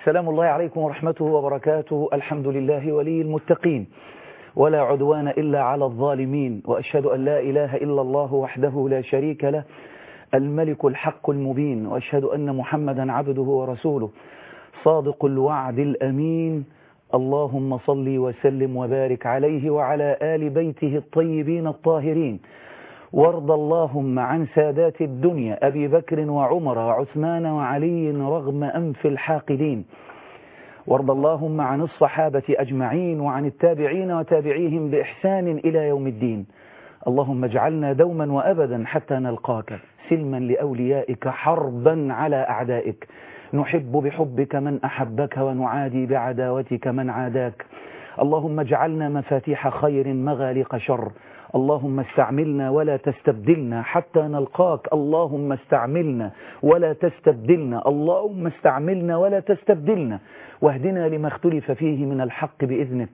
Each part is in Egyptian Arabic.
سلام الله عليكم ورحمته وبركاته الحمد لله ولي المتقين ولا عدوان إلا على الظالمين وأشهد أن لا إله إلا الله وحده لا شريك له الملك الحق المبين وأشهد أن محمدا عبده ورسوله صادق الوعد الأمين اللهم صل وسلم وبارك عليه وعلى آل بيته الطيبين الطاهرين وارض اللهم عن سادات الدنيا أبي بكر وعمر وعثمان وعلي رغم أنف الحاقدين وارض اللهم عن الصحابة أجمعين وعن التابعين وتابعيهم بإحسان إلى يوم الدين اللهم اجعلنا دوما وأبدا حتى نلقاك سلما لأوليائك حربا على أعدائك نحب بحبك من أحبك ونعادي بعداوتك من عاداك اللهم اجعلنا مفاتيح خير مغالق شر اللهم استعملنا ولا تستبدلنا حتى نلقاك اللهم استعملنا ولا تستبدلنا اللهم استعملنا ولا تستبدلنا واهدنا لما اختلف فيه من الحق بإذنك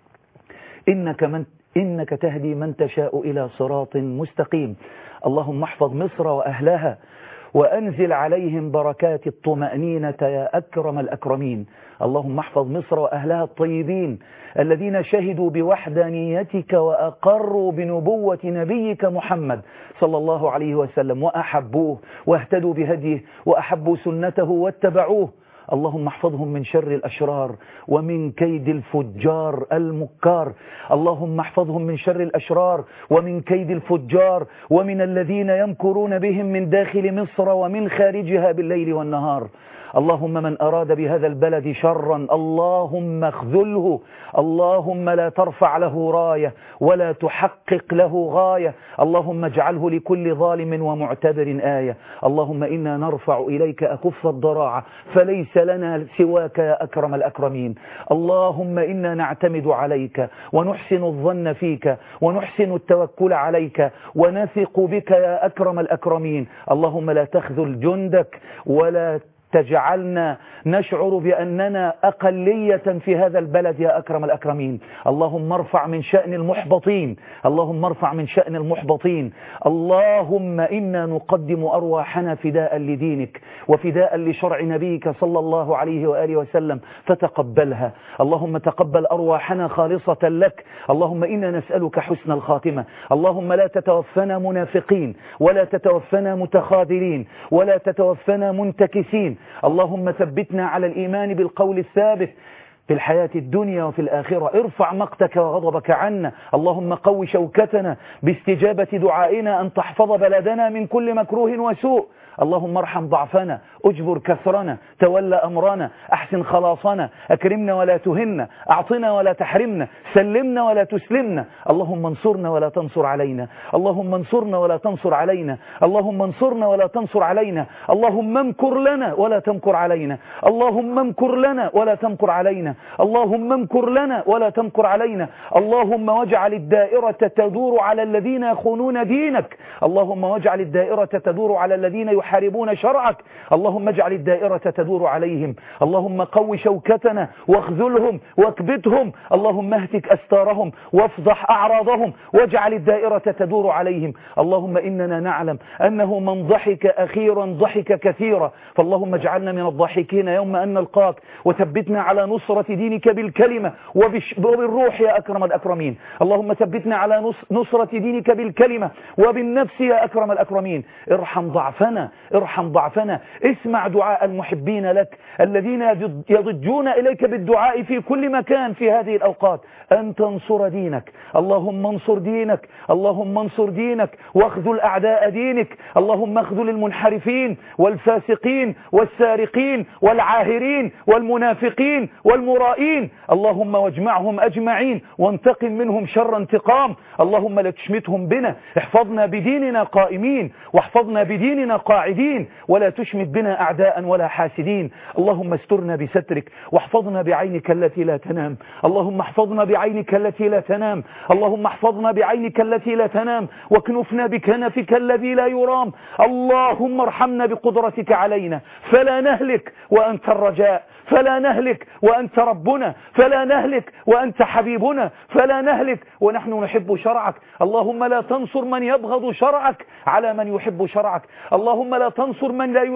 إنك, من إنك تهدي من تشاء إلى صراط مستقيم اللهم احفظ مصر وأهلها وأنزل عليهم بركات الطمأنينة يا أكرم الأكرمين اللهم احفظ مصر وأهلها الطيبين الذين شهدوا بوحدانيتك وأقروا بنبوة نبيك محمد صلى الله عليه وسلم وأحبوه واهتدوا بهديه وأحبوا سنته واتبعوه اللهم احفظهم من شر الأشرار ومن كيد الفجار المكار اللهم احفظهم من شر الأشرار ومن كيد الفجار ومن الذين يمكرون بهم من داخل مصر ومن خارجها بالليل والنهار اللهم من أراد بهذا البلد شرا اللهم اخذله اللهم لا ترفع له راية ولا تحقق له غاية اللهم اجعله لكل ظالم ومعتبر آية اللهم إنا نرفع إليك أكف الضراعة فليس لنا سواك يا أكرم الأكرمين اللهم إنا نعتمد عليك ونحسن الظن فيك ونحسن التوكل عليك ونثق بك يا أكرم الأكرمين اللهم لا تخذل جندك ولا تجعلنا نشعر بأننا أقلية في هذا البلد يا أكرم الأكرمين اللهم ارفع من شأن المحبطين اللهم ارفع من شأن المحبطين اللهم إنا نقدم أرواحنا فداء لدينك وفداء لشرع نبيك صلى الله عليه وآله وسلم فتقبلها اللهم تقبل أرواحنا خالصة لك اللهم إنا نسألك حسن الخاتمة اللهم لا تتوفنا منافقين ولا تتوفنا متخاذلين ولا تتوفنا منتكسين اللهم ثبتنا على الإيمان بالقول الثابت في الحياة الدنيا وفي الآخرة ارفع مقتك وغضبك عنا اللهم قو شوكتنا باستجابة دعائنا أن تحفظ بلدنا من كل مكروه وسوء اللهم ارحم ضعفنا اجبر كسرنا تولى أمرنا أحسن خلاصنا أكرمنا ولا تهنا أعطنا ولا تحرمنا سلمنا ولا تسلمنا اللهم انصرنا ولا تنصر علينا اللهم انصرنا ولا تنصر علينا اللهم انصرنا ولا تنصر علينا اللهم امكر لنا ولا تمكر علينا اللهم امكر لنا ولا تمكر علينا اللهم امكر لنا ولا تمكر علينا اللهم واجعل الدائرة تدور على الذين يخونون دينك اللهم واجعل الدائرة تدور على الذين يحاربون شرعك اللهم اجعل الدائرة تدور عليهم اللهم قو شوكتنا واخذلهم واكبتهم اللهم اهتك أستارهم وافضح أعراضهم واجعل الدائرة تدور عليهم اللهم إننا نعلم أنه من ضحك أخيرا ضحك كثيرا فاللهم اجعلنا من الضاحكين يوم أن نلقاك وثبتنا على نصرة دينك بالكلمة وبالروح يا أكرم الأكرمين اللهم ثبتنا على نصرة دينك بالكلمة وبالنفس يا أكرم الأكرمين ارحم ضعفنا ارحم ضعفنا اسمع دعاء المحبين لك الذين يضجون إليك بالدعاء في كل مكان في هذه الأوقات أن تنصر دينك اللهم انصر دينك اللهم انصر دينك واخذل أعداء دينك اللهم اخذل المنحرفين والفاسقين والسارقين والعاهرين والمنافقين والمرائين اللهم واجمعهم أجمعين وانتقم منهم شر انتقام اللهم لا تشمتهم بنا احفظنا بديننا قائمين واحفظنا بديننا قاعدين ولا تشمت بنا أعداء ولا حاسدين اللهم استرنا بسترك واحفظنا بعينك التي لا تنام اللهم احفظنا بعينك التي لا تنام اللهم احفظنا بعينك التي لا تنام واكنفنا بكنفك الذي لا يرام اللهم ارحمنا بقدرتك علينا فلا نهلك وأنت الرجاء فلا نهلك وأنت ربنا فلا نهلك وأنت حبيبنا فلا نهلك ونحن نحب شرعك اللهم لا تنصر من يبغض شرعك على من يحب شرعك اللهم لا تنصر من لا يريد راية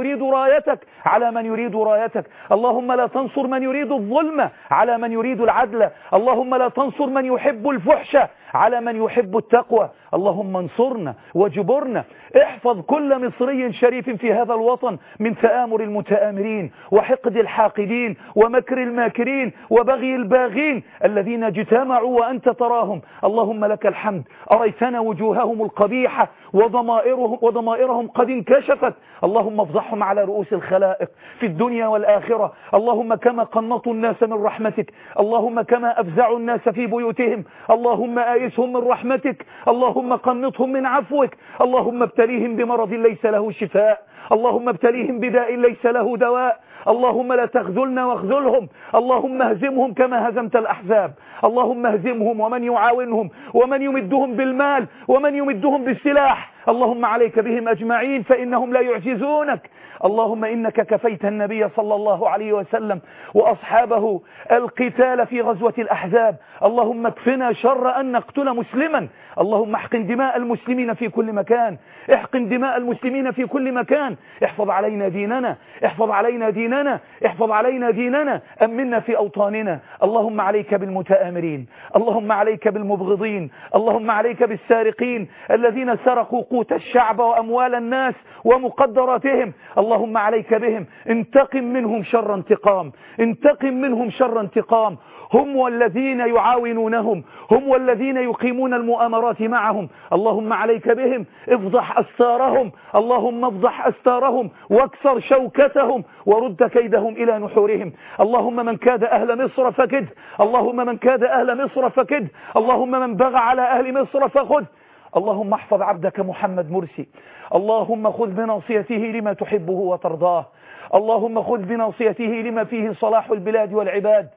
رايتك على من يريد رايتك اللهم لا تنصر من يريد الظلم على من يريد العدل اللهم لا تنصر من يحب الفحش على من يحب التقوى اللهم انصرنا واجبرنا احفظ كل مصري شريف في هذا الوطن من تآمر المتآمرين وحقد الحاقدين ومكر الماكرين وبغي الباغين الذين اجتمعوا وأنت تراهم اللهم لك الحمد أريتنا وجوههم القبيحة وضمائرهم, وضمائرهم قد انكشفت اللهم افضحهم على رؤوس الخلائق في الدنيا والآخرة اللهم كما قنطوا الناس من رحمتك اللهم كما أفزعوا الناس في بيوتهم اللهم آيسهم من رحمتك اللهم قنطهم من عفوك اللهم ابتليهم بمرض ليس له شفاء اللهم ابتليهم بداء ليس له دواء اللهم لا تخذلنا واخذلهم اللهم اهزمهم كما هزمت الأحزاب اللهم اهزمهم ومن يعاونهم ومن يمدهم بالمال ومن يمدهم بالسلاح اللهم عليك بهم أجمعين فإنهم لا يعجزونك اللهم إنك كفيت النبي صلى الله عليه وسلم وأصحابه القتال في غزوة الأحزاب اللهم اكفنا شر أن نقتل مسلما اللهم احقن دماء المسلمين في كل مكان احقن دماء المسلمين في كل مكان احفظ علينا ديننا احفظ علينا ديننا احفظ علينا ديننا أمنا في أوطاننا اللهم عليك بالمتآمرين اللهم عليك بالمبغضين اللهم عليك بالسارقين الذين سرقوا قوت الشعب وأموال الناس ومقدراتهم اللهم عليك بهم انتقم منهم شر انتقام انتقم منهم شر انتقام هم والذين يعاونونهم هم والذين يقيمون المؤامرات معهم اللهم عليك بهم افضح أستارهم اللهم افضح أستارهم واكسر شوكتهم ورد كيدهم إلى نحورهم اللهم من كاد أهل مصر فكد اللهم من كاد أهل مصر فكد اللهم من بغى على أهل مصر فخذ اللهم احفظ عبدك محمد مرسي اللهم خذ بناصيته لما تحبه وترضاه اللهم خذ بناصيته لما فيه صلاح البلاد والعباد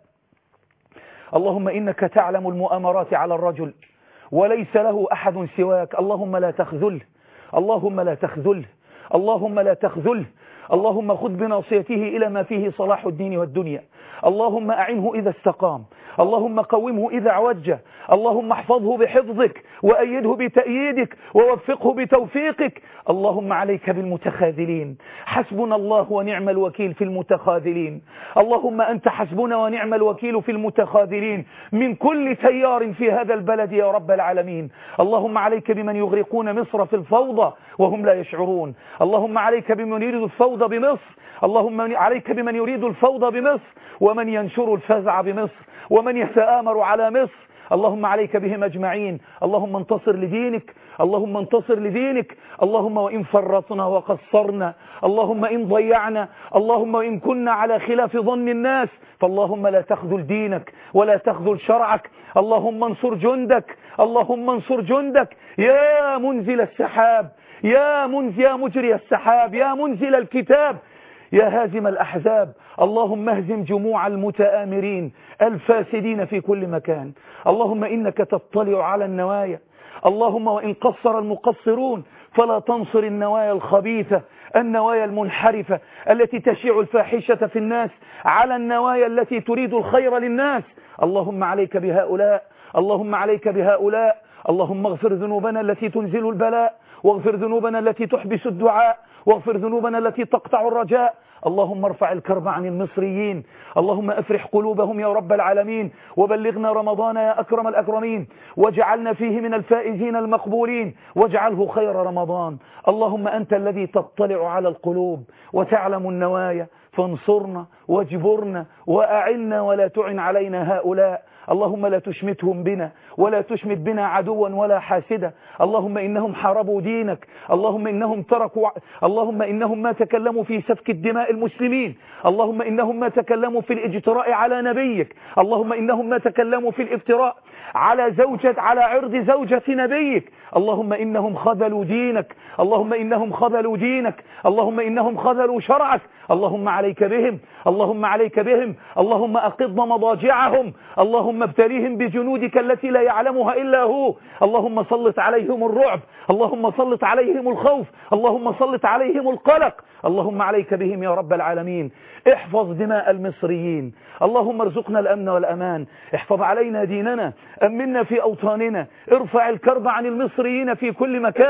اللهم إنك تعلم المؤامرات على الرجل وليس له أحد سواك اللهم لا تخذله اللهم لا تخذله اللهم لا تخذله اللهم خذ بناصيته إلى ما فيه صلاح الدين والدنيا اللهم أعنه إذا استقام اللهم قومه إذا عوج اللهم احفظه بحفظك وأيده بتأييدك ووفقه بتوفيقك اللهم عليك بالمتخاذلين حسبنا الله ونعم الوكيل في المتخاذلين اللهم أنت حسبنا ونعم الوكيل في المتخاذلين من كل تيار في هذا البلد يا رب العالمين اللهم عليك بمن يغرقون مصر في الفوضى وهم لا يشعرون اللهم عليك بمن يريد الفوضى بمصر اللهم عليك بمن يريد الفوضى بمصر ومن ينشر الفزع بمصر ومن يتآمر على مصر اللهم عليك بهم أجمعين اللهم انتصر لدينك اللهم انتصر لدينك اللهم وإن فرطنا وقصرنا اللهم إن ضيعنا اللهم إن كنا على خلاف ظن الناس فاللهم لا تخذل دينك ولا تخذل شرعك اللهم انصر جندك اللهم انصر جندك يا منزل السحاب يا منزل يا مجري السحاب يا منزل الكتاب يا هازم الأحزاب اللهم اهزم جموع المتآمرين الفاسدين في كل مكان اللهم إنك تطلع على النوايا اللهم وإن قصر المقصرون فلا تنصر النوايا الخبيثة النوايا المنحرفة التي تشيع الفاحشة في الناس على النوايا التي تريد الخير للناس اللهم عليك بهؤلاء اللهم عليك بهؤلاء اللهم اغفر ذنوبنا التي تنزل البلاء واغفر ذنوبنا التي تحبس الدعاء واغفر ذنوبنا التي تقطع الرجاء اللهم ارفع الكرب عن المصريين اللهم افرح قلوبهم يا رب العالمين وبلغنا رمضان يا أكرم الأكرمين واجعلنا فيه من الفائزين المقبولين واجعله خير رمضان اللهم أنت الذي تطلع على القلوب وتعلم النوايا فانصرنا واجبرنا وأعنا ولا تعن علينا هؤلاء اللهم لا تشمتهم بنا ولا تشمت بنا عدوا ولا حاسدا اللهم إنهم حاربوا دينك اللهم إنهم تركوا اللهم إنهم ما تكلموا في سفك الدماء المسلمين اللهم إنهم ما تكلموا في الاجتراء على نبيك اللهم إنهم ما تكلموا في الافتراء على زوجة على عرض زوجة نبيك اللهم إنهم خذلوا دينك اللهم إنهم خذلوا دينك اللهم إنهم خذلوا شرعك اللهم عليك بهم اللهم عليك بهم اللهم أقض مضاجعهم اللهم ابتليهم بجنودك التي لا يعلمها إلا هو اللهم سلط عليهم الرعب اللهم سلط عليهم الخوف اللهم سلط عليهم القلق اللهم عليك بهم يا رب العالمين احفظ دماء المصريين اللهم ارزقنا الأمن والأمان احفظ علينا ديننا أمنا في أوطاننا ارفع الكرب عن المصريين في كل مكان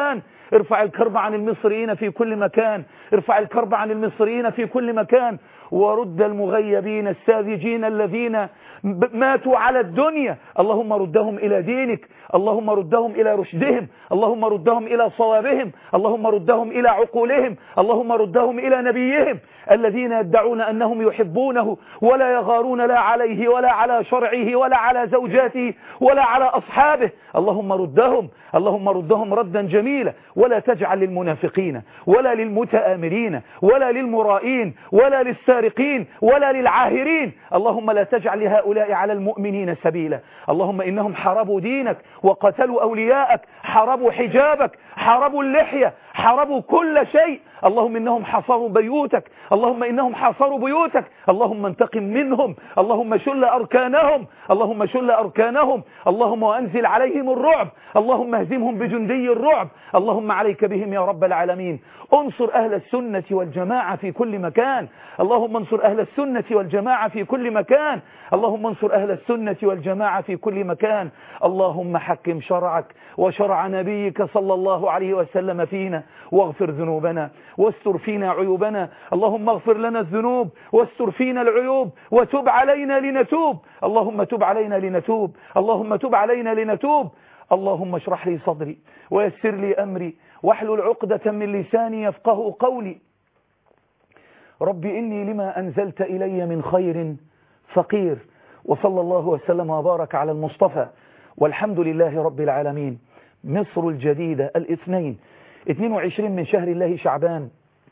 ارفع الكرب عن المصريين في كل مكان ارفع الكرب عن المصريين في كل مكان ورد المغيبين الساذجين الذين ماتوا على الدنيا اللهم ردهم إلى دينك اللهم ردهم إلى رشدهم اللهم ردهم إلى صوابهم اللهم ردهم إلى عقولهم اللهم ردهم إلى نبيهم الذين يدعون أنهم يحبونه ولا يغارون لا عليه ولا على شرعه ولا على زوجاته ولا على أصحابه اللهم ردهم اللهم ردهم ردا جميلا ولا تجعل للمنافقين ولا للمتآمرين ولا للمرائين ولا للسارقين ولا للعاهرين اللهم لا تجعل لهؤلاء على المؤمنين سبيلا اللهم إنهم حاربوا دينك وقتلوا أولياءك حاربوا حجابك حاربوا اللحية حاربوا كل شيء اللهم إنهم حصروا بيوتك اللهم إنهم حاصروا بيوتك اللهم انتقم منهم اللهم شل أركانهم اللهم شل أركانهم اللهم وأنزل عليهم الرعب اللهم اهزمهم بجندي الرعب اللهم عليك بهم يا رب العالمين انصر أهل السنة والجماعة في كل مكان اللهم انصر أهل السنة والجماعة في كل مكان اللهم انصر أهل السنة والجماعة في كل مكان اللهم حكم شرعك وشرع نبيك صلى الله عليه وسلم فينا واغفر ذنوبنا واستر فينا عيوبنا اللهم اغفر لنا الذنوب واستر فينا العيوب وتب علينا لنتوب اللهم تب علينا لنتوب اللهم تب علينا لنتوب اللهم اشرح لي صدري ويسر لي أمري واحلل عقدة من لساني يفقه قولي رب إني لما أنزلت إلي من خير فقير وصلى الله وسلم وبارك على المصطفى والحمد لله رب العالمين مصر الجديدة الاثنين 22 من شهر الله شعبان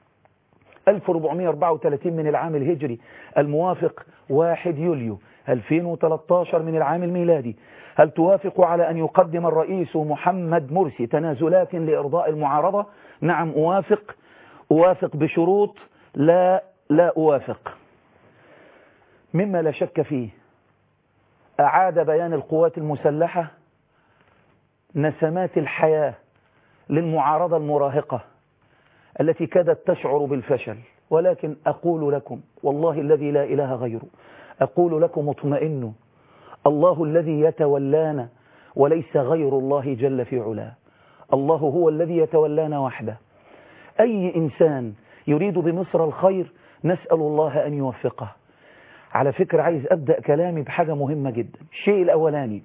1434 من العام الهجري الموافق 1 يوليو 2013 من العام الميلادي هل توافق على أن يقدم الرئيس محمد مرسي تنازلات لإرضاء المعارضة نعم أوافق أوافق بشروط لا لا أوافق مما لا شك فيه أعاد بيان القوات المسلحة نسمات الحياة للمعارضة المراهقة التي كادت تشعر بالفشل ولكن أقول لكم والله الذي لا إله غيره أقول لكم اطمئنوا الله الذي يتولانا وليس غير الله جل في علاه الله هو الذي يتولانا وحده أي إنسان يريد بمصر الخير نسأل الله أن يوفقه على فكرة عايز أبدأ كلامي بحاجة مهمة جدا الشيء الأولاني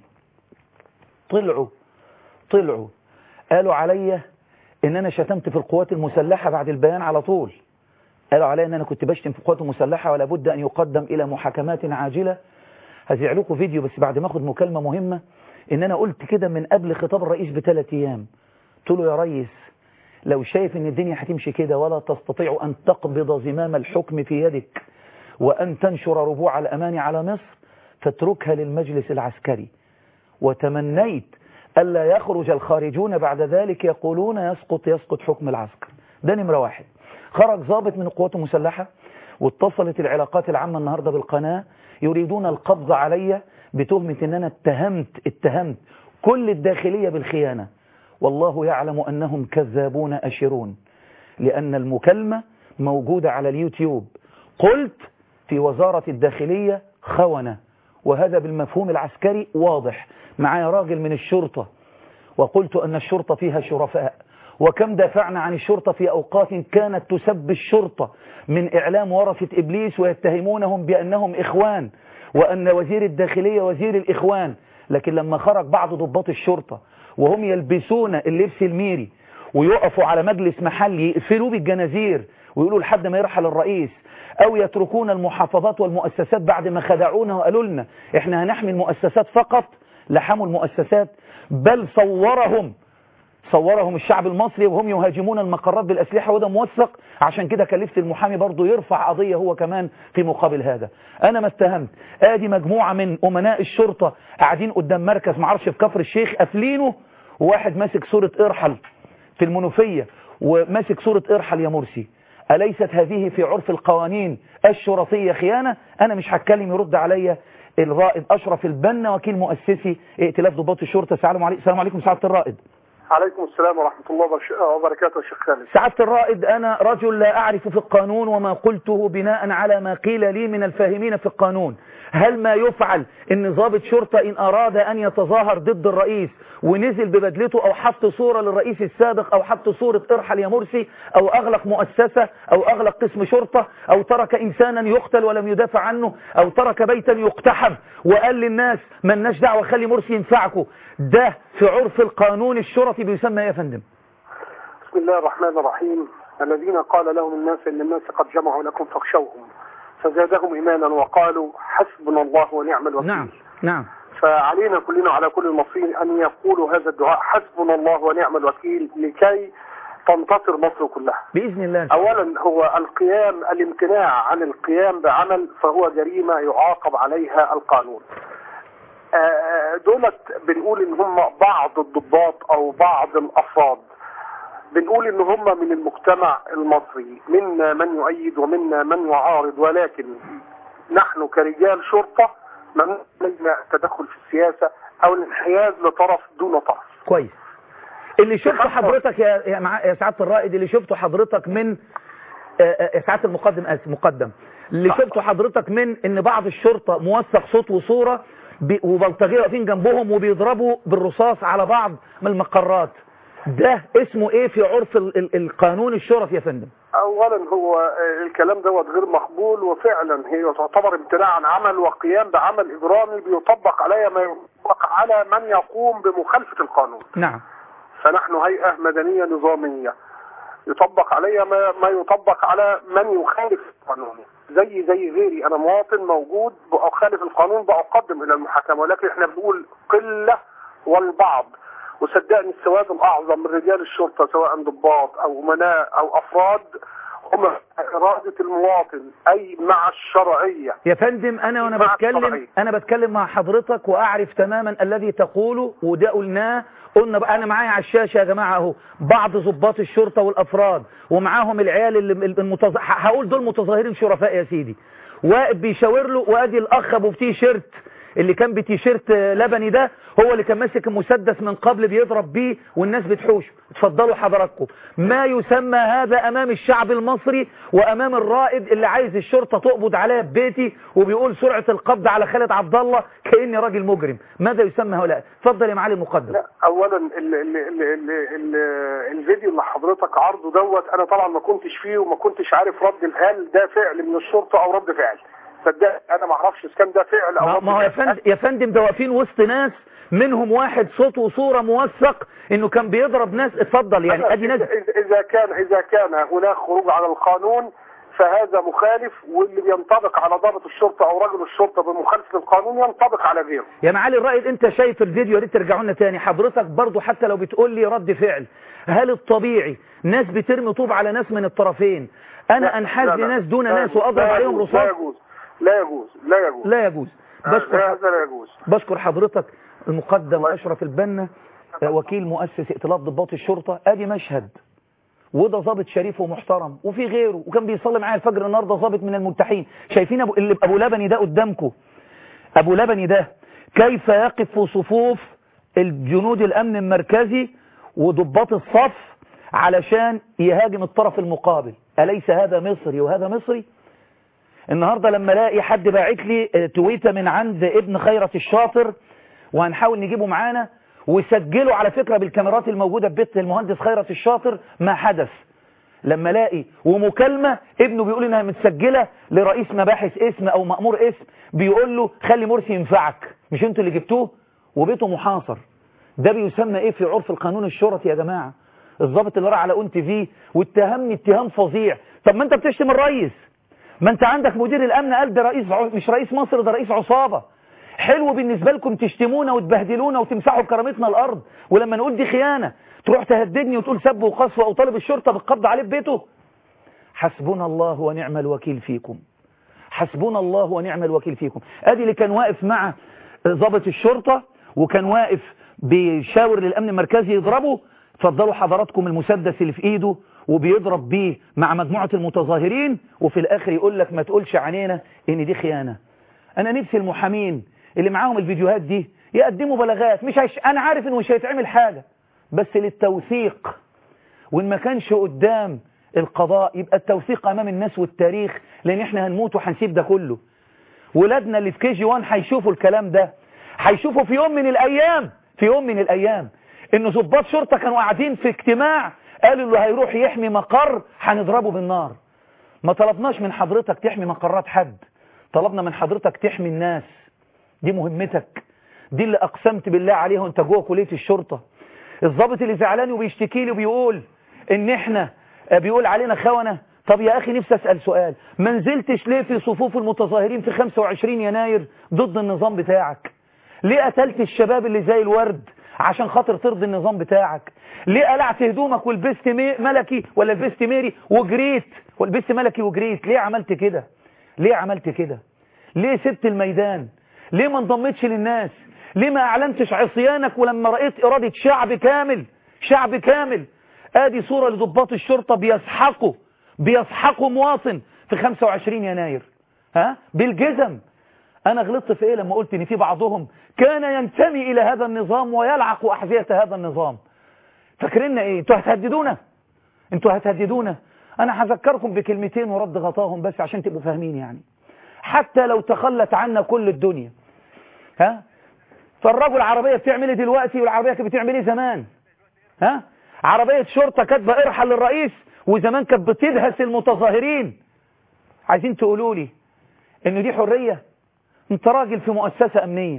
طلعوا طلعوا قالوا عليا ان انا شتمت في القوات المسلحة بعد البيان على طول قالوا عليا ان انا كنت بشتم في القوات المسلحة ولا بد ان يقدم الى محاكمات عاجلة هزيع لكم فيديو بس بعد ما اخد مكالمة مهمة ان انا قلت كده من قبل خطاب الرئيس بثلاث ايام قلت له يا ريس لو شايف ان الدنيا هتمشي كده ولا تستطيع ان تقبض زمام الحكم في يدك وان تنشر ربوع الامان على مصر فاتركها للمجلس العسكري وتمنيت ألا يخرج الخارجون بعد ذلك يقولون يسقط يسقط حكم العسكر ده نمرة واحد خرج ضابط من القوات المسلحة واتصلت العلاقات العامة النهاردة بالقناة يريدون القبض علي بتهمة ان انا اتهمت اتهمت كل الداخلية بالخيانة والله يعلم انهم كذابون اشرون لان المكالمة موجودة على اليوتيوب قلت في وزارة الداخلية خونة وهذا بالمفهوم العسكري واضح معايا راجل من الشرطة وقلت أن الشرطة فيها شرفاء وكم دافعنا عن الشرطة في أوقات كانت تسب الشرطة من إعلام ورثة إبليس ويتهمونهم بأنهم إخوان وأن وزير الداخلية وزير الإخوان لكن لما خرج بعض ضباط الشرطة وهم يلبسون اللبس الميري ويقفوا على مجلس محلي يقفلوا بالجنازير ويقولوا لحد ما يرحل الرئيس أو يتركون المحافظات والمؤسسات بعد ما خدعونا وقالوا لنا إحنا هنحمي المؤسسات فقط لحموا المؤسسات بل صورهم صورهم الشعب المصري وهم يهاجمون المقرات بالأسلحة وده موثق عشان كده كلفت المحامي برضه يرفع قضية هو كمان في مقابل هذا أنا ما اتهمت آدي مجموعة من أمناء الشرطة قاعدين قدام مركز معرفش في كفر الشيخ قافلينه وواحد ماسك صورة ارحل في المنوفية وماسك صورة ارحل يا مرسي أليست هذه في عرف القوانين الشرطية خيانة أنا مش هتكلم يرد عليا الرائد أشرف البنا وكيل مؤسسي ائتلاف ضباط الشرطة السلام عليكم السلام عليكم سعادة الرائد عليكم السلام ورحمة الله وبرش- وبركاته يا شيخ خالد سعادة الرائد أنا رجل لا أعرف في القانون وما قلته بناء على ما قيل لي من الفاهمين في القانون هل ما يفعل ان ضابط شرطة ان اراد ان يتظاهر ضد الرئيس ونزل ببدلته او حط صورة للرئيس السابق او حط صورة ارحل يا مرسي او اغلق مؤسسة او اغلق قسم شرطة او ترك انسانا يقتل ولم يدافع عنه او ترك بيتا يقتحم وقال للناس ملناش دعوة خلي مرسي ينفعكم ده في عرف القانون الشرطي بيسمى ايه يا فندم بسم الله الرحمن الرحيم الذين قال لهم الناس إن الناس قد جمعوا لكم فاخشوهم فزادهم إيمانا وقالوا حسبنا الله ونعم الوكيل نعم نعم فعلينا كلنا على كل المصريين أن يقولوا هذا الدعاء حسبنا الله ونعم الوكيل لكي تنتصر مصر كلها بإذن الله إن شاء الله. أولا هو القيام الامتناع عن القيام بعمل فهو جريمة يعاقب عليها القانون آه، دولت بنقول ان هم بعض الضباط او بعض الافراد بنقول ان هم من المجتمع المصري منا من يؤيد ومنا من يعارض ولكن نحن كرجال شرطة ممنوع علينا التدخل في السياسة او الانحياز لطرف دون طرف كويس اللي شفته حضرتك يا يا, مع... يا سعاده الرائد اللي شفته حضرتك من آه، آه، يا سعاده المقدم اسف مقدم اللي نعم. شفته حضرتك من ان بعض الشرطه موثق صوت وصوره ب... وبلطجيه واقفين جنبهم وبيضربوا بالرصاص على بعض من المقرات ده اسمه ايه في عرف ال... ال... القانون الشرطي يا فندم اولا هو آه، الكلام دوت غير مقبول وفعلا هي تعتبر امتناع عن عمل وقيام بعمل اجرامي بيطبق عليها ما يطبق على من يقوم بمخالفة القانون نعم فنحن هيئة مدنية نظامية يطبق عليها ما, ما يطبق على من يخالف القانون زي زي غيري انا مواطن موجود بخالف القانون بقدم الى المحاكمة ولكن احنا بنقول قلة والبعض وصدقني السواد الاعظم من رجال الشرطة سواء ضباط او امناء او افراد هم ارادة المواطن اي مع الشرعية يا فندم انا وانا مع بتكلم الشرعية. انا بتكلم مع حضرتك واعرف تماما الذي تقوله وده قلناه قلنا بقى انا معايا على الشاشه يا جماعه اهو بعض ضباط الشرطه والافراد ومعاهم العيال اللي المتظ... هقول دول متظاهرين شرفاء يا سيدي واقف بيشاور له وادي الاخ ابو تيشيرت اللي كان بتيشيرت لبني ده هو اللي كان ماسك المسدس من قبل بيضرب بيه والناس بتحوشه اتفضلوا حضراتكم ما يسمى هذا امام الشعب المصري وامام الرائد اللي عايز الشرطه تقبض عليا في بيتي وبيقول سرعه القبض على خالد عبد الله كاني راجل مجرم ماذا يسمى هؤلاء اتفضل يا معالي المقدم لا اولا ال ال ال ال ال الفيديو اللي حضرتك عرضه دوت انا طبعا ما كنتش فيه وما كنتش عارف رد الهل ده فعل من الشرطه او رد فعل صدق انا ما اعرفش اذا كان ده فعل او ما رد ما هو يا فعل. فندم يا فندم ده واقفين وسط ناس منهم واحد صوت وصوره موثق انه كان بيضرب ناس اتفضل يعني ادي ناس إذا- اذا كان اذا كان هناك خروج على القانون فهذا مخالف واللي بينطبق على ضابط الشرطه او رجل الشرطه بمخالفه القانون ينطبق على غيره يا معالي الرائد انت شايف الفيديو دي ترجعوا لنا تاني حضرتك برضو حتى لو بتقول لي رد فعل هل الطبيعي ناس بترمي طوب على ناس من الطرفين انا لا، انحاز لا، لا. لناس دون لا ناس يجوز، واضرب لا عليهم يجوز، لا رصاص يجوز لا يجوز لا يجوز لا يجوز بشكر هذا لا يجوز بشكر حضرتك المقدم الله أشرف البنا آه، وكيل مؤسس ائتلاف ضباط الشرطة ادي مشهد وده ضابط شريف ومحترم وفي غيره وكان بيصلي معايا الفجر النهارده ضابط من الملتحين شايفين ابو اللي ابو لبني ده قدامكم ابو لبني ده كيف يقف في صفوف الجنود الامن المركزي وضباط الصف علشان يهاجم الطرف المقابل أليس هذا مصري وهذا مصري النهاردة لما الاقي حد باعت لي آه، تويته من عند ابن خيرت الشاطر وهنحاول نجيبه معانا وسجله على فكرة بالكاميرات الموجودة في بيت المهندس خيرت الشاطر ما حدث لما الاقي ومكالمة ابنه بيقول انها متسجلة لرئيس مباحث اسم او مأمور اسم بيقول له خلي مرسي ينفعك مش انتوا اللي جبتوه وبيته محاصر ده بيسمى ايه في عرف القانون الشرطي يا جماعة الضابط اللي راح على اون تي في واتهمني اتهام فظيع طب ما انت بتشتم الرئيس ما انت عندك مدير الامن قال ده رئيس ع- مش رئيس مصر ده رئيس عصابة حلو بالنسبة لكم تشتمونا وتبهدلونا وتمسحوا بكرامتنا الارض ولما نقول دي خيانة تروح تهددني وتقول سب وقصف او طالب الشرطة بالقبض عليه في بيته حسبنا الله ونعم الوكيل فيكم حسبنا الله ونعم الوكيل فيكم ادي اللي كان واقف مع ضابط الشرطة وكان واقف بيشاور للامن المركزي يضربه اتفضلوا حضراتكم المسدس اللي في ايده وبيضرب بيه مع مجموعة المتظاهرين وفي الاخر يقول لك ما تقولش عنينا ان دي خيانة انا نفسي المحامين اللي معاهم الفيديوهات دي يقدموا بلاغات مش هيش... انا عارف انه مش هيتعمل حاجة بس للتوثيق وإن ما كانش قدام القضاء يبقى التوثيق أمام الناس والتاريخ لأن إحنا هنموت وهنسيب ده كله ولادنا اللي في كي جي 1 هيشوفوا الكلام ده هيشوفوا في يوم من الأيام في يوم من الأيام إن ضباط شرطة كانوا قاعدين في اجتماع قالوا اللي هيروح يحمي مقر هنضربه بالنار ما طلبناش من حضرتك تحمي مقرات حد طلبنا من حضرتك تحمي الناس دي مهمتك دي اللي أقسمت بالله عليها وانت جوه كلية الشرطة الضابط اللي زعلان وبيشتكي لي وبيقول ان احنا بيقول علينا خونة طب يا اخي نفسي اسأل سؤال ما نزلتش ليه في صفوف المتظاهرين في 25 يناير ضد النظام بتاعك ليه قتلت الشباب اللي زي الورد عشان خاطر ترضي النظام بتاعك ليه قلعت هدومك ولبست ملكي ولا لبست ميري وجريت ولبست ملكي وجريت ليه عملت كده ليه عملت كده ليه سبت الميدان ليه ما انضمتش للناس ليه ما اعلنتش عصيانك ولما رأيت ارادة شعب كامل شعب كامل ادي صورة لضباط الشرطة بيسحقوا بيسحقوا مواطن في 25 يناير ها بالجزم انا غلطت في ايه لما قلت ان في بعضهم كان ينتمي الى هذا النظام ويلعق احذية هذا النظام فاكريننا ايه انتوا هتهددونا انتوا هتهددونا انا هذكركم بكلمتين ورد غطاهم بس عشان تبقوا فاهمين يعني حتى لو تخلت عنا كل الدنيا ها فالرجل عربية بتعمل ايه دلوقتي والعربية كانت بتعمل ايه زمان ها عربية شرطة كاتبه ارحل للرئيس وزمان كانت بتدهس المتظاهرين عايزين تقولوا لي ان دي حرية انت راجل في مؤسسة امنية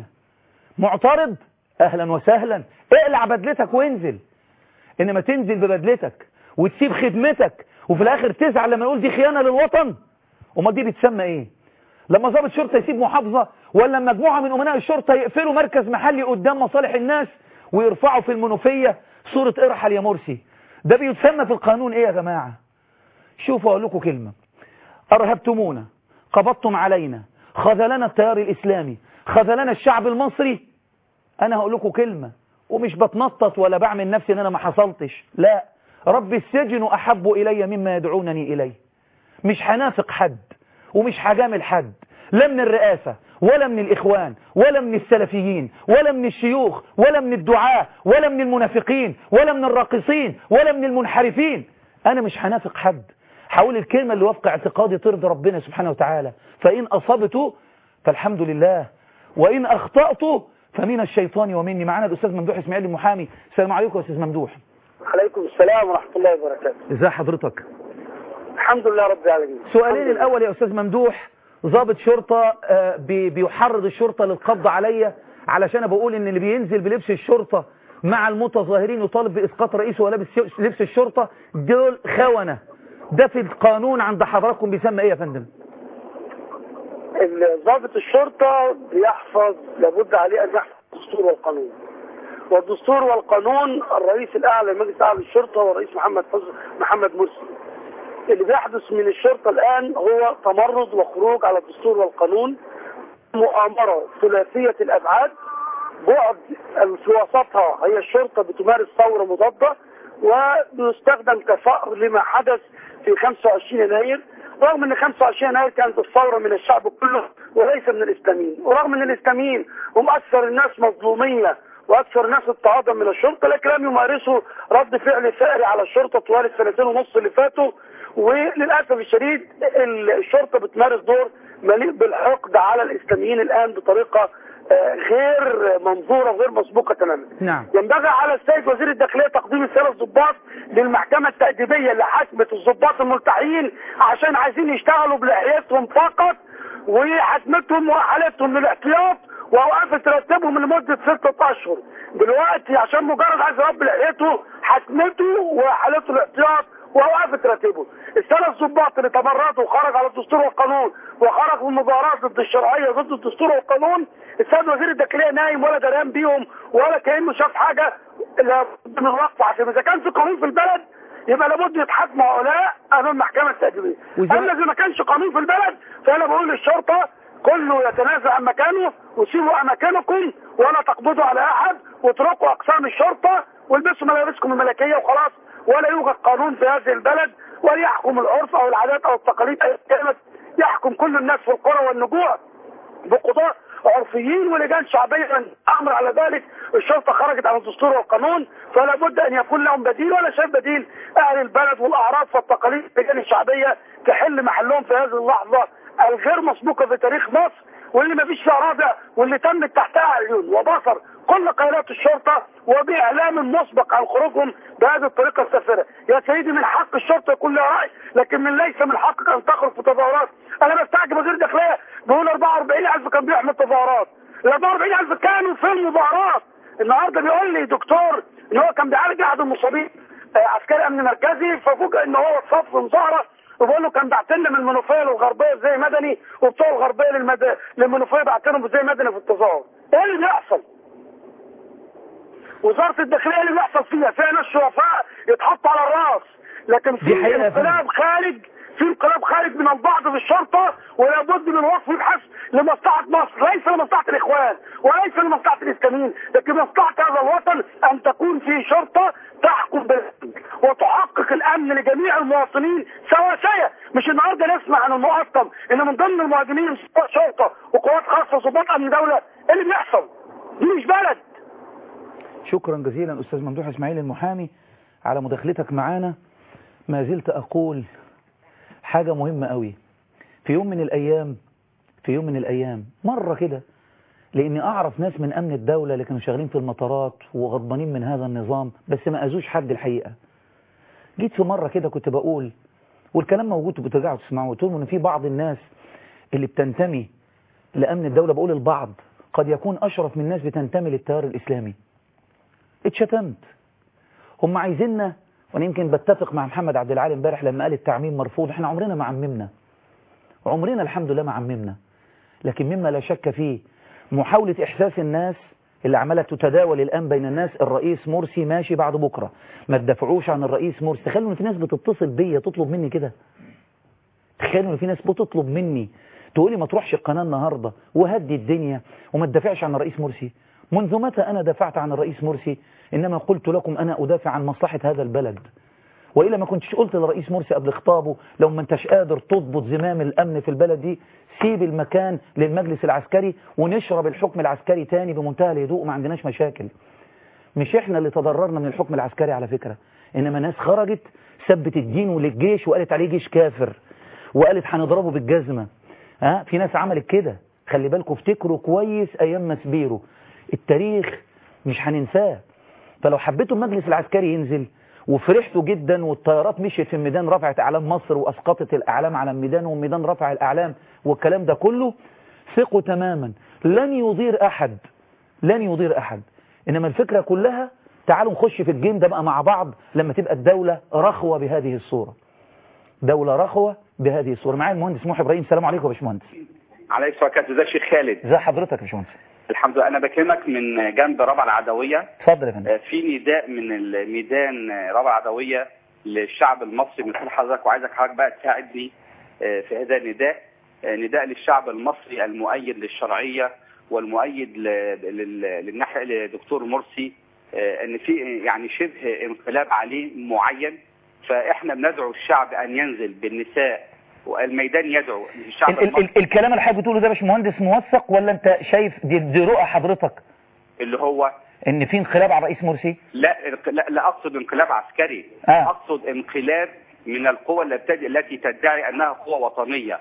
معترض اهلا وسهلا اقلع بدلتك وانزل انما تنزل ببدلتك وتسيب خدمتك وفي الاخر تزعل لما نقول دي خيانة للوطن وما دي بتسمى ايه لما ضابط شرطة يسيب محافظة ولا مجموعة من أمناء الشرطة يقفلوا مركز محلي قدام مصالح الناس ويرفعوا في المنوفية صورة ارحل يا مرسي ده بيتسمى في القانون ايه يا جماعة شوفوا اقول لكم كلمة ارهبتمونا قبضتم علينا خذلنا التيار الاسلامي خذلنا الشعب المصري انا هقول لكم كلمة ومش بتنطط ولا بعمل نفسي ان انا ما حصلتش لا رب السجن احب الي مما يدعونني اليه مش هنافق حد ومش هجامل حد لا من الرئاسة ولا من الإخوان ولا من السلفيين ولا من الشيوخ ولا من الدعاة ولا من المنافقين ولا من الراقصين ولا من المنحرفين أنا مش هنافق حد حاول الكلمة اللي وفق اعتقادي ترضي ربنا سبحانه وتعالى فإن أصبت فالحمد لله وإن أخطأت فمن الشيطان ومني معنا الأستاذ ممدوح إسماعيل المحامي السلام عليكم يا أستاذ ممدوح عليكم السلام ورحمة الله وبركاته ازي حضرتك الحمد لله رب العالمين سؤالين الأول يا أستاذ ممدوح ضابط شرطة بيحرض الشرطة للقبض عليا علشان أنا بقول ان اللي بينزل بلبس الشرطة مع المتظاهرين يطالب بإسقاط رئيسه ولابس لبس الشرطة دول خونة ده في القانون عند حضراتكم بيسمى ايه يا فندم ضابط الشرطة بيحفظ لابد عليه أن يحفظ الدستور والقانون والدستور والقانون الرئيس الأعلى لمجلس أعلى الشرطة والرئيس محمد حسن محمد مرسي اللي بيحدث من الشرطة الآن هو تمرد وخروج على الدستور والقانون مؤامرة ثلاثية الأبعاد بعد في وسطها هي الشرطة بتمارس ثورة مضادة وبيستخدم كفأر لما حدث في 25 يناير رغم ان 25 يناير كانت الثورة من الشعب كله وليس من الاسلاميين ورغم ان الاسلاميين هم اكثر الناس مظلومية واكثر الناس اضطهادا من الشرطة لكن لم يمارسوا رد فعل ثائري على الشرطة طوال السنتين ونص اللي فاتوا وللأسف الشديد الشرطة بتمارس دور مليء بالحقد على الإسلاميين الآن بطريقة غير منظورة وغير مسبوقة تماما نعم ينبغي على السيد وزير الداخلية تقديم الثلاث ضباط للمحكمة التأديبية اللي حكمت الضباط الملتحيين عشان عايزين يشتغلوا بلحيتهم فقط وحكمتهم وحالتهم للاحتياط ووقفت ترتبهم لمدة ستة أشهر دلوقتي عشان مجرد عايز يربي لحيته حكمته وحالته الاحتياط ووقفت ترتبه الثلاث ضباط اللي تمردوا وخرج على الدستور والقانون وخرج من مظاهرات ضد الشرعيه ضد الدستور والقانون السيد وزير الداخليه نايم ولا دريان بيهم ولا كانه شاف حاجه لابد من وقفه عشان اذا كان في قانون في البلد يبقى لابد يتحاكموا هؤلاء امام محكمه تاديبيه اما اذا ما كانش قانون في البلد فانا بقول للشرطه كله يتنازل عن مكانه وسيبوا اماكنكم ولا تقبضوا على احد واتركوا اقسام الشرطه والبسوا ملابسكم الملكيه وخلاص ولا يوجد قانون في هذه البلد وليحكم العرف او العادات او التقاليد اي كانت يحكم كل الناس في القرى والنجوع بقضاء عرفيين ولجان شعبيه امر على ذلك الشرطه خرجت عن الدستور والقانون فلا بد ان يكون لهم بديل ولا شايف بديل اهل البلد والاعراف والتقاليد اللجان الشعبيه تحل محلهم في هذه اللحظه الغير مسبوقه في تاريخ مصر واللي ما فيش فيها رادع واللي تم تحتها عيون وبصر كل قيادات الشرطه وباعلام مسبق عن خروجهم بهذه الطريقه السافره يا سيدي من حق الشرطه يكون لها راي لكن من ليس من حقك ان تخرج في تظاهرات انا بستعجب وزير الداخليه بيقول 44000 كان بيحمل تظاهرات ال 44000 كانوا في المظاهرات النهارده بيقول لي دكتور ان هو كان بيعالج احد المصابين آه، عسكري امن مركزي ففوجئ ان هو اتصاب في مظاهره وبقول له كان بعت لنا من المنوفيه للغربيه زي مدني وبتوع الغربيه للمد... للمنوفيه بعت لهم زي مدني في التظاهر ايه اللي بيحصل؟ وزاره الداخليه اللي بيحصل فيها فيها ناس شرفاء يتحط على الراس لكن دي في حقيقة يا انقلاب خارج في انقلاب خارج من البعض في الشرطه ولا بد من وقف الحث لمصلحه مصر ليس لمصلحه الاخوان وليس لمصلحه الاسلاميين لكن مصلحه هذا الوطن ان تكون في شرطه تحكم بالامن وتحقق الامن لجميع المواطنين سواسيه مش النهارده نسمع عن المقطم ان من ضمن المهاجمين شرطه وقوات خاصه وضباط امن دوله ايه اللي بيحصل؟ دي مش بلد شكرا جزيلا أستاذ ممدوح إسماعيل المحامي على مداخلتك معانا ما زلت أقول حاجة مهمة قوي في يوم من الأيام في يوم من الأيام مرة كده لأني أعرف ناس من أمن الدولة اللي كانوا شغالين في المطارات وغضبانين من هذا النظام بس ما أذوش حد الحقيقة جيت في مرة كده كنت بقول والكلام موجود بترجعوا تسمعوه قلت لهم إن في بعض الناس اللي بتنتمي لأمن الدولة بقول البعض قد يكون أشرف من ناس بتنتمي للتيار الإسلامي اتشتمت هم عايزيننا وانا يمكن بتفق مع محمد عبد العالي امبارح لما قال التعميم مرفوض احنا عمرنا ما عممنا عمرنا الحمد لله ما عممنا لكن مما لا شك فيه محاولة إحساس الناس اللي عمالة تتداول الآن بين الناس الرئيس مرسي ماشي بعد بكرة ما تدافعوش عن الرئيس مرسي تخيلوا إن في ناس بتتصل بيا تطلب مني كده تخيلوا إن في ناس بتطلب مني تقولي ما تروحش القناة النهاردة وهدي الدنيا وما تدافعش عن الرئيس مرسي منذ متى أنا دافعت عن الرئيس مرسي إنما قلت لكم أنا أدافع عن مصلحة هذا البلد وإلا ما كنتش قلت للرئيس مرسي قبل خطابه لو ما انتش قادر تضبط زمام الأمن في البلد دي سيب المكان للمجلس العسكري ونشرب الحكم العسكري تاني بمنتهى الهدوء ما عندناش مشاكل مش احنا اللي تضررنا من الحكم العسكري على فكرة إنما ناس خرجت ثبت الدين للجيش وقالت عليه جيش كافر وقالت هنضربه بالجزمة ها في ناس عملت كده خلي بالكم افتكروا كويس أيام مسبيرو التاريخ مش هننساه فلو حبيتوا المجلس العسكري ينزل وفرحتوا جدا والطيارات مشيت في الميدان رفعت اعلام مصر واسقطت الاعلام على الميدان والميدان رفع الاعلام والكلام ده كله ثقوا تماما لن يضير احد لن يضير احد انما الفكره كلها تعالوا نخش في الجيم ده بقى مع بعض لما تبقى الدوله رخوه بهذه الصوره دوله رخوه بهذه الصوره معايا المهندس محي ابراهيم السلام عليكم يا باشمهندس عليك السلام عليكم ازيك شيخ خالد ازي حضرتك يا باشمهندس الحمد لله انا بكلمك من جنب رابعه العدويه اتفضل يا فندم في نداء من الميدان رابعه العدويه للشعب المصري من خلال حضرتك وعايزك حضرتك بقى تساعدني في هذا النداء نداء للشعب المصري المؤيد للشرعيه والمؤيد للناحيه لدكتور مرسي ان في يعني شبه انقلاب عليه معين فاحنا بندعو الشعب ان ينزل بالنساء والميدان يدعو الشعب ال ال ال الكلام اللي حضرتك بتقوله ده يا باشمهندس موثق ولا انت شايف دي, دي رؤى حضرتك اللي هو ان في انقلاب على الرئيس مرسي لا لا, لا اقصد انقلاب عسكري آه. اقصد انقلاب من القوى التي التي تدعي انها قوى وطنيه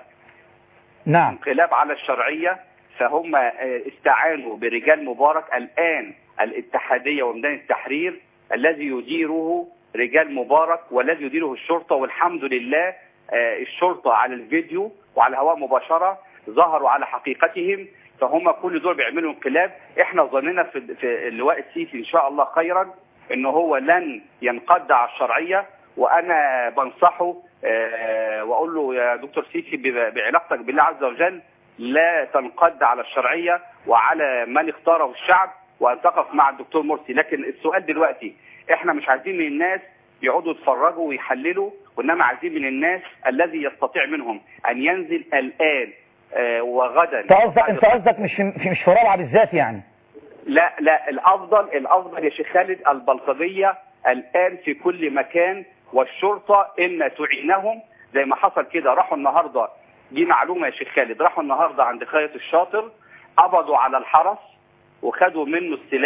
نعم انقلاب على الشرعيه فهم استعانوا برجال مبارك الان الاتحاديه وميدان التحرير الذي يديره رجال مبارك والذي يديره الشرطه والحمد لله الشرطة على الفيديو وعلى الهواء مباشرة ظهروا على حقيقتهم فهم كل دول بيعملوا انقلاب احنا ظننا في, في اللواء السيسي ان شاء الله خيرا ان هو لن ينقض على الشرعية وانا بنصحه اه واقول له يا دكتور سيسي بعلاقتك بالله عز وجل لا تنقض على الشرعية وعلى من اختاره الشعب وان تقف مع الدكتور مرسي لكن السؤال دلوقتي احنا مش عايزين من الناس يقعدوا يتفرجوا ويحللوا وانما عايزين من الناس الذي يستطيع منهم ان ينزل الان آه وغدا انت قصدك انت قصدك مش في مش في رابعه بالذات يعني لا لا الافضل الافضل يا شيخ خالد البلطجيه الان في كل مكان والشرطه ان تعينهم زي ما حصل كده راحوا النهارده دي معلومه يا شيخ خالد راحوا النهارده عند خيط الشاطر قبضوا على الحرس وخدوا منه السلاح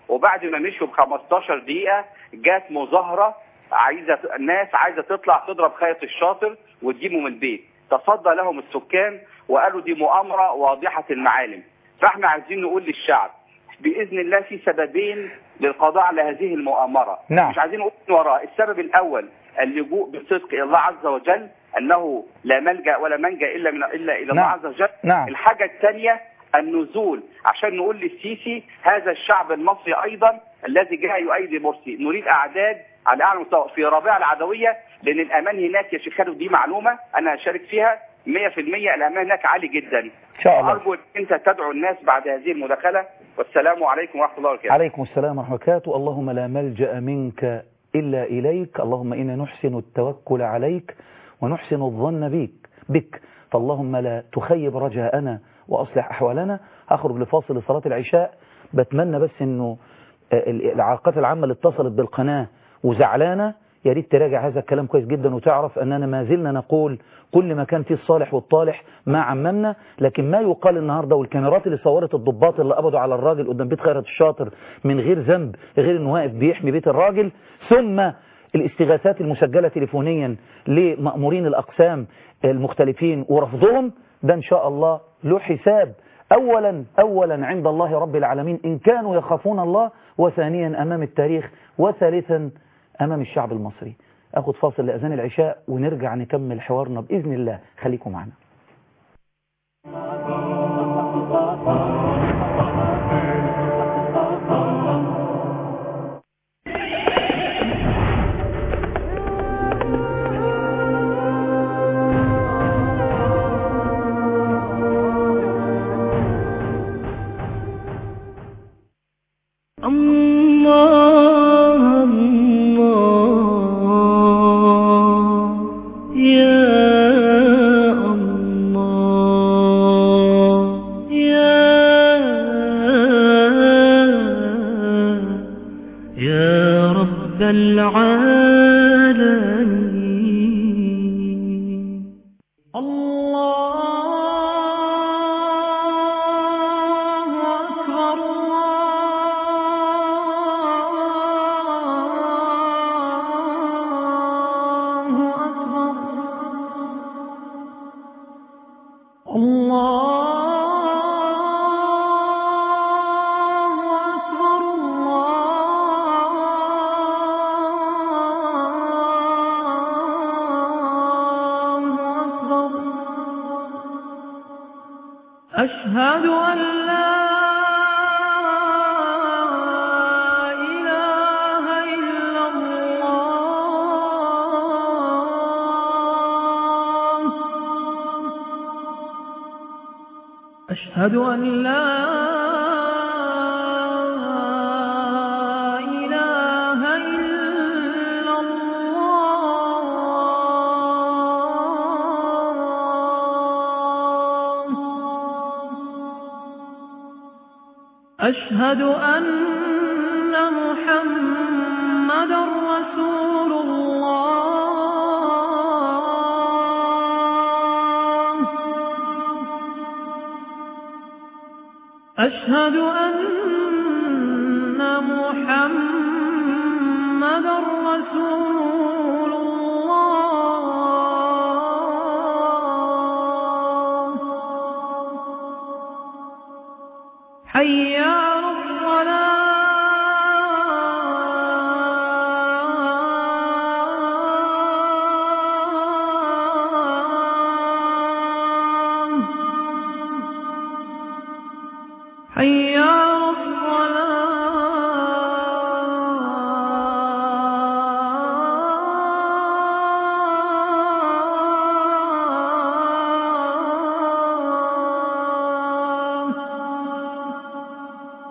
وبعد ما مشوا ب 15 دقيقه جات مظاهره عايزه الناس عايزه تطلع تضرب خيط الشاطر وتجيبه من البيت تصدى لهم السكان وقالوا دي مؤامره واضحه المعالم فاحنا عايزين نقول للشعب باذن الله في سببين للقضاء على هذه المؤامره نعم. مش عايزين نقول وراء السبب الاول اللجوء بصدق الى الله عز وجل انه لا ملجا ولا منجا الا من الا الى الله نعم. عز وجل نعم. الحاجه الثانيه النزول عشان نقول للسيسي هذا الشعب المصري ايضا الذي جاء يؤيد مرسي نريد اعداد على اعلى مستوى في رابعه العدويه لان الامان هناك يا شيخ خالد دي معلومه انا هشارك فيها 100% الامان هناك عالي جدا إن شاء الله ارجو ان انت تدعو الناس بعد هذه المداخله والسلام عليكم ورحمه الله وبركاته عليكم السلام ورحمة الله وبركاته اللهم لا ملجأ منك إلا إليك اللهم إنا نحسن التوكل عليك ونحسن الظن بك بك فاللهم لا تخيب رجاءنا وأصلح أحوالنا أخرج لفاصل لصلاة العشاء بتمنى بس أنه آه، العلاقات العامة اللي اتصلت بالقناة وزعلانة يا ريت تراجع هذا الكلام كويس جدا وتعرف أننا ما زلنا نقول كل ما كان فيه الصالح والطالح ما عممنا لكن ما يقال النهاردة والكاميرات اللي صورت الضباط اللي قبضوا على الراجل قدام بيت خيرت الشاطر من غير ذنب غير انه واقف بيحمي بيت الراجل ثم الاستغاثات المسجلة تليفونيا لمأمورين الأقسام المختلفين ورفضهم ده إن شاء الله له حساب أولا أولا عند الله رب العالمين إن كانوا يخافون الله وثانيا أمام التاريخ وثالثا أمام الشعب المصري أخذ فاصل لأذان العشاء ونرجع نكمل حوارنا بإذن الله خليكم معنا الله الله يا الله يا يا رب العالمين الله أكبر الله أكبر الله أكبر الله أكبر أشهد أن لا إله إلا الله أشهد أن لا إله إلا الله أشهد أن محمد رسول الله أشهد أن محمد رسول الله حي على الصلاة حي على الصلاة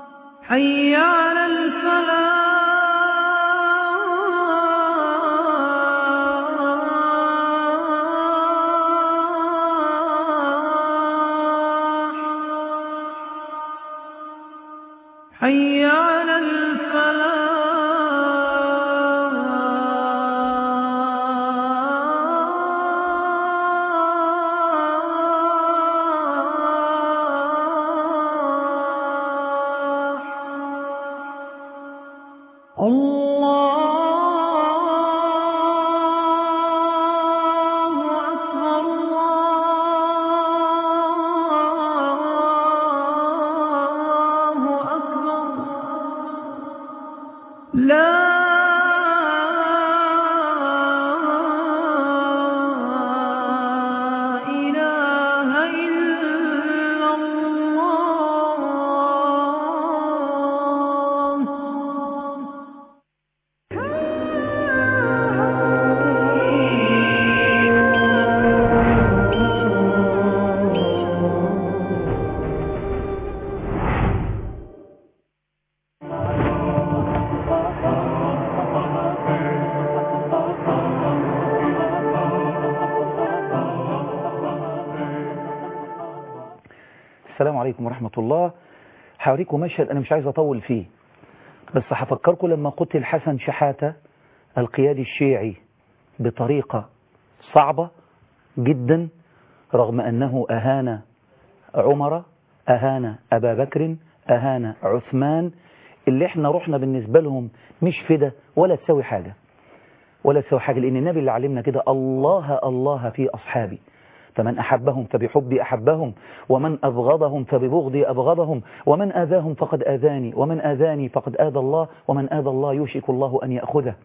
السلام عليكم ورحمة الله هوريكم مشهد أنا مش عايز أطول فيه بس هفكركم لما قتل حسن شحاتة القيادي الشيعي بطريقة صعبة جدا رغم أنه أهان عمر أهان أبا بكر أهان عثمان اللي احنا رحنا بالنسبة لهم مش فدا ولا تسوي حاجة ولا تسوي حاجة لأن النبي اللي علمنا كده الله الله في أصحابي فمن أحبهم فبحبي أحبهم ومن أبغضهم فببغضي أبغضهم ومن آذاهم فقد آذاني ومن آذاني فقد آذى الله ومن آذى الله يوشك الله أن يأخذه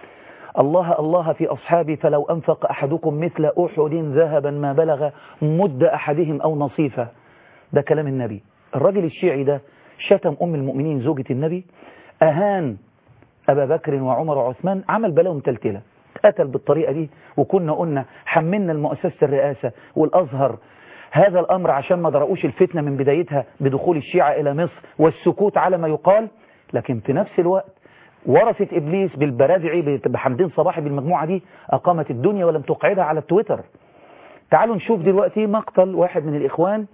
الله الله في أصحابي فلو أنفق أحدكم مثل أحد ذهبا ما بلغ مد أحدهم أو نصيفه ده كلام النبي الراجل الشيعي ده شتم أم المؤمنين زوجة النبي أهان أبا بكر وعمر وعثمان عمل بلاهم تلتلة قتل بالطريقة دي وكنا قلنا حملنا المؤسسة الرئاسة والأزهر هذا الأمر عشان ما درأوش الفتنة من بدايتها بدخول الشيعة إلى مصر والسكوت على ما يقال لكن في نفس الوقت ورثت إبليس بالبرادعي بحمدين صباحي بالمجموعة دي أقامت الدنيا ولم تقعدها على التويتر تعالوا نشوف دلوقتي مقتل واحد من الإخوان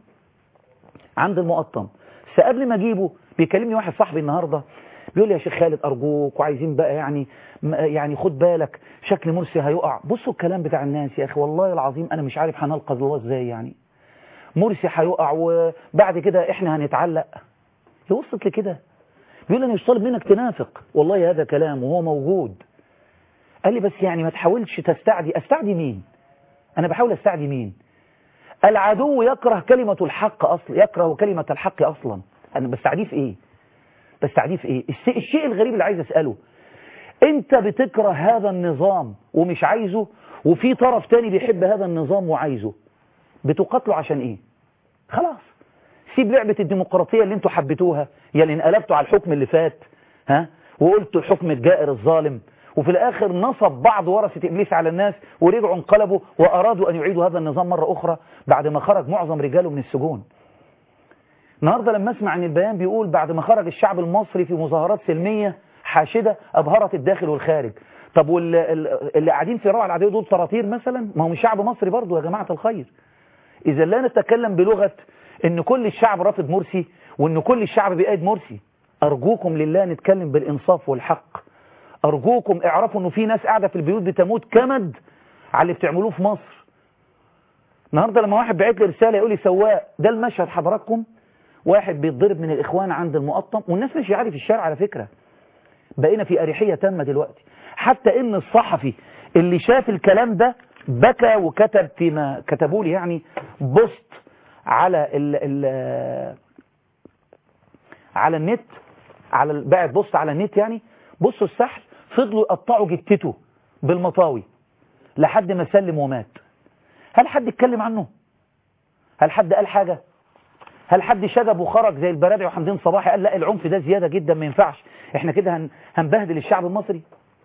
عند المقطم فقبل ما اجيبه بيكلمني واحد صاحبي النهارده بيقول لي يا شيخ خالد ارجوك وعايزين بقى يعني يعني خد بالك شكل مرسي هيقع بصوا الكلام بتاع الناس يا اخي والله العظيم انا مش عارف هنلقى الله ازاي يعني مرسي هيقع وبعد كده احنا هنتعلق هي وصلت لكده بيقول انا مش طالب منك تنافق والله هذا كلام وهو موجود قال لي بس يعني ما تحاولش تستعدي استعدي مين انا بحاول استعدي مين العدو يكره كلمة الحق أصلا يكره كلمة الحق أصلا أنا بستعديه في إيه بستعديه في إيه الشيء, الشيء الغريب اللي عايز أسأله أنت بتكره هذا النظام ومش عايزه وفي طرف تاني بيحب هذا النظام وعايزه بتقاتله عشان إيه خلاص سيب لعبة الديمقراطية اللي انتوا حبيتوها يا اللي انقلبتوا على الحكم اللي فات ها وقلتوا الحكم الجائر الظالم وفي الآخر نصب بعض ورثة إبليس على الناس ورجعوا انقلبوا وأرادوا أن يعيدوا هذا النظام مرة أخرى بعد ما خرج معظم رجاله من السجون النهاردة لما اسمع عن البيان بيقول بعد ما خرج الشعب المصري في مظاهرات سلمية حاشدة أبهرت الداخل والخارج طب واللي قاعدين في روعة العادية دول طراطير مثلا ما هو مش شعب مصري برضه يا جماعة الخير إذا لا نتكلم بلغة إن كل الشعب رافض مرسي وإن كل الشعب بيأيد مرسي أرجوكم لله نتكلم بالإنصاف والحق أرجوكم اعرفوا إنه في ناس قاعدة في البيوت بتموت كمد على اللي بتعملوه في مصر النهاردة لما واحد بعت لي رسالة يقول لي سواق ده المشهد حضراتكم واحد بيتضرب من الإخوان عند المقطم والناس مش عارف الشارع على فكرة بقينا في أريحية تامة دلوقتي حتى إن الصحفي اللي شاف الكلام ده بكى وكتب فيما كتبوا لي يعني بوست على ال ال على النت على باعت بوست على النت يعني بصوا السحل فضلوا يقطعوا جتته بالمطاوي لحد ما سلم ومات هل حد اتكلم عنه هل حد قال حاجة هل حد شجب وخرج زي البرادعي وحمدين صباحي قال لا العنف ده زيادة جدا ما ينفعش احنا كده هن هنبهدل الشعب المصري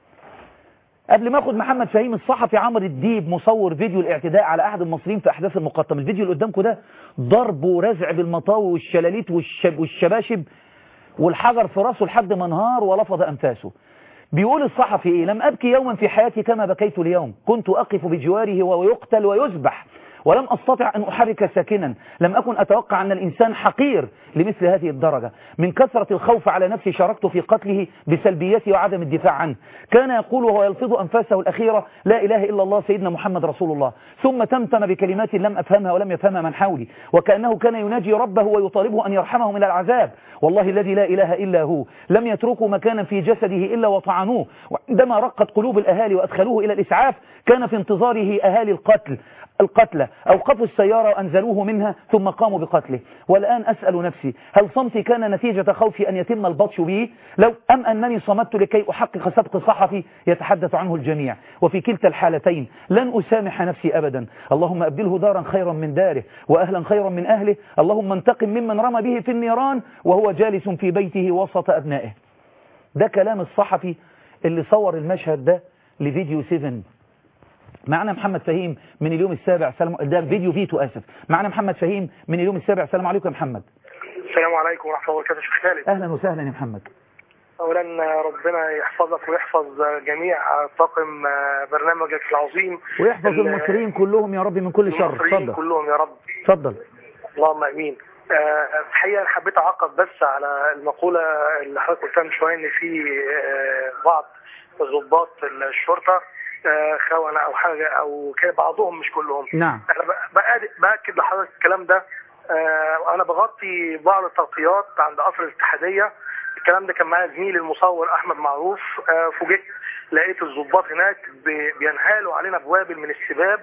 قبل ما اخد محمد فهيم الصحفي عمرو الديب مصور فيديو الاعتداء على احد المصريين في احداث المقطم الفيديو اللي قدامكم ده ضرب ورزع بالمطاوي والشلاليت والشب والشباشب والحجر في راسه لحد ما انهار ولفظ انفاسه بيقول الصحفي ايه لم ابكي يوما في حياتي كما بكيت اليوم كنت اقف بجواره وهو يقتل ويذبح ولم أستطع أن أحرك ساكنا لم أكن أتوقع أن الإنسان حقير لمثل هذه الدرجة من كثرة الخوف على نفسي شاركت في قتله بسلبيته وعدم الدفاع عنه كان يقول وهو يلفظ أنفاسه الأخيرة لا إله إلا الله سيدنا محمد رسول الله ثم تمتم بكلمات لم أفهمها ولم يفهمها من حولي وكأنه كان يناجي ربه ويطالبه أن يرحمه من العذاب والله الذي لا إله إلا هو لم يتركوا مكانا في جسده إلا وطعنوه وعندما رقت قلوب الأهالي وأدخلوه إلى الإسعاف كان في انتظاره أهالي القتل القتلى أوقفوا السيارة وأنزلوه منها ثم قاموا بقتله والآن أسأل نفسي هل صمتي كان نتيجة خوفي أن يتم البطش بي لو أم أنني صمت لكي أحقق سبق صحفي يتحدث عنه الجميع وفي كلتا الحالتين لن أسامح نفسي أبدا اللهم أبدله دارا خيرا من داره وأهلا خيرا من أهله اللهم انتقم ممن رمى به في النيران وهو جالس في بيته وسط أبنائه ده كلام الصحفي اللي صور المشهد ده لفيديو 7 معنا محمد فهيم من اليوم السابع سلام ده فيديو فيتو اسف معنا محمد فهيم من اليوم السابع السلام عليكم يا محمد السلام عليكم ورحمه الله وبركاته شيخ خالد اهلا وسهلا يا محمد اولا ربنا يحفظك ويحفظ جميع طاقم برنامجك العظيم ويحفظ المصريين كلهم يا رب من كل شر المصريين اتفضل كلهم يا رب اتفضل اللهم امين آه، الحقيقه انا حبيت اعقب بس على المقوله اللي حضرتك قلتها من شويه ان في آه، بعض ضباط الشرطه آه، خونه او حاجه او كده بعضهم مش كلهم نعم انا بأ- بأ- باكد لحضرتك الكلام ده آه، وانا بغطي بعض التغطيات عند قصر الاتحاديه الكلام ده كان معايا زميلي المصور احمد معروف آه، فوجئت لقيت الضباط هناك بي- بينهالوا علينا بوابل من السباب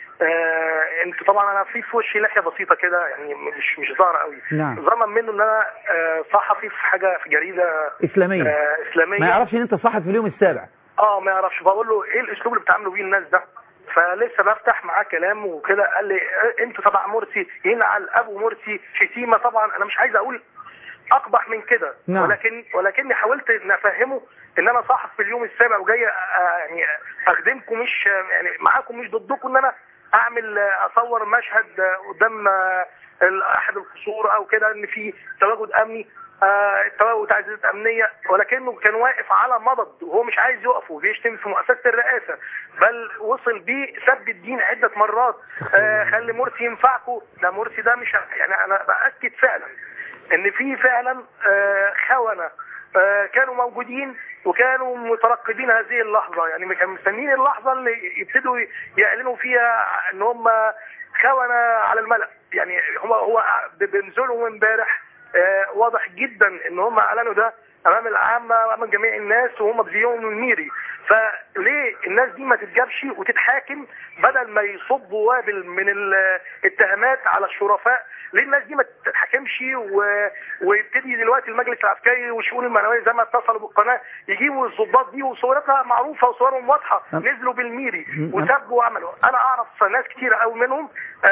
آه انت طبعا انا في في وشي لحيه بسيطه كده يعني مش مش ظاهره قوي نعم. ظنا منه ان انا آه صحفي في حاجه في جريده إسلامية آه اسلاميه ما يعرفش ان انت صحفي في اليوم السابع اه ما يعرفش بقول له ايه الاسلوب اللي بتعاملوا بيه الناس ده فلسه بفتح معاه كلام وكده قال لي إيه انتوا تبع مرسي ينعل ابو مرسي شتيمه طبعا انا مش عايز اقول اقبح من كده نعم. ولكن ولكني حاولت ان افهمه ان انا صاحب في اليوم السابع وجاي آه، يعني اخدمكم مش يعني معاكم مش ضدكم ان انا اعمل آه، اصور مشهد آه، قدام آه، ال- احد القصور او كده ان في تواجد امني آه، التواجد تعزيزات امنيه ولكنه كان واقف على مضض وهو مش عايز يقف وبيشتم في مؤسسه الرئاسه بل وصل بيه سب الدين عده مرات آه، خلي مرسي ينفعكم ده مرسي ده مش يعني انا باكد فعلا ان في فعلا آه، خونه آه، كانوا موجودين وكانوا مترقبين هذه اللحظه يعني كانوا مستنيين اللحظه اللي يبتدوا يعلنوا فيها ان هم خونه على الملأ يعني هو هو بنزولهم امبارح آه، واضح جدا ان هم اعلنوا ده امام العامه امام جميع الناس وهم بزيهم الميري فليه الناس دي ما تتجابش وتتحاكم بدل ما يصبوا وابل من الاتهامات على الشرفاء ليه الناس دي ما تتحكمش و... ويبتدي دلوقتي المجلس العسكري والشؤون المعنويه زي ما اتصلوا بالقناه يجيبوا الضباط دي وصورتها معروفه وصورهم واضحه أم- نزلوا بالميري أم- وسبوا وعملوا انا اعرف ناس كتير قوي منهم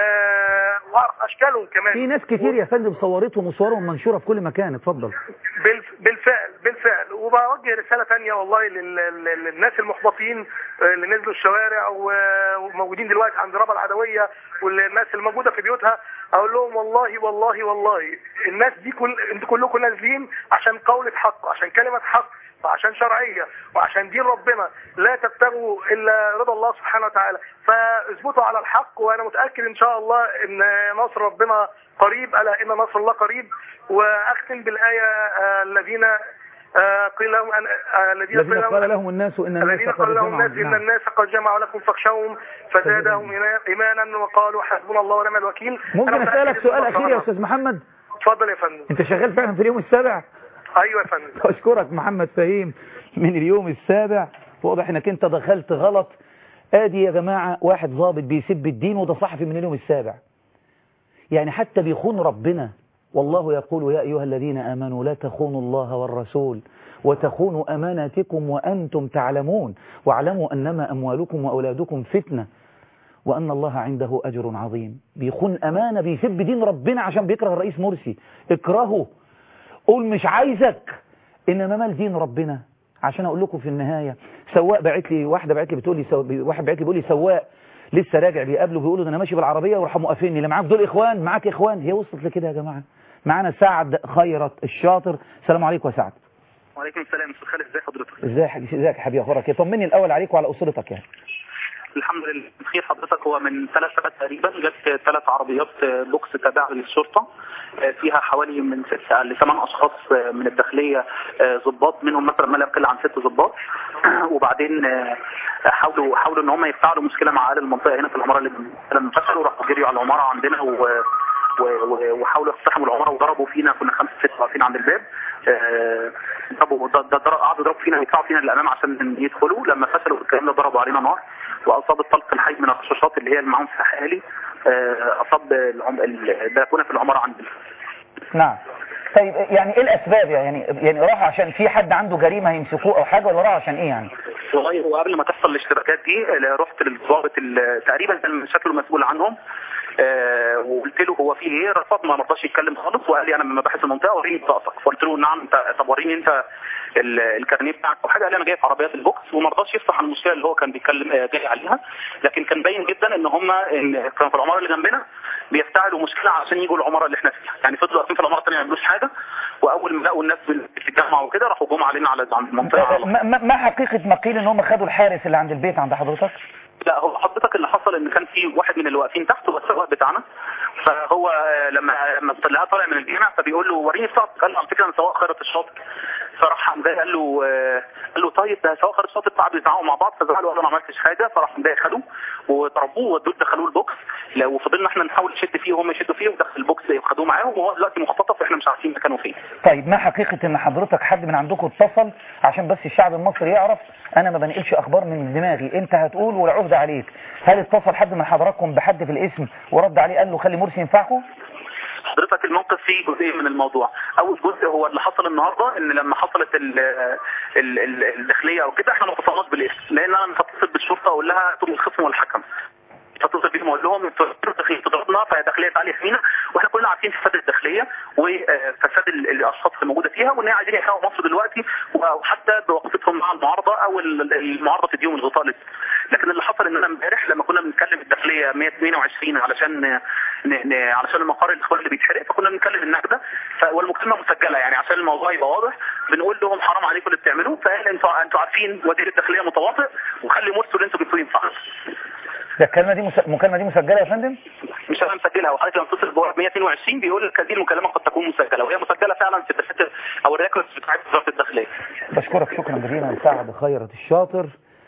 آه واعرف اشكالهم كمان في ناس كتير يا فندم صورتهم وصورهم منشورة في كل مكان اتفضل بالف- بالفعل بالفعل وبوجه رساله تانية والله لل- لل- للناس المحبطين آه، اللي نزلوا الشوارع و- وموجودين دلوقتي عند ربا العدويه والناس الموجوده في بيوتها اقول لهم والله والله والله الناس دي كل انتوا كلكم نازلين عشان قولة حق وعشان كلمه حق وعشان شرعيه وعشان دين ربنا لا تبتغوا الا رضا الله سبحانه وتعالى فاثبتوا على الحق وانا متاكد ان شاء الله ان نصر ربنا قريب الا ان نصر الله قريب واختم بالايه آه، الذين آه، قيل لهم أن- آه، الذين الذين قيل قال لهم الناس ان الناس الذين قد قال لهم جمعوا الناس ان نعم. الناس قد جمعوا لكم فاخشوهم فزادهم ايمانا وقالوا حسبنا الله ونعم الوكيل ممكن أنا اسالك متأكد سؤال إن اخير يا الله استاذ محمد اتفضل يا فندم انت شغال فعلا في اليوم السابع ايوه يا فندم اشكرك محمد فهيم من اليوم السابع واضح انك انت دخلت غلط ادي يا جماعة واحد ضابط بيسب الدين وده صحفي من اليوم السابع يعني حتى بيخون ربنا والله يقول يا أيها الذين آمنوا لا تخونوا الله والرسول وتخونوا أماناتكم وأنتم تعلمون واعلموا أنما أموالكم وأولادكم فتنة وأن الله عنده أجر عظيم بيخون أمانة بيسب دين ربنا عشان بيكره الرئيس مرسي اكرهه قول مش عايزك إنما مال دين ربنا عشان أقول لكم في النهاية سواق بعت لي واحدة بعت لي بتقول لي سو... واحد بعت لي بيقول لي سواق لسه راجع بيقابله بيقولوا ده انا ماشي بالعربيه وراحوا موقفيني اللي معاك دول اخوان معاك اخوان هي وصلت لكده يا جماعه معانا سعد خيرت الشاطر السلام عليكم يا سعد وعليكم السلام استاذ خالد ازي حضرتك ازاي يا حبيبي ازيك يا حبيبي اخبارك ايه طمني الاول عليك وعلى اسرتك يعني الحمد لله بخير حضرتك هو من ثلاث سنوات تقريبا جت ثلاث عربيات بوكس تابعه للشرطه فيها حوالي من ست لثمان اشخاص من الداخليه ضباط منهم مثلا ما لا يقل عن ست ضباط وبعدين حاولوا حاولوا ان هم يفتعلوا مشكله مع اهل المنطقه هنا في العماره اللي لما فشلوا راحوا جريوا على العماره عندنا و وحاولوا يقتحموا العماره وضربوا فينا كنا خمسه سته واقفين عند الباب ضربوا قعدوا يضربوا فينا ويدفعوا فينا للامام عشان يدخلوا لما فشلوا الكلام ده ضربوا علينا نار واصاب الطلق الحي من الرشاشات اللي هي اللي معاهم سلاح آلي اصاب البلكونه في العماره عندنا نعم طيب يعني ايه الاسباب يعني يعني راح عشان في حد عنده جريمه هيمسكوه او حاجه ولا راح عشان ايه يعني والله هو قبل ما تحصل الاشتباكات دي رحت للضابط تقريبا كان شكله مسؤول عنهم آه وقلت له هو في ايه رفض ما رضاش يتكلم خالص وقال لي انا من مباحث المنطقه وريني بطاقتك فقلت له نعم انت طب وريني انت الكارنيه بتاعك او حاجه قال لي انا جاي في عربيات البوكس وما رضاش يفتح عن المشكله اللي هو كان بيتكلم آه جاي عليها لكن كان باين جدا ان هم كانوا في العماره اللي جنبنا بيفتعلوا مشكله عشان يجوا العماره اللي احنا فيها يعني فضلوا واقفين في العماره الثانيه ما يعملوش حاجه واول ما لقوا الناس بتتجمع وكده راحوا جم علينا على عند المنطقه على ما, ما حقيقه ما قيل ان هم خدوا الحارس اللي عند البيت عند حضرتك لا هو حضرتك اللي حصل ان كان في واحد من اللي واقفين تحت هو السواق بتاعنا فهو آه، لما لما لقاه طالع من الجامع فبيقول له وريني بطاقتك قال له على فكره انا سواق خيرت الشاطئ فراح قام جاي قال له آه، قال له طيب ده سواق خيرت الشاطئ قعدوا يزعقوا مع بعض فزعلوا قال له انا ما عملتش حاجه فراح قام جاي خدوه وضربوه ودوه دخلوه البوكس لو فضلنا احنا نحاول نشد فيه وهم يشدوا فيه ودخل البوكس خدوه معاهم وهو دلوقتي مختطف واحنا مش عارفين مكانه فين طيب ما حقيقة ان حضرتك حد من عندكم اتصل عشان بس الشعب المصري يعرف انا ما بنقلش اخبار من دماغي انت هتقول والعهد عليك هل اتصل حد من حضراتكم بحد في الاسم ورد عليه قال له خلي مرسي ينفعكم حضرتك الموقف فيه جزئين من الموضوع اول جزء هو اللي حصل النهارده ان لما حصلت ال ال ال الداخليه او كده احنا ما اتصلناش بالاسم لان انا مش هتصل بالشرطه اقول لها انتم الخصم والحكم فاتصل بيهم اقول لهم انتوا الداخليه تضربنا فهي داخليه تعالي يحمينا واحنا كلنا عارفين فساد الداخليه وفساد ال- الاشخاص اللي موجوده فيها وان هي عايزين يحرقوا مصر دلوقتي وحتى بوقفتهم مع المعارضه او ال- المعارضه تديهم الغطاء لسه لكن اللي حصل اننا امبارح لما كنا بنتكلم الداخليه 122 علشان ن... ن... علشان المقر الاخوان اللي بيتحرق فكنا بنتكلم النكده ف... والمكالمه مسجله يعني عشان الموضوع يبقى واضح بنقول لهم حرام عليكم اللي بتعملوه فقال انتوا انتوا عارفين وزير الداخليه متواطئ وخلي مرسي اللي انتوا جبتوه ينفع ده الكلمة دي مس... المكالمة دي مسجلة يا فندم مش انا مسجلها وحضرتك لما تتصل بورق 122 بيقول لك هذه المكالمه قد تكون مسجله وهي مسجله فعلا في الدفاتر او الريكوردز بتاعت وزاره الداخليه بشكرك شكرا جزيلا سعد خيرت الشاطر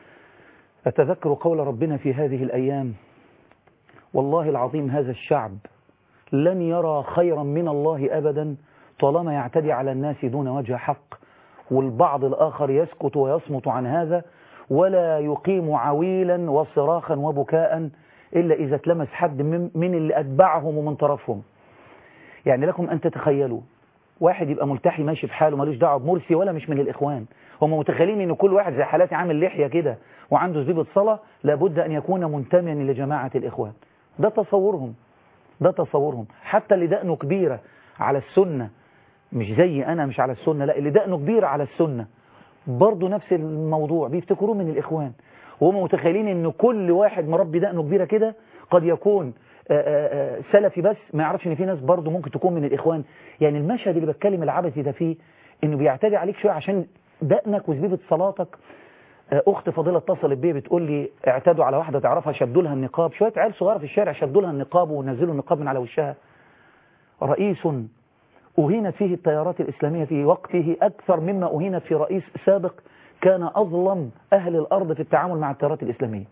أتذكر قول ربنا في هذه الأيام والله العظيم هذا الشعب لن يرى خيرا من الله أبدا طالما يعتدي على الناس دون وجه حق والبعض الآخر يسكت ويصمت عن هذا ولا يقيم عويلا وصراخا وبكاء إلا إذا اتلمس حد من من اللي أتبعهم ومن طرفهم يعني لكم أن تتخيلوا واحد يبقى ملتحي ماشي في حاله ملوش دعوه بمرسي ولا مش من الاخوان هم متخيلين ان كل واحد زي حالاتي عامل لحيه كده وعنده زبيبه صلاه لابد ان يكون منتميا لجماعه الاخوان ده تصورهم ده تصورهم حتى اللي دقنه كبيره على السنه مش زي انا مش على السنه لا اللي دقنه كبيره على السنه برضه نفس الموضوع بيفتكروه من الاخوان وهم متخيلين ان كل واحد مربي دقنه كبيره كده قد يكون آه، آه، آه، سلفي بس ما يعرفش ان في ناس برضه ممكن تكون من الاخوان يعني المشهد اللي بتكلم العبثي ده فيه انه بيعتدي عليك شويه عشان دقنك وزبيبه صلاتك آه، اخت فضيله اتصلت بيا بتقول لي اعتدوا على واحده تعرفها شدوا لها النقاب شويه عيال صغيره في الشارع شدوا لها النقاب ونزلوا النقاب من على وشها رئيس أهينت فيه التيارات الإسلامية في وقته أكثر مما أهينت في رئيس سابق كان أظلم أهل الأرض في التعامل مع التيارات الإسلامية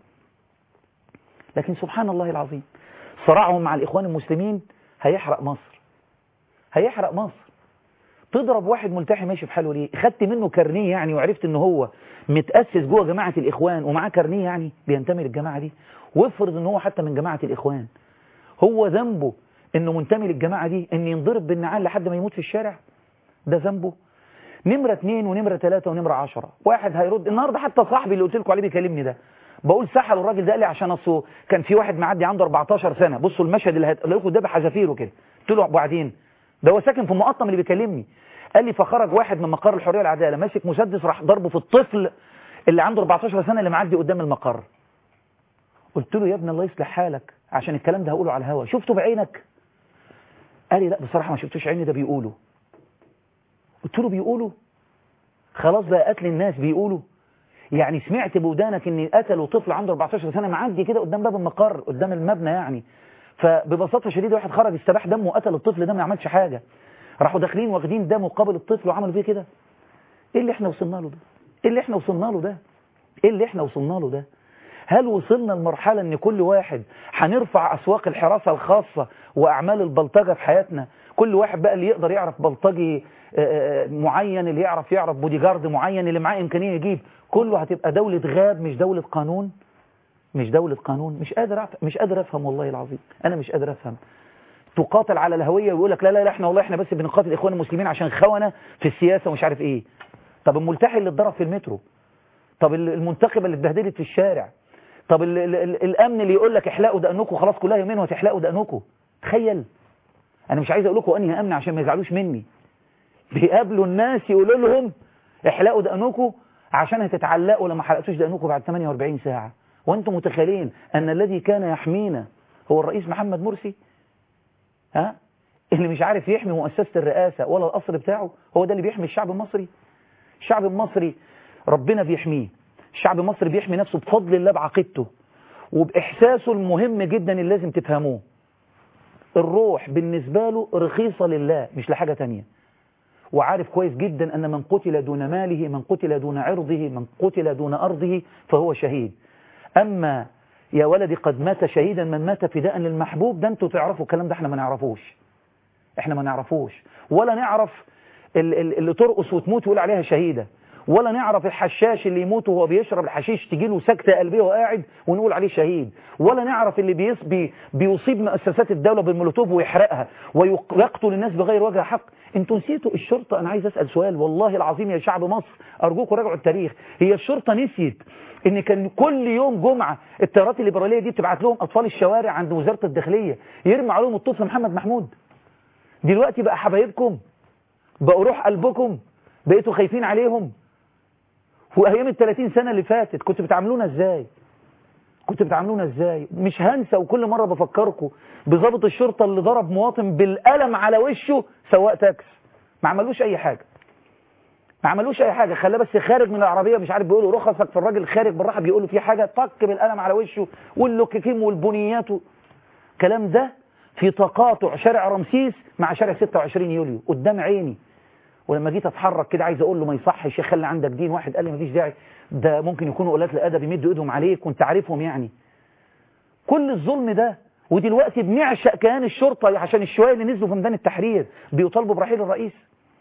لكن سبحان الله العظيم صراعهم مع الإخوان المسلمين هيحرق مصر هيحرق مصر تضرب واحد ملتحي ماشي في حاله ليه خدت منه كارنيه يعني وعرفت ان هو متأسس جوه جماعة الإخوان ومعاه كارنيه يعني بينتمي للجماعة دي وافرض ان هو حتى من جماعة الإخوان هو ذنبه انه منتمي للجماعة دي ان ينضرب بالنعال لحد ما يموت في الشارع ده ذنبه نمرة اتنين ونمرة تلاتة ونمرة عشرة واحد هيرد النهاردة حتى صاحبي اللي قلت لكم عليه بيكلمني ده بقول سحلوا الراجل ده قال لي عشان اصله كان في واحد معدي عنده 14 سنة بصوا المشهد اللي هتقول لكم ده بحذافيره كده قلت له وبعدين ده هو ساكن في مقطم اللي بيكلمني قال لي فخرج واحد من مقر الحرية والعدالة ماسك مسدس راح ضربه في الطفل اللي عنده 14 سنة اللي معدي قدام المقر قلت له يا ابن الله يصلح حالك عشان الكلام ده هقوله على الهوا شفته بعينك قال لي لا بصراحة ما شفتوش عيني ده بيقولوا قلت له بيقولوا خلاص بقى قتل الناس بيقولوا يعني سمعت بودانك ان قتلوا طفل عنده 14 سنة معدي كده قدام باب المقر قدام المبنى يعني فببساطة شديدة واحد خرج استباح دمه وقتل الطفل ده ما عملش حاجة راحوا داخلين واخدين ده مقابل الطفل وعملوا فيه كده ايه اللي احنا وصلنا له ده ايه اللي احنا وصلنا له ده ايه اللي احنا وصلنا له ده هل وصلنا لمرحلة ان كل واحد هنرفع اسواق الحراسة الخاصة واعمال البلطجة في حياتنا كل واحد بقى اللي يقدر يعرف بلطجي آه، آه، معين اللي يعرف يعرف بودي جارد معين اللي معاه امكانية يجيب كله هتبقى دولة غاب مش دولة قانون مش دولة قانون مش قادر أف... مش قادر افهم والله العظيم انا مش قادر افهم تقاتل على الهوية ويقول لك لا لا لا احنا والله احنا بس بنقاتل اخوان المسلمين عشان خونة في السياسة ومش عارف ايه طب الملتحي اللي اتضرب في المترو طب ال- المنتخبة اللي اتبهدلت في الشارع طب ال ال ال الامن اللي يقول لك احلقوا دقنكم خلاص كلها يومين وهتحلقوا دقنكم تخيل انا مش عايز اقول لكم انهي امن عشان ما يزعلوش مني بيقابلوا الناس يقولوا لهم احلقوا دقنكم عشان هتتعلقوا لما حلقتوش دقنكم بعد 48 ساعة وانتم متخيلين ان الذي كان يحمينا هو الرئيس محمد مرسي ها اللي مش عارف يحمي مؤسسة الرئاسة ولا القصر بتاعه هو ده اللي بيحمي الشعب المصري الشعب المصري ربنا بيحميه الشعب المصري بيحمي نفسه بفضل الله بعقيدته وبإحساسه المهم جدا اللي لازم تفهموه الروح بالنسبة له رخيصة لله مش لحاجة تانية وعارف كويس جدا أن من قتل دون ماله من قتل دون عرضه من قتل دون أرضه فهو شهيد أما يا ولدي قد مات شهيدا من مات فداء للمحبوب ده انتوا تعرفوا الكلام ده احنا ما نعرفوش احنا ما نعرفوش ولا نعرف ال- ال- اللي ترقص وتموت ويقول عليها شهيدة ولا نعرف الحشاش اللي يموت وهو بيشرب الحشيش تجي له سكتة قلبية وهو قاعد ونقول عليه شهيد ولا نعرف اللي بيص بي بيصيب مؤسسات الدولة بالمولوتوف ويحرقها ويقتل الناس بغير وجه حق انتوا نسيتوا الشرطة انا عايز اسأل سؤال والله العظيم يا شعب مصر ارجوكم راجعوا التاريخ هي الشرطة نسيت ان كان كل يوم جمعة الطيارات الليبرالية دي بتبعت لهم اطفال الشوارع عند وزارة الداخلية يرمي عليهم الطفل محمد محمود دلوقتي بقى حبايبكم بقوا روح قلبكم بقيتوا خايفين عليهم وايام ال 30 سنة اللي فاتت كنتوا بتعاملونا ازاي كنتوا بتعاملونا ازاي مش هنسى وكل مرة بفكركم بضابط الشرطة اللي ضرب مواطن بالقلم على وشه سواق تاكس ما عملوش اي حاجة ما عملوش اي حاجة خلاه بس خارج من العربية مش عارف بيقولوا رخصك فالراجل خارج بالراحة بيقولوا في حاجة طق بالقلم على وشه واللوكيكيم والبنيات الكلام ده في تقاطع شارع رمسيس مع شارع 26 يوليو قدام عيني ولما جيت اتحرك كده عايز اقول له ما يصحش يا خلي عندك دين واحد قال لي مفيش داعي ده ممكن يكونوا قلات الادب يمدوا ايدهم عليك وانت عارفهم يعني كل الظلم ده ودلوقتي بنعشق كيان الشرطة عشان الشوية اللي نزلوا في ميدان التحرير بيطالبوا برحيل الرئيس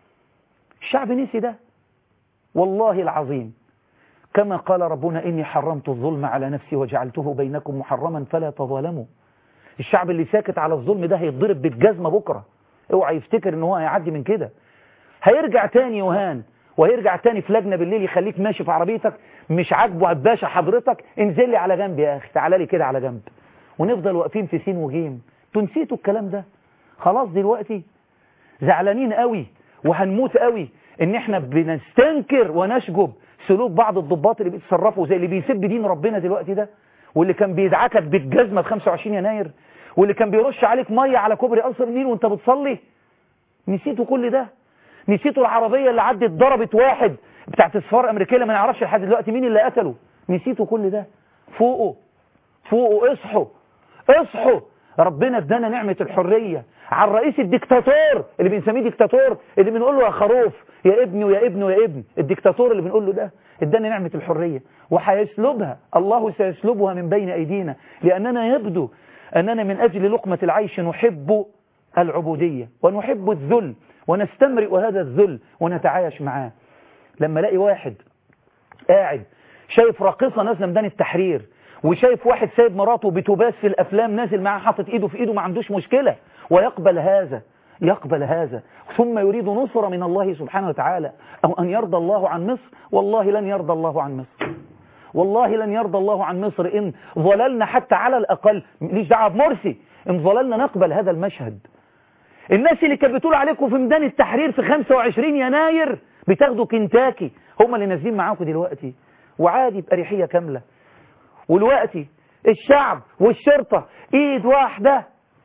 الشعب نسي ده والله العظيم كما قال ربنا إني حرمت الظلم على نفسي وجعلته بينكم محرما فلا تظالموا الشعب اللي ساكت على الظلم ده هيتضرب بالجزمة بكرة اوعى يفتكر ان هو هيعدي من كده هيرجع تاني يوهان وهيرجع تاني في لجنة بالليل يخليك ماشي في عربيتك مش عاجبه باشا حضرتك انزل لي على جنب يا اخي تعالى لي كده على جنب ونفضل واقفين في سين وجيم انتوا نسيتوا الكلام ده خلاص دلوقتي زعلانين قوي وهنموت قوي ان احنا بنستنكر ونشجب سلوك بعض الضباط اللي بيتصرفوا زي اللي بيسب دين ربنا دلوقتي ده واللي كان بيدعكك بالجزمة في 25 يناير واللي كان بيرش عليك مية على كوبري قصر النيل وانت بتصلي نسيتوا كل ده نسيتوا العربية اللي عدت ضربت واحد بتاعت السفارة الأمريكية اللي ما نعرفش لحد دلوقتي مين اللي قتله نسيتوا كل ده فوقوا فوقوا اصحوا اصحوا ربنا ادانا نعمة الحرية على الرئيس الدكتاتور اللي بنسميه دكتاتور اللي بنقول له يا خروف يا ابني ويا ابني ويا ابن الدكتاتور اللي بنقول له ده ادانا نعمة الحرية وهيسلبها الله سيسلبها من بين أيدينا لأننا يبدو أننا من أجل لقمة العيش نحب العبودية ونحب الذل ونستمرئ هذا الذل ونتعايش معاه لما الاقي واحد قاعد شايف راقصة نازلة ميدان التحرير وشايف واحد سايب مراته بتباس في الأفلام نازل معاه حاطط إيده في إيده ما عندوش مشكلة ويقبل هذا يقبل هذا ثم يريد نصرة من الله سبحانه وتعالى أو أن يرضى الله عن مصر والله لن يرضى الله عن مصر والله لن يرضى الله عن مصر إن ظللنا حتى على الأقل ليش دعوة بمرسي إن ظللنا نقبل هذا المشهد الناس اللي كانت بتقول عليكم في ميدان التحرير في 25 يناير بتاخدوا كنتاكي هم اللي نازلين معاكم دلوقتي وعادي بأريحية كاملة والوقتي الشعب والشرطة ايد واحدة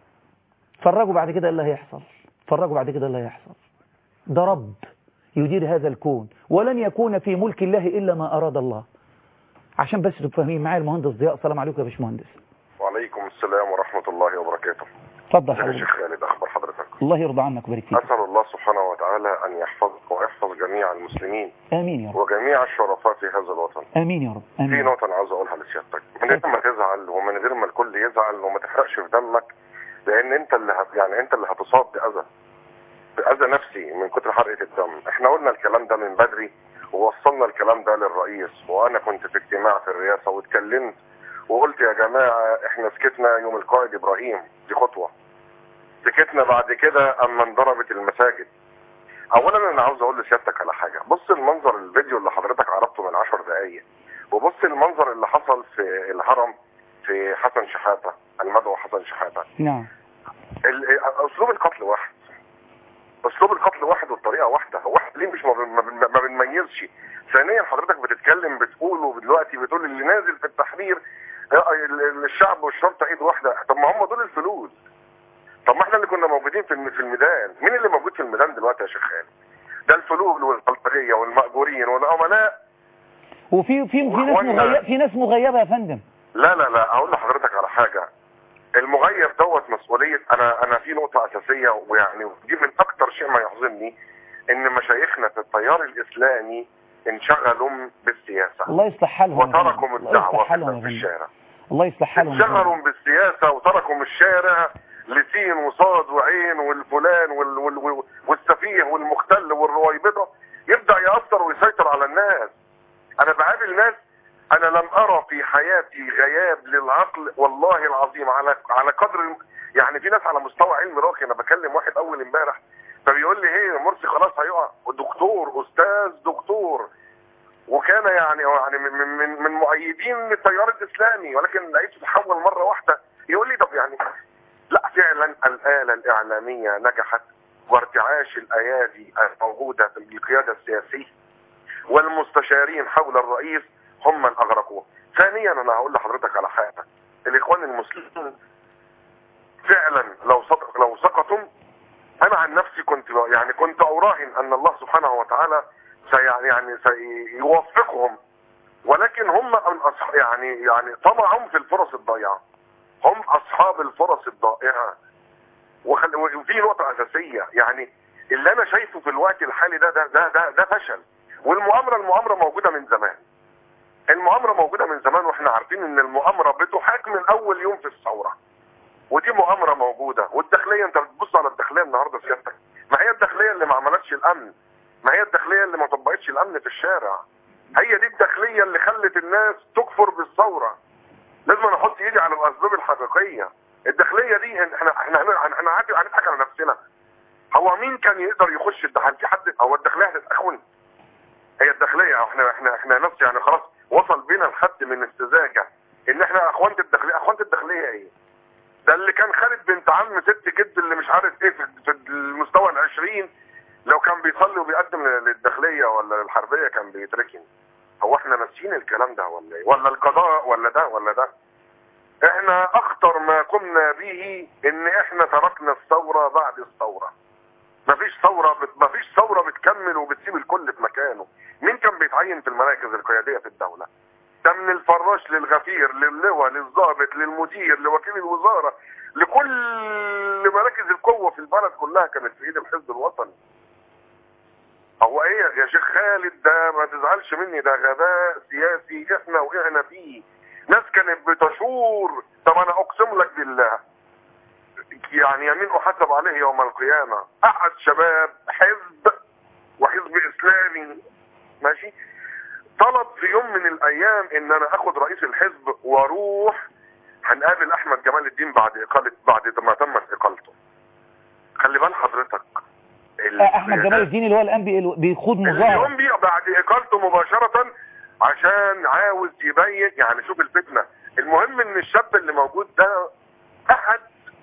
فرجوا بعد كده اللي هيحصل فرجوا بعد كده اللي هيحصل ده رب يدير هذا الكون ولن يكون في ملك الله إلا ما أراد الله عشان بس تبقوا فاهمين معايا المهندس ضياء السلام عليكم يا باشمهندس وعليكم السلام ورحمة الله وبركاته اتفضل يا حضرتك شيخ خالد أخبار حضرتك الله يرضى عنك ويبارك فيك أسأل الله سبحانه وتعالى أن يحفظك ويحفظ جميع المسلمين آمين يا رب وجميع الشرفاء في هذا الوطن آمين يا رب في آمين نقطة أنا عاوز أقولها لسيادتك من غير ما تزعل ومن غير ما الكل يزعل وما تحرقش في دمك لأن أنت اللي هت يعني أنت اللي هتصاب بأذى بأذى نفسي من كتر حرقة الدم احنا قلنا الكلام ده من بدري ووصلنا الكلام ده للرئيس وأنا كنت في اجتماع في الرئاسة واتكلمت وقلت يا جماعة احنا سكتنا يوم القائد إبراهيم دي خطوة سكتنا بعد كده أما انضربت المساجد اولا انا عاوز اقول لسيادتك على حاجه بص المنظر الفيديو اللي حضرتك عرضته من 10 دقائق وبص المنظر اللي حصل في الهرم في حسن شحاته المدعو حسن شحاته نعم ال- اسلوب القتل واحد اسلوب القتل واحد والطريقه واحده هو احنا ليه مش ما بن- ما بن- ما بنميزش ثانيا حضرتك بتتكلم بتقول ودلوقتي بتقول اللي نازل في التحرير اه، ال- ال- الشعب والشرطه ايد واحده طب ما هم دول الفلوس طب ما احنا اللي كنا موجودين في الم- في الميدان مين اللي موجود في الميدان دلوقتي يا شيخ خالد ده الفلول والبلطجيه والمأجورين والعملاء وفي في في ناس وإخواننا- مغيبة في ناس مغيبة يا فندم لا لا لا اقول لحضرتك على حاجه المغيب دوت مسؤوليه انا انا في نقطه اساسيه ويعني دي من اكتر شيء ما يحزنني ان مشايخنا في التيار الاسلامي انشغلوا بالسياسه الله يصلح حالهم يا فندم. وتركوا الله يصلح الدعوه حالهم يا في فندم. الشارع الله يصلح حالهم يا انشغلوا فندم. بالسياسه وتركوا الشارع لسين وصاد وعين والفلان وال وال وال والسفيه والمختل والرويبضه يبدا ياثر ويسيطر على الناس انا بقابل ناس انا لم ارى في حياتي غياب للعقل والله العظيم على على قدر الم- يعني في ناس على مستوى علم راقي انا بكلم واحد اول امبارح فبيقول لي ايه مرسي خلاص هيقع دكتور استاذ دكتور وكان يعني يعني من من من, من مؤيدين التيار الاسلامي ولكن لقيته تحول مره واحده يقول لي طب يعني لا فعلا الاله الاعلاميه نجحت وارتعاش الايادي الموجوده في القياده السياسيه والمستشارين حول الرئيس هم من اغرقوه. ثانيا انا هقول لحضرتك على حاجه الاخوان المسلمين فعلا لو صدق لو سقطوا انا عن نفسي كنت يعني كنت اراهن ان الله سبحانه وتعالى سي يعني سيوفقهم ولكن هم من أصح يعني يعني طمعهم في الفرص الضائعه هم اصحاب الفرص الضائعه وخل... وفي نقطه اساسيه يعني اللي انا شايفه في الوقت الحالي ده ده ده ده, ده فشل والمؤامره المؤامره موجوده من زمان المؤامره موجوده من زمان واحنا عارفين ان المؤامره بتحاك من اول يوم في الثوره ودي مؤامره موجوده والداخليه انت بتبص على الداخليه النهارده سيادتك ما هي الداخليه اللي ما عملتش الامن ما هي الداخليه اللي ما طبقتش الامن في الشارع هي دي الداخليه اللي خلت الناس تكفر بالثوره لازم انا احط ايدي على الاسباب الحقيقيه الداخليه دي احنا احنا احنا احنا عادي هنضحك على نفسنا هو مين كان يقدر يخش الداخل في حد هو الداخليه هتتخون هي الداخليه احنا احنا احنا نفس يعني خلاص وصل بينا لحد من السذاجه ان احنا اخوانة الداخليه اخوانة الداخليه ايه ده اللي كان خالد بنت عم ست جد اللي مش عارف ايه في في المستوى العشرين لو كان بيصلي وبيقدم للداخليه ولا للحربيه كان بيتركن هو احنا ناسيين الكلام ده ولا ايه ولا القضاء ولا ده ولا ده احنا اخطر ما قمنا به ان احنا تركنا الثوره بعد الثوره مفيش ثوره بت... مفيش ثوره بتكمل وبتسيب الكل في مكانه مين كان بيتعين في المراكز القياديه في الدوله ده من الفراش للغفير للواء للضابط للمدير لوكيل الوزاره لكل مراكز القوه في البلد كلها كانت في ايد الحزب الوطني هو ايه يا شيخ خالد ده ما تزعلش مني ده غباء سياسي احنا وقعنا فيه ناس كانت بتشور طب انا اقسم لك بالله يعني يمين احاسب عليه يوم القيامه احد شباب حزب وحزب اسلامي ماشي طلب في يوم من الايام ان انا اخد رئيس الحزب واروح هنقابل احمد جمال الدين بعد اقاله بعد ما تمت اقالته خلي بال حضرتك ال- احمد جمال الدين اللي هو الان بي- بيخوض مظاهره اليوم بي بعد اقالته مباشرة عشان عاوز يبين يعني شوف الفتنة المهم ان الشاب اللي موجود ده احد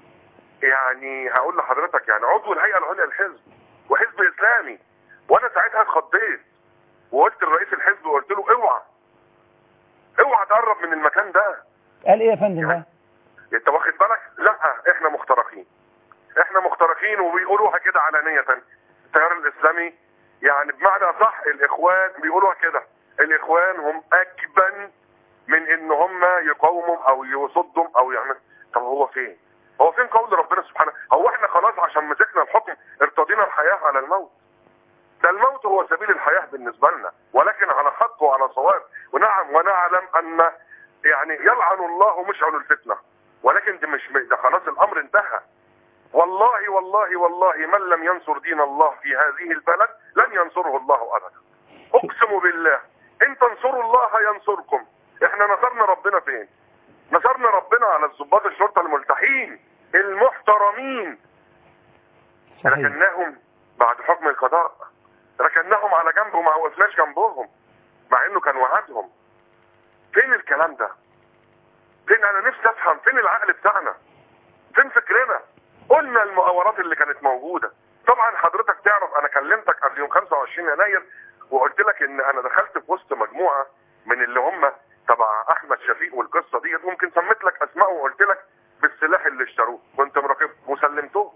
يعني هقول لحضرتك يعني عضو الهيئة العليا للحزب وحزب اسلامي وانا ساعتها اتخضيت وقلت لرئيس الحزب وقلت له اوعى اوعى تقرب من المكان ده قال ايه يا فندم ده انت واخد بالك لا احنا مخترقين احنا مخترقين وبيقولوها كده علانية التيار الاسلامي يعني بمعنى صح الاخوان بيقولوها كده الاخوان هم اكبن من ان هم يقاوموا او يصدوا او يعمل طب هو فين هو فين قول ربنا سبحانه هو احنا خلاص عشان مسكنا الحكم ارتضينا الحياة على الموت ده الموت هو سبيل الحياة بالنسبة لنا ولكن على حق وعلى صواب ونعم ونعلم ان يعني يلعن الله مشعل الفتنة ولكن ده مش ده خلاص الامر انتهى والله والله والله من لم ينصر دين الله في هذه البلد لن ينصره الله ابدا اقسم بالله ان تنصروا الله ينصركم احنا نصرنا ربنا فين نصرنا ربنا على الضباط الشرطة الملتحين المحترمين صحيح ركناهم بعد حكم القضاء ركناهم على جنب وما وقفناش جنبهم مع انه كان وعدهم فين الكلام ده فين انا نفسي افهم فين العقل بتاعنا فين فكرنا قلنا المؤامرات اللي كانت موجودة طبعا حضرتك تعرف انا كلمتك قبل يوم 25 يناير وقلت لك ان انا دخلت في وسط مجموعة من اللي هم تبع احمد شفيق والقصة ديت ممكن سميت لك اسماء وقلت لك بالسلاح اللي اشتروه كنت مراقب وسلمتهم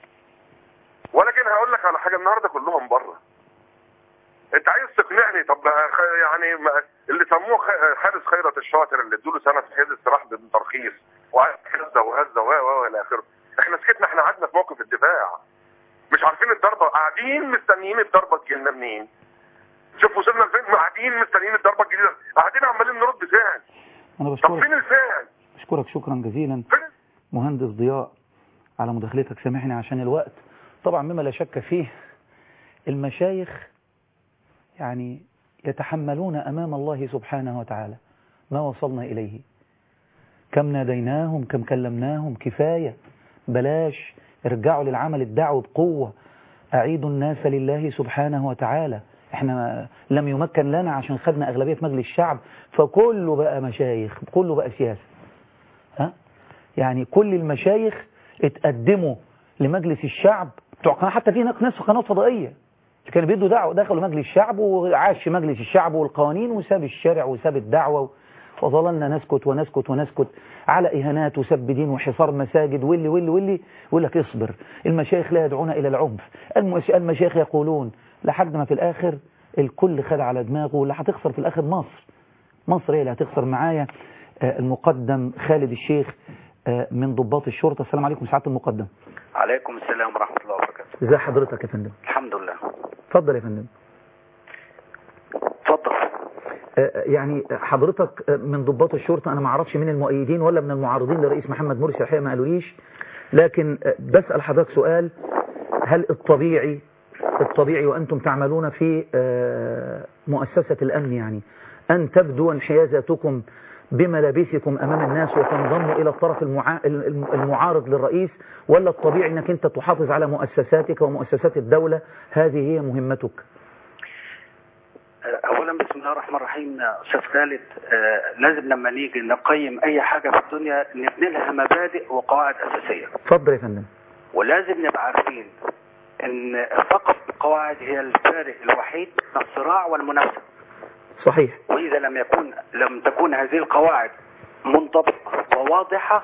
ولكن هقول لك على حاجة النهاردة كلهم بره انت عايز تقنعني طب ما خ- يعني ما اللي سموه خ- حارس خيرت الشاطر اللي ادوا له سنه في حيز السلاح بدون ترخيص وهزه وهزه و و الى اخره احنا سكتنا احنا قعدنا في موقف الدفاع مش عارفين الضربه قاعدين مستنيين الضربه تجيلنا منين شوف وصلنا لفين قاعدين مستنيين الضربه الجديده قاعدين عمالين نرد فعل انا طب بشكرك فين الفعل بشكرك شكرا جزيلا فين مهندس ضياء على مداخلتك سامحني عشان الوقت طبعا مما لا شك فيه المشايخ يعني يتحملون أمام الله سبحانه وتعالى ما وصلنا إليه كم ناديناهم كم كلمناهم كفاية بلاش ارجعوا للعمل الدعوة بقوة أعيدوا الناس لله سبحانه وتعالى احنا لم يمكن لنا عشان خدنا أغلبية في مجلس الشعب فكله بقى مشايخ كله بقى سياسة ها؟ يعني كل المشايخ اتقدموا لمجلس الشعب بتوع قناة حتى في ناس في قنوات فضائية كانوا بيدوا دعوة دخلوا مجلس الشعب وعاش في مجلس الشعب والقوانين وساب الشارع وساب الدعوة وظللنا نسكت ونسكت ونسكت على إهانات وسب دين وحصار مساجد واللي واللي واللي يقول لك اصبر المشايخ لا يدعون إلى العنف المش- المشايخ يقولون لحد ما في الآخر الكل خد على دماغه واللي هتخسر في الآخر مصر مصر هي اللي هتخسر معايا آه، المقدم خالد الشيخ آه، من ضباط الشرطة السلام عليكم سعادة المقدم عليكم السلام ورحمة الله وبركاته ازي حضرتك يا فندم الحمد لله اتفضل يا فندم اتفضل آه، يعني حضرتك آه، من ضباط الشرطة أنا ما اعرفش من المؤيدين ولا من المعارضين لرئيس محمد مرسي الحقيقة ما قالوليش لكن آه، بسأل حضرتك سؤال هل الطبيعي الطبيعي وأنتم تعملون في آه، مؤسسة الأمن يعني أن تبدو انحيازاتكم بملابسكم أمام الناس وتنضموا إلى الطرف المعا- الم- المعارض للرئيس ولا الطبيعي أنك أنت تحافظ على مؤسساتك ومؤسسات الدولة هذه هي مهمتك اولا بسم الله الرحمن الرحيم يا استاذ خالد آه، لازم لما نيجي نقيم اي حاجة في الدنيا نبني لها مبادئ وقواعد اساسية اتفضل يا فندم ولازم نبقى عارفين ان فقط القواعد هي الفارق الوحيد بين الصراع والمنافسة صحيح واذا لم يكن لم تكن هذه القواعد منضبطة وواضحة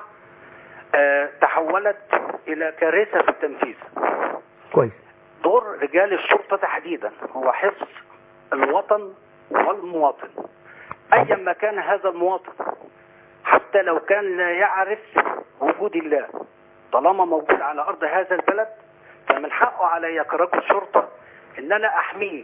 آه، تحولت الى كارثة في التنفيذ كويس دور رجال الشرطة تحديدا هو حفظ الوطن والمواطن أيا ما كان هذا المواطن حتى لو كان لا يعرف وجود الله طالما موجود على أرض هذا البلد فمن حقه علي كرجل شرطة إن أنا أحميه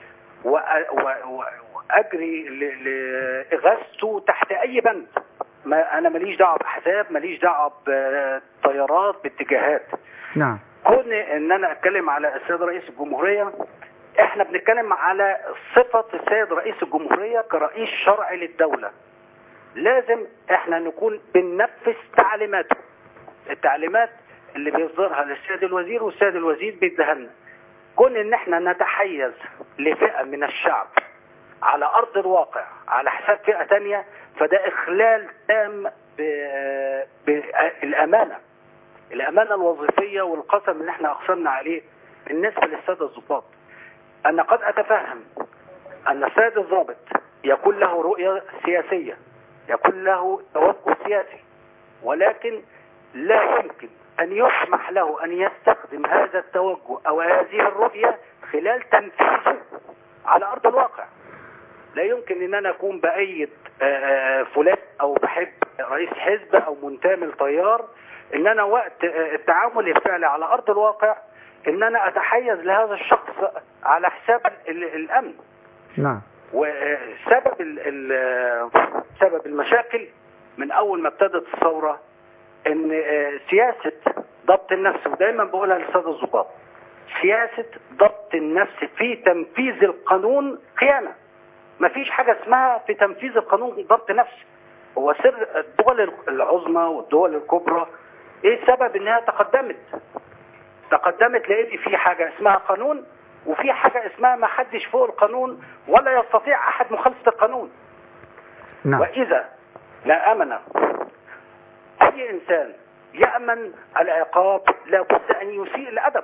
وأ- و- و- وأجري ل- لإغاثته تحت أي بند ما أنا ماليش دعوة بأحزاب ماليش دعوة بطيارات باتجاهات نعم كون ان انا اتكلم على السيد رئيس الجمهورية احنا بنتكلم على صفة السيد رئيس الجمهورية كرئيس شرعي للدولة لازم احنا نكون بننفذ تعليماته التعليمات اللي بيصدرها للسيد الوزير والسيد الوزير بيديها لنا كون ان احنا نتحيز لفئة من الشعب على ارض الواقع على حساب فئة تانية فده اخلال تام ب- بالامانة الامانه الوظيفيه والقسم اللي احنا اقسمنا عليه بالنسبه للساده الضباط انا قد اتفهم ان السيد الضابط يكون له رؤيه سياسيه يكون له توجه سياسي ولكن لا يمكن ان يسمح له ان يستخدم هذا التوجه او هذه الرؤيه خلال تنفيذه على ارض الواقع لا يمكن ان انا اكون بايد آه، آه، فلان او بحب رئيس حزب او منتمي لتيار ان انا وقت آه، التعامل الفعلي على ارض الواقع ان انا اتحيز لهذا الشخص على حساب ال- الامن نعم وسبب ال- ال- سبب المشاكل من اول ما ابتدت الثوره ان آه، سياسه ضبط النفس ودايما بقولها للساده الضباط سياسه ضبط النفس في تنفيذ القانون خيانه مفيش حاجه اسمها في تنفيذ القانون ضبط نفس هو سر الدول العظمى والدول الكبرى ايه السبب انها تقدمت تقدمت لقيت في حاجه اسمها قانون وفي حاجه اسمها ما حدش فوق القانون ولا يستطيع احد مخالفه القانون نعم وإذا لا أمن أي إنسان يأمن العقاب لابد أن يسيء الأدب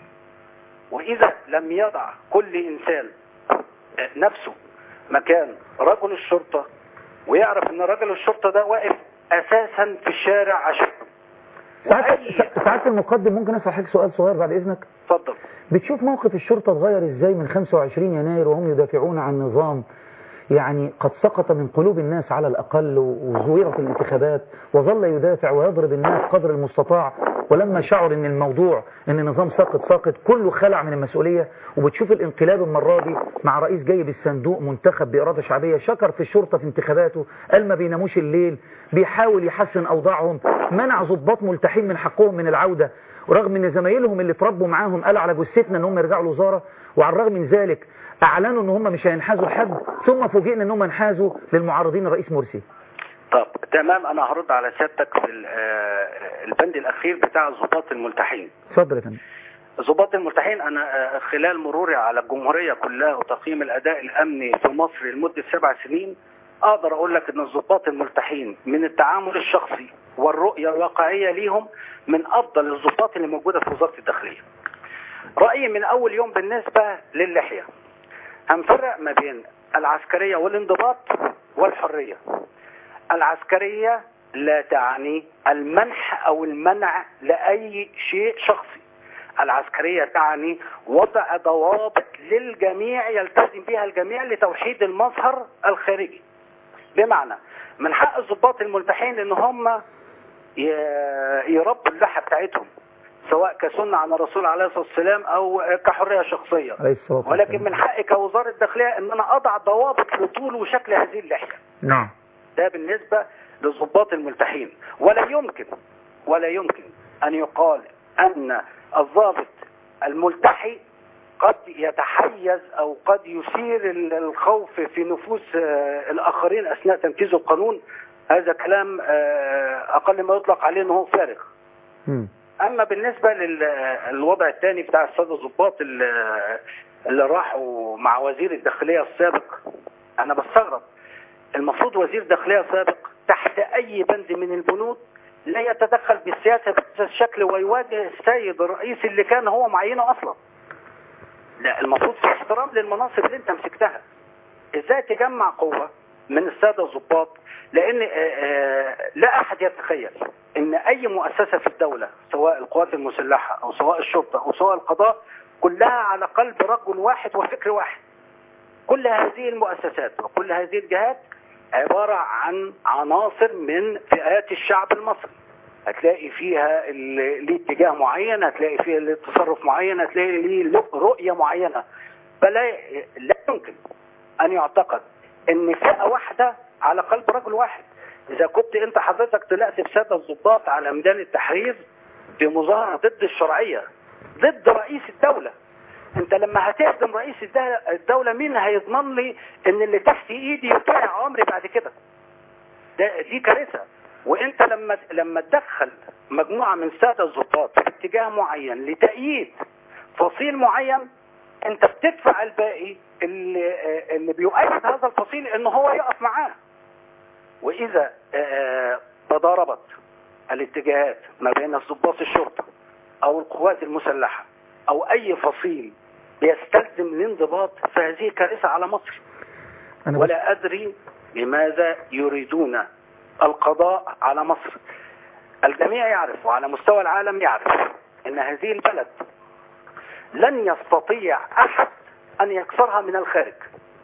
وإذا لم يضع كل إنسان نفسه مكان رجل الشرطة ويعرف أن رجل الشرطة ده واقف أساسا في الشارع عشان ساعات وأي- ساعات المقدم ممكن اسال حضرتك سؤال صغير بعد اذنك اتفضل بتشوف موقف الشرطة اتغير ازاي من 25 يناير وهم يدافعون عن نظام يعني قد سقط من قلوب الناس على الأقل وزويرت الانتخابات وظل يدافع ويضرب الناس قدر المستطاع ولما شعر ان الموضوع ان النظام ساقط ساقط كله خلع من المسؤولية وبتشوف الانقلاب المرة دي مع رئيس جاي بالصندوق منتخب بإرادة شعبية شكر في الشرطة في انتخاباته قال ما بيناموش الليل بيحاول يحسن أوضاعهم منع ضباط ملتحين من حقهم من العودة ورغم ان زمايلهم اللي اتربوا معاهم قالوا على جثتنا ان هم يرجعوا الوزارة وعلى الرغم من ذلك اعلنوا ان هم مش هينحازوا لحد ثم فوجئنا ان هم انحازوا للمعارضين الرئيس مرسي طب تمام انا هرد على سيادتك في ال- آه، البند الاخير بتاع الضباط الملتحين اتفضل يا فندم ضباط الملتحين انا آه، خلال مروري على الجمهوريه كلها وتقييم الاداء الامني في مصر لمده سبع سنين اقدر اقول لك ان الضباط الملتحين من التعامل الشخصي والرؤيه الواقعيه ليهم من افضل الضباط اللي موجوده في وزاره الداخليه. رايي من اول يوم بالنسبه للحيه هنفرق ما بين العسكريه والانضباط والحريه. العسكريه لا تعني المنح او المنع لاي شيء شخصي. العسكرية تعني وضع ضوابط للجميع يلتزم بها الجميع لتوحيد المظهر الخارجي بمعنى من حق الضباط الملتحين ان هم ي- يربوا اللحى بتاعتهم سواء كسنة عن الرسول عليه الصلاة والسلام او كحرية شخصية عليه الصلاة والسلام ولكن من حقي كوزارة داخلية ان انا اضع ضوابط لطول وشكل هذه اللحية نعم ده بالنسبة للضباط الملتحين ولا يمكن ولا يمكن أن يقال أن الضابط الملتحي قد يتحيز أو قد يثير ال- الخوف في نفوس آه، الآخرين أثناء تنفيذ القانون هذا كلام آه، أقل ما يطلق عليه أنه فارغ مم. اما بالنسبه للوضع الثاني بتاع الساده الضباط اللي اللي راحوا مع وزير الداخليه السابق انا بستغرب المفروض وزير داخليه سابق تحت اي بند من البنود لا يتدخل بالسياسه بهذا الشكل ويواجه السيد الرئيس اللي كان هو معينه اصلا لا المفروض في احترام للمناصب اللي انت مسكتها ازاي تجمع قوه من الساده الضباط لان آه، آه، لا احد يتخيل ان اي مؤسسه في الدوله سواء القوات المسلحه او سواء الشرطه او سواء القضاء كلها على قلب رجل واحد وفكر واحد كل هذه المؤسسات وكل هذه الجهات عباره عن عناصر من فئات الشعب المصري هتلاقي فيها اللي ليه اتجاه معين هتلاقي فيها اللي تصرف معين هتلاقي ليه رؤيه معينه فلا لا يمكن ان يعتقد ان فئه واحده على قلب رجل واحد اذا كنت انت حضرتك طلعت بساده الضباط على ميدان التحرير في مظاهره ضد الشرعيه ضد رئيس الدوله انت لما هتهدم رئيس الد- الدوله مين هيضمن لي ان اللي تحت ايدي يطيع امري بعد كده ده دي كارثه وانت لما لما تدخل مجموعه من ساده الضباط في اتجاه معين لتأييد فصيل معين انت بتدفع الباقي اللي اللي بيؤيد هذا الفصيل ان هو يقف معاه واذا آه، تضاربت الاتجاهات ما بين ضباط الشرطه او القوات المسلحه او اي فصيل يستلزم الانضباط فهذه كارثه على مصر أنا بس ولا ادري لماذا يريدون القضاء على مصر الجميع يعرف وعلى مستوى العالم يعرف ان هذه البلد لن يستطيع احد ان يكسرها من الخارج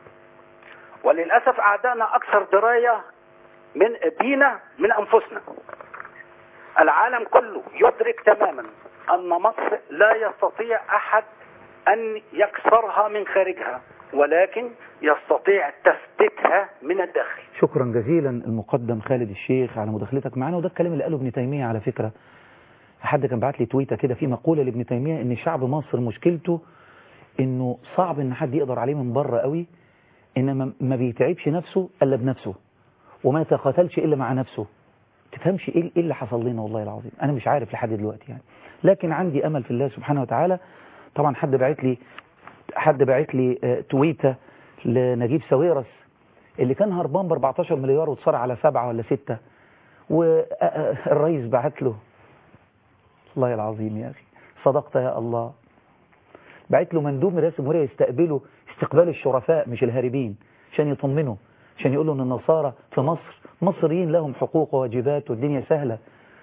وللاسف اعدائنا اكثر درايه من بينا من انفسنا العالم كله يدرك تماما ان مصر لا يستطيع احد ان يكسرها من خارجها ولكن يستطيع تثبيتها من الداخل شكرا جزيلا المقدم خالد الشيخ على مداخلتك معنا وده الكلام اللي قاله ابن تيمية على فكرة حد كان بعت لي تويته كده في مقولة لابن تيمية ان شعب مصر مشكلته انه صعب ان حد يقدر عليه من بره قوي انما ما بيتعبش نفسه الا بنفسه وما يتقاتلش الا مع نفسه تفهمش ايه إيه اللي حصل لنا والله العظيم انا مش عارف لحد دلوقتي يعني لكن عندي امل في الله سبحانه وتعالى طبعا حد بعت لي حد بعت لي آه، تويته لنجيب ساويرس اللي كان هربان ب 14 مليار وتصار على سبعة ولا ستة والرئيس بعت له الله العظيم يا أخي صدقت يا الله بعت له مندوب من رئاسة الجمهورية يستقبله استقبال الشرفاء مش الهاربين عشان يطمنه عشان يقول له ان النصارى في مصر مصريين لهم حقوق وواجبات والدنيا سهلة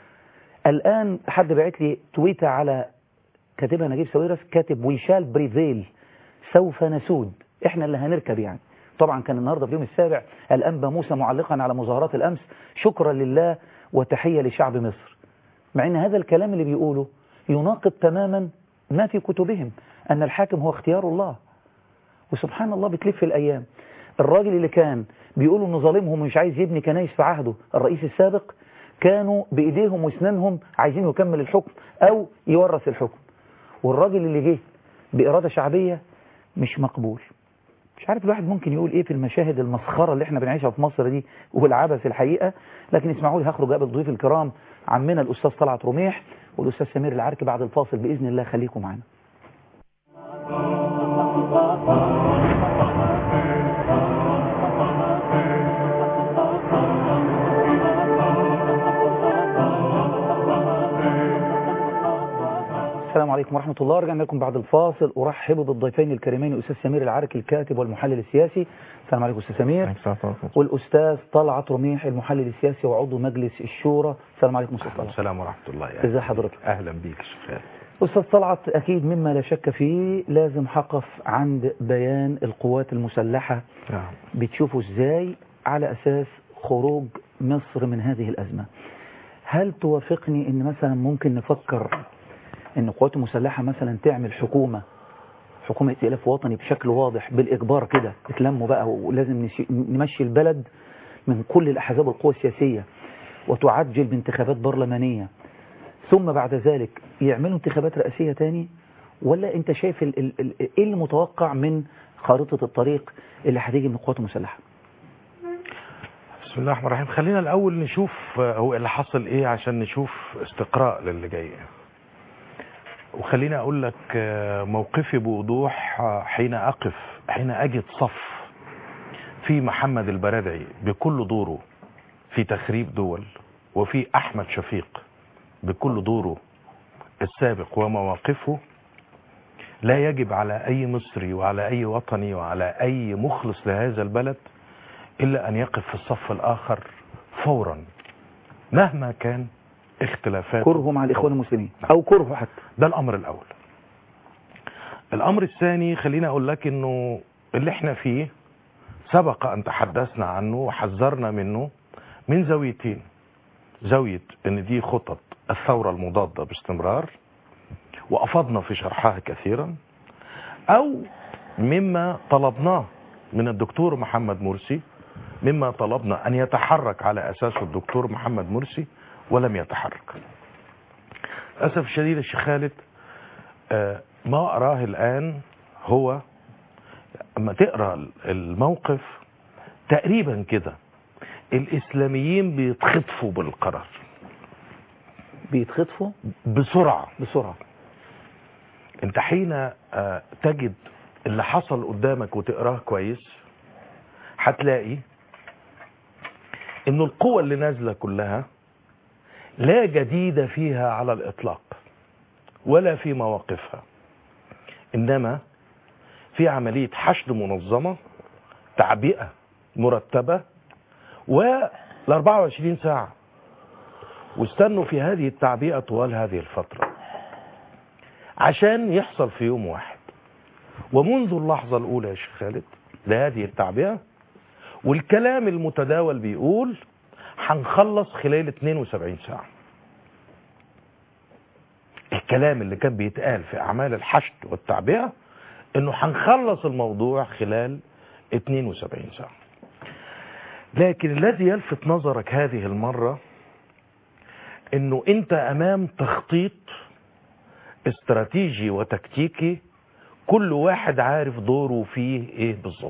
الآن حد بعت لي تويتة على كاتبها نجيب ساويرس كاتب ويشال بريفيل سوف نسود احنا اللي هنركب يعني طبعا كان النهاردة في اليوم السابع الأنبا موسى معلقا على مظاهرات الأمس شكرا لله وتحية لشعب مصر مع أن هذا الكلام اللي بيقوله يناقض تماما ما في كتبهم أن الحاكم هو اختيار الله وسبحان الله بتلف الأيام الراجل اللي كان بيقولوا انه ظالمهم ومش عايز يبني كنايس في عهده الرئيس السابق كانوا بإيديهم واسنانهم عايزين يكمل الحكم أو يورث الحكم والراجل اللي جه بإرادة شعبية مش مقبول مش عارف الواحد ممكن يقول ايه في المشاهد المسخرة اللي احنا بنعيشها في مصر دي والعبث الحقيقة لكن اسمعوا لي هخرج قبل الضيوف الكرام عمنا الأستاذ طلعت رميح والأستاذ سمير العركي بعد الفاصل بإذن الله خليكم معنا السلام عليكم ورحمة الله رجعنا لكم بعد الفاصل أرحب بالضيفين الكريمين الأستاذ سمير العركي الكاتب والمحلل السياسي السلام عليكم أستاذ سمير والأستاذ طلعت رميح المحلل السياسي وعضو مجلس الشورى السلام عليكم أستاذ طلعت السلام ورحمة الله ازي حضرتك أهلا بيك شكرا أستاذ طلعت أكيد مما لا شك فيه لازم حقف عند بيان القوات المسلحة نعم بتشوفوا إزاي على أساس خروج مصر من هذه الأزمة هل توافقني أن مثلا ممكن نفكر أن القوات المسلحة مثلا تعمل حكومة حكومة ائتلاف وطني بشكل واضح بالإجبار كده اتلموا بقى ولازم نشي- نمشي البلد من كل الأحزاب والقوى السياسية وتعجل بانتخابات برلمانية ثم بعد ذلك يعملوا انتخابات رئاسية تاني ولا انت شايف ال ال ال ايه المتوقع من خارطة الطريق اللي هتيجي من القوات المسلحة بسم الله الرحمن الرحيم خلينا الأول نشوف آه، هو اللي حصل إيه عشان نشوف استقراء للي جاي وخليني أقول لك آه، موقفي بوضوح آه، حين أقف حين أجد صف في محمد البرادعي بكل دوره في تخريب دول وفي أحمد شفيق بكل دوره السابق ومواقفه لا يجب على أي مصري وعلى أي وطني وعلى أي مخلص لهذا البلد إلا أن يقف في الصف الآخر فورا مهما كان اختلافات كره مع الإخوان المسلمين أو كره حتى ده الأمر الأول الأمر الثاني خليني أقول لك إنه اللي احنا فيه سبق أن تحدثنا عنه وحذرنا منه من زاويتين زاوية إن دي خطط الثورة المضادة باستمرار وأفضنا في شرحها كثيرا أو مما طلبناه من الدكتور محمد مرسي مما طلبنا أن يتحرك على أساسه الدكتور محمد مرسي ولم يتحرك للأسف الشديد الشيخ خالد آه، ما أراه الآن هو أما تقرأ الموقف تقريبا كده الإسلاميين بيتخطفوا بالقرار بيتخطفوا بسرعة بسرعة انت حين آه، تجد اللي حصل قدامك وتقراه كويس هتلاقي ان القوى اللي نازلة كلها لا جديد فيها على الاطلاق ولا في مواقفها انما في عملية حشد منظمة تعبئة مرتبة وال 24 ساعة واستنوا في هذه التعبئة طوال هذه الفترة عشان يحصل في يوم واحد ومنذ اللحظة الأولى يا شيخ خالد لهذه التعبئة والكلام المتداول بيقول هنخلص خلال 72 ساعة الكلام اللي كان بيتقال في أعمال الحشد والتعبئة انه هنخلص الموضوع خلال 72 ساعة لكن الذي يلفت نظرك هذه المرة انه انت امام تخطيط استراتيجي وتكتيكي كل واحد عارف دوره فيه ايه بالظبط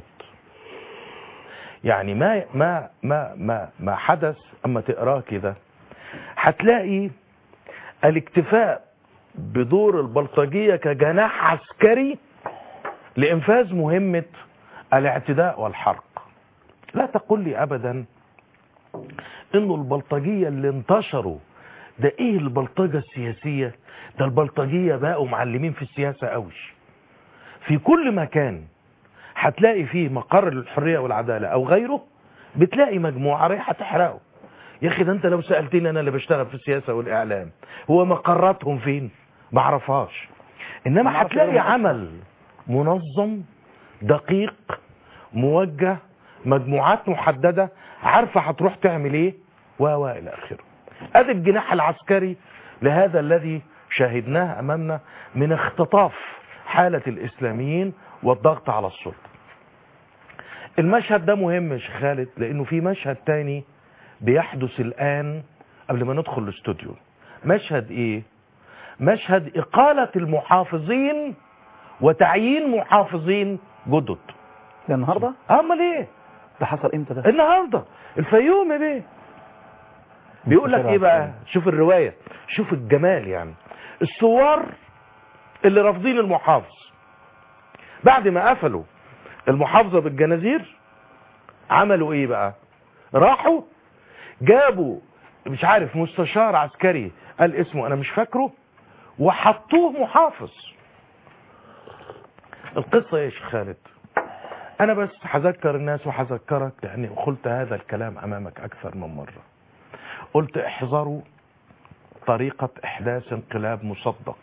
يعني ما ما ما ما ما حدث اما تقراه كده هتلاقي الاكتفاء بدور البلطجية كجناح عسكري لإنفاذ مهمة الاعتداء والحرق لا تقل لي أبدا إنه البلطجية اللي انتشروا ده إيه البلطجة السياسية ده البلطجية بقوا معلمين في السياسة قوي في كل مكان هتلاقي فيه مقر للحرية والعدالة أو غيره بتلاقي مجموعة رايحة تحرقه يا أخي ده أنت لو سألتني أنا اللي بشتغل في السياسة والإعلام هو مقراتهم فين معرفهاش إنما هتلاقي عمل منظم دقيق موجه مجموعات محدده عارفه هتروح تعمل ايه و و الى اخره ادي الجناح العسكري لهذا الذي شاهدناه امامنا من اختطاف حاله الاسلاميين والضغط على السلطه المشهد ده مهم يا شيخ خالد لانه في مشهد تاني بيحدث الان قبل ما ندخل الاستوديو مشهد ايه مشهد اقاله المحافظين وتعيين محافظين جدد ده النهارده امال ايه ده حصل امتى ده النهارده الفيوم يا بيه بيقول لك ايه بقى شوف الروايه شوف الجمال يعني الثوار اللي رافضين المحافظ بعد ما قفلوا المحافظه بالجنازير عملوا ايه بقى راحوا جابوا مش عارف مستشار عسكري قال اسمه انا مش فاكره وحطوه محافظ القصه ايه يا شيخ خالد انا بس هذكر الناس وهذكرك لاني قلت هذا الكلام امامك اكثر من مره قلت احذروا طريقه احداث انقلاب مصدق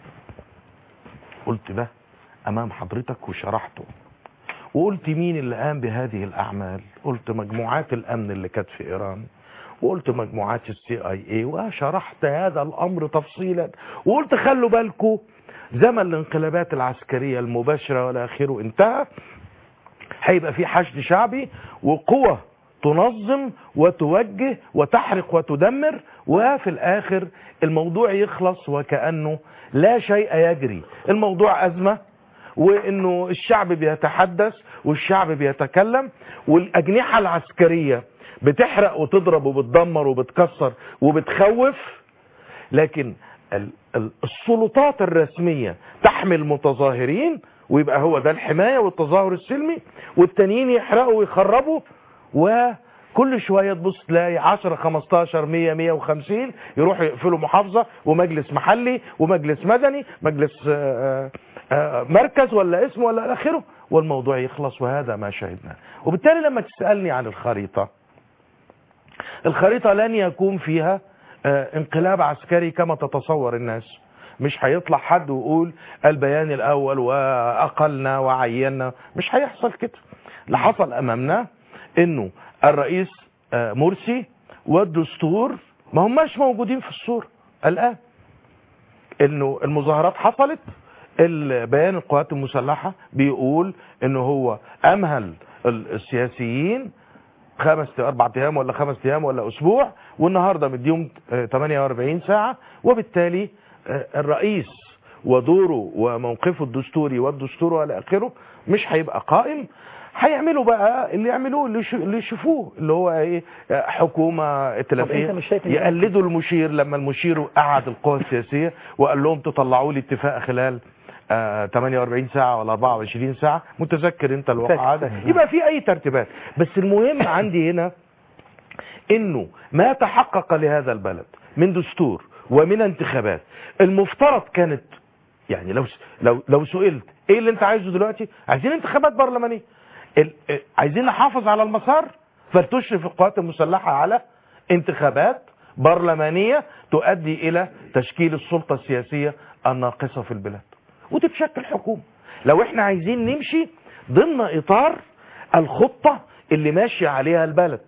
قلت ده امام حضرتك وشرحته وقلت مين اللي قام بهذه الاعمال قلت مجموعات الامن اللي كانت في ايران وقلت مجموعات السي اي اي وشرحت هذا الامر تفصيلا وقلت خلوا بالكم زمن الانقلابات العسكريه المباشره والى اخره انتهى هيبقى في حشد شعبي وقوة تنظم وتوجه وتحرق وتدمر وفي الاخر الموضوع يخلص وكأنه لا شيء يجري الموضوع ازمة وانه الشعب بيتحدث والشعب بيتكلم والاجنحة العسكرية بتحرق وتضرب وبتدمر وبتكسر وبتخوف لكن ال- ال- السلطات الرسمية تحمل متظاهرين ويبقى هو ده الحماية والتظاهر السلمي والتانيين يحرقوا ويخربوا وكل شوية تبص تلاقي 10 15 100 150 يروحوا يقفلوا محافظة ومجلس محلي ومجلس مدني مجلس آه، آه، مركز ولا اسم ولا إلى اخره والموضوع يخلص وهذا ما شاهدناه وبالتالي لما تسألني عن الخريطة الخريطة لن يكون فيها آه، انقلاب عسكري كما تتصور الناس مش هيطلع حد ويقول البيان الاول واقلنا وعينا مش هيحصل كده اللي حصل امامنا انه الرئيس آه، مرسي والدستور ما هماش موجودين في الصورة الان انه المظاهرات حصلت البيان القوات المسلحة بيقول انه هو امهل ال- السياسيين خمس اربع ايام ولا خمس ايام ولا اسبوع والنهارده مديهم آه، 48 ساعه وبالتالي آه، الرئيس ودوره وموقفه الدستوري والدستور والى اخره مش هيبقى قائم هيعملوا بقى اللي يعملوه اللي يشو- اللي يشوفوه اللي هو ايه آه، حكومه ائتلافيه أنت مش شايف إن- يقلدوا المشير لما المشير قعد القوى السياسيه وقال لهم تطلعوا لي اتفاق خلال آه 48 ساعه ولا 24 ساعه متذكر انت الواقعه ده فاهم. يبقى في اي ترتيبات بس المهم عندي هنا انه ما تحقق لهذا البلد من دستور ومن انتخابات المفترض كانت يعني لو لو لو سئلت ايه اللي انت عايزه دلوقتي عايزين انتخابات برلمانيه ال- اه، عايزين نحافظ على المسار فلتشرف القوات المسلحه على انتخابات برلمانيه تؤدي الى تشكيل السلطه السياسيه الناقصه في البلاد ودي تشكل حكومه لو احنا عايزين نمشي ضمن اطار الخطه اللي ماشي عليها البلد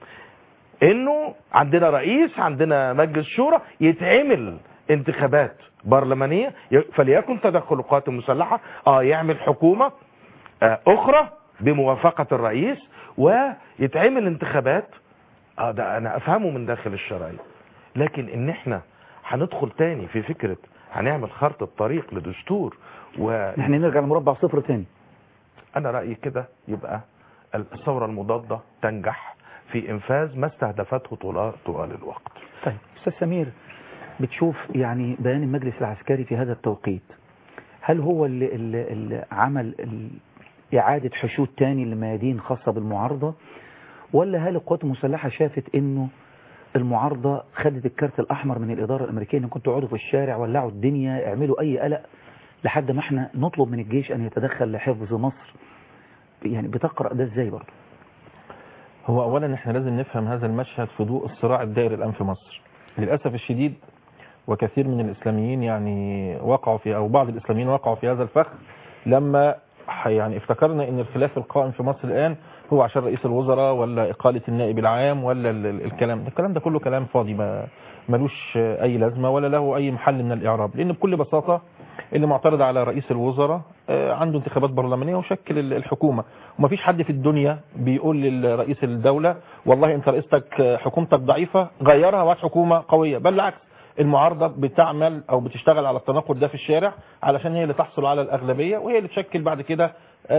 انه عندنا رئيس عندنا مجلس شورى يتعمل انتخابات برلمانيه ي- فليكن تدخل القوات المسلحه اه يعمل حكومه آه اخرى بموافقه الرئيس ويتعمل انتخابات اه ده انا افهمه من داخل الشرعيه لكن ان احنا هندخل تاني في فكره هنعمل خارطه طريق لدستور و احنا نرجع لمربع صفر تاني انا رايي كده يبقى الثوره المضاده تنجح في انفاذ ما استهدفته طوال طوال الوقت طيب استاذ سمير بتشوف يعني بيان المجلس العسكري في هذا التوقيت هل هو اللي, اللي, اللي عمل ال- إعادة حشود تاني لميادين خاصة بالمعارضة ولا هل القوات المسلحة شافت انه المعارضة خدت الكارت الأحمر من الإدارة الأمريكية إن كنتوا اقعدوا في الشارع ولعوا الدنيا اعملوا أي قلق لحد ما احنا نطلب من الجيش أن يتدخل لحفظ مصر يعني بتقرأ ده ازاي برضه هو اولا احنا لازم نفهم هذا المشهد في ضوء الصراع الدائر الان في مصر للاسف الشديد وكثير من الاسلاميين يعني وقعوا في او بعض الاسلاميين وقعوا في هذا الفخ لما صح يعني افتكرنا ان الخلاف القائم في مصر الان هو عشان رئيس الوزراء ولا اقاله النائب العام ولا ال- ال- الكلام ده الكلام ده كله كلام فاضي ما ملوش اي لازمه ولا له اي محل من الاعراب لان بكل بساطه اللي معترض على رئيس الوزراء آه، عنده انتخابات برلمانيه وشكل ال- الحكومه ومفيش حد في الدنيا بيقول لرئيس الدوله والله انت رئيستك آه، حكومتك ضعيفه غيرها وهات حكومه قويه بل بالعكس المعارضه بتعمل او بتشتغل على التناقض ده في الشارع علشان هي اللي تحصل على الاغلبيه وهي اللي تشكل بعد كده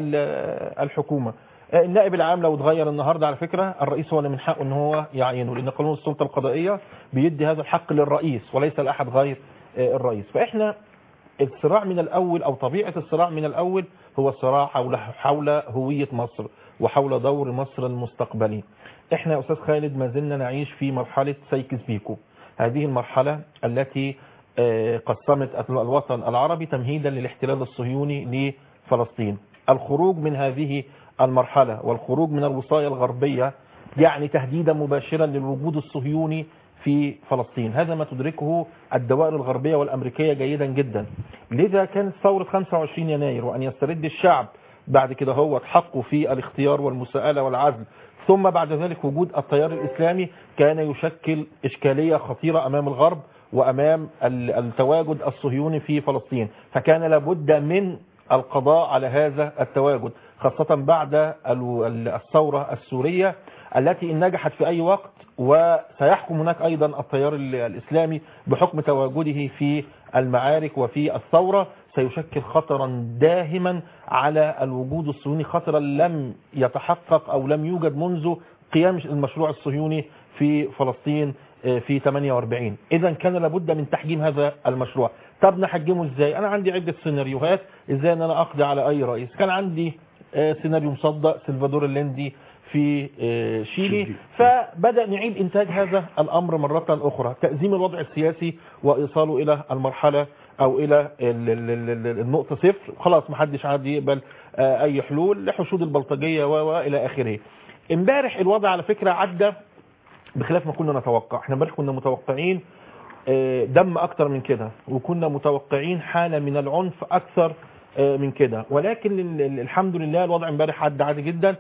ال- الحكومه آه، النائب العام لو اتغير النهارده على فكره الرئيس هو اللي من حقه ان هو يعينه لان قانون السلطه القضائيه بيدي هذا الحق للرئيس وليس لاحد غير آه، الرئيس فاحنا الصراع من الاول او طبيعه الصراع من الاول هو الصراع حول حول هويه مصر وحول دور مصر المستقبلي. احنا يا استاذ خالد ما زلنا نعيش في مرحله سيكس بيكو. هذه المرحله التي آه، قسمت الوطن العربي تمهيدا للاحتلال الصهيوني لفلسطين. الخروج من هذه المرحله والخروج من الوصايه الغربيه يعني تهديدا مباشرا للوجود الصهيوني في فلسطين هذا ما تدركه الدوائر الغربية والأمريكية جيدا جدا لذا كانت ثورة 25 يناير وأن يسترد الشعب بعد كده هو حقه في الاختيار والمساءلة والعزل ثم بعد ذلك وجود التيار الإسلامي كان يشكل إشكالية خطيرة أمام الغرب وأمام ال- التواجد الصهيوني في فلسطين فكان لابد من القضاء على هذا التواجد خاصة بعد ال- ال- الثورة السورية التي إن نجحت في أي وقت وسيحكم هناك أيضا التيار ال- الإسلامي بحكم تواجده في المعارك وفي الثورة سيشكل خطرا داهما على الوجود الصهيوني خطرا لم يتحقق أو لم يوجد منذ قيام المشروع الصهيوني في فلسطين آه، في 48 إذا كان لابد من تحجيم هذا المشروع طب نحجمه إزاي أنا عندي عدة سيناريوهات إزاي أن أنا أقضي على أي رئيس كان عندي آه، سيناريو مصدق سلفادور الليندي في آه، شيلي فبدأ نعيد إنتاج هذا الأمر مرة أخرى تأزيم الوضع السياسي وإيصاله إلى المرحلة أو إلى ال- ال- ال- ال- النقطة صفر خلاص محدش عاد يقبل آه، أي حلول لحشود البلطجية و- وإلى آخره امبارح الوضع على فكرة عدى بخلاف ما كنا نتوقع احنا امبارح كنا متوقعين آه، دم اكتر من كده وكنا متوقعين حالة من العنف اكثر آه، من كده ولكن ال- ال- الحمد لله الوضع امبارح عدى عادي جدا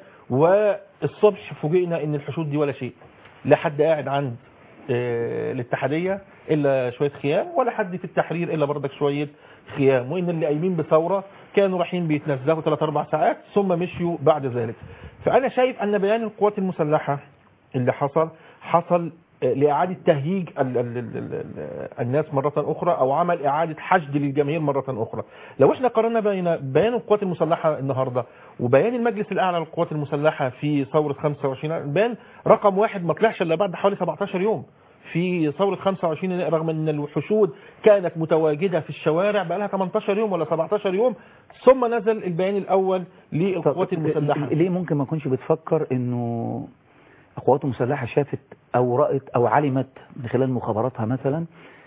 والصبح فوجئنا ان الحشود دي ولا شيء لا حد قاعد عند آه، الاتحادية الا شوية خيام ولا حد في التحرير الا برضك شوية خيام وان اللي قايمين بثورة كانوا رايحين بيتنزهوا 3 4 ساعات ثم مشيوا بعد ذلك فانا شايف ان بيان القوات المسلحة اللي حصل حصل آه، لإعادة تهييج ال ال ال ال ال الناس مرة أخرى أو عمل إعادة حشد للجماهير مرة أخرى لو إحنا قارنا بين بيان القوات المسلحة النهاردة وبيان المجلس الأعلى للقوات المسلحة في ثورة 25 بيان رقم واحد ما طلعش إلا بعد حوالي 17 يوم في ثورة 25 يناير رغم ان الحشود كانت متواجدة في الشوارع بقى لها 18 يوم ولا 17 يوم ثم نزل البيان الأول للقوات المسلحة ليه ممكن ما كنش بتفكر انه القوات المسلحة شافت او رأت او علمت من خلال مخابراتها مثلا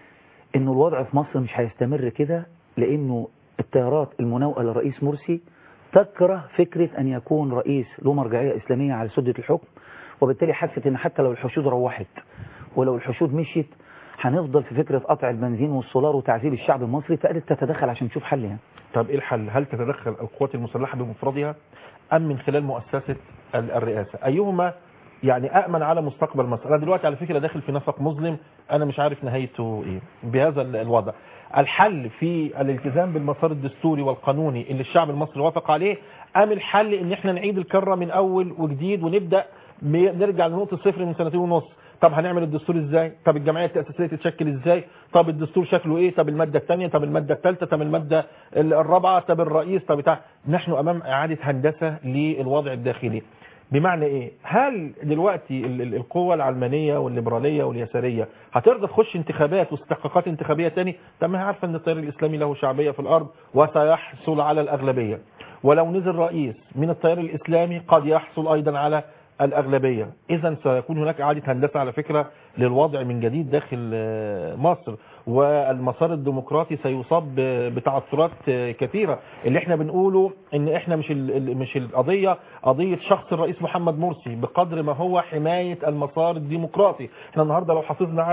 انه الوضع في مصر مش هيستمر كده لانه التيارات المناوئة للرئيس مرسي تكره فكرة ان يكون رئيس له مرجعية اسلامية على سدة الحكم وبالتالي حست ان حتى لو الحشود روحت ولو الحشود مشيت هنفضل في فكرة قطع البنزين والسولار وتعذيب الشعب المصري فقالت تتدخل عشان تشوف حل يعني طب ايه الحل هل تتدخل القوات المسلحة بمفردها ام من خلال مؤسسة ال- الرئاسة ايهما يعني أأمن على مستقبل مصر أنا دلوقتي على فكرة داخل في نفق مظلم أنا مش عارف نهايته إيه بهذا ال- الوضع الحل في الالتزام بالمسار الدستوري والقانوني اللي الشعب المصري وافق عليه أم الحل إن إحنا نعيد الكرة من أول وجديد ونبدأ م- نرجع لنقطة صفر من سنتين ونص طب هنعمل الدستور ازاي طب الجمعيه التاسيسيه تتشكل ازاي طب الدستور شكله ايه طب الماده الثانيه طب الماده الثالثه طب الماده ال- الرابعه طب الرئيس طب بتاع نحن امام اعاده هندسه للوضع الداخلي بمعنى ايه هل دلوقتي ال- ال- القوة العلمانية والليبرالية واليسارية هترضى تخش انتخابات واستحقاقات انتخابية تاني طب ما هي عارفة ان التيار الاسلامي له شعبية في الارض وسيحصل على الاغلبية ولو نزل رئيس من التيار الاسلامي قد يحصل ايضا على الأغلبية إذا سيكون هناك إعادة هندسة على فكرة للوضع من جديد داخل آه، مصر والمسار الديمقراطي سيصاب ب- بتعثرات آه، كثيرة اللي احنا بنقوله ان احنا مش ال- ال- مش القضية قضية شخص الرئيس محمد مرسي بقدر ما هو حماية المسار الديمقراطي احنا النهاردة لو حافظنا على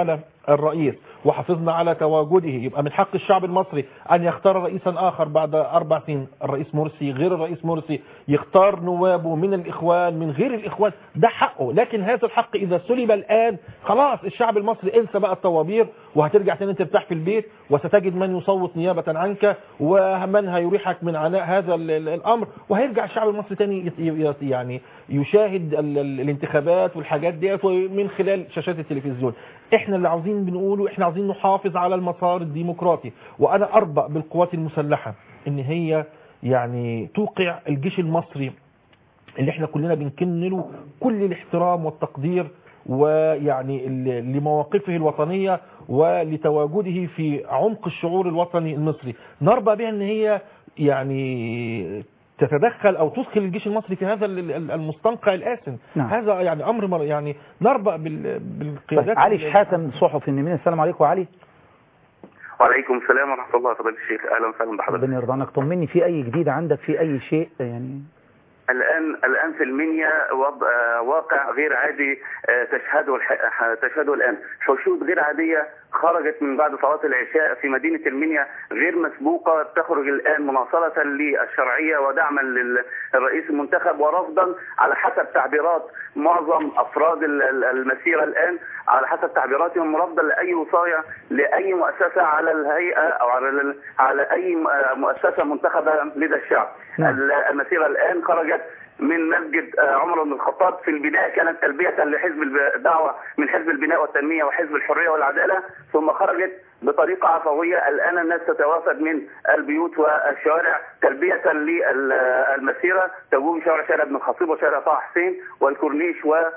الرئيس وحافظنا على تواجده يبقى من حق الشعب المصري أن يختار رئيسا آخر بعد أربع سنين الرئيس مرسي غير الرئيس مرسي يختار نوابه من الإخوان من غير الإخوان ده حقه لكن هذا الحق إذا سلب الآن خلاص الشعب المصري انسى بقى الطوابير وهترجع تاني ترتاح في البيت وستجد من يصوت نيابة عنك ومن هيريحك من عناء هذا ال- ال- الأمر وهيرجع الشعب المصري تاني يت- يت- يعني يشاهد ال- ال- الانتخابات والحاجات ديت من خلال شاشات التلفزيون احنا اللي عاوزين بنقوله احنا عاوزين نحافظ على المسار الديمقراطي وانا اربأ بالقوات المسلحة ان هي يعني توقع الجيش المصري اللي احنا كلنا بنكن له كل الاحترام والتقدير ويعني ال- لمواقفه الوطنية ولتواجده في عمق الشعور الوطني المصري نربى بها ان هي يعني تتدخل او تدخل الجيش المصري في هذا ال- ال- المستنقع الآسن نعم. هذا يعني امر مر- يعني نربأ بال- بالقيادات طيب علي ال- شحاتم صحفي من السلام عليكم علي وعليكم السلام ورحمة الله فضيلة الشيخ أهلا وسهلا بحضرتك ربنا يرضى عنك طمني في أي جديد عندك في أي شيء يعني الآن الآن في المنيا وضع آه، واقع غير عادي آه، تشهده الح- تشهده الآن حشود غير عادية خرجت من بعد صلاة العشاء في مدينة المنيا غير مسبوقة تخرج الآن مناصرة للشرعية ودعما للرئيس المنتخب ورفضا على حسب تعبيرات معظم أفراد ال- ال- المسيرة الآن على حسب تعبيراتهم رفضا لأي وصاية لأي مؤسسة على الهيئة أو على ال- على أي م- آه، مؤسسة منتخبة لدى الشعب نعم. ال- المسيرة الآن خرجت من مسجد آه، عمر بن الخطاب في البداية كانت تلبية لحزب الب- الدعوة من حزب البناء والتنمية وحزب الحرية والعدالة ثم خرجت بطريقة عفوية الآن الناس تتوافد من البيوت والشوارع تلبية للمسيرة تجوب شوارع شارع ابن الخطيب وشارع طه حسين والكورنيش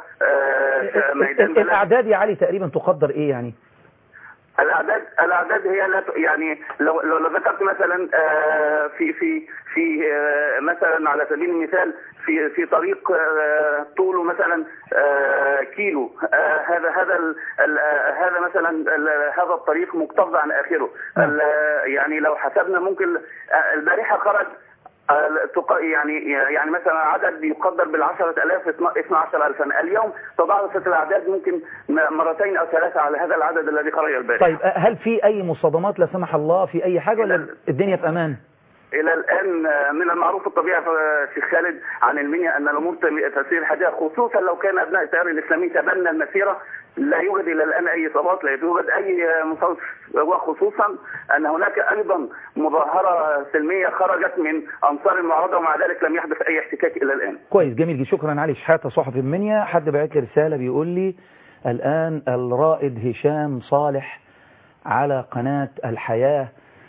وميدان بلد الأعداد يا علي تقريبا تقدر إيه يعني الاعداد الاعداد هي لا ت- يعني لو لو لو ذكرت مثلا آه، في في في آه، مثلا على سبيل المثال في في طريق آه، طوله مثلا آه، كيلو آه، هذا هذا ال- ال- آه، هذا مثلا ال- هذا الطريق مكتظ عن اخره ال- يعني لو حسبنا ممكن آه، البارحه خرج آه، تق- يعني يعني مثلا عدد يقدر بال 10000 12000 اليوم تضاعفت الاعداد ممكن م- مرتين او ثلاثه على هذا العدد الذي خرج البارحه طيب هل في أي مصادمات لا سمح الله في أي حاجة ولا الدنيا في أمان الى الان آه، من المعروف الطبيعي آه، شيخ خالد عن المنيا ان الامور تم- تسير حديثه خصوصا لو كان ابناء التيار الاسلامي تبنى المسيره لا يوجد الى الان اي اصابات لا يوجد اي آه، مصاب وخصوصا ان هناك ايضا مظاهره سلميه خرجت من انصار المعارضه ومع ذلك لم يحدث اي احتكاك الى الان كويس جميل جدا شكرا علي شحاتة صحفي من منيا حد بعت لي رسالة بيقول لي الآن الرائد هشام صالح على قناة الحياة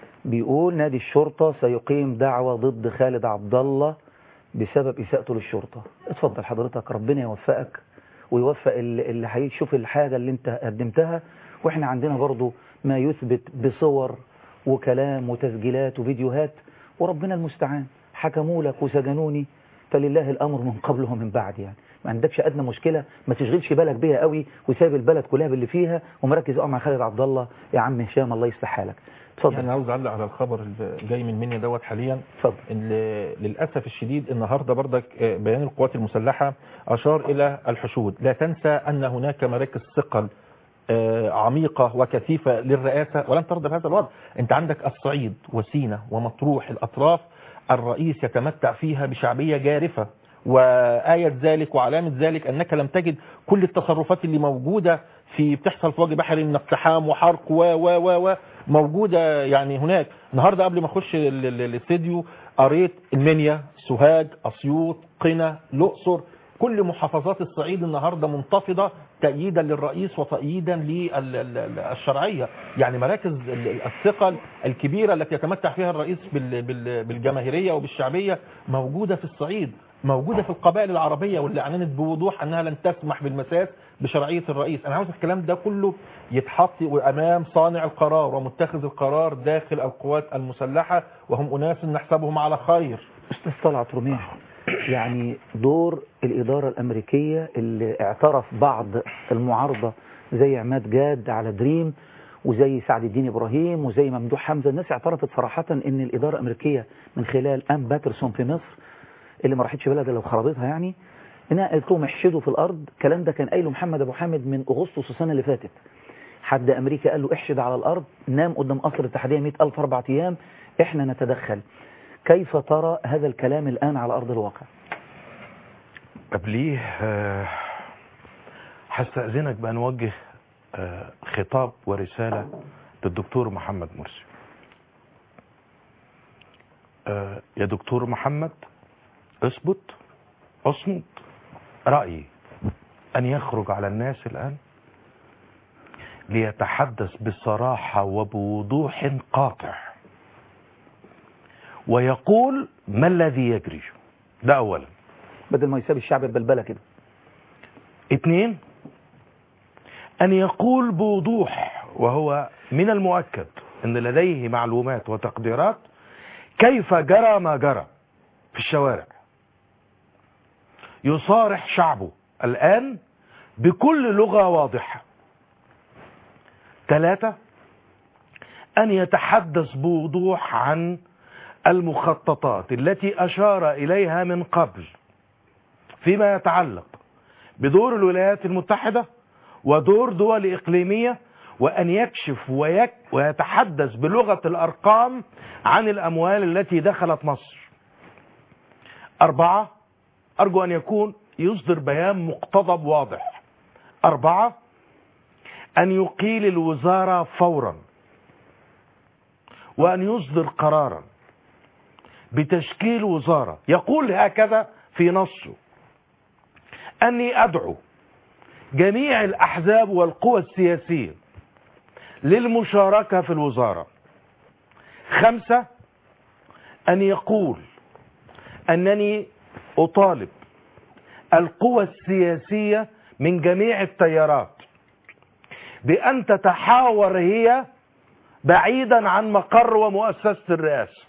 بيقول نادي الشرطة سيقيم دعوة ضد خالد عبد الله بسبب إساءته للشرطة اتفضل حضرتك ربنا يوفقك ويوفق اللي اللي هيشوف الحاجة اللي انت قدمتها واحنا عندنا برضو ما يثبت بصور وكلام وتسجيلات وفيديوهات وربنا المستعان حكموا لك وسجنوني فلله الأمر من قبل ومن بعد يعني ما عندكش أدنى مشكلة ما تشغلش بالك بيها قوي وسايب البلد كلها باللي فيها ومركز اه مع خالد عبد الله يا عم هشام الله يصلح حالك اتفضل يعني عاوز اعلق على الخبر اللي جاي من منيا دوت حاليا اتفضل اللي للاسف الشديد النهارده بردك آه، بيان القوات المسلحه اشار الى الحشود لا تنسى ان هناك مراكز ثقل آه، عميقة وكثيفة للرئاسة ولن ترضى بهذا الوضع انت عندك الصعيد وسينا ومطروح الأطراف الرئيس يتمتع فيها بشعبية جارفة وآية ذلك وعلامة ذلك أنك لم تجد كل التصرفات اللي موجودة في بتحصل في وجه بحري من اقتحام وحرق و و و و موجودة يعني هناك النهاردة قبل ما أخش ال- ال- الاستديو قريت المنيا سوهاج أسيوط قنا الأقصر كل محافظات الصعيد النهاردة منتفضة تأييدا للرئيس وتأييدا للشرعية يعني مراكز ال- الثقل الكبيرة التي يتمتع فيها الرئيس بال- بال- بالجماهيرية وبالشعبية موجودة في الصعيد موجودة في القبائل العربية واللي أعلنت بوضوح أنها لن تسمح بالمساس بشرعية الرئيس أنا عاوز الكلام ده كله يتحط أمام صانع القرار ومتخذ القرار داخل القوات المسلحة وهم أناس نحسبهم على خير أستاذ طلعت رميح يعني دور الإدارة الأمريكية اللي اعترف بعض المعارضة زي عماد جاد على دريم وزي سعد الدين إبراهيم وزي ممدوح حمزة الناس اعترفت صراحة أن الإدارة الأمريكية من خلال أم باترسون في مصر اللي ما راحتش بلد لو خربتها يعني انها قالت لهم احشدوا في الارض الكلام ده كان قايله محمد ابو حامد من اغسطس السنه اللي فاتت حد أمريكا قال له احشد على الأرض نام قدام قصر الاتحادية 100000 أربع أيام إحنا نتدخل كيف ترى هذا الكلام الآن على أرض الواقع قبليه آه، هستأذنك بأن نوجه آه، خطاب ورسالة للدكتور محمد مرسي آه، يا دكتور محمد اثبت اصمت رأيي أن يخرج على الناس الآن ليتحدث بصراحة وبوضوح قاطع ويقول ما الذي يجري ده أولا بدل ما يساب الشعب البلبلة كده اثنين أن يقول بوضوح وهو من المؤكد أن لديه معلومات وتقديرات كيف جرى ما جرى في الشوارع يصارح شعبه الآن بكل لغة واضحة ثلاثة أن يتحدث بوضوح عن المخططات التي أشار إليها من قبل فيما يتعلق بدور الولايات المتحدة ودور دول إقليمية وأن يكشف ويك ويتحدث بلغة الأرقام عن الأموال التي دخلت مصر أربعة أرجو أن يكون يصدر بيان مقتضب واضح أربعة أن يقيل الوزارة فورا وأن يصدر قرارا بتشكيل وزارة يقول هكذا في نصه أني أدعو جميع الأحزاب والقوى السياسية للمشاركة في الوزارة خمسة أن يقول أنني أطالب القوى السياسية من جميع التيارات بأن تتحاور هي بعيدا عن مقر ومؤسسة الرئاسة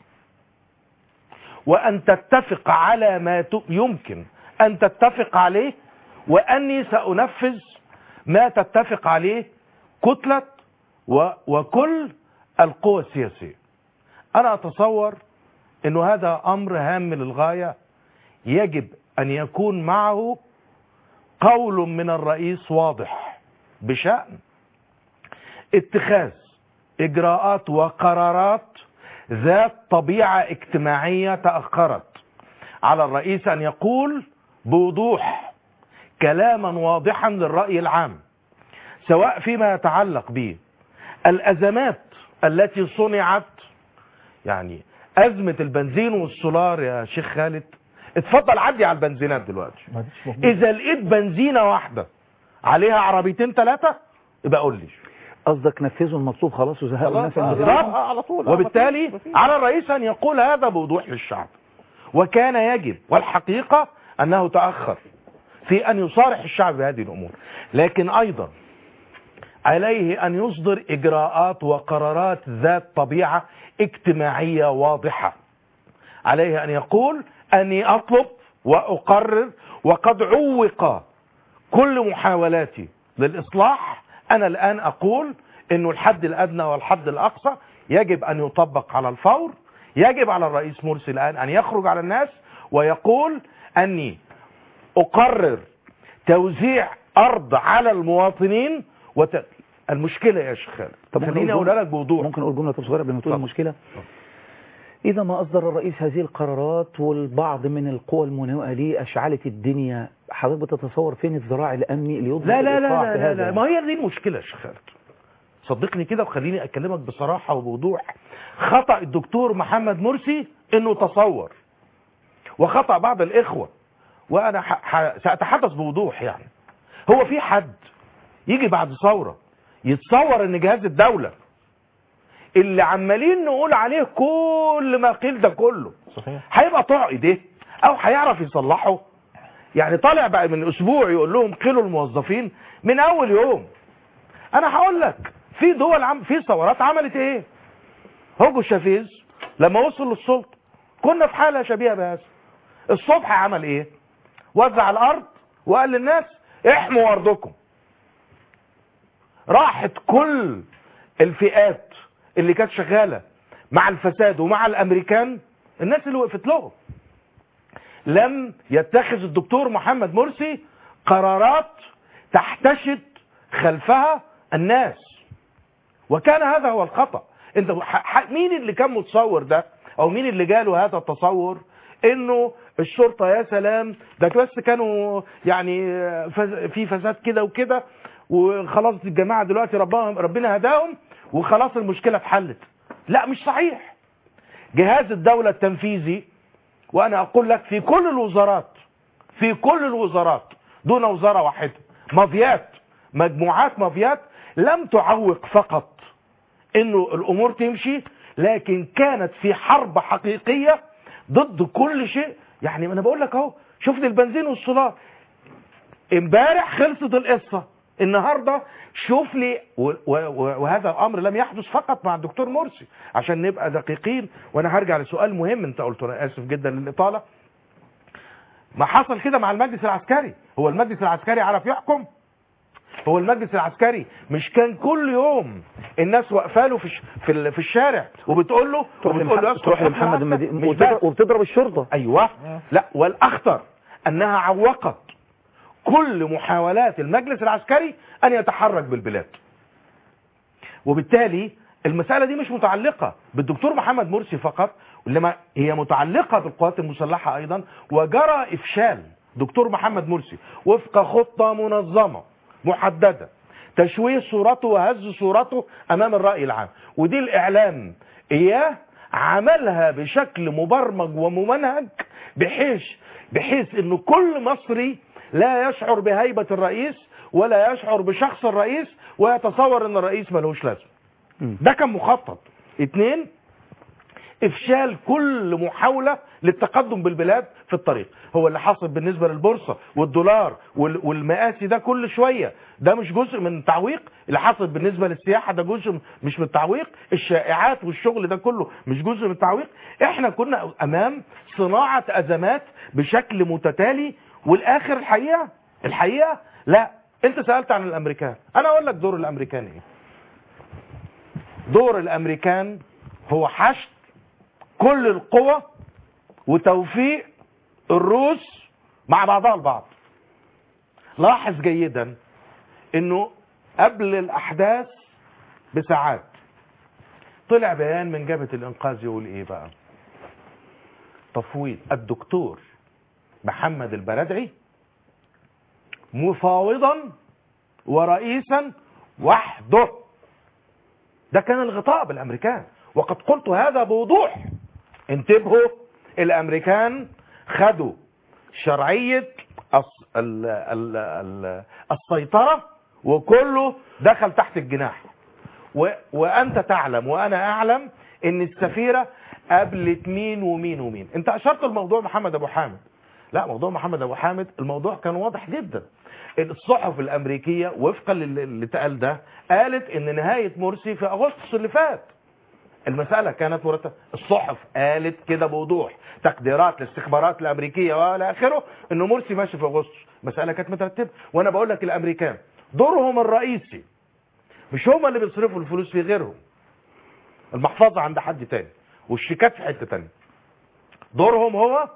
وأن تتفق على ما ت- يمكن أن تتفق عليه وأني سأنفذ ما تتفق عليه كتلة و- وكل القوى السياسية أنا أتصور أنه هذا أمر هام للغاية يجب أن يكون معه قول من الرئيس واضح بشأن اتخاذ إجراءات وقرارات ذات طبيعة اجتماعية تأخرت على الرئيس أن يقول بوضوح كلاما واضحا للرأي العام سواء فيما يتعلق به الأزمات التي صنعت يعني أزمة البنزين والسولار يا شيخ خالد اتفضل عدي على البنزينات دلوقتي إذا لقيت بنزينة واحدة عليها عربيتين ثلاثة يبقى قول لي قصدك نفذوا المطلوب خلاص وزهقوا الناس بالظبط. المجرمين؟ على طول وبالتالي على الرئيس أن يقول هذا بوضوح للشعب وكان يجب والحقيقة أنه تأخر في أن يصارح الشعب بهذه الأمور لكن أيضا عليه أن يصدر إجراءات وقرارات ذات طبيعة اجتماعية واضحة عليه أن يقول أني أطلب وأقرر وقد عوق كل محاولاتي للإصلاح أنا الآن أقول أنه الحد الأدنى والحد الأقصى يجب أن يطبق على الفور يجب على الرئيس مرسي الآن أن يخرج على الناس ويقول أني أقرر توزيع أرض على المواطنين وت... المشكلة يا شيخ خالد طب ممكن خليني أقول أقول لك بوضوح ممكن أقول جملة طب صغيرة قبل ما تقول اتفضل. المشكلة إذا ما أصدر الرئيس هذه القرارات والبعض من القوى المنوئة ليه أشعلت الدنيا حضرتك بتتصور فين الذراع الأمني اللي يضبط لا لا الإيقاع لا في لا, لا, هذا لا ما هي دي المشكلة يا شيخ خالد صدقني كده وخليني أكلمك بصراحة وبوضوح خطأ الدكتور محمد مرسي إنه تصور وخطأ بعض الإخوة وأنا ح... ح... سأتحدث بوضوح يعني هو في حد يجي بعد ثورة يتصور إن جهاز الدولة اللي عمالين نقول عليه كل ما قيل ده كله صحيح هيبقى طاع ايديه او هيعرف يصلحه يعني طالع بقى من اسبوع يقول لهم قيلوا الموظفين من اول يوم انا هقول لك في دول عم في ثورات عملت ايه هوجو شافيز لما وصل للسلطه كنا في حاله شبيهه بهذا الصبح عمل ايه وزع الارض وقال للناس احموا ارضكم راحت كل الفئات اللي كانت شغاله مع الفساد ومع الامريكان الناس اللي وقفت لهم لم يتخذ الدكتور محمد مرسي قرارات تحتشد خلفها الناس وكان هذا هو الخطأ انت ح- ح- مين اللي كان متصور ده او مين اللي جاله هذا التصور انه الشرطة يا سلام ده بس كانوا يعني فز- في فساد كده وكده وخلاص الجماعة دلوقتي ربنا ربنا هداهم وخلاص المشكلة اتحلت لا مش صحيح جهاز الدولة التنفيذي وانا اقول لك في كل الوزارات في كل الوزارات دون وزارة واحدة مافيات مجموعات مافيات لم تعوق فقط انه الامور تمشي لكن كانت في حرب حقيقية ضد كل شيء يعني انا بقول لك اهو شوف لي البنزين والسولار امبارح خلصت القصة النهاردة شوف لي و- و- وهذا الامر لم يحدث فقط مع الدكتور مرسي عشان نبقى دقيقين وانا هرجع لسؤال مهم انت قلته انا اسف جدا للاطالة ما حصل كده مع المجلس العسكري هو المجلس العسكري عرف يحكم هو المجلس العسكري مش كان كل يوم الناس واقفه له في الش- في ال- في الشارع وبتقول له تروح وبتقول له لمحمد, اسكت تروح حكم لمحمد العسكري. المدين مش بس. وبتضرب الشرطة ايوه لا والاخطر انها عوقت كل محاولات المجلس العسكري ان يتحرك بالبلاد وبالتالي المسألة دي مش متعلقة بالدكتور محمد مرسي فقط انما هي متعلقة بالقوات المسلحة ايضا وجرى افشال دكتور محمد مرسي وفق خطة منظمة محددة تشويه صورته وهز صورته امام الرأي العام ودي الاعلام اياه عملها بشكل مبرمج وممنهج بحيث بحيث انه كل مصري لا يشعر بهيبة الرئيس ولا يشعر بشخص الرئيس ويتصور ان الرئيس ملوش لازمه ده كان مخطط اتنين افشال كل محاولة للتقدم بالبلاد في الطريق هو اللي حصل بالنسبة للبورصة والدولار وال- والمقاسي ده كل شوية ده مش جزء من التعويق اللي حصل بالنسبة للسياحة ده جزء مش من التعويق الشائعات والشغل ده كله مش جزء من التعويق احنا كنا امام صناعة ازمات بشكل متتالي والاخر الحقيقة الحقيقة لا انت سألت عن الامريكان انا اقول لك دور الامريكان ايه دور الامريكان هو حشد كل القوى وتوفيق الروس مع بعضها البعض لاحظ جيدا انه قبل الاحداث بساعات طلع بيان من جبهة الانقاذ يقول ايه بقى تفويض الدكتور محمد البرادعي مفاوضا ورئيسا وحده ده كان الغطاء بالامريكان وقد قلت هذا بوضوح انتبهوا الامريكان خدوا شرعية الس- ال- ال- ال- السيطرة وكله دخل تحت الجناح و... وانت تعلم وانا اعلم ان السفيرة قابلت مين ومين ومين انت اشرت الموضوع محمد ابو حامد لا موضوع محمد ابو حامد الموضوع كان واضح جدا الصحف الامريكية وفقا لل- اللي اتقال ده قالت ان نهاية مرسي في اغسطس اللي فات المسألة كانت مرتبة الصحف قالت كده بوضوح تقديرات الاستخبارات الأمريكية وإلى آخره إنه مرسي ماشي في أغسطس مسألة كانت مترتبة وأنا بقول لك الأمريكان دورهم الرئيسي مش هم اللي بيصرفوا الفلوس في غيرهم المحفظة عند حد تاني والشيكات في حتة تانية دورهم هو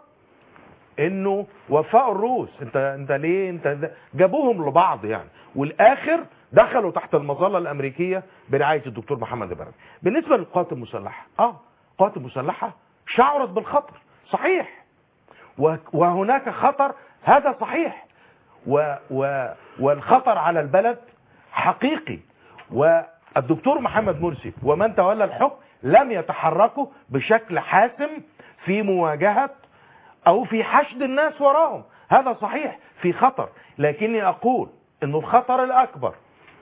انه وفاء الروس انت انت ليه انت ده- جابوهم لبعض يعني والاخر دخلوا تحت المظله الامريكيه برعايه الدكتور محمد ابراهيم بالنسبه للقوات المسلحه اه القوات المسلحه شعرت بالخطر صحيح و- وهناك خطر هذا صحيح و و والخطر على البلد حقيقي والدكتور محمد مرسي ومن تولى الحكم لم يتحركوا بشكل حاسم في مواجهة او في حشد الناس وراهم هذا صحيح في خطر لكني اقول ان الخطر الاكبر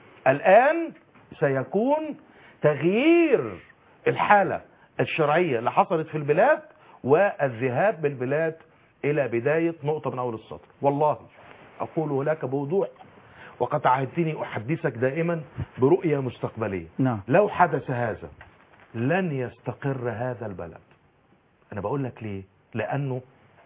الان سيكون تغيير الحالة الشرعية اللي حصلت في البلاد والذهاب بالبلاد الى بداية نقطة من اول السطر والله اقول لك بوضوح وقد عهدتني احدثك دائما برؤية مستقبلية نعم لو حدث هذا لن يستقر هذا البلد انا بقول لك ليه لانه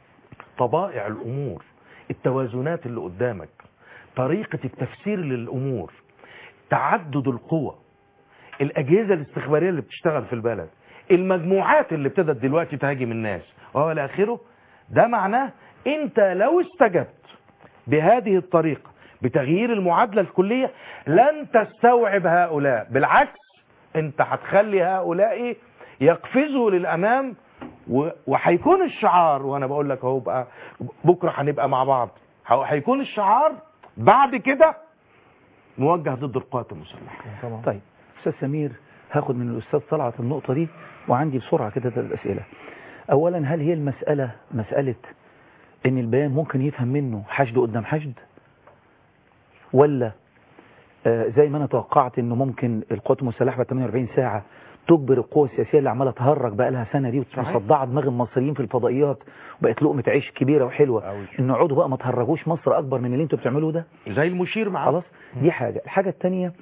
طبائع الامور التوازنات اللي قدامك طريقة التفسير للامور تعدد القوى الاجهزة الاستخبارية اللي بتشتغل في البلد المجموعات اللي ابتدت دلوقتي تهاجم الناس والى اخره ده معناه انت لو استجبت بهذه الطريقة بتغيير المعادلة الكلية لن تستوعب هؤلاء بالعكس انت هتخلي هؤلاء يقفزوا للامام و- وهيكون الشعار وانا بقول لك اهو بقى بكره هنبقى مع بعض هو- هيكون الشعار بعد كده موجه ضد القوات المسلحه طيب استاذ سمير هاخد من الاستاذ طلعت النقطه دي وعندي بسرعه كده ثلاث اسئله اولا هل هي المساله مساله ان البيان ممكن يفهم منه حشد قدام حشد ولا آه، زي ما انا توقعت انه ممكن القوات المسلحه بعد 48 ساعه تجبر القوى السياسيه اللي عماله تهرج بقى لها سنه دي صحيح. وتصدع دماغ المصريين في الفضائيات وبقت لقمه عيش كبيره وحلوه ان اقعدوا بقى ما تهرجوش مصر اكبر من اللي انتوا بتعملوه ده زي المشير معاه خلاص دي حاجه الحاجه الثانيه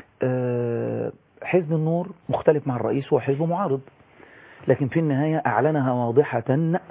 حزب النور مختلف مع الرئيس وحزب معارض لكن في النهايه اعلنها واضحه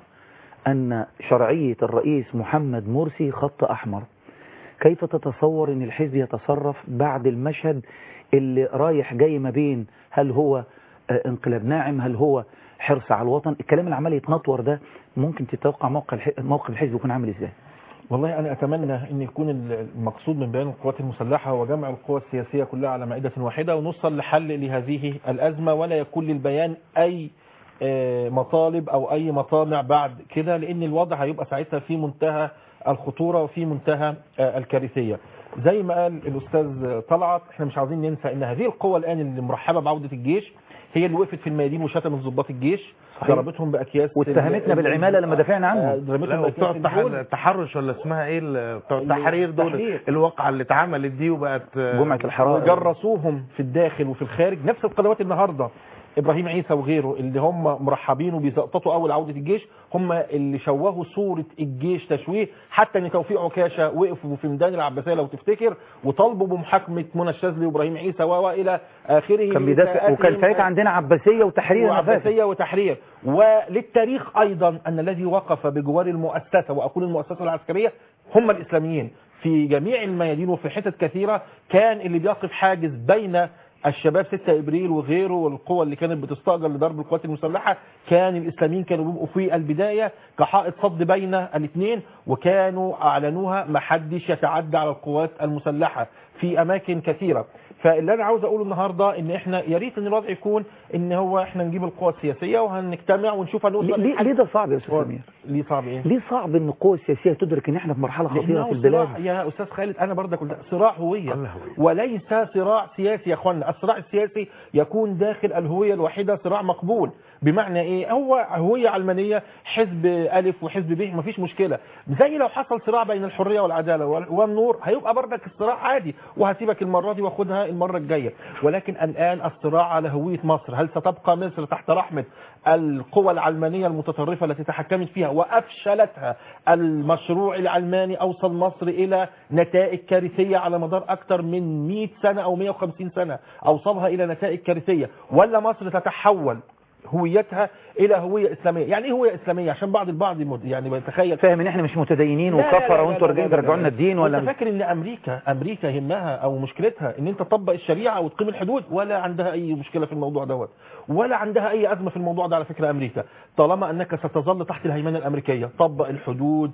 ان شرعيه الرئيس محمد مرسي خط احمر كيف تتصور ان الحزب يتصرف بعد المشهد اللي رايح جاي ما بين هل هو آه، انقلاب ناعم هل هو حرص على الوطن الكلام اللي عمال يتنطور ده ممكن تتوقع موقع الح- موقف الحزب يكون عامل ازاي والله أنا أتمنى أن يكون المقصود من بيان القوات المسلحة هو جمع القوى السياسية كلها على مائدة واحدة ونوصل لحل لهذه الأزمة ولا يكون للبيان أي آه، مطالب أو أي مطامع بعد كده لأن الوضع هيبقى ساعتها في منتهى الخطورة وفي منتهى آه، الكارثية زي ما قال الأستاذ طلعت احنا مش عاوزين ننسى أن هذه القوة الآن اللي مرحبة بعودة الجيش هي اللي وقفت في الميادين وشتمت ضباط الجيش صحيح. ضربتهم بأكياس واتهمتنا بالعمالة لما دافعنا عنهم. آه، لا ضربتهم وبتوع بأكياس التح- البول. التحرش ولا اسمها ايه ال- بتوع التحرير دول التحرير. الواقعه اللي اتعملت دي وبقت جمعة الحرائق وجرسوهم في الداخل وفي الخارج نفس القنوات النهارده ابراهيم عيسى وغيره اللي هم مرحبين وبيزقططوا اول عوده الجيش هم اللي شوهوا صوره الجيش تشويه حتى ان توفيق عكاشه وقفوا في ميدان العباسيه لو تفتكر وطالبوا بمحاكمه منى الشاذلي وابراهيم عيسى و- والى اخره كان بيدافع وكان ساعتها عندنا عباسيه وتحرير أنا فاكر. وعباسية وتحرير وللتاريخ أيضا أن الذي وقف بجوار المؤسسة وأقول المؤسسة العسكرية هم الإسلاميين في جميع الميادين وفي حتت كثيرة كان اللي بيقف حاجز بين الشباب 6 ابريل وغيره والقوى اللي كانت بتستأجر لضرب القوات المسلحه كان الاسلاميين كانوا بيبقوا في البدايه كحائط صد بين الاثنين وكانوا اعلنوها ما حدش يتعدى على القوات المسلحه في اماكن كثيره فاللي انا عاوز اقوله النهارده ان احنا يا ريت ان الوضع يكون ان هو احنا نجيب القوى السياسيه وهنجتمع ونشوف هنوصل ليه, ليه, لحل. ليه ده صعب يا استاذ سمير ليه صعب ايه؟ ليه صعب ان القوى السياسيه تدرك ان احنا في مرحله خطيره لأنه في البلاد صراع يا استاذ خالد انا برضك قلت صراع هويه وليس صراع سياسي يا اخوانا الصراع السياسي يكون داخل الهويه الواحده صراع مقبول بمعنى ايه هو هويه علمانيه حزب الف وحزب ب مفيش مشكله زي لو حصل صراع بين الحريه والعداله وال- والنور هيبقى برضك الصراع عادي وهسيبك المره دي واخدها المره الجايه ولكن الان الصراع على هويه مصر هل ستبقى مصر تحت رحمه القوى العلمانيه المتطرفه التي تحكمت فيها وافشلتها المشروع العلماني اوصل مصر الى نتائج كارثيه على مدار اكثر من 100 سنه او 150 سنه اوصلها الى نتائج كارثيه ولا مصر تتحول هويتها الى هويه اسلاميه يعني ايه هويه اسلاميه عشان بعض البعض يمد- يعني بيتخيل فاهم ان احنا مش متدينين لا لا لا وكفره لا وانتوا لا راجعين لا لا ترجعوا لنا لا. الدين وانت ولا فاكر ان امريكا امريكا يهمها او مشكلتها ان انت تطبق الشريعه وتقيم الحدود ولا عندها اي مشكله في الموضوع دوت ولا عندها اي ازمه في الموضوع ده على فكره امريكا طالما انك ستظل تحت الهيمنه الامريكيه طبق الحدود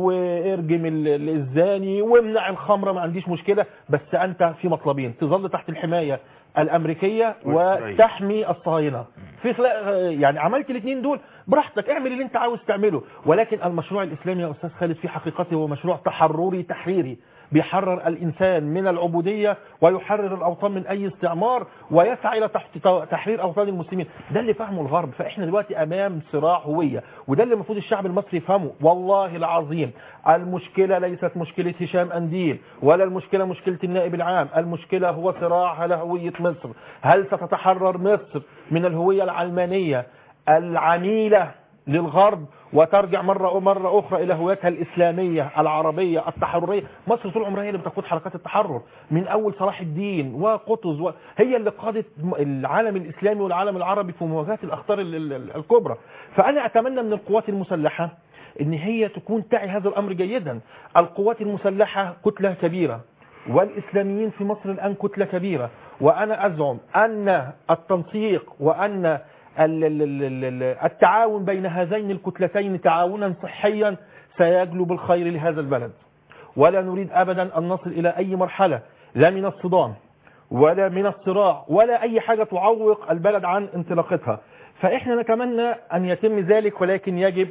وارجم ال- ال- الزاني وامنع الخمره ما عنديش مشكله بس انت في مطلبين تظل تحت الحمايه الامريكيه وإسرائيل. وتحمي الصهاينه في خلا... يعني عملت الاثنين دول براحتك اعمل اللي انت عاوز تعمله ولكن المشروع الاسلامي يا استاذ خالد في حقيقته هو مشروع تحرري تحريري بيحرر الانسان من العبوديه ويحرر الاوطان من اي استعمار ويسعى الى تحت تحرير اوطان المسلمين ده اللي فهمه الغرب فاحنا دلوقتي امام صراع هويه وده اللي المفروض الشعب المصري يفهمه والله العظيم المشكله ليست مشكله هشام انديل ولا المشكله مشكله النائب العام المشكله هو صراع على هويه مصر هل ستتحرر مصر من الهويه العلمانيه العميله للغرب وترجع مرة مرة أخرى إلى هويتها الإسلامية العربية التحررية مصر طول عمرها هي اللي بتقود حركات التحرر من أول صلاح الدين وقطز و... هي اللي قادت م- العالم الإسلامي والعالم العربي في مواجهة الأخطار ال- ال- ال- الكبرى فأنا أتمنى من القوات المسلحة ان هي تكون تعي هذا الامر جيدا القوات المسلحة كتلة كبيرة والاسلاميين في مصر الان كتلة كبيرة وانا ازعم ان التنسيق وان ال- ال- ال- ال- التعاون بين هذين الكتلتين تعاونا صحيا سيجلب الخير لهذا البلد ولا نريد ابدا ان نصل الى اي مرحلة لا من الصدام ولا من الصراع ولا أي حاجة تعوق البلد عن انطلاقتها فإحنا نتمنى أن يتم ذلك ولكن يجب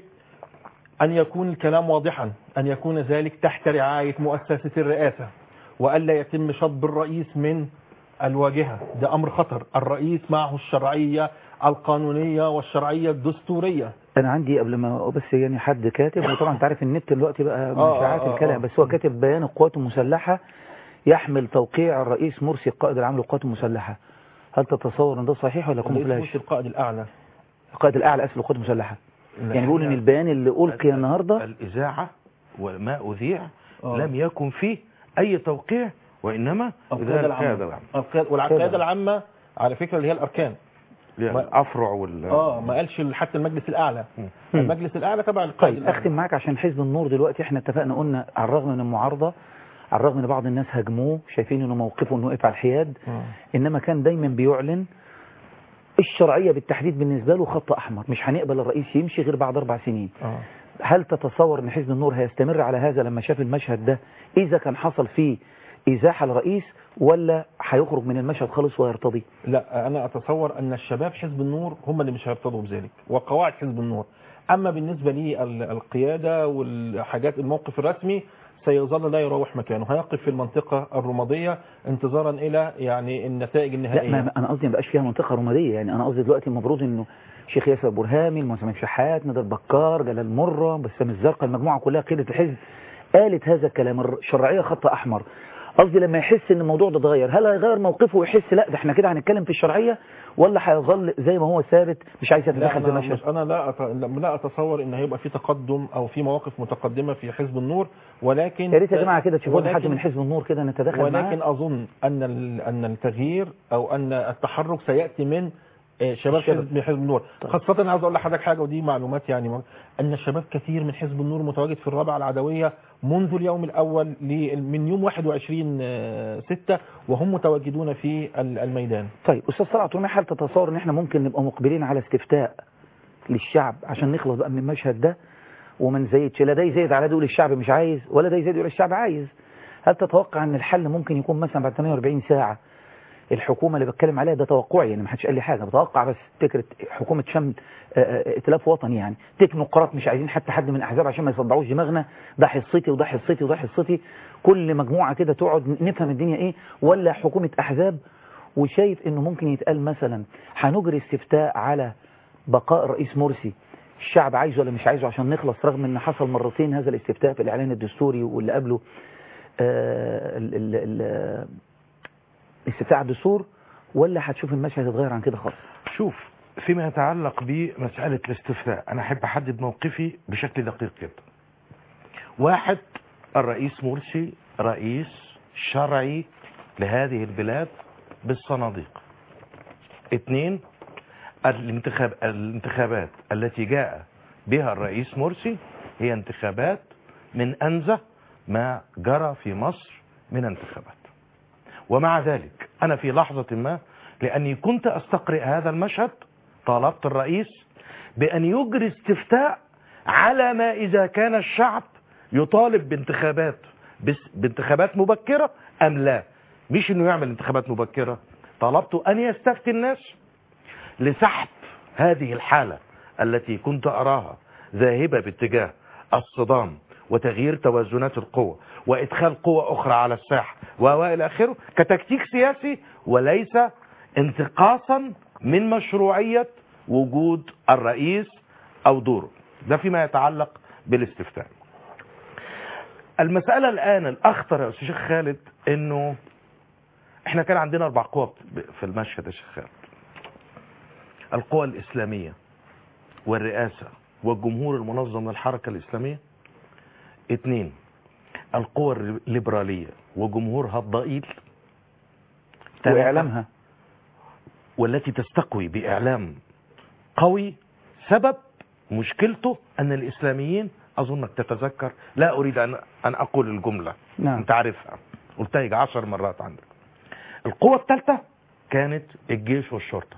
أن يكون الكلام واضحا أن يكون ذلك تحت رعاية مؤسسة الرئاسة وألا يتم شطب الرئيس من الواجهة ده أمر خطر الرئيس معه الشرعية القانونية والشرعية الدستورية انا عندي قبل ما بس يعني حد كاتب وطبعا انت عارف النت دلوقتي بقى آه، مشاعات آه، الكلام آه. بس هو كاتب بيان القوات المسلحه يحمل توقيع الرئيس مرسي القائد العام للقوات المسلحه هل تتصور ان ده صحيح ولا الرئيس كومفلاش مرسي القائد الأعلى القائد الاعلى اسف للقوات المسلحه يعني بيقول ان البيان اللي القي النهارده الإذاعة وما أذيع آه. لم يكن فيه أي توقيع وإنما القيادة العامة القيادة- والقيادة العامة على فكرة اللي هي الأركان الأفرع وال اه ما قالش حتى المجلس الأعلى مم. المجلس الأعلى تبع القائد طيب الأعلى. اختم معاك عشان حزب النور دلوقتي احنا اتفقنا قلنا على الرغم من المعارضه على الرغم ان بعض الناس هاجموه شايفين انه موقفه انه واقف على الحياد آه. انما كان دايما بيعلن الشرعيه بالتحديد بالنسبه له خط احمر مش هنقبل الرئيس يمشي غير بعد اربع سنين آه. هل تتصور ان حزب النور هيستمر على هذا لما شاف المشهد ده اذا كان حصل فيه ازاحه للرئيس ولا هيخرج من المشهد خالص ويرتضي لا انا اتصور ان الشباب حزب النور هم اللي مش هيرتضوا بذلك وقواعد حزب النور اما بالنسبه لي ال- القياده والحاجات الموقف الرسمي سيظل لا يروح مكانه هيقف في المنطقه الرماديه انتظارا الى يعني النتائج لا النهائيه ما ما- انا قصدي ما بقاش فيها منطقه رماديه يعني انا قصدي دلوقتي المفروض انه شيخ ياسر برهامي المعتصم شحات ندى البكار جلال مره بسام الزرقاء المجموعه كلها قياده الحزب قالت هذا الكلام الشرعيه خط احمر قصدي لما يحس ان الموضوع ده اتغير هل هيغير موقفه ويحس لا ده احنا كده هنتكلم في الشرعيه ولا هيظل زي ما هو ثابت مش عايز لا يتدخل في انا, المشهد مش انا لا أت... لا اتصور ان هيبقى في تقدم او في مواقف متقدمه في حزب النور ولكن يا ريت يا جماعه كده تشوفوا لنا حد ولكن- من حزب النور كده نتدخل ولكن معاه اظن ان ال- ان التغيير او ان التحرك سياتي من آه، شباب الشباب. حزب حزب النور طيب. خاصة أنا عاوز أقول لحضرتك حاجة ودي معلومات يعني م- أن الشباب كثير من حزب النور متواجد في الرابعة العدوية منذ اليوم الأول ل- من يوم 21 آه، 6 وهم متواجدون في ال- الميدان طيب استاذ طلعت رمي هل تتصور ان احنا ممكن نبقى مقبلين على استفتاء للشعب عشان نخلص بقى من المشهد ده وما نزيدش لا ده يزيد على ده يقول الشعب مش عايز ولا ده يزيد يقول الشعب عايز هل تتوقع ان الحل ممكن يكون مثلا بعد 48 ساعه الحكومه اللي بتكلم عليها ده توقعي يعني ما حدش قال لي حاجه بتوقع بس فكره حكومه شمل آه، آه، ائتلاف وطني يعني تكنوقراط مش عايزين حتى حد من الاحزاب عشان ما يصدعوش دماغنا ده حصتي وده حصتي وده حصتي كل مجموعه كده تقعد نفهم الدنيا ايه ولا حكومه احزاب وشايف انه ممكن يتقال مثلا هنجري استفتاء على بقاء الرئيس مرسي الشعب عايزه ولا مش عايزه عشان نخلص رغم ان حصل مرتين هذا الاستفتاء في الاعلان الدستوري واللي قبله آه، ال- ال- ال- استفتاء على الدستور ولا هتشوف المشهد يتغير عن كده خالص شوف فيما يتعلق بمسألة الاستفتاء أنا أحب أحدد موقفي بشكل دقيق جدا واحد الرئيس مرسي رئيس شرعي لهذه البلاد بالصناديق اثنين الانتخاب الانتخابات التي جاء بها الرئيس مرسي هي انتخابات من أنزه ما جرى في مصر من انتخابات ومع ذلك أنا في لحظة ما لأني كنت أستقرئ هذا المشهد طالبت الرئيس بأن يجري استفتاء على ما إذا كان الشعب يطالب بانتخابات بس- بانتخابات مبكرة أم لا مش أنه يعمل انتخابات مبكرة طلبت أن يستفتي الناس لسحب هذه الحالة التي كنت أراها ذاهبة باتجاه الصدام وتغيير توازنات القوة وإدخال قوة أخرى على الساحة وإلى آخره كتكتيك سياسي وليس انتقاصا من مشروعية وجود الرئيس أو دوره ده فيما يتعلق بالاستفتاء المسألة الآن الأخطر يا أستاذ شيخ خالد إنه إحنا كان عندنا أربع قوى في المشهد يا شيخ خالد القوى الإسلامية والرئاسة والجمهور المنظم للحركة الإسلامية اثنين القوى الليبرالية وجمهورها الضئيل ثلاثة، واعلامها والتي تستقوي بإعلام قوي سبب مشكلته أن الإسلاميين أظنك تتذكر لا أريد أن, أن أقول الجملة نعم. أنت عارفها قلتها يجي عشر مرات عندك القوة الثالثة كانت الجيش والشرطة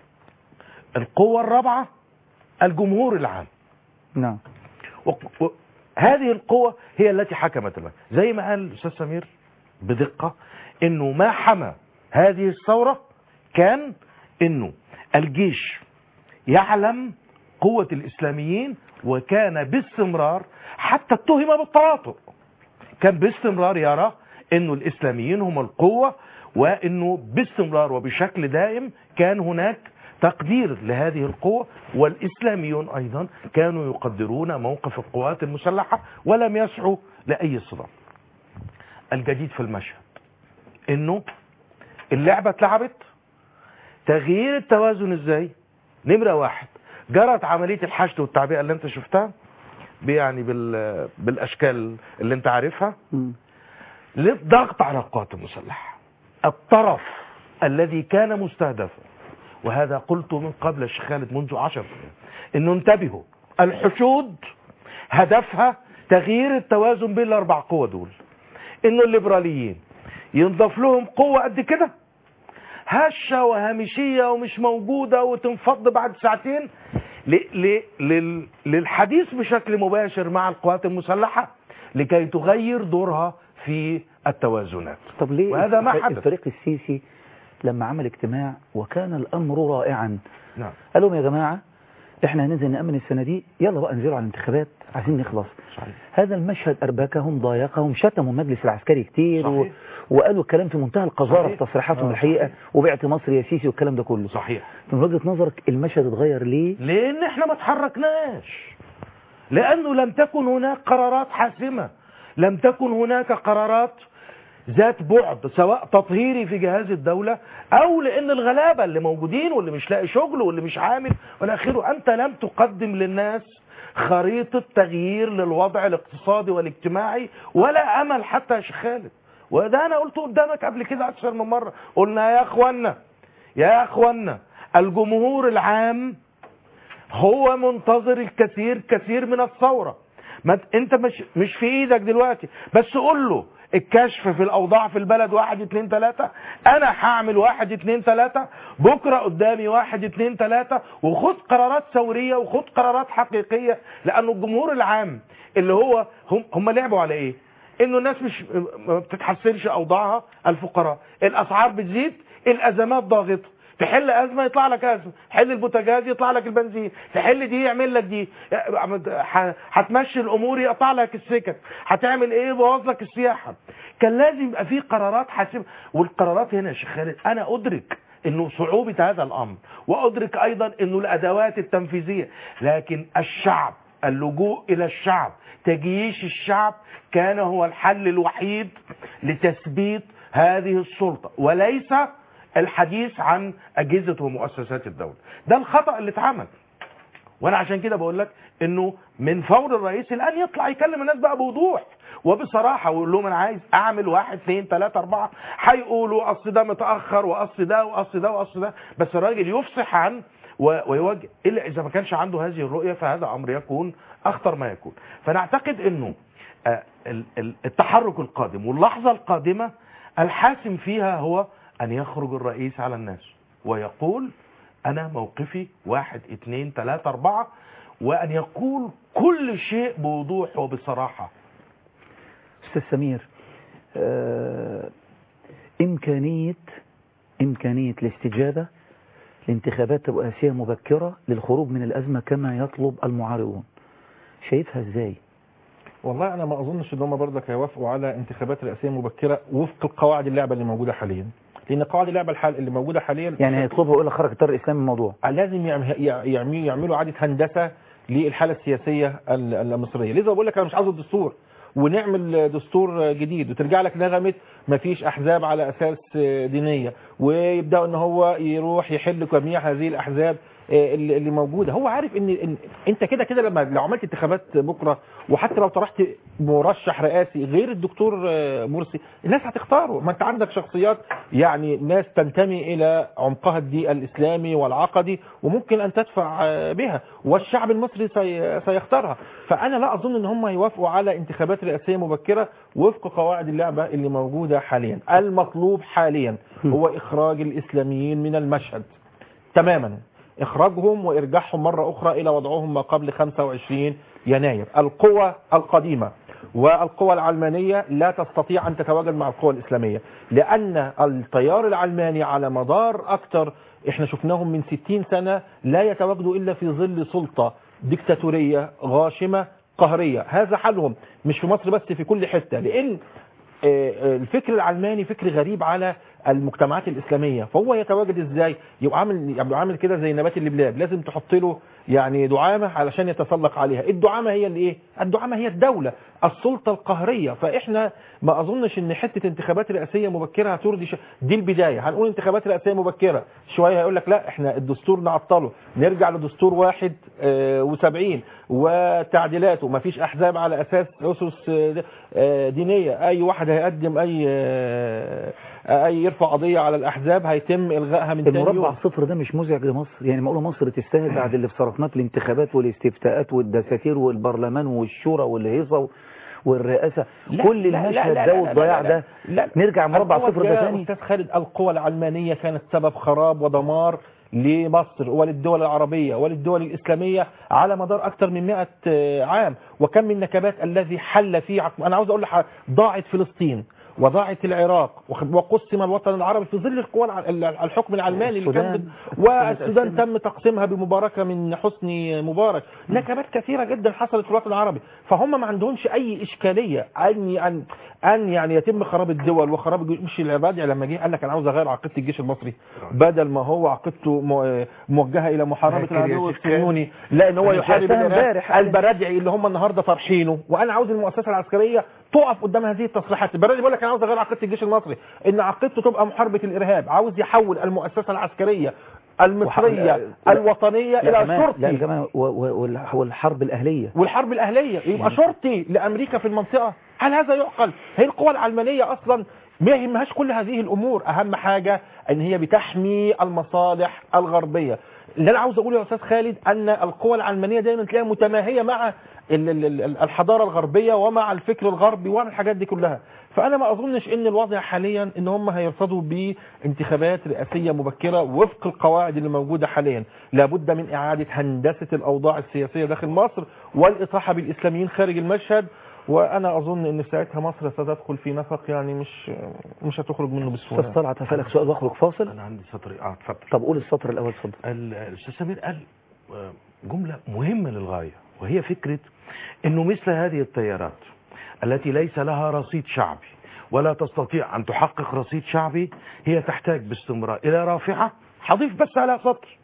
القوة الرابعة الجمهور العام نعم و- و- هذه القوة هي التي حكمت المال زي ما قال الأستاذ سمير بدقة انه ما حمى هذه الثورة كان انه الجيش يعلم قوة الاسلاميين وكان باستمرار حتى اتهم بالتواطؤ كان باستمرار يرى انه الاسلاميين هم القوة وانه باستمرار وبشكل دائم كان هناك تقدير لهذه القوة والإسلاميون أيضا كانوا يقدرون موقف القوات المسلحة ولم يسعوا لأي صدام الجديد في المشهد انه اللعبة اتلعبت تغيير التوازن ازاي نمرة واحد جرت عملية الحشد والتعبئة اللي انت شفتها يعني بال... بالاشكال اللي انت عارفها للضغط على القوات المسلحة الطرف الذي كان مستهدفا وهذا قلت من قبل الشيخ خالد منذ عشر سنين انه انتبهوا الحشود هدفها تغيير التوازن بين الاربع قوى دول انه الليبراليين ينضاف لهم قوة قد كده هشة وهامشية ومش موجودة وتنفض بعد ساعتين ل... ل... لل... للحديث بشكل مباشر مع القوات المسلحة لكي تغير دورها في التوازنات طب ليه وهذا ما الفريق- حدث الفريق السيسي لما عمل اجتماع وكان الامر رائعا نعم قال لهم يا جماعه احنا هننزل نامن السنه دي يلا بقى انزلوا على الانتخابات عايزين نخلص صحيح. هذا المشهد اربكهم ضايقهم شتموا المجلس العسكري كتير و... صحيح. وقالوا الكلام في منتهى القذاره صحيح. في تصريحاتهم آه، الحقيقه صحيح. وبعت مصر يا سيسي والكلام ده كله صحيح من وجهه نظرك المشهد اتغير ليه لان احنا ما اتحركناش لانه لم تكن هناك قرارات حاسمة لم تكن هناك قرارات ذات بعد سواء تطهيري في جهاز الدولة او لان الغلابة اللي موجودين واللي مش لاقي شغل واللي مش عامل والى اخره انت لم تقدم للناس خريطة تغيير للوضع الاقتصادي والاجتماعي ولا امل حتى يا شيخ خالد وده انا قلته قدامك قبل كده اكثر من مرة قلنا يا اخوانا يا اخوانا الجمهور العام هو منتظر الكثير كثير من الثورة ما ت- انت مش, مش في ايدك دلوقتي بس قول له الكشف في الاوضاع في البلد واحد اتنين تلاتة انا هعمل واحد اتنين تلاتة بكرة قدامي واحد اتنين تلاتة وخد قرارات ثورية وخد قرارات حقيقية لانه الجمهور العام اللي هو هم, هم لعبوا على ايه انه الناس مش ما بتتحسنش اوضاعها الفقراء الاسعار بتزيد الازمات ضاغطه تحل ازمه يطلع لك ازمه تحل البوتاجاز يطلع لك البنزين تحل دي يعمل لك دي ح- هتمشي الامور يقطع لك السكك هتعمل ايه يبوظ لك السياحه كان لازم يبقى في قرارات حاسمه والقرارات هنا يا شيخ خالد انا ادرك انه صعوبه هذا الامر وادرك ايضا انه الادوات التنفيذيه لكن الشعب اللجوء الى الشعب تجييش الشعب كان هو الحل الوحيد لتثبيت هذه السلطه وليس الحديث عن اجهزه ومؤسسات الدوله ده الخطا اللي اتعمل وانا عشان كده بقول لك انه من فور الرئيس الان يطلع يكلم الناس بقى بوضوح وبصراحه ويقول لهم انا عايز اعمل واحد اثنين ثلاثه اربعه هيقولوا اصل ده متاخر واصل ده واصل ده واصل ده بس الراجل يفصح عن و- ويوجه الا اذا ما كانش عنده هذه الرؤيه فهذا امر يكون اخطر ما يكون فانا اعتقد انه آه، ال- ال- التحرك القادم واللحظه القادمه الحاسم فيها هو ان يخرج الرئيس على الناس ويقول انا موقفي واحد اتنين تلاتة اربعة وان يقول كل شيء بوضوح وبصراحة استاذ سمير آه، امكانيه امكانيه الاستجابه لانتخابات رئاسيه مبكره للخروج من الازمه كما يطلب المعارضون شايفها ازاي والله انا ما اظنش ان هم برضك هيوافقوا على انتخابات رئاسيه مبكره وفق القواعد اللعبه اللي موجوده حاليا لان قواعد اللعبه الحال اللي موجوده حاليا يعني هيطلبوا يقول لك خرج الطريق الاسلامي من الموضوع لازم يعم- يعملوا يعملوا اعاده هندسه للحاله السياسيه ال- المصريه لذا بقول لك انا مش عاوز الدستور ونعمل دستور جديد وترجع لك نغمه مفيش احزاب على اساس دينيه ويبداوا ان هو يروح يحل جميع هذه الاحزاب اللي اللي موجوده هو عارف ان, إن انت كده كده لما لو عملت انتخابات بكره وحتى لو طرحت مرشح رئاسي غير الدكتور مرسي الناس هتختاره ما انت عندك شخصيات يعني ناس تنتمي الى عمقها الدي الاسلامي والعقدي وممكن ان تدفع بها والشعب المصري سي- سيختارها فانا لا اظن ان هم يوافقوا على انتخابات رئاسيه مبكره وفق قواعد اللعبه اللي موجوده حاليا المطلوب حاليا هو اخراج الاسلاميين من المشهد تماما اخراجهم وارجاعهم مرة اخرى الى وضعهم ما قبل 25 يناير القوى القديمة والقوى العلمانية لا تستطيع أن تتواجد مع القوى الإسلامية لأن التيار العلماني على مدار أكثر احنا شفناهم من 60 سنة لا يتواجدوا إلا في ظل سلطة ديكتاتورية غاشمة قهرية هذا حالهم مش في مصر بس في كل حتة لأن آه، آه، الفكر العلماني فكر غريب على المجتمعات الإسلامية فهو يتواجد ازاي يبقى عامل يبقى عامل كده زي نبات اللبلاب لازم تحط له يعني دعامة علشان يتسلق عليها الدعامة هي اللي ايه الدعامة هي الدولة السلطة القهرية فاحنا ما اظنش ان حتة انتخابات رئاسية مبكرة هترضي ش... دي البداية هنقول انتخابات رئاسية مبكرة شوية هيقول لك لا احنا الدستور نعطله نرجع لدستور واحد آه، وسبعين وتعديلاته ما فيش احزاب على اساس اسس آه، آه، دينية اي واحد هيقدم اي آه، اي يرفع قضية على الاحزاب هيتم الغائها من تاني المربع يوم الصفر ده مش مزعج لمصر يعني معقوله مصر تستاهل بعد اللي صرفناه في الانتخابات والاستفتاءات والدساتير والبرلمان والشورى والهيصه والرئاسه لا، كل لا، لا، المشهد لا، ده لا، والضياع لا، ده لا. نرجع مربع القوى صفر ده يا تاني استاذ خالد القوى العلمانيه كانت سبب خراب ودمار لمصر وللدول العربيه وللدول الاسلاميه على مدار اكثر من 100 آه، عام وكم من النكبات الذي حل فيه عقم. انا عاوز اقول لح ضاعت فلسطين وضاعت العراق وخ- وقسم الوطن العربي في ظل القوى الع- ال- الحكم العلماني اللي كان السودان. والسودان السودان. تم تقسيمها بمباركه من حسني مبارك نكبات كثيره جدا حصلت في الوطن العربي فهم ما عندهمش اي اشكاليه ان ان ان يعني يتم خراب الدول وخراب الجيوش مش الرادع لما جه قال لك انا عاوز اغير عقيده الجيش المصري بدل ما هو عقيدته مو- موجهه الى محاربه فاكر يا العدو شيخ الصهيوني لا ان هو أنا يحارب شفتها الإرهاب. امبارح. البرادعي اللي هم النهارده فرحينه وانا عاوز المؤسسه العسكريه تقف قدام هذه التصريحات البرادعي بيقول لك انا عاوز اغير عقيده الجيش المصري ان عقيدته تبقى محاربه الارهاب عاوز يحول المؤسسه العسكريه المصريه وح- الوطنيه لا الى كمان لا شرطي كمان و- و- والح- والحرب الاهليه والحرب الاهليه يبقى شرطي لامريكا في المنطقه هل هذا يعقل هي القوى العلمانيه اصلا ما يهمهاش كل هذه الامور اهم حاجه ان هي بتحمي المصالح الغربيه اللي انا عاوز اقوله يا استاذ خالد ان القوى العلمانيه دايما تلاقيها متماهيه مع ال- ال- ال- الحضاره الغربيه ومع الفكر الغربي ومع الحاجات دي كلها فانا ما اظنش ان الوضع حاليا ان هم هيرصدوا بانتخابات رئاسيه مبكره وفق القواعد اللي موجوده حاليا لابد من اعاده هندسه الاوضاع السياسيه داخل مصر والاطاحه بالاسلاميين خارج المشهد وانا اظن ان ساعتها مصر ستدخل في نفق يعني مش مش هتخرج منه استاذ بسهوله طلعت هسألك سؤال واخرج فاصل انا عندي سطر اه اتفضل طب قول السطر الاول اتفضل ال- الاستاذ سمير قال آه، جمله مهمه للغايه وهي فكره انه مثل هذه التيارات التي ليس لها رصيد شعبي ولا تستطيع ان تحقق رصيد شعبي هي تحتاج باستمرار الى رافعه هضيف بس على سطر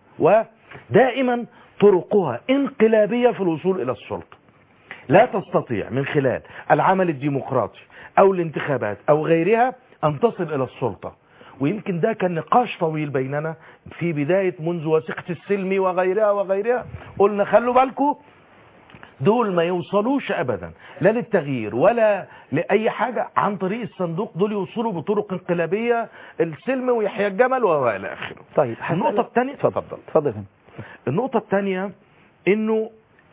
ودائما طرقها انقلابيه في الوصول الى السلطه لا تستطيع من خلال العمل الديمقراطي او الانتخابات او غيرها ان تصل الى السلطه ويمكن ده كان نقاش طويل بيننا في بداية منذ وثيقة السلم وغيرها وغيرها قلنا خلوا بالكم دول ما يوصلوش ابدا لا للتغيير ولا لاي حاجة عن طريق الصندوق دول يوصلوا بطرق انقلابية السلم ويحيى الجمل والى اخره طيب النقطة الثانية اتفضل اتفضل يا فندم. النقطة الثانية انه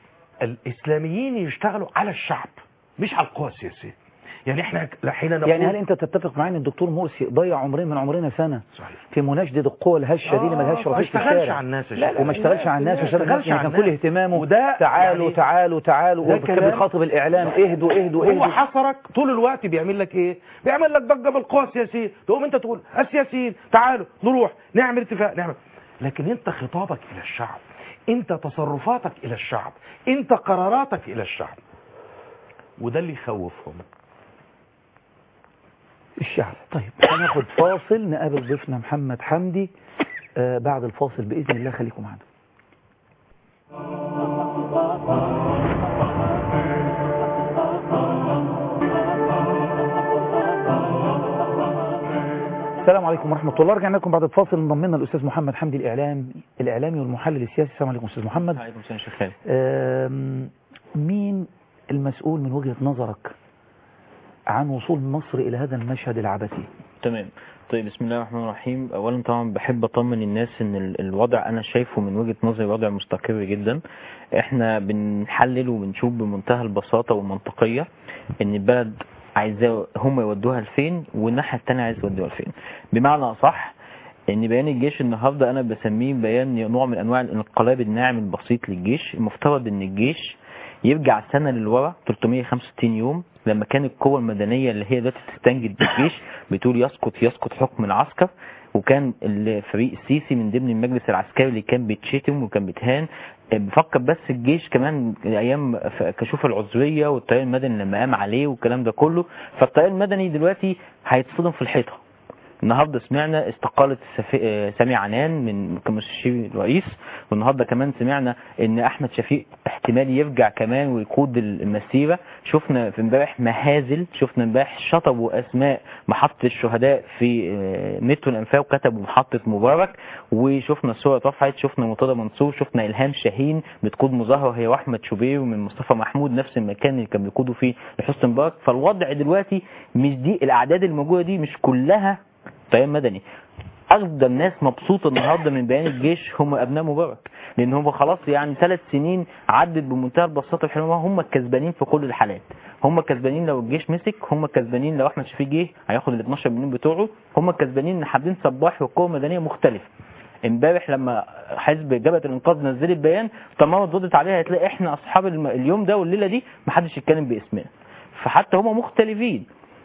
الاسلاميين يشتغلوا على الشعب مش على القوى السياسية يعني احنا حين نقول يعني هل انت تتفق معايا ان الدكتور مرسي ضيع عمرين من عمرنا سنه صحيح. في مناشده القوى الهشه دي اللي ملهاش ما رصيد في اشتغلش الشارع على الناس يا لا شيخ. وما اشتغلش على الناس ما وشغل اشتغلش يعني على كان كل الناس. اهتمامه وده تعالوا يعني- تعالوا تعالوا ده وكان كلام- بيخاطب الاعلام اهدوا اهدوا هو اهدوا حصرك طول الوقت بيعمل لك ايه بيعمل لك ضجه بالقوى السياسيه تقوم انت تقول السياسيين تعالوا نروح نعمل اتفاق نعمل لكن انت خطابك الى الشعب انت تصرفاتك الى الشعب انت قراراتك الى الشعب وده اللي يخوفهم الشعب طيب هناخد فاصل نقابل ضيفنا محمد حمدي آه بعد الفاصل باذن الله خليكم معانا السلام عليكم ورحمة الله رجعنا لكم بعد الفاصل انضم لنا الأستاذ محمد حمدي الإعلام الإعلامي والمحلل السياسي السلام عليكم أستاذ محمد عليكم السلام شيخ خالد آم، مين المسؤول من وجهة نظرك عن وصول مصر إلى هذا المشهد العبثي تمام طيب بسم الله الرحمن الرحيم اولا طبعا بحب اطمن الناس ان ال- الوضع انا شايفه من وجهة نظري وضع مستقر جدا احنا بنحلل وبنشوف بمنتهى البساطة والمنطقية ان البلد عايزاه هم يودوها لفين والناحية التانية عايز يودوها لفين بمعنى اصح ان بيان الجيش النهارده انا بسميه بيان نوع من انواع الانقلاب الناعم البسيط للجيش المفترض ان الجيش يرجع سنه للورا 365 يوم لما كان القوة المدنية اللي هي دلوقتي تستنجد بالجيش بتقول يسقط يسقط حكم العسكر وكان الفريق السيسي من ضمن المجلس العسكري اللي كان بيتشتم وكان بيتهان بفكر بس الجيش كمان ايام ف- كشوف العذريه والتيار المدني لما قام عليه والكلام ده كله فالتيار المدني دلوقتي هيتصدم في الحيطه النهارده سمعنا استقالة السفي- آه، سامي عنان من كمستشير الرئيس والنهارده كمان سمعنا ان احمد شفيق احتمال يرجع كمان ويقود المسيرة شفنا في امبارح مهازل شفنا امبارح شطبوا اسماء محطة الشهداء في آه، مترو الانفاق وكتبوا محطة مبارك وشفنا صورة رفعت شفنا مرتضى منصور شفنا الهام شاهين بتقود مظاهرة هي واحمد شوبير ومن مصطفى محمود نفس المكان اللي كان بيقودوا فيه لحسن مبارك فالوضع دلوقتي مش دي الاعداد الموجودة دي مش كلها تيار مدني افضل ناس مبسوطه النهارده من بيان الجيش هم ابناء مبارك لان هم خلاص يعني ثلاث سنين عدت بمنتهى البساطه الحلوه هم الكسبانين في كل الحالات هم الكسبانين لو الجيش مسك هم الكسبانين لو احمد شفيق جه هياخد ال 12 مليون بتوعه هم الكسبانين ان حابين صباح والقوه المدنيه مختلفه امبارح لما حزب جبهه الانقاذ نزلت بيان طالما ردت عليها هتلاقي احنا اصحاب الم- اليوم ده والليله دي محدش يتكلم باسمنا فحتى هم مختلفين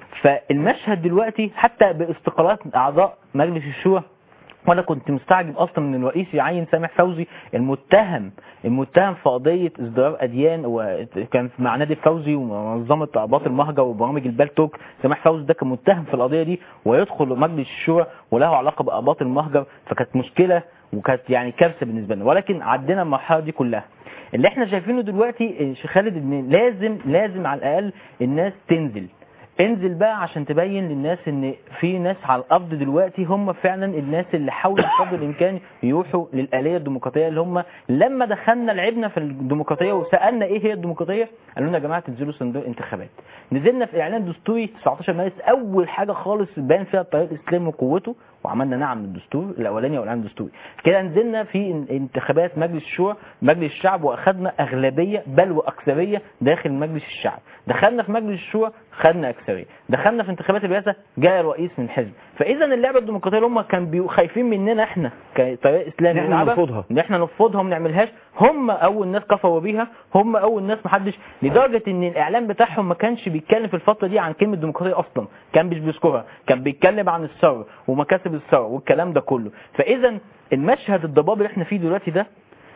فالمشهد دلوقتي حتى باستقالات اعضاء مجلس الشورى وانا كنت مستعجب اصلا من الرئيس يعين سامح فوزي المتهم المتهم في قضيه ازدراء اديان وكان مع نادي فوزي ومنظمه اعباط المهجر وبرامج البالتوك سامح فوزي ده كان متهم في القضيه دي ويدخل مجلس الشورى وله علاقه باعباط المهجر فكانت مشكله وكانت يعني كارثه بالنسبه لنا ولكن عدينا المرحله دي كلها اللي احنا شايفينه دلوقتي شيخ خالد ان لازم لازم على الاقل الناس تنزل انزل بقى عشان تبين للناس ان في ناس على الارض دلوقتي هم فعلا الناس اللي حاولوا بقدر الامكان يروحوا للاليه الديمقراطيه اللي هم لما دخلنا لعبنا في الديمقراطيه وسالنا ايه هي الديمقراطيه قالوا لنا يا جماعه تنزلوا صندوق انتخابات نزلنا في اعلان دستوري 19 مارس اول حاجه خالص بان فيها التيار الاسلامي وقوته وعملنا نعم للدستور الاولاني والاعلان الدستوري كده نزلنا في ان- انتخابات مجلس الشورى مجلس الشعب واخدنا اغلبيه بل واكثريه داخل مجلس الشعب دخلنا في مجلس الشورى خدنا اكثريه دخلنا في انتخابات الرئاسه جاء الرئيس من حزب فاذا اللعبه الديمقراطيه اللي هم كانوا بيبقوا خايفين مننا احنا كتيار اسلامي إن إحنا نلعبها، نرفضها. ان احنا نرفضها وما نعملهاش هم اول ناس كفروا بيها هم اول ناس محدش لدرجه ان الاعلام بتاعهم ما كانش بيتكلم في الفتره دي عن كلمه ديمقراطيه اصلا كان مش بيذكرها كان بيتكلم عن الثوره ومكاسب الثوره والكلام ده كله فاذا المشهد الضباب اللي احنا فيه دلوقتي ده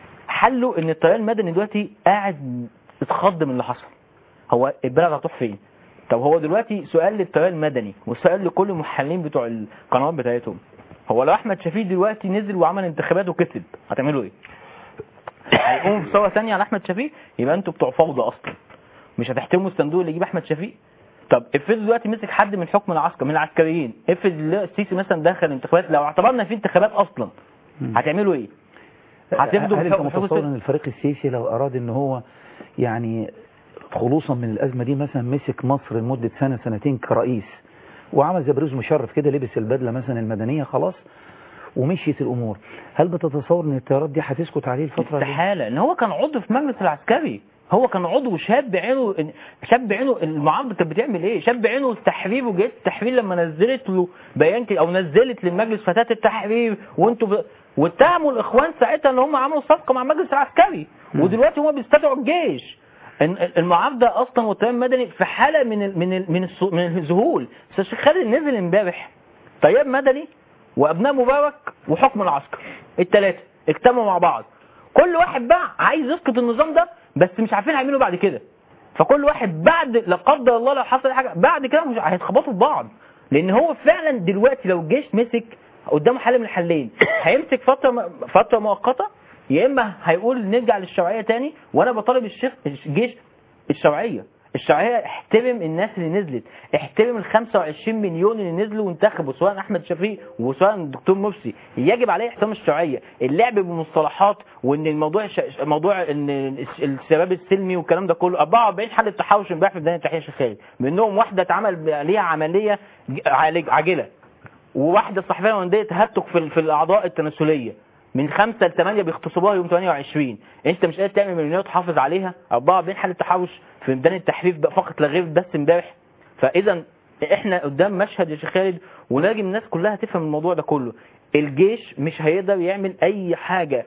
حله ان التيار المدني دلوقتي قاعد اتخض من اللي حصل هو البلد هتروح فين طب هو دلوقتي سؤال للتيار المدني وسؤال لكل المحللين بتوع القنوات بتاعتهم هو لو احمد شفيق دلوقتي نزل وعمل انتخابات وكسب هتعملوا ايه هيقوم في صوره ثانيه على احمد شفيق يبقى انتوا بتوع فوضى اصلا مش هتحترموا الصندوق اللي يجيب احمد شفيق طب افرض دلوقتي مسك حد من حكم العسكر من العسكريين افرض دلوقتي السيسي مثلا دخل انتخابات لو اعتبرنا في انتخابات اصلا هتعملوا ايه هتفضوا هل انت بتحكموا متصور ان الفريق السيسي لو اراد ان هو يعني خلوصا من الازمه دي مثلا مسك مصر لمده سنه سنتين كرئيس وعمل زي بروز مشرف كده لبس البدله مثلا المدنيه خلاص ومشيت الامور هل بتتصور ان التيارات دي هتسكت عليه الفتره دي استحاله ان هو كان عضو في مجلس العسكري هو كان عضو شاب بعينه شاب بعينه المعارضه كانت بتعمل ايه؟ شاب بعينه التحرير وجهه التحرير لما نزلت له بيان كده او نزلت للمجلس فتاه التحرير وانتوا ب... واتهموا الاخوان ساعتها ان هم عملوا صفقه مع المجلس العسكري ودلوقتي هم بيستدعوا الجيش إن- المعارضه اصلا والتيار المدني في حاله من ال من ال من, الص- من الذهول بس الشيخ خالد نزل امبارح تيار مدني وابناء مبارك وحكم العسكر الثلاثه اجتمعوا مع بعض كل واحد بقى عايز يسقط النظام ده بس مش عارفين هيعملوا بعد كده فكل واحد بعد لا قدر الله لو حصل حاجه بعد كده مش هيتخبطوا في بعض لان هو فعلا دلوقتي لو الجيش مسك قدامه حل من الحلين هيمسك فتره م- فتره مؤقته يا اما هيقول نرجع للشرعيه تاني وانا بطالب الشيخ الجيش الشرعيه الشرعيه احترم الناس اللي نزلت احترم ال 25 مليون اللي نزلوا وانتخبوا سواء احمد شفيق وسواء الدكتور مرسي يجب عليه احترام الشرعيه اللعب بمصطلحات وان الموضوع ش... موضوع ان الشباب السلمي والكلام ده كله 44 حاله تحوش امبارح في بدايه تحيه الشيخ منهم واحده اتعمل عليها عمليه ج- عالج- عاجله وواحده صحفيه هولنديه تهتك في, ال- في الاعضاء التناسليه من خمسة لثمانية بيغتصبوها يوم 28 انت مش قادر تعمل مليونير وتحافظ عليها 44 حالة تحوش في ميدان التحرير ده فقط لا غير بس امبارح فاذا احنا قدام مشهد يا شيخ خالد ولازم الناس كلها تفهم الموضوع ده كله الجيش مش هيقدر يعمل اي حاجة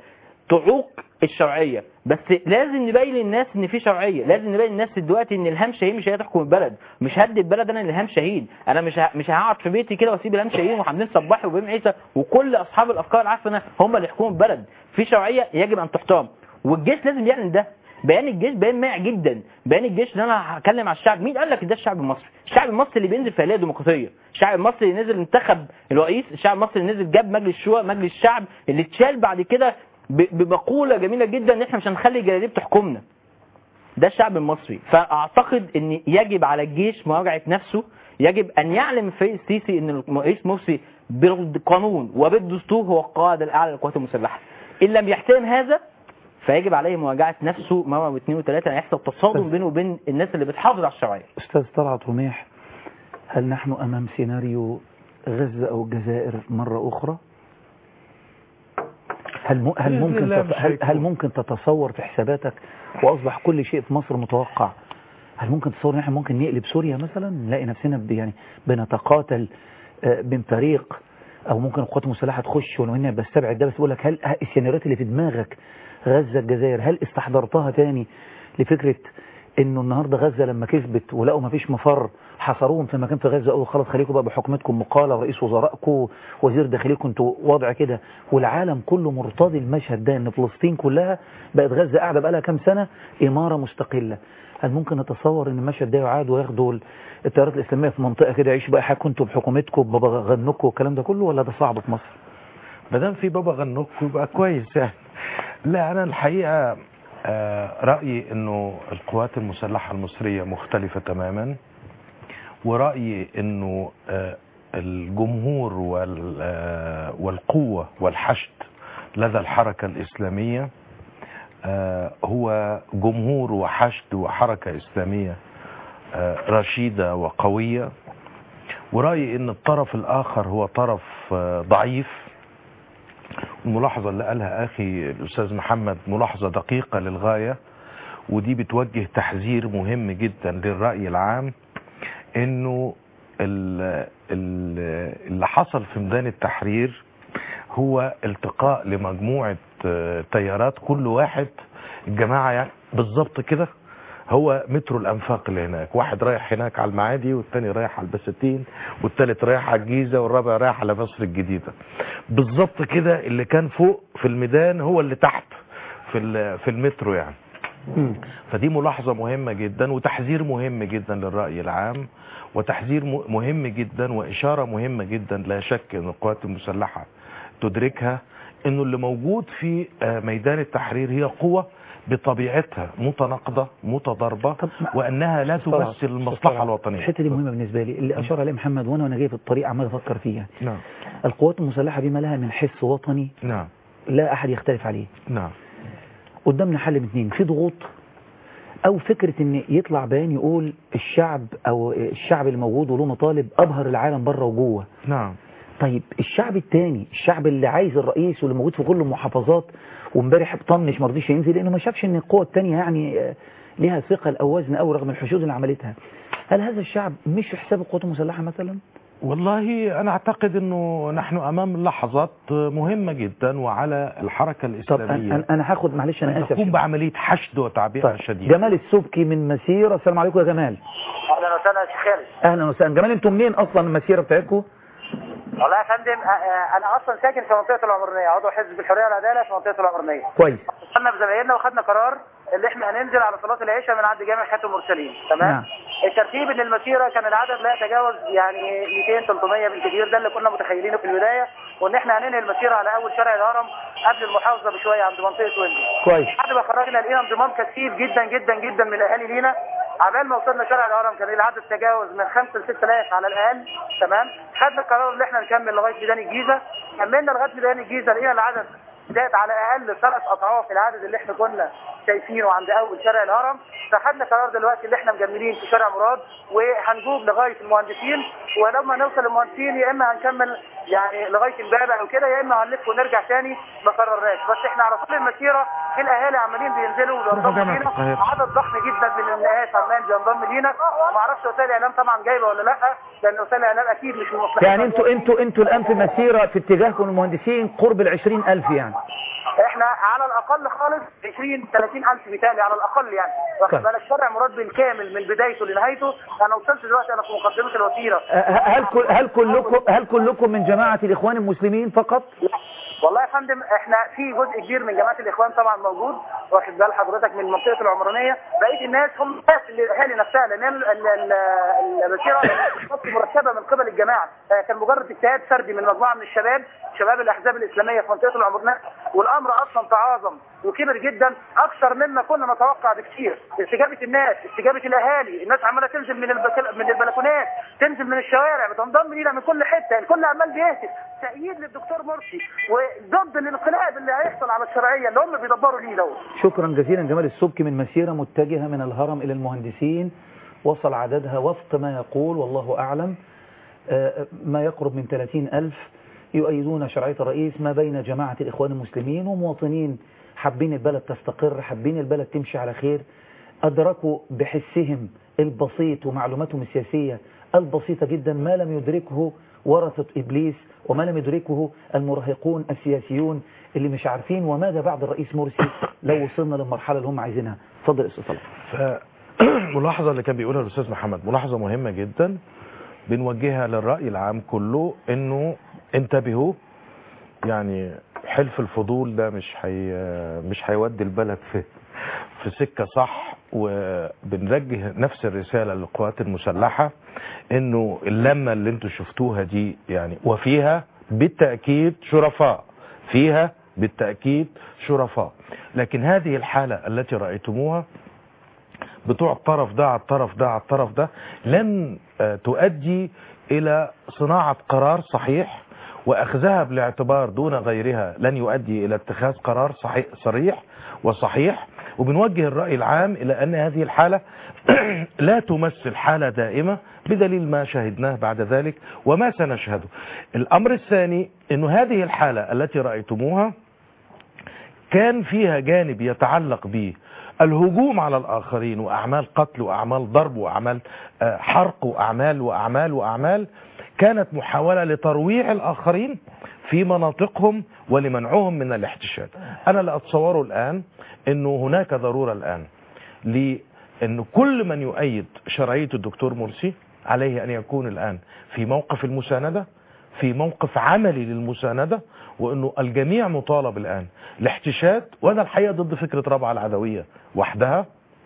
تعوق الشرعيه بس لازم نبين للناس ان في شرعيه لازم نبين للناس دلوقتي ان الهام شاهين مش هي تحكم البلد مش هدي البلد انا الهام شاهين انا مش ه... مش هقعد في بيتي كده واسيب الهام شاهين وحمدين صباحي وابراهيم عيسى وكل اصحاب الافكار العفنه هم اللي يحكموا البلد في شرعيه يجب ان تحترم والجيش لازم يعلن ده بيان الجيش بيان مائع جدا بيان الجيش اللي انا هتكلم على الشعب مين قال لك ده الشعب المصري الشعب المصري اللي بينزل في آلية ديمقراطيه الشعب المصري اللي نزل انتخب الرئيس الشعب المصري اللي نزل جاب مجلس الشورى مجلس الشعب اللي اتشال بعد كده ب- بمقوله جميله جدا ان احنا مش هنخلي الجلاليب تحكمنا ده الشعب المصري فاعتقد ان يجب على الجيش مراجعه نفسه يجب ان يعلم الفريق السيسي ان الرئيس مرسي بالقانون وبالدستور هو القائد الاعلى للقوات المسلحه ان لم يحترم هذا فيجب عليه مراجعه نفسه مره واثنين وثلاثه هيحصل تصادم بينه وبين الناس اللي بتحافظ على الشرعيه أستاذ طلعت رميح هل نحن أمام سيناريو غزة أو الجزائر مرة أخرى؟ هل م... هل بإذن ممكن الله تت... مش هل... هيكون. هل ممكن تتصور في حساباتك وأصبح كل شيء في مصر متوقع هل ممكن تتصور ان احنا ممكن نقلب سوريا مثلا نلاقي نفسنا ب... يعني بنتقاتل آه، بين فريق او ممكن القوات المسلحه تخش ولو اني بستبعد ده بس بقول لك هل السيناريوهات اللي في دماغك غزه الجزائر هل استحضرتها تاني لفكره انه النهارده غزه لما كسبت ولقوا ما فيش مفر حصروهم في مكان في غزه قالوا خلاص خليكم بقى بحكمتكم مقاله ورئيس وزرائكم وزير داخليكم انتوا وضع كده والعالم كله مرتضي المشهد ده ان فلسطين كلها بقت غزه قاعده بقى لها كام سنه اماره مستقله هل ممكن نتصور ان المشهد ده يعاد وياخدوا التيارات الاسلاميه في منطقه كده يعيشوا بقى حياتكم انتوا بحكومتكم بابا غنكم والكلام ده كله ولا ده صعب في مصر؟ ما دام في بابا غنوج يبقى كويس يعني لا انا الحقيقه آه، رايي انه القوات المسلحه المصريه مختلفه تماما ورايي انه آه، الجمهور وال- آه، والقوه والحشد لدى الحركه الاسلاميه آه، هو جمهور وحشد وحركه اسلاميه آه، رشيده وقويه ورايي ان الطرف الاخر هو طرف آه، ضعيف الملاحظة اللي قالها أخي الأستاذ محمد ملاحظة دقيقة للغاية ودي بتوجه تحذير مهم جدا للرأي العام إنه ال- ال- اللي حصل في ميدان التحرير هو التقاء لمجموعة آه، تيارات كل واحد الجماعة يعني بالظبط كده هو مترو الأنفاق اللي هناك واحد رايح هناك على المعادي والتاني رايح على البساتين والتالت رايح على الجيزة والرابع رايح على مصر الجديدة بالظبط كده اللي كان فوق في الميدان هو اللي تحت في ال- في المترو يعني فدي ملاحظة مهمة جدا وتحذير مهم جدا للرأي العام وتحذير م- مهم جدا وإشارة مهمة جدا لا شك أن القوات المسلحة تدركها أنه اللي موجود في آه، ميدان التحرير هي قوة بطبيعتها متناقضة متضاربة وأنها لا تمثل المصلحة الوطنية الحته دي مهمه بالنسبه لي اللي اشار عليه محمد وانا وانا جاي في الطريق عمال افكر فيها نعم القوات المسلحه بما لها من حس وطني نعم لا احد يختلف عليه نعم قدامنا حل من اتنين في ضغوط او فكره ان يطلع بيان يقول الشعب او الشعب اللي موجود وله مطالب ابهر العالم بره وجوه نعم طيب الشعب التاني الشعب اللي عايز الرئيس واللي موجود في كل المحافظات وامبارح طنش ما رضيش ينزل لانه ما شافش ان القوى التانية يعني آه، ليها ثقل او وزن او رغم الحشود اللي عملتها هل هذا الشعب مش في حساب القوات المسلحه مثلا؟ والله أنا أعتقد أنه نحن أمام لحظات مهمة جدا وعلى الحركة طب الإسلامية انا انا هاخد معلش انا أن اسف تقوم بعملية حشد وتعبئة طيب شديدة جمال السبكي من مسيره السلام عليكم يا جمال اهلا وسهلا يا شيخ خالد اهلا وسهلا جمال انتوا منين اصلا المسيره بتاعتكم؟ والله يا فندم آه، آه، انا اصلا ساكن في منطقه العمرانيه عضو حزب الحريه والعداله في منطقه العمرانيه كويس اتصلنا بزمايلنا وخدنا قرار اللي احنا هننزل على صلاه العشاء من عند جامع خاتم المرسلين تمام نعم. الترتيب ان المسيره كان العدد لا يتجاوز يعني 200 300 بالكثير ده اللي كنا متخيلينه في البدايه وان احنا هننهي المسيره على اول شارع الهرم قبل المحافظه بشويه عند منطقه ويندي كويس بعد ما خرجنا لقينا انضمام كثيف جدا جدا جدا من الاهالي لينا عبال ما وصلنا شارع الهرم كان العدد تجاوز من 5 ل 6000 على الاقل تمام خدنا القرار ان احنا نكمل لغايه ميدان الجيزه كملنا لغايه ميدان الجيزه لقينا العدد زاد على الاقل ثلاث اضعاف العدد اللي احنا كنا شايفينه عند اول شارع الهرم فخدنا قرار دلوقتي اللي احنا مجملين في شارع مراد وهنجوب لغايه المهندسين ولما نوصل للمهندسين يا اما هنكمل يعني لغايه امبابه او كده يا اما هنلف ونرجع تاني ما قررناش بس احنا على طول المسيره في الاهالي عمالين بينزلوا وبينضموا جامعة لينا القاهرة. عدد ضخم جدا من الناس عمال بينضم لينا ما اعرفش وسائل الاعلام طبعا جايبه ولا لا لان وسائل الاعلام اكيد مش من مصلحتنا يعني انتوا انتوا انتوا الان في مسيره في اتجاهكم المهندسين قرب ال 20000 يعني احنا على الاقل خالص 20 30 الف مثالي على الاقل يعني واخد طيب. بالك الشرع مراد بالكامل من بدايته لنهايته انا وصلت دلوقتي انا في مقدمه الوتيره أه، هل كل هل كلكم هل كلكم من جماعة الإخوان المسلمين فقط؟ والله يا فندم احنا في جزء كبير من جماعه الاخوان طبعا موجود واخد بال حضرتك من المنطقه العمرانيه بقيه الناس هم الناس اللي الاهالي نفسها لان ال- ال- ال- البشيره كانت مرتبه من قبل الجماعه آه، كان مجرد اجتهاد فردي من مجموعه من الشباب شباب الاحزاب الاسلاميه في منطقه العمرانيه والامر اصلا تعاظم وكبر جدا اكثر مما كنا نتوقع بكثير استجابه الناس استجابه الاهالي الناس عماله تنزل من البك... من البلكونات تنزل من الشوارع بتنضم لينا من كل حته الكل عمال بيهتف تأييد للدكتور مرسي وضد الانقلاب اللي هيحصل على الشرعيه اللي هم بيدبروا ليه دوت شكرا جزيلا جمال السبكي من مسيرة متجهة من الهرم إلى المهندسين وصل عددها وفق ما يقول والله أعلم آه، ما يقرب من 30 ألف يؤيدون شرعية الرئيس ما بين جماعة الإخوان المسلمين ومواطنين حابين البلد تستقر حابين البلد تمشي على خير أدركوا بحسهم البسيط ومعلوماتهم السياسية البسيطة جدا ما لم يدركه ورثة إبليس وما لم يدركه المراهقون السياسيون اللي مش عارفين وماذا بعد الرئيس مرسي لو وصلنا للمرحلة اللي هم عايزينها اتفضل يا أستاذ صلاح فملاحظة اللي كان بيقولها الأستاذ محمد ملاحظة مهمة جدا بنوجهها للرأي العام كله إنه انتبهوا يعني حلف الفضول ده مش حي مش هيودي البلد في في سكة صح وبنوجه نفس الرسالة للقوات المسلحة انه اللمة اللي انتوا شفتوها دي يعني وفيها بالتأكيد شرفاء فيها بالتأكيد شرفاء لكن هذه الحالة التي رأيتموها بتوع الطرف ده على الطرف ده على الطرف ده لن آه، تؤدي إلى صناعة قرار صحيح وأخذها بالاعتبار دون غيرها لن يؤدي إلى اتخاذ قرار صحيح صريح وصحيح وبنوجه الرأي العام إلى أن هذه الحالة لا تمثل حالة دائمة بدليل ما شهدناه بعد ذلك وما سنشهده الأمر الثاني أن هذه الحالة التي رأيتموها كان فيها جانب يتعلق به الهجوم على الآخرين وأعمال قتل وأعمال ضرب وأعمال آه، حرق وأعمال وأعمال وأعمال كانت محاولة لترويع الآخرين في مناطقهم ولمنعهم من الاحتشاد أنا لا أتصوره الآن أنه هناك ضرورة الآن لأن كل من يؤيد شرعية الدكتور مرسي عليه أن يكون الآن في موقف المساندة في موقف عملي للمساندة وأنه الجميع مطالب الآن الاحتشاد وأنا الحقيقة ضد فكرة رابعة العدوية وحدها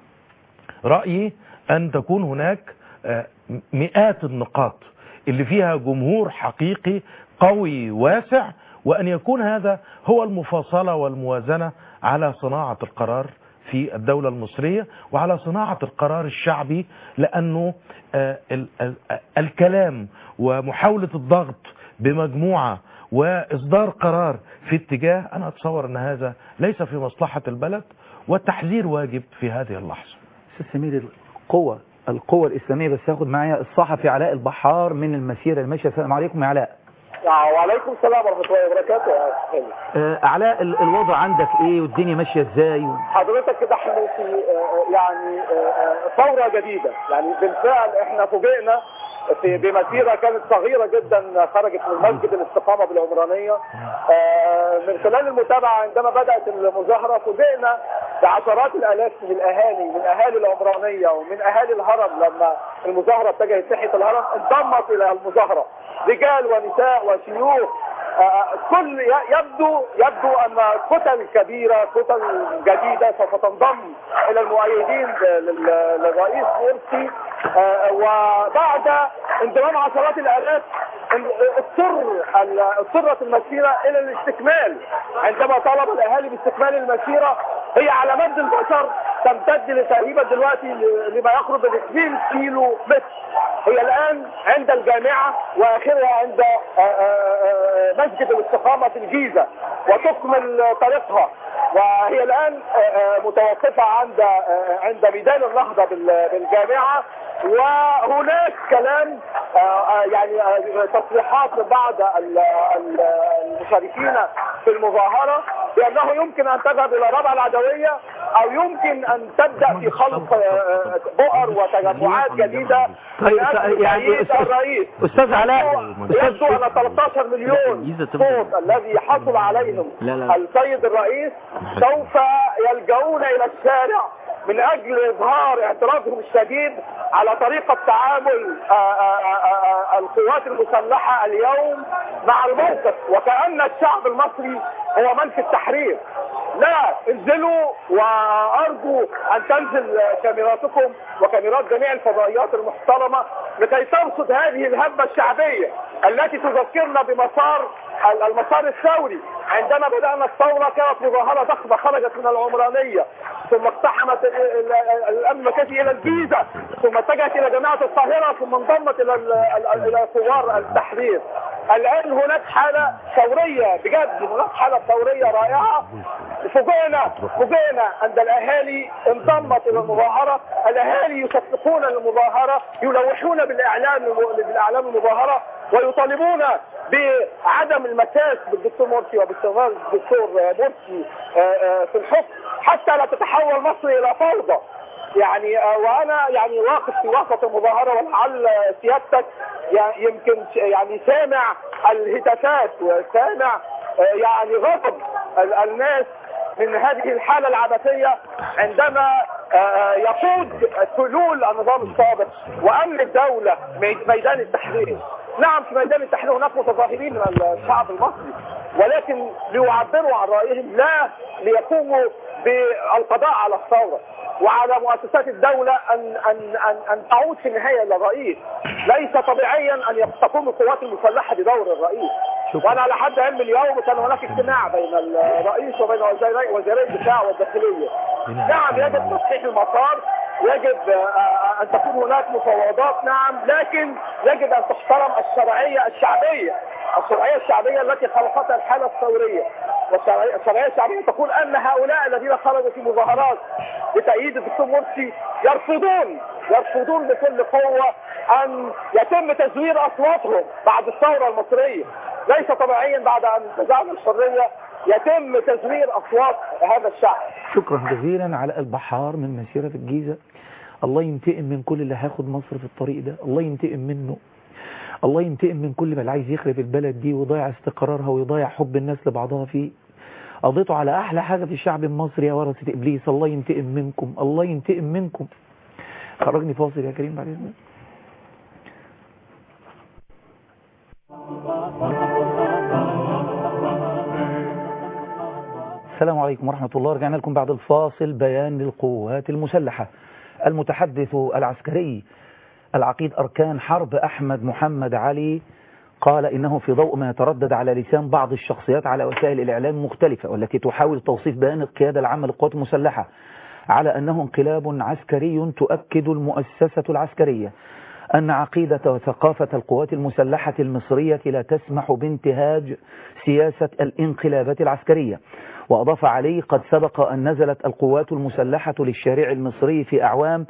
رأيي أن تكون هناك آه، مئات النقاط اللي فيها جمهور حقيقي قوي واسع وأن يكون هذا هو المفاصلة والموازنة على صناعة القرار في الدولة المصرية وعلى صناعة القرار الشعبي لأنه آه، ال- ال- الكلام ومحاولة الضغط بمجموعة وإصدار قرار في اتجاه أنا أتصور أن هذا ليس في مصلحة البلد والتحذير واجب في هذه اللحظة أستاذ سمير القوة القوة الإسلامية بس هاخد معايا الصحفي علاء البحار من المسيرة الماشية السلام عليكم يا علاء وعليكم السلام ورحمة الله وبركاته يا أخي آه، علاء ال- الوضع عندك ايه والدنيا ماشية ازاي و... حضرتك نحن في آه، يعني آه، آه، ثورة جديدة يعني بالفعل احنا فوجئنا في بمسيرة كانت صغيرة جدا خرجت من مسجد الاستقامة بالعمرانية آه، من خلال المتابعة عندما بدأت المظاهرة فوجئنا بعشرات الآلاف من الأهالي من أهالي العمرانية ومن أهالي الهرم لما المظاهرة اتجهت ناحية الهرم انضمت إلى المظاهرة رجال ونساء وشيوخ آه، كل ي- يبدو يبدو ان كتل كبيره كتل جديده سوف تنضم الى المؤيدين لل- للرئيس مرسي آه، وبعد انضمام عشرات الالاف ان- اضطر ال- اضطرت المسيره الى الاستكمال عندما طلب الاهالي باستكمال المسيره هي على مد البشر تمتد تقريبا دلوقتي ل- لما يقرب من 2 كيلو متر هي الآن عند الجامعة وآخرها عند آه، آه، آه، مسجد الاستقامة في الجيزة وتكمل طريقها وهي الآن آه، آه، متوقفة عند آه، عند ميدان النهضة بال- بالجامعة وهناك كلام آه، آه، يعني آه، تصريحات من بعض ال- ال- المشاركين في المظاهرة بانه يمكن ان تذهب الى ربع العدويه او يمكن ان تبدا في خلق آه، بؤر وتجمعات جديده طيب، من أجل يعني تأييد أستاذ- الرئيس أستاذ علاء، يبدو ان 13 مليون صوت الذي حصل عليهم لا، لا. السيد الرئيس سوف يلجؤون الى الشارع من اجل اظهار اعتراضهم الشديد على طريقه تعامل آه، آه، آه، آه، القوات المسلحه اليوم مع الموقف وكان الشعب المصري هو من في التحرير لا انزلوا وارجو ان تنزل كاميراتكم وكاميرات جميع الفضائيات المحترمه لكي ترصد هذه الهبه الشعبيه التي تذكرنا بمسار المسار الثوري عندما بدانا الثوره كانت مظاهره ضخمه خرجت من العمرانيه ثم اقتحمت ال- ال- الامن المركزي الى الجيزه ثم اتجهت الى جامعه القاهره ثم انضمت الى ال- ال- الى ثوار التحرير الان هناك حاله ثوريه بجد هناك حاله ثوريه رائعه فوجئنا فوجئنا ان الاهالي انضمت الى المظاهره الاهالي يصفقون المظاهره يلوحون بالاعلام بالاعلام المظاهره ويطالبون بعدم المساس بالدكتور مرسي وباستمرار الدكتور مرسي آه، آه، في الحكم حتى لا تتحول مصر الى فوضى يعني آه، وانا يعني واقف في وسط المظاهره ولعل سيادتك يع- يمكن ش- يعني سامع الهتافات وسامع آه، يعني غضب ال- الناس من هذه الحاله العبثيه عندما آه، يقود حلول النظام السابق وامن الدوله مي- ميدان التحرير نعم في ميدان التحرير هناك متظاهرين من الشعب المصري ولكن ليعبروا عن رايهم لا ليقوموا بالقضاء على الثوره وعلى مؤسسات الدولة أن, أن, أن, أن تعود في النهاية إلى الرئيس ليس طبيعيا أن تقوم القوات المسلحة بدور الرئيس وأنا على حد علم اليوم كان هناك اجتماع بين الرئيس وبين وزيري, وزيري الدفاع والداخلية نعم يجب تصحيح المسار يجب آه، أن تكون هناك مفاوضات نعم لكن يجب أن تحترم الشرعية الشعبية الشرعية الشعبية التي خلقتها الحالة الثورية والشرعية الشرعية الشعبية تقول أن هؤلاء الذين خرجوا في مظاهرات لتأييد الدكتور مرسي يرفضون يرفضون بكل قوة أن يتم تزوير أصواتهم بعد الثورة المصرية ليس طبيعيا بعد أن نزعنا الحرية يتم تزوير أصوات هذا الشعب شكرا جزيلا على البحار من مسيرة في الجيزة الله ينتقم من كل اللي هياخد مصر في الطريق ده الله ينتقم منه الله ينتقم من كل من عايز يخرب البلد دي ويضيع استقرارها ويضيع حب الناس لبعضها فيه قضيته على احلى حاجة في الشعب المصري يا ورثة ابليس الله ينتقم منكم الله ينتقم منكم خرجني فاصل يا كريم بعد اذنك السلام عليكم ورحمة الله رجعنا لكم بعد الفاصل بيان للقوات المسلحة المتحدث العسكري العقيد أركان حرب أحمد محمد علي قال إنه في ضوء ما يتردد على لسان بعض الشخصيات على وسائل الإعلام المختلفة والتي تحاول توصيف بيان القيادة العامة للقوات المسلحة على أنه انقلاب عسكري تؤكد المؤسسة العسكرية أن عقيدة وثقافة القوات المسلحة المصرية لا تسمح بانتهاج سياسة الانقلابات العسكرية وأضاف عليه قد سبق أن نزلت القوات المسلحة للشارع المصري في أعوام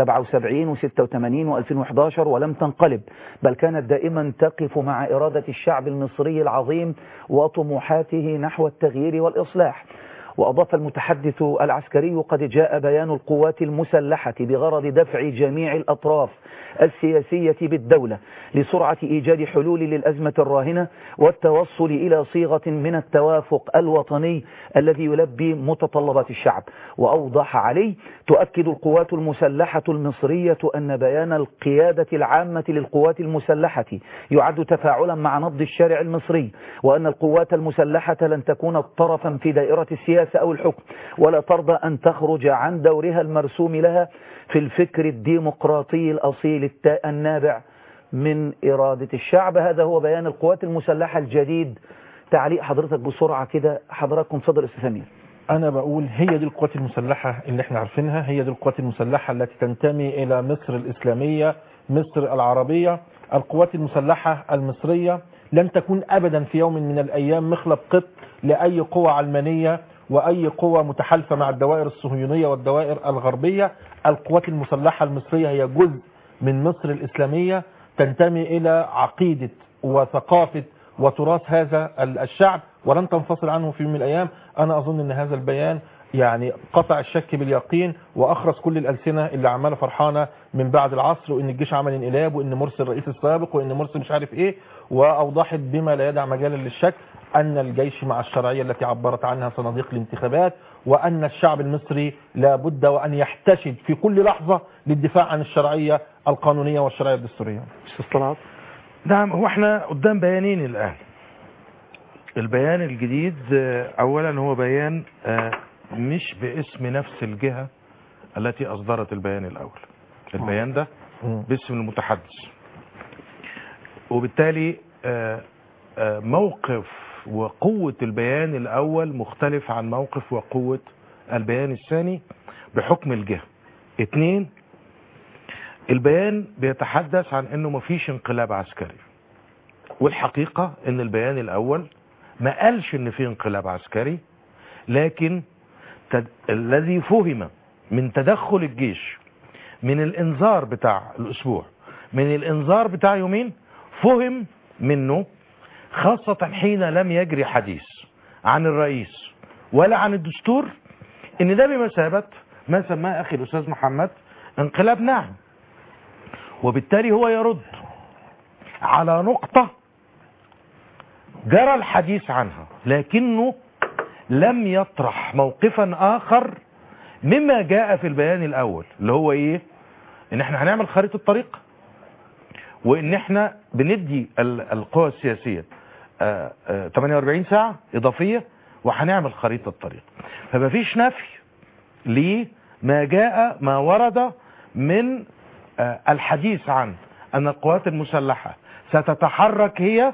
77 و86 و2011 ولم تنقلب بل كانت دائما تقف مع إرادة الشعب المصري العظيم وطموحاته نحو التغيير والإصلاح وأضاف المتحدث العسكري قد جاء بيان القوات المسلحة بغرض دفع جميع الأطراف السياسية بالدولة لسرعة إيجاد حلول للأزمة الراهنة والتوصل إلى صيغة من التوافق الوطني الذي يلبي متطلبات الشعب وأوضح عليه تؤكد القوات المسلحة المصرية أن بيان القيادة العامة للقوات المسلحة يعد تفاعلا مع نبض الشارع المصري وأن القوات المسلحة لن تكون طرفا في دائرة السياسة أو الحكم ولا ترضى أن تخرج عن دورها المرسوم لها في الفكر الديمقراطي الأصيل التا- النابع من إرادة الشعب هذا هو بيان القوات المسلحة الجديد تعليق حضرتك بسرعة كده حضراتكم صدر أستاذ سمير انا بقول هي دي القوات المسلحة اللي احنا عارفينها هي دي القوات المسلحة التي تنتمي الى مصر الاسلامية مصر العربية القوات المسلحة المصرية لن تكون ابدا في يوم من الايام مخلب قط لاي قوة علمانية واي قوة متحالفة مع الدوائر الصهيونية والدوائر الغربية القوات المسلحة المصرية هي جزء من مصر الاسلامية تنتمي الى عقيدة وثقافة وتراث هذا الشعب ولن تنفصل عنه في يوم من الأيام أنا أظن أن هذا البيان يعني قطع الشك باليقين وأخرس كل الألسنة اللي عمالة فرحانة من بعد العصر وإن الجيش عمل انقلاب وإن مرسي الرئيس السابق وإن مرسي مش عارف إيه وأوضحت بما لا يدع مجالا للشك أن الجيش مع الشرعية التي عبرت عنها صناديق الانتخابات وأن الشعب المصري لا بد وأن يحتشد في كل لحظة للدفاع عن الشرعية القانونية والشرعية الدستورية طلعت نعم هو احنا قدام بيانين الآن البيان الجديد آه، أولا هو بيان آه، مش باسم نفس الجهة التي أصدرت البيان الأول البيان ده باسم المتحدث وبالتالي آه، آه، موقف وقوة البيان الأول مختلف عن موقف وقوة البيان الثاني بحكم الجهة اتنين البيان بيتحدث عن انه مفيش انقلاب عسكري والحقيقة ان البيان الاول ما قالش ان في انقلاب عسكري لكن تد... الذي فهم من تدخل الجيش من الانذار بتاع الاسبوع من الانذار بتاع يومين فهم منه خاصة حين لم يجري حديث عن الرئيس ولا عن الدستور ان ده بمثابة ما سماه اخي الاستاذ محمد انقلاب ناعم وبالتالي هو يرد على نقطة جرى الحديث عنها لكنه لم يطرح موقفا آخر مما جاء في البيان الأول اللي هو إيه إن إحنا هنعمل خريطة طريق وإن إحنا بندي ال- القوى السياسية آه، آه، 48 ساعة إضافية وهنعمل خريطة طريق فما فيش نفي لما جاء ما ورد من آه، الحديث عن أن القوات المسلحة ستتحرك هي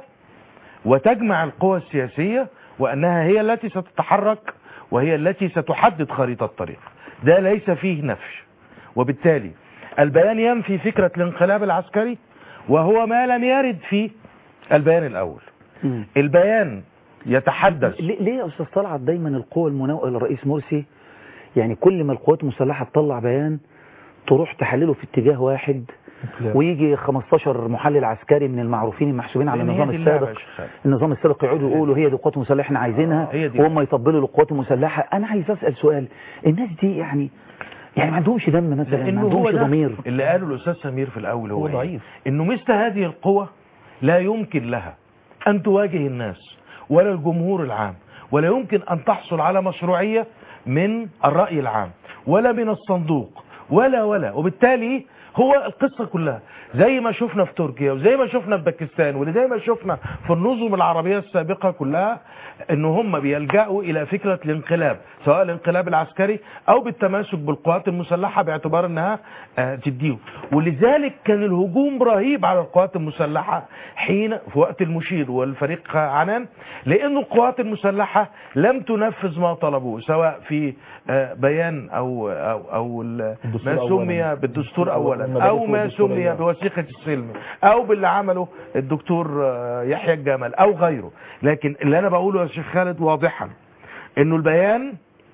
وتجمع القوى السياسية وأنها هي التي ستتحرك وهي التي ستحدد خريطة الطريق ده ليس فيه نفي وبالتالي البيان ينفي فكرة الانقلاب العسكري وهو ما لم يرد في البيان الأول البيان يتحدث ليه ليه يا استاذ طلعت دايما القوى المناوئه للرئيس مرسي يعني كل ما القوات المسلحه تطلع بيان تروح تحلله في اتجاه واحد ويجي 15 محلل عسكري من المعروفين المحسوبين على لأن هي النظام دي اللعبة السابق يا شيخ خالد. النظام السابق يقعدوا يقولوا هي دي القوات المسلحه احنا عايزينها هي دي. وهم يطبلوا للقوات المسلحه انا عايز اسال سؤال الناس دي يعني يعني ما عندهمش دم مثلا ما لانه هو عندهمش ده ضمير اللي قاله الاستاذ سمير في الاول هو, هو إيه؟ ضعيف. انه مثل هذه القوى لا يمكن لها ان تواجه الناس ولا الجمهور العام ولا يمكن ان تحصل على مشروعيه من الراي العام ولا من الصندوق ولا ولا وبالتالي هو القصة كلها زي ما شفنا في تركيا وزي ما شفنا في باكستان وزي ما شفنا في النظم العربية السابقة كلها ان هم بيلجأوا الى فكرة الانقلاب سواء الانقلاب العسكري او بالتماسك بالقوات المسلحة باعتبار انها آه، تديه ولذلك كان الهجوم رهيب على القوات المسلحة حين في وقت المشير والفريق عنان لان القوات المسلحة لم تنفذ ما طلبوه سواء في آه، بيان او او, أو ال- الدستور ما أولاً. سمي بالدستور اولا المبادئ او ما الدستورية. سمي بوثيقة السلم او باللي عمله الدكتور آه، يحيى الجمل او غيره لكن اللي انا بقوله يا شيخ خالد واضحا انه البيان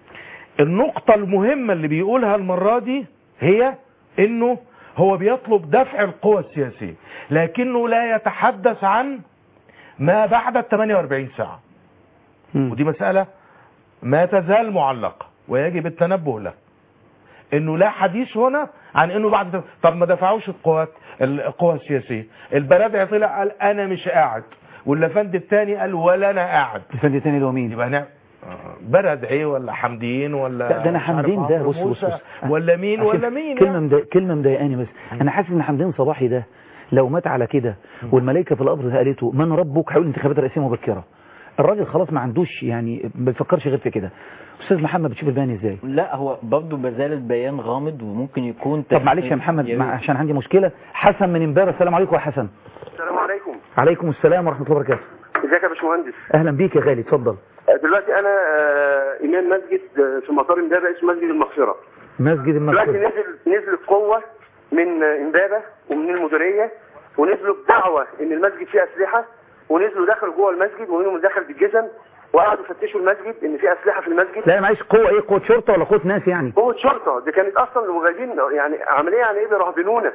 النقطة المهمة اللي بيقولها المرة دي هي انه هو بيطلب دفع القوى السياسية لكنه لا يتحدث عن ما بعد ال 48 ساعة ودي مسألة ما تزال معلقة ويجب التنبه لها انه لا حديث هنا عن انه بعد طب ما دفعوش القوات القوى السياسيه البرادعي طلع قال انا مش قاعد واللفند الثاني قال ولا انا قاعد الفند الثاني اللي هو مين يبقى نعم برادعي ولا حمدين ولا لا ده انا مش عارف حمدين ده عمرو بص بص موسى بص ولا مين عشان ولا مين كلمه يعني. مضايق كلمه مضايقاني بس انا حاسس ان حمدين صباحي ده لو مات على كده والملائكه في القبر قالته من ربك هيقول انتخابات رئاسيه مبكره الراجل خلاص ما عندوش يعني ما بيفكرش غير في كده استاذ محمد بتشوف البيان ازاي لا هو برضه بزال البيان غامض وممكن يكون طب معلش يا محمد مع عشان عندي مشكله حسن من امبارح السلام عليكم يا حسن السلام عليكم عليكم السلام ورحمه الله وبركاته ازيك يا باشمهندس اهلا بيك يا غالي اتفضل دلوقتي انا آه، امام مسجد آه، في مطار امبابه اسمه مسجد المغفره مسجد دلوقتي المغفره نزل نزلت قوه من آه، امبابه ومن المديريه ونزلوا بدعوه ان المسجد فيه اسلحه ونزلوا دخلوا جوه المسجد ومنهم اللي دخل بالجزم وقعدوا يفتشوا المسجد ان في اسلحه في المسجد لا معلش قوه ايه قوه شرطه ولا قوه ناس يعني قوة شرطة دي كانت أصلا المغيبين يعني عملية يعني إيه بيرهبنونا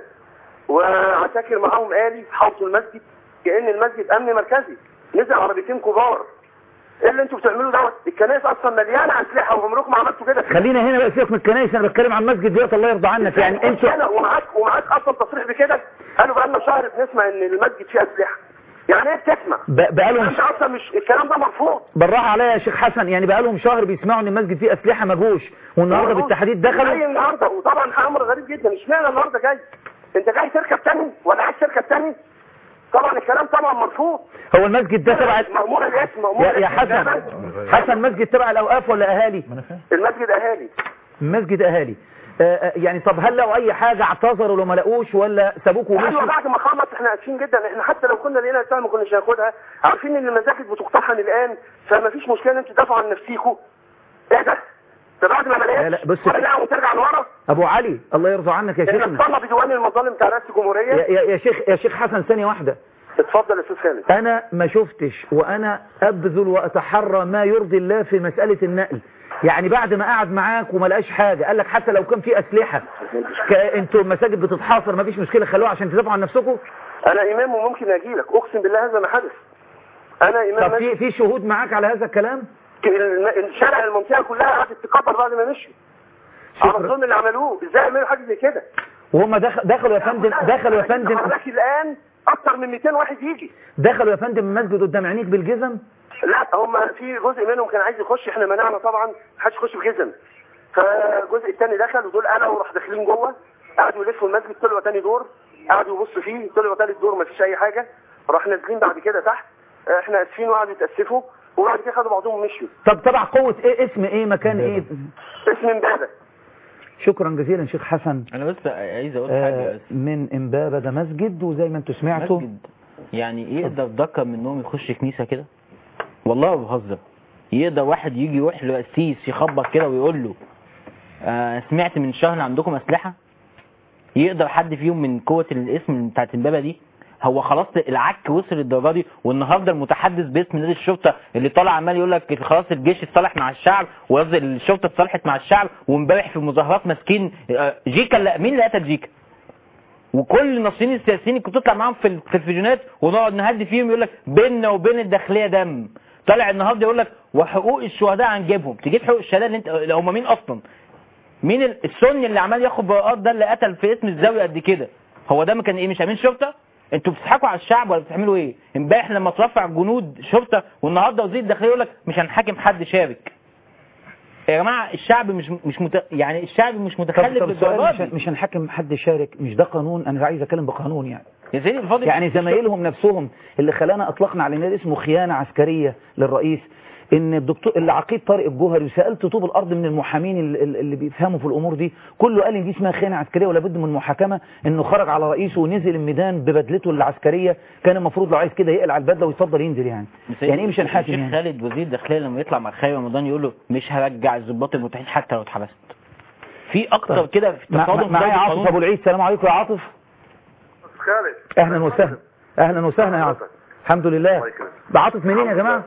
وعساكر معاهم آلي حوطوا المسجد كأن المسجد أمن مركزي نزل عربيتين كبار ايه اللي انتوا بتعملوه دوت الكنائس اصلا مليانه اسلحه وعمركم ما عملتوا كده خلينا هنا بقى سيبك من الكنائس انا بتكلم عن مسجد دلوقتي الله يرضى عنك يعني انت أنا ومعاك ومعاك اصلا تصريح بكده قالوا بقى لنا شهر بنسمع ان المسجد فيه اسلحه يعني ايه بتسمع ب- بقالهم انت اصلا مش الكلام ده مرفوض بالراحه عليا يا شيخ حسن يعني بقالهم شهر بيسمعوا ان المسجد فيه اسلحه ما جوش والنهارده بالتحديد جاي دخلوا النهارده وطبعا امر غريب جدا اشمعنى النهارده جاي انت جاي تركب تاني ولا عايز تركب تاني طبعا الكلام طبعا مرفوض هو المسجد ده تبع مأمور الاسم مأمور يا, يا الاسم حسن تماما. حسن مسجد تبع الاوقاف ولا اهالي المسجد اهالي مسجد اهالي آه، آه، يعني طب هل لو اي حاجه اعتذروا لو ما لقوش ولا سابوكوا ايوه ومشوا بعد ما خلص احنا اسفين جدا احنا حتى لو كنا لقينا رساله ما كناش هناخدها عارفين ان المساجد بتقتحم الان فما فيش مشكله ان انتوا تدافعوا عن نفسيكم ايه ده؟ ده بعد ما لا، لا، بلاش بص- ترجع وترجع لورا ابو علي الله يرضى عنك يا احنا شيخنا اتصلنا بديوان المظالم بتاع رئاسه الجمهوريه يا, يا, يا شيخ يا شيخ حسن ثانيه واحده اتفضل يا استاذ خالد انا ما شفتش وانا ابذل واتحرى ما يرضي الله في مساله النقل يعني بعد ما قعد معاك وما لقاش حاجه قال لك حتى لو كان في اسلحه ك- انتوا المساجد بتتحاصر ما فيش مشكله خلوها عشان تدافعوا عن نفسكم انا امام وممكن اجي لك اقسم بالله هذا ما حدث انا امام طب في في شهود معاك على هذا الكلام الم- الشارع المنطقه كلها قعدت تكبر بعد ما مشوا على الظلم اللي عملوه ازاي يعملوا حاجه زي كده وهم دخ- دخلوا يا فندم دخلوا يا فندم حضرتك الان اكتر من 200 واحد يجي دخلوا يا فندم المسجد قدام عينيك بالجزم لا هم في جزء منهم كان عايز يخش احنا منعنا طبعا محدش يخش بجزم فالجزء الثاني دخل ودول انا وراح داخلين جوه قعدوا يلفوا المسجد طلعوا تاني دور قعدوا يبصوا فيه طلعوا تالت دور مفيش اي حاجه راح نازلين بعد كده تحت احنا اسفين وقعدوا يتاسفوا وبعد كده خدوا بعضهم ومشيوا طب تبع قوه ايه اسم ايه مكان ايه اسم امبابه شكرا جزيلا شيخ حسن انا بس عايز اقول آه حاجه بس من امبابه ده مسجد وزي ما انتوا سمعتوا مسجد يعني يقدر دكه منهم يخش كنيسه كده والله ما بهزر يقدر واحد يجي يروح لقسيس يخبط كده ويقول له آه سمعت من شهر عندكم اسلحه يقدر حد فيهم من قوه الاسم بتاعت امبابه دي هو خلاص العك وصل للدرجه دي والنهارده المتحدث باسم نادي الشرطه اللي طالع عمال يقول لك خلاص الجيش اتصالح مع الشعب وقصدي الشرطه اتصالحت مع الشعب وامبارح في المظاهرات ماسكين آه، جيكا لا مين اللي قتل جيكا؟ وكل الناشطين السياسيين كنت تطلع معاهم في التلفزيونات ونقعد نهدي فيهم يقول لك بيننا وبين الداخليه دم طالع النهارده يقول لك وحقوق الشهداء هنجيبهم تجيب حقوق الشهداء اللي انت هم مين اصلا مين ال- السني اللي عمال ياخد براءات ده اللي قتل في اسم الزاويه قد كده هو ده ما كان ايه مش امين شرطه انتوا بتضحكوا على الشعب ولا بتعملوا ايه امبارح لما ترفع جنود شرطه والنهارده وزير الداخليه يقول لك مش هنحاكم حد شارك يا جماعه الشعب مش مش مت... يعني الشعب مش طب, متخلف طب السؤال للدرجه مش, دي مش هنحكم حد شارك مش ده قانون انا عايز اتكلم بقانون يعني يا سيدي الفاضل يعني زمايلهم نفسهم اللي خلانا اطلقنا على نادي اسمه خيانه عسكريه للرئيس ان الدكتور العقيد طارق الجوهري وسالت طوب الارض من المحامين اللي, اللي بيفهموا في الامور دي كله قال ان دي اسمها خيانه عسكريه ولا بد من محاكمه انه خرج على رئيسه ونزل الميدان ببدلته العسكريه كان المفروض لو عايز كده يقلع البدله ويتفضل ينزل يعني يعني ايه مش هنحاكم الشيخ يعني خالد وزير الداخليه لما يطلع مع خير رمضان يقول له مش هرجع الضباط المتحدين حتى لو اتحبست في اكتر كده في مع- تصادم معايا في عاطف القانون. ابو العيد السلام عليكم يا عاطف خالد اهلا وسهلا اهلا وسهلا يا عاطف الحمد لله ده عاطف منين يا جماعه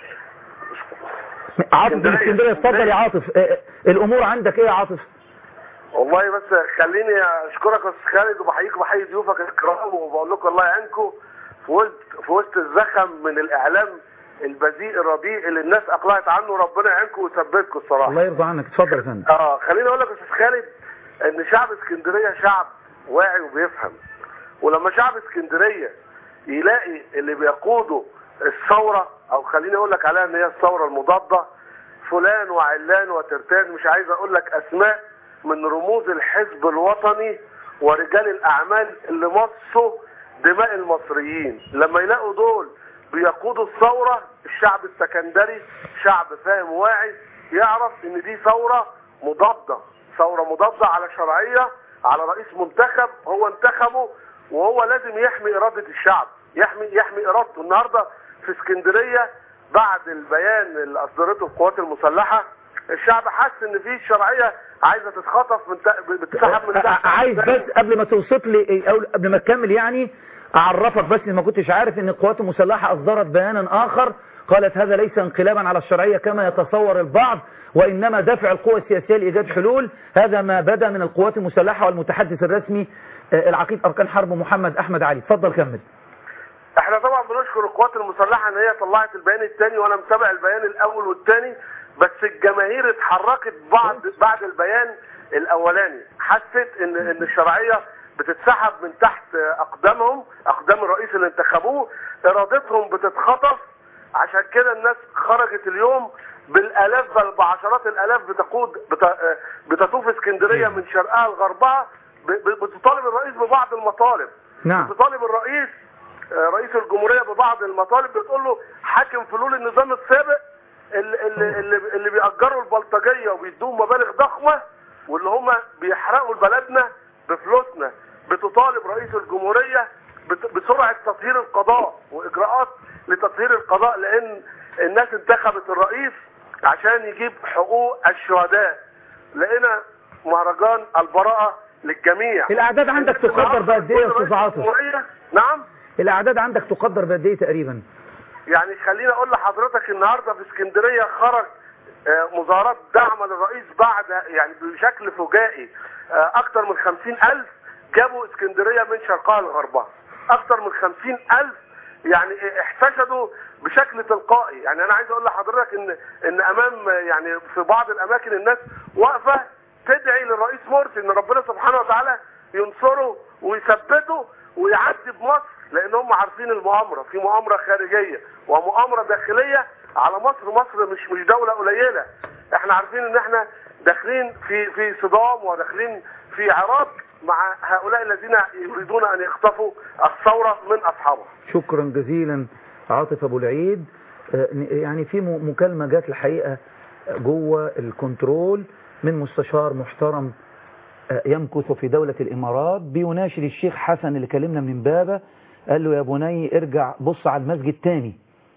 عاطف من اسكندريه اتفضل يا عاطف آه، آه، الامور عندك ايه يا عاطف والله بس خليني اشكرك يا استاذ خالد وبحييك وبحيي ضيوفك الكرام وبقول لكم الله يعينكم في وسط في وسط الزخم من الاعلام البذيء الرديء اللي الناس اقلعت عنه ربنا يعينكم ويثبتكم الصراحه الله يرضى عنك اتفضل يا فندم اه خليني اقول لك يا استاذ خالد ان شعب اسكندريه شعب واعي وبيفهم ولما شعب اسكندريه يلاقي اللي بيقوده الثوره او خليني اقول لك عليها ان هي الثوره المضاده فلان وعلان وترتان مش عايز اقول لك اسماء من رموز الحزب الوطني ورجال الاعمال اللي مصوا دماء المصريين لما يلاقوا دول بيقودوا الثوره الشعب السكندري شعب فاهم واعي يعرف ان دي ثوره مضاده ثوره مضاده على شرعيه على رئيس منتخب هو انتخبه وهو لازم يحمي اراده الشعب يحمي يحمي ارادته النهارده في اسكندريه بعد البيان اللي اصدرته القوات المسلحه الشعب حس ان في شرعيه عايزه تتخطف من تا- بتسحب من تحت عايز بس قبل ما توصف لي او قبل ما تكمل يعني اعرفك بس إن ما كنتش عارف ان القوات المسلحه اصدرت بيانا اخر قالت هذا ليس انقلابا على الشرعيه كما يتصور البعض وانما دفع القوى السياسيه لايجاد حلول هذا ما بدا من القوات المسلحه والمتحدث الرسمي آه، العقيد اركان حرب محمد احمد علي اتفضل كمل احنا طبعا بنشكر القوات المسلحه ان هي طلعت البيان الثاني وانا متابع البيان الاول والثاني بس الجماهير اتحركت بعد بعد البيان الاولاني حست ان ان الشرعيه بتتسحب من تحت اقدامهم اقدام الرئيس اللي انتخبوه ارادتهم بتتخطف عشان كده الناس خرجت اليوم بالالاف بل بعشرات الالاف بتقود بت- بتطوف اسكندريه من شرقها لغربها ب- ب- بتطالب الرئيس ببعض المطالب نعم بتطالب الرئيس آه، رئيس الجمهوريه ببعض المطالب بتقول له حاكم فلول النظام السابق اللي, اللي, اللي, اللي بيأجروا البلطجيه وبيدوهم مبالغ ضخمه واللي هم بيحرقوا بلدنا بفلوسنا بتطالب رئيس الجمهوريه بت- بسرعه تطهير القضاء واجراءات لتطهير القضاء لان الناس انتخبت الرئيس عشان يجيب حقوق الشهداء لقينا مهرجان البراءه للجميع الأعداد عندك تقدر بقد إيه يا أستاذ عاطف؟ الجمهورية- نعم الأعداد عندك تقدر بقد إيه تقريبا يعني خليني اقول لحضرتك النهارده في اسكندريه خرج آه، مظاهرات دعم للرئيس بعد يعني بشكل فجائي آه، اكتر من خمسين الف جابوا اسكندريه من شرقها لغربها اكتر من خمسين الف يعني احتشدوا بشكل تلقائي يعني انا عايز اقول لحضرتك ان ان امام آه، يعني في بعض الاماكن الناس واقفه تدعي للرئيس مرسي ان ربنا سبحانه وتعالى ينصره ويثبته ويعدي بمصر لان هم عارفين المؤامره في مؤامره خارجيه ومؤامره داخليه على مصر مصر مش مش دوله قليله احنا عارفين ان احنا داخلين في في صدام وداخلين في عراك مع هؤلاء الذين يريدون ان يخطفوا الثوره من اصحابها شكرا جزيلا عاطف أبو العيد آه، يعني في م- مكالمة جات الحقيقة جوه الكنترول من مستشار محترم آه، يمكث في دولة الإمارات بيناشد الشيخ حسن اللي كلمنا من بابه قال له يا بني ارجع بص على المسجد تاني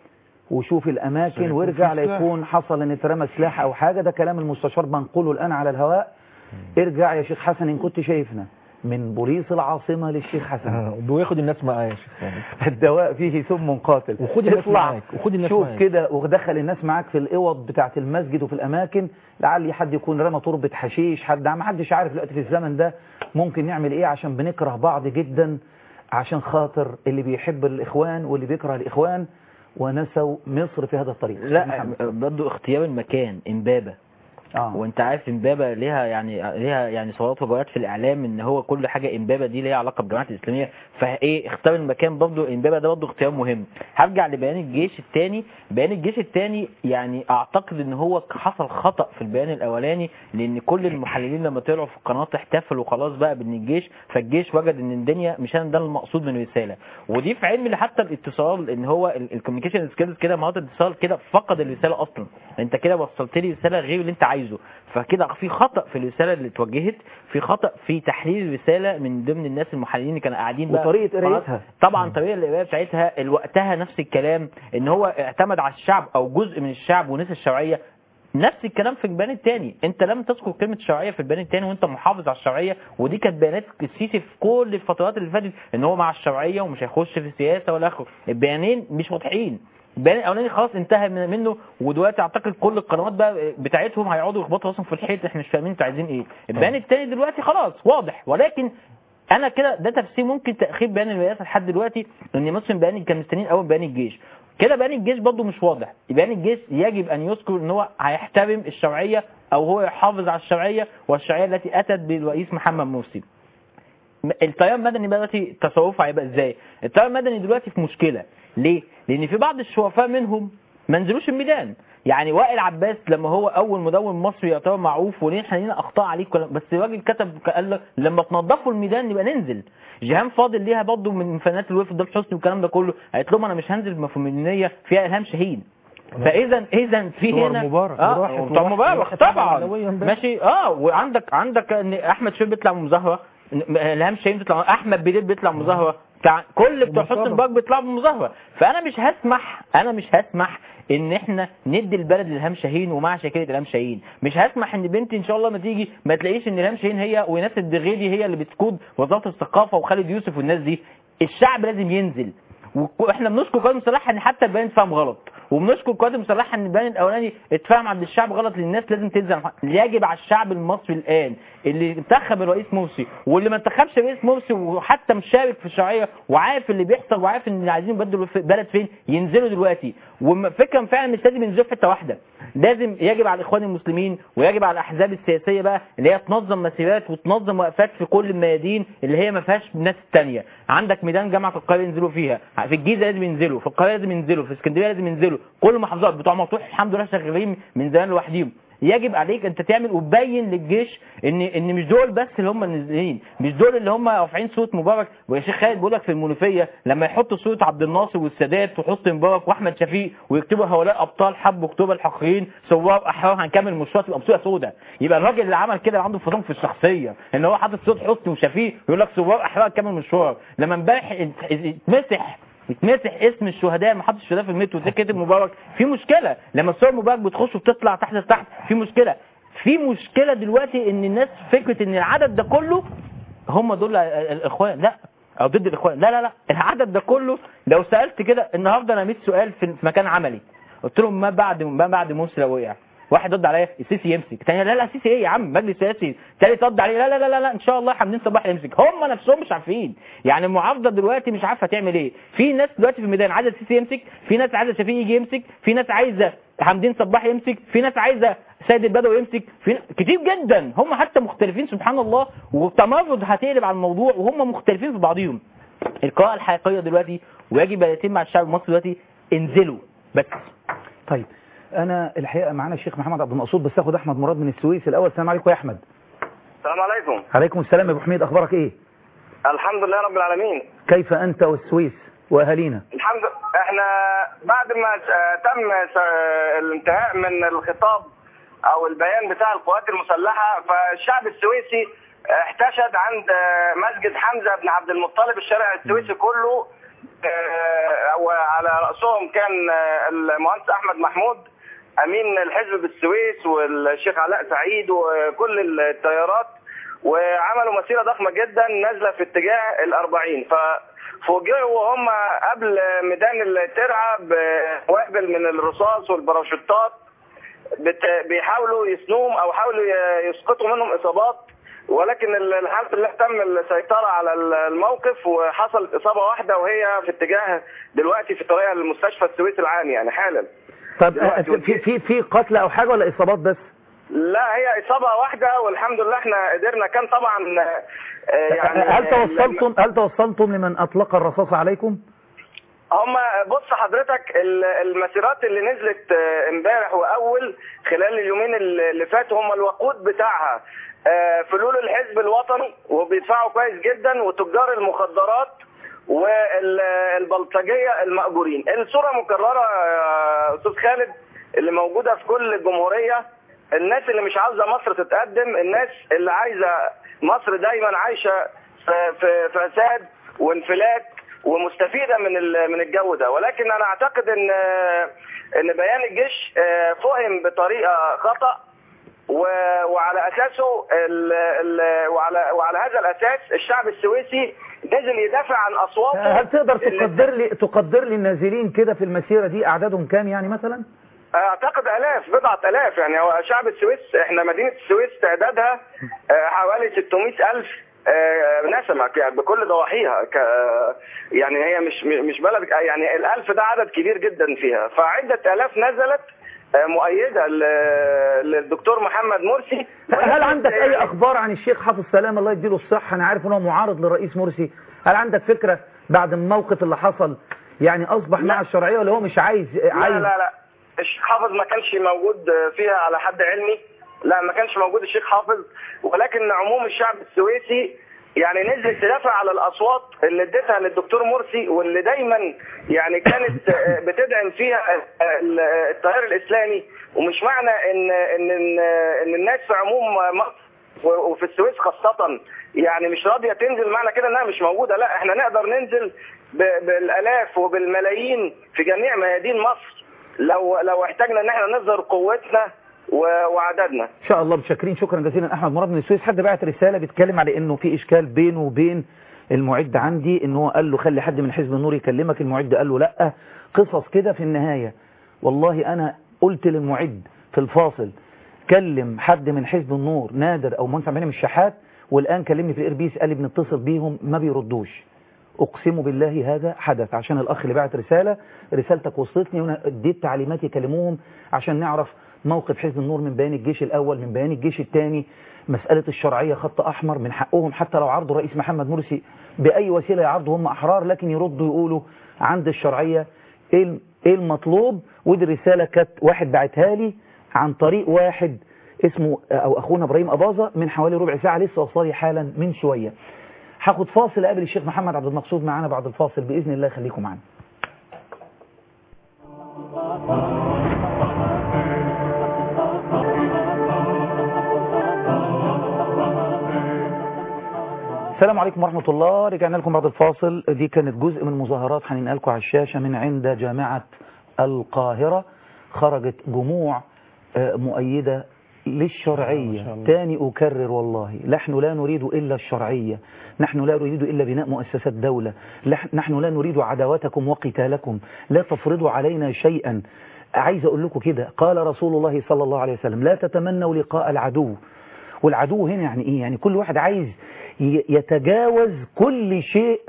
وشوف الأماكن سيكون وارجع في سلاح. ليكون حصل ان اترمى سلاح أو حاجة ده كلام المستشار بنقوله الآن على الهواء ارجع يا شيخ حسن إن كنت شايفنا من بوليس العاصمة للشيخ حسن وياخد الناس معاه يا شيخ سامي. الدواء فيه سم قاتل وخد الناس اطلع معاك وخد الناس شوف معاك. كده ودخل الناس معاك في الاوض بتاعه المسجد وفي الاماكن لعل حد يكون رمى تربه حشيش حد ما حدش عارف دلوقتي في الزمن ده ممكن نعمل ايه عشان بنكره بعض جدا عشان خاطر اللي بيحب الاخوان واللي بيكره الاخوان ونسوا مصر في هذا الطريق لا برضه اختيار المكان امبابه آه. وانت عارف امبابه ليها يعني ليها يعني صورات وجوات في الاعلام ان هو كل حاجه امبابه دي ليها علاقه بالجماعات الاسلاميه فايه اختار المكان برضه امبابه ده برضه اختيار مهم هرجع لبيان الجيش الثاني بيان الجيش الثاني يعني اعتقد ان هو حصل خطا في البيان الاولاني لان كل المحللين لما طلعوا في القناه احتفلوا خلاص بقى بان الجيش فالجيش وجد ان الدنيا مش ده المقصود من الرساله ودي في علم حتى الاتصال ان هو الكوميونيكيشن سكيلز كده مهارات الاتصال كده فقد الرساله اصلا انت كده وصلت لي رساله غير اللي انت عايزه فكده في خطا في الرساله اللي اتوجهت في خطا في تحليل الرساله من ضمن الناس المحللين اللي كانوا قاعدين بقى وطريقة في قناة- قرايتها. طبعا طريقه القرايه بتاعتها وقتها نفس الكلام ان هو اعتمد على الشعب او جزء من الشعب ونسى الشرعيه نفس الكلام في البيان الثاني انت لم تذكر كلمه شرعيه في البيان الثاني وانت محافظ على الشرعيه ودي كانت بيانات السيسي في كل الفترات اللي فاتت ان هو مع الشرعيه ومش هيخش في السياسه ولا اخره البيانين مش واضحين البيان الاولاني خلاص انتهى من- منه ودلوقتي اعتقد كل القنوات بقى بتاعتهم هيقعدوا يخبطوا راسهم في الحيط احنا مش فاهمين انتوا عايزين ايه البيان الثاني دلوقتي خلاص واضح ولكن انا كده ده تفسير ممكن تاخير بيان الرئاسه لحد دلوقتي ان مثلا بيان كان مستنيين اول بيان الجيش كده بيان الجيش برضه مش واضح بيان الجيش يجب ان يذكر ان هو هيحترم الشرعيه او هو يحافظ على الشرعيه والشرعيه التي اتت بالرئيس محمد مرسي التيار المدني بقى دلوقتي تصرفه هيبقى ازاي التيار المدني دلوقتي في مشكله ليه لان في بعض الشرفاء منهم ما نزلوش الميدان يعني وائل عباس لما هو اول مدون مصري يعتبر معروف وليه احنا لينا اخطاء عليه كل- بس الراجل كتب قال لك لما تنظفوا الميدان يبقى ننزل جيهان فاضل ليها برضه من فنانات الوقف ضيف حسني والكلام ده كله قالت لهم انا مش هنزل بمفهوميه فيها الهام شاهين فاذا اذا في صور هنا مبارك اه وراحت طب وراحت- مبارك وراحت طبعا العلوية امبارح. ماشي اه وعندك عندك ان احمد شوقي بيطلع من مظاهره ن- الهام شاهين بيطلع احمد بليل بيطلع مظاهره بتاع كل بتوع حسني مبارك بيطلعوا بمظاهره فانا مش هسمح انا مش هسمح ان احنا ندي البلد لالهام شاهين ومع شاكله الهام شاهين مش هسمح ان بنتي ان شاء الله ما تيجي ما تلاقيش ان الهام شاهين هي وناس الدغيدي هي اللي بتقود وزاره الثقافه وخالد يوسف والناس دي الشعب لازم ينزل واحنا بنشكر قائد المسلحه ان حتى البيان اتفهم غلط وبنشكر القوات المسلحه ان البيان الاولاني اتفهم عند الشعب غلط للناس لازم تنزل عن- يجب على الشعب المصري الان اللي انتخب الرئيس مرسي واللي ما انتخبش الرئيس مرسي وحتى مشارك في الشرعيه وعارف اللي بيحصل وعارف ان اللي عايزين يبدلوا في بلد فين ينزلوا دلوقتي والفكره فعلا مش لازم ينزلوا في حته واحده لازم يجب على الاخوان المسلمين ويجب على الاحزاب السياسيه بقى اللي هي تنظم مسيرات وتنظم وقفات في كل الميادين اللي هي ما فيهاش ناس تانية عندك ميدان جامعه القاهره ينزلوا فيها في الجيزه لازم ينزلوا في القاهره لازم ينزلوا في اسكندريه لازم ينزلوا كل المحافظات بتوع مطروح الحمد لله شغالين من زمان لوحديهم يجب عليك انت تعمل وتبين للجيش ان ان مش دول بس اللي هم نازلين مش دول اللي هم رافعين صوت مبارك ويا شيخ خالد بيقول لك في المنوفيه لما يحطوا صوره عبد الناصر والسادات وحسني مبارك واحمد شفيق ويكتبوا هؤلاء ابطال حب اكتوبر الحقيقيين ثوار احرار هنكمل المشروع تبقى بصوره سوداء يبقى الراجل اللي عمل كده عنده انفصام في الشخصيه ان هو حاطط صوت حسني وشفيق يقول لك ثوار احرار هنكمل المشوار لما امبارح اتمسح يتمسح اسم الشهداء ما حطش الشهداء في المترو وده كاتب مبارك في مشكله لما الصور مبارك بتخش وبتطلع تحت تحت في مشكله في مشكله دلوقتي ان الناس فكره ان العدد ده كله هم دول ال- ال- الاخوان لا او ضد الاخوان لا لا لا العدد ده كله لو سالت كده النهارده انا 100 سؤال في في مكان عملي قلت لهم ما بعد ما بعد مرسي لو وقع واحد رد عليا السيسي يمسك تاني لا لا السيسي ايه يا عم مجلس سياسي تالت رد عليه لا لا لا لا, لا ان شاء الله حمدين صباح يمسك هم نفسهم مش عارفين يعني المعارضه دلوقتي مش عارفه تعمل ايه في ناس دلوقتي في الميدان عايزه السيسي يمسك في ناس عايزه شفيق يجي يمسك في ناس عايزه حمدين صباح يمسك في ناس عايزه سيد البدوي يمسك في كتير جدا هم حتى مختلفين سبحان الله والتمرد هتقلب على الموضوع وهم مختلفين في بعضهم القراءه الحقيقيه دلوقتي ويجب ان يتم مع الشعب المصري دلوقتي انزلوا بس طيب انا الحقيقه معانا الشيخ محمد عبد المقصود بس اخد احمد مراد من السويس الاول السلام عليكم يا احمد السلام عليكم عليكم السلام يا ابو حميد اخبارك ايه الحمد لله رب العالمين كيف انت والسويس واهالينا الحمد احنا بعد ما س- تم س- الانتهاء من الخطاب او البيان بتاع القوات المسلحه فالشعب السويسي احتشد عند مسجد حمزه بن عبد المطلب الشارع السويسي كله اه، وعلى راسهم كان اه، المهندس احمد محمود امين الحزب بالسويس والشيخ علاء سعيد وكل التيارات وعملوا مسيره ضخمه جدا نازله في اتجاه الأربعين ففوجئوا وهم قبل ميدان الترعه بوابل من الرصاص والباراشوتات بت- بيحاولوا يسنوهم او حاولوا ي- يسقطوا منهم اصابات ولكن ال- الحمد لله تم السيطره على ال- الموقف وحصلت اصابه واحده وهي في اتجاه دلوقتي في طريقها للمستشفى السويسي العام يعني حالا طب آه، في في في قتلى او حاجه ولا اصابات بس لا هي اصابه واحده والحمد لله احنا قدرنا كان طبعا آه، يعني هل توصلتم هل توصلتم لمن اطلق الرصاص عليكم هم بص حضرتك ال- المسيرات اللي نزلت آه، امبارح واول خلال اليومين اللي فاتوا هم الوقود بتاعها آه، فلول الحزب الوطني وبيدفعوا كويس جدا وتجار المخدرات والبلطجيه المأجورين الصوره مكرره يا استاذ خالد اللي موجوده في كل الجمهوريه الناس اللي مش عاوزه مصر تتقدم الناس اللي عايزه مصر دايما عايشه في في فساد وانفلات ومستفيده من ال- من الجو ده ولكن انا اعتقد ان ان بيان الجيش آه، فهم بطريقه خطا و- وعلى اساسه ال ال وعلى وعلى هذا الاساس الشعب السويسي نزل يدافع عن اصواته هل تقدر اللي- تقدر لي تقدر لي النازلين كده في المسيره دي اعدادهم كام يعني مثلا اعتقد الاف بضعة الاف يعني هو شعب السويس احنا مدينة السويس تعدادها آه، حوالي 600 الف آه، نسمة ك- بكل ضواحيها ك يعني هي مش مش بلد يعني الالف ده عدد كبير جدا فيها فعدة الاف نزلت آه، مؤيدة ل- للدكتور محمد مرسي هل عندك اي اخبار عن الشيخ حافظ سلام الله يديله الصحه انا عارف ان هو معارض للرئيس مرسي هل عندك فكره بعد الموقف اللي حصل يعني اصبح مع الشرعيه ولا هو مش عايز لا عايز لا لا الشيخ حافظ ما كانش موجود فيها على حد علمي لا ما كانش موجود الشيخ حافظ ولكن عموم الشعب السويسي يعني نزلت تدافع على الاصوات اللي اديتها للدكتور مرسي واللي دايما يعني كانت آه، بتدعم فيها آه، ال- التيار الاسلامي ومش معنى ان ان ان إن الناس في عموم مصر و- وفي السويس خاصة يعني مش راضية تنزل معنى كده انها مش موجودة لا احنا نقدر ننزل ب- بالالاف وبالملايين في جميع ميادين مصر لو لو احتاجنا ان احنا نظهر قوتنا و- وعددنا ان شاء الله متشكرين شكرا جزيلا احمد مراد من السويس حد بعت رساله بيتكلم على انه في اشكال بينه وبين المعد عندي ان هو قال له خلي حد من حزب النور يكلمك المعد قال له لا قصص كده في النهايه والله أنا قلت للمعد في الفاصل كلم حد من حزب النور نادر أو منفع بينهم الشحات والآن كلمني في الإيربيس قال لي بنتصل بيهم ما بيردوش أقسم بالله هذا حدث عشان الأخ اللي بعت رسالة رسالتك وصلتني وأنا اديت تعليمات يكلموهم عشان نعرف موقف حزب النور من بيان الجيش الأول من بيان الجيش الثاني مسألة الشرعية خط أحمر من حقهم حتى لو عرضوا الرئيس محمد مرسي بأي وسيلة يعرضوا هم أحرار لكن يردوا يقولوا عند الشرعية إيه إيه المطلوب ودي الرسالة كانت واحد بعتها لي عن طريق واحد اسمه أو أخونا إبراهيم أباظة من حوالي ربع ساعة لسه وصلي حالا من شوية هاخد فاصل قبل الشيخ محمد عبد المقصود معانا بعد الفاصل بإذن الله خليكم معانا السلام عليكم ورحمة الله رجعنا لكم بعد الفاصل دي كانت جزء من مظاهرات هننقل لكم على الشاشة من عند جامعة القاهرة خرجت جموع آه، مؤيدة للشرعية تاني أكرر والله نحن لا نريد إلا الشرعية نحن لا نريد إلا بناء مؤسسات دولة لح- نحن لا نريد عداوتكم وقتالكم لا تفرضوا علينا شيئا عايز أقول لكم كده قال رسول الله صلى الله عليه وسلم لا تتمنوا لقاء العدو والعدو هنا يعني إيه يعني كل واحد عايز ي- يتجاوز كل شيء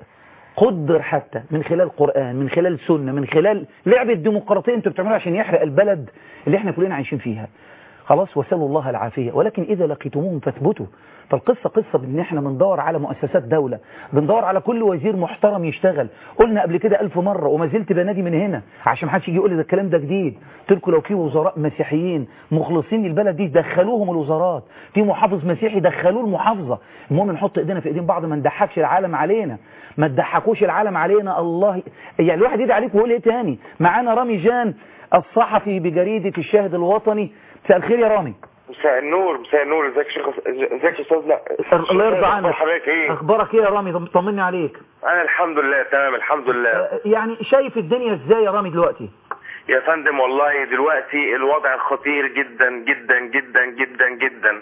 قدر حتى من خلال قرآن من خلال سنة من خلال لعبة ديمقراطية انتوا بتعملوها عشان يحرق البلد اللي احنا كلنا عايشين فيها خلاص وسلوا الله العافية ولكن إذا لقيتموهم فاثبتوا فالقصة قصة بان احنا بندور على مؤسسات دولة بندور على كل وزير محترم يشتغل قلنا قبل كده ألف مرة وما زلت بنادي من هنا عشان محدش يجي يقول لي ده الكلام ده جديد قلت لكم لو في وزراء مسيحيين مخلصين للبلد دي دخلوهم الوزارات في محافظ مسيحي دخلوه المحافظة المهم نحط ايدينا في ايدين بعض ما نضحكش العالم علينا ما تضحكوش العالم علينا الله يعني الواحد يدعي عليكم ويقول ايه تاني معانا رامي جان الصحفي بجريدة الشاهد الوطني مساء الخير يا رامي مساء النور مساء النور ازيك يا شيخ ازيك يا استاذ لا الله يرضى عنك حضرتك ايه اخبارك ايه يا رامي طمني عليك انا الحمد لله تمام الحمد لله يعني شايف الدنيا ازاي يا رامي دلوقتي يا فندم والله دلوقتي الوضع خطير جدا جدا جدا جدا جدا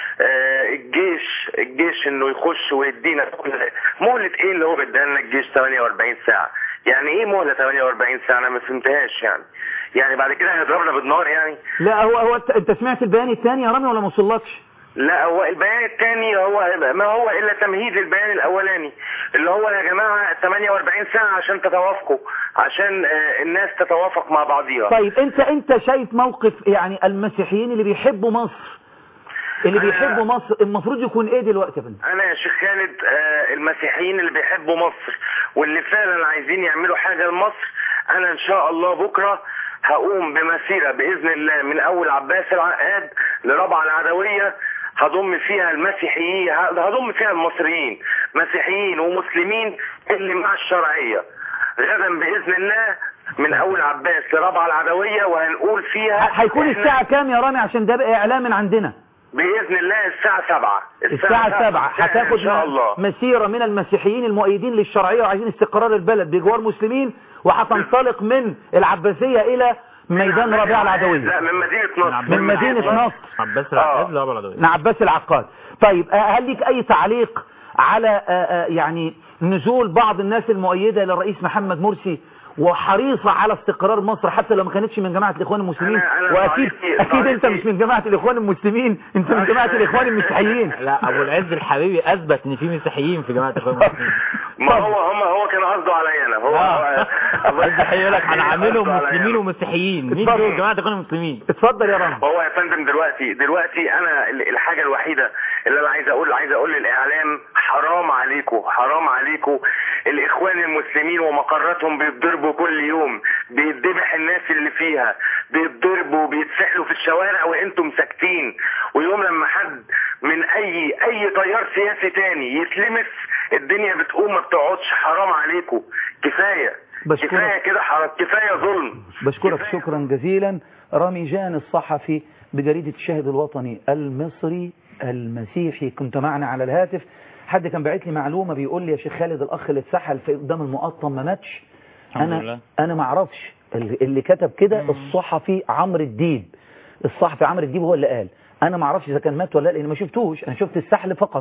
آه الجيش الجيش انه يخش ويدينا مهلة ايه اللي هو بيديها لنا الجيش 48 ساعة يعني ايه مهلة 48 ساعة انا ما فهمتهاش يعني يعني بعد كده هيضربنا بالنار يعني لا هو هو انت سمعت البيان الثاني يا رامي ولا ما وصلكش لا هو البيان الثاني هو ما هو الا تمهيد البيان الاولاني اللي هو يا جماعه 48 ساعه عشان تتوافقوا عشان آه، الناس تتوافق مع بعضيها طيب انت انت شايف موقف يعني المسيحيين اللي بيحبوا مصر اللي أنا- بيحبوا مصر المفروض يكون ايه دلوقتي يا فندم انا يا شيخ خالد آه، المسيحيين اللي بيحبوا مصر واللي فعلا عايزين يعملوا حاجه لمصر انا ان شاء الله بكره هقوم بمسيره باذن الله من اول عباس العقاد لربع العدويه هضم فيها المسيحيين هضم فيها المصريين مسيحيين ومسلمين اللي مع الشرعيه غدا باذن الله من اول عباس لربع العدويه وهنقول فيها هيكون إحنا- الساعة كام يا رامي عشان ده بقى اعلان من عندنا باذن الله الساعه 7 الساعة 7 هتاخد ان شاء م- الله مسيرة من المسيحيين المؤيدين للشرعية وعايزين استقرار البلد بجوار مسلمين وهتنطلق من العباسية إلى ميدان ربيع العدوية لا من مدينه نصر من مدينة نصر عباس العقاد لا العدوية مع عباس العقاد طيب آه، هل ليك أي تعليق على آه، آه، يعني نزول بعض الناس المؤيدة للرئيس محمد مرسي وحريصة على استقرار مصر حتى لو ما كانتش من جماعة الإخوان المسلمين أنا- أنا وأكيد تعليقي- أكيد أنت مش من جماعة الإخوان المسلمين أنت من جماعة الإخوان المسيحيين لا ابو العز الحبيبي اثبت ان في مسيحيين في جماعه الاخوان المسلمين ما هو هم هو كان قصده عليا انا هو آه. الله عز هيقول لك هنعملهم قصده عليا مسلمين أنا. ومسيحيين مين اتفضل. دول جماعه الاخوان المسلمين اتفضل يا رامي هو يا فندم دلوقتي دلوقتي انا ال- الحاجه الوحيده اللي انا عايز اقول عايز اقول للاعلام حرام عليكم حرام عليكم الاخوان المسلمين ومقراتهم بيتضربوا كل يوم بيتذبح الناس اللي فيها بيتضربوا بيتسحلوا في الشوارع وانتم ساكتين ويوم لما حد من اي اي تيار سياسي تاني يتلمس الدنيا بتقوم ما بتقعدش حرام عليكم كفايه بشكرك. كفايه كده حرام كفايه ظلم بشكرك شكرا جزيلا رامي جان الصحفي بجريدة الشاهد الوطني المصري المسيحي كنت معنا على الهاتف حد كان باعت لي معلومة بيقول لي يا شيخ خالد الأخ اللي اتسحل في قدام المقطم ما ماتش الحمد أنا لله. أنا ما أعرفش اللي اللي كتب كده الصحفي عمرو الديب الصحفي عمرو الديب هو اللي قال أنا ما أعرفش إذا كان مات ولا لا لأن ما شفتوش أنا شفت السحل فقط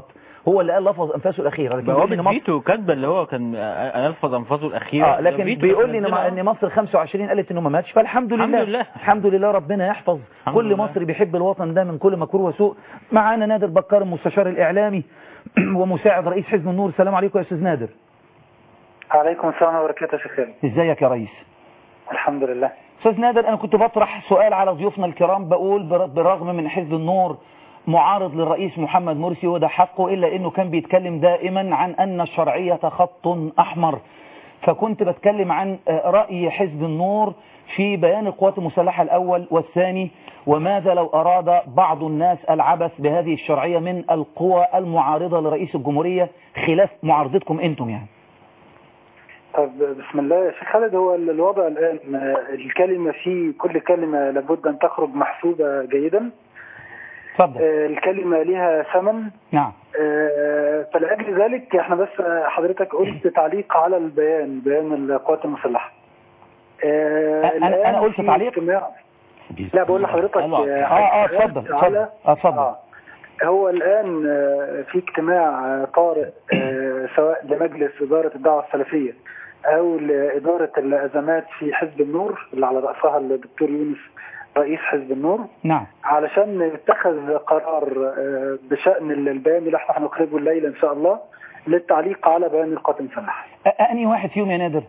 هو اللي قال لفظ انفاسه الاخيره لكن بيقول لي إن بوابة مصر فيتو كاتبه اللي هو كان آه، يلفظ انفاسه الاخيره اه لكن فيتو بيقول لي ان منزلها. ان مصر 25 قالت انه ما ماتش فالحمد الحمد لله لله. الحمد لله ربنا يحفظ الحمد كل لله. مصري بيحب الوطن ده من كل مكروه وسوء معانا نادر بكار المستشار الاعلامي ومساعد رئيس حزب النور السلام عليكم يا استاذ نادر عليكم السلام وبركاته يا شيخ خالد ازيك يا ريس الحمد لله استاذ نادر انا كنت بطرح سؤال على ضيوفنا الكرام بقول بر- بالرغم من حزب النور معارض للرئيس محمد مرسي وده حقه الا انه كان بيتكلم دائما عن ان الشرعية خط احمر فكنت بتكلم عن آه، رأي حزب النور في بيان القوات المسلحة الاول والثاني وماذا لو اراد بعض الناس العبث بهذه الشرعية من القوى المعارضة لرئيس الجمهورية خلاف معارضتكم انتم يعني طب بسم الله يا شيخ خالد هو ال- الوضع الآن آه، الكلمة فيه كل كلمة لابد أن تخرج محسوبة جيدا اتفضل الكلمة لها ثمن نعم آه، فلأجل ذلك احنا بس آه، حضرتك قلت تعليق على البيان بيان القوات المسلحة آه، أنا- أنا الآن قلت في تعليق؟ اجتماع لا بقول لحضرتك اه اه اتفضل اتفضل اتفضل آه. هو الآن آه، في اجتماع آه، طارئ آه، سواء لمجلس إدارة الدعوة السلفية أو لإدارة الأزمات في حزب النور اللي على رأسها الدكتور يونس رئيس حزب النور نعم علشان يتخذ قرار آه، بشأن البيان اللي احنا هنخرجه الليلة إن شاء الله للتعليق على بيان القوات المسلحة أ- انهي واحد فيهم يا نادر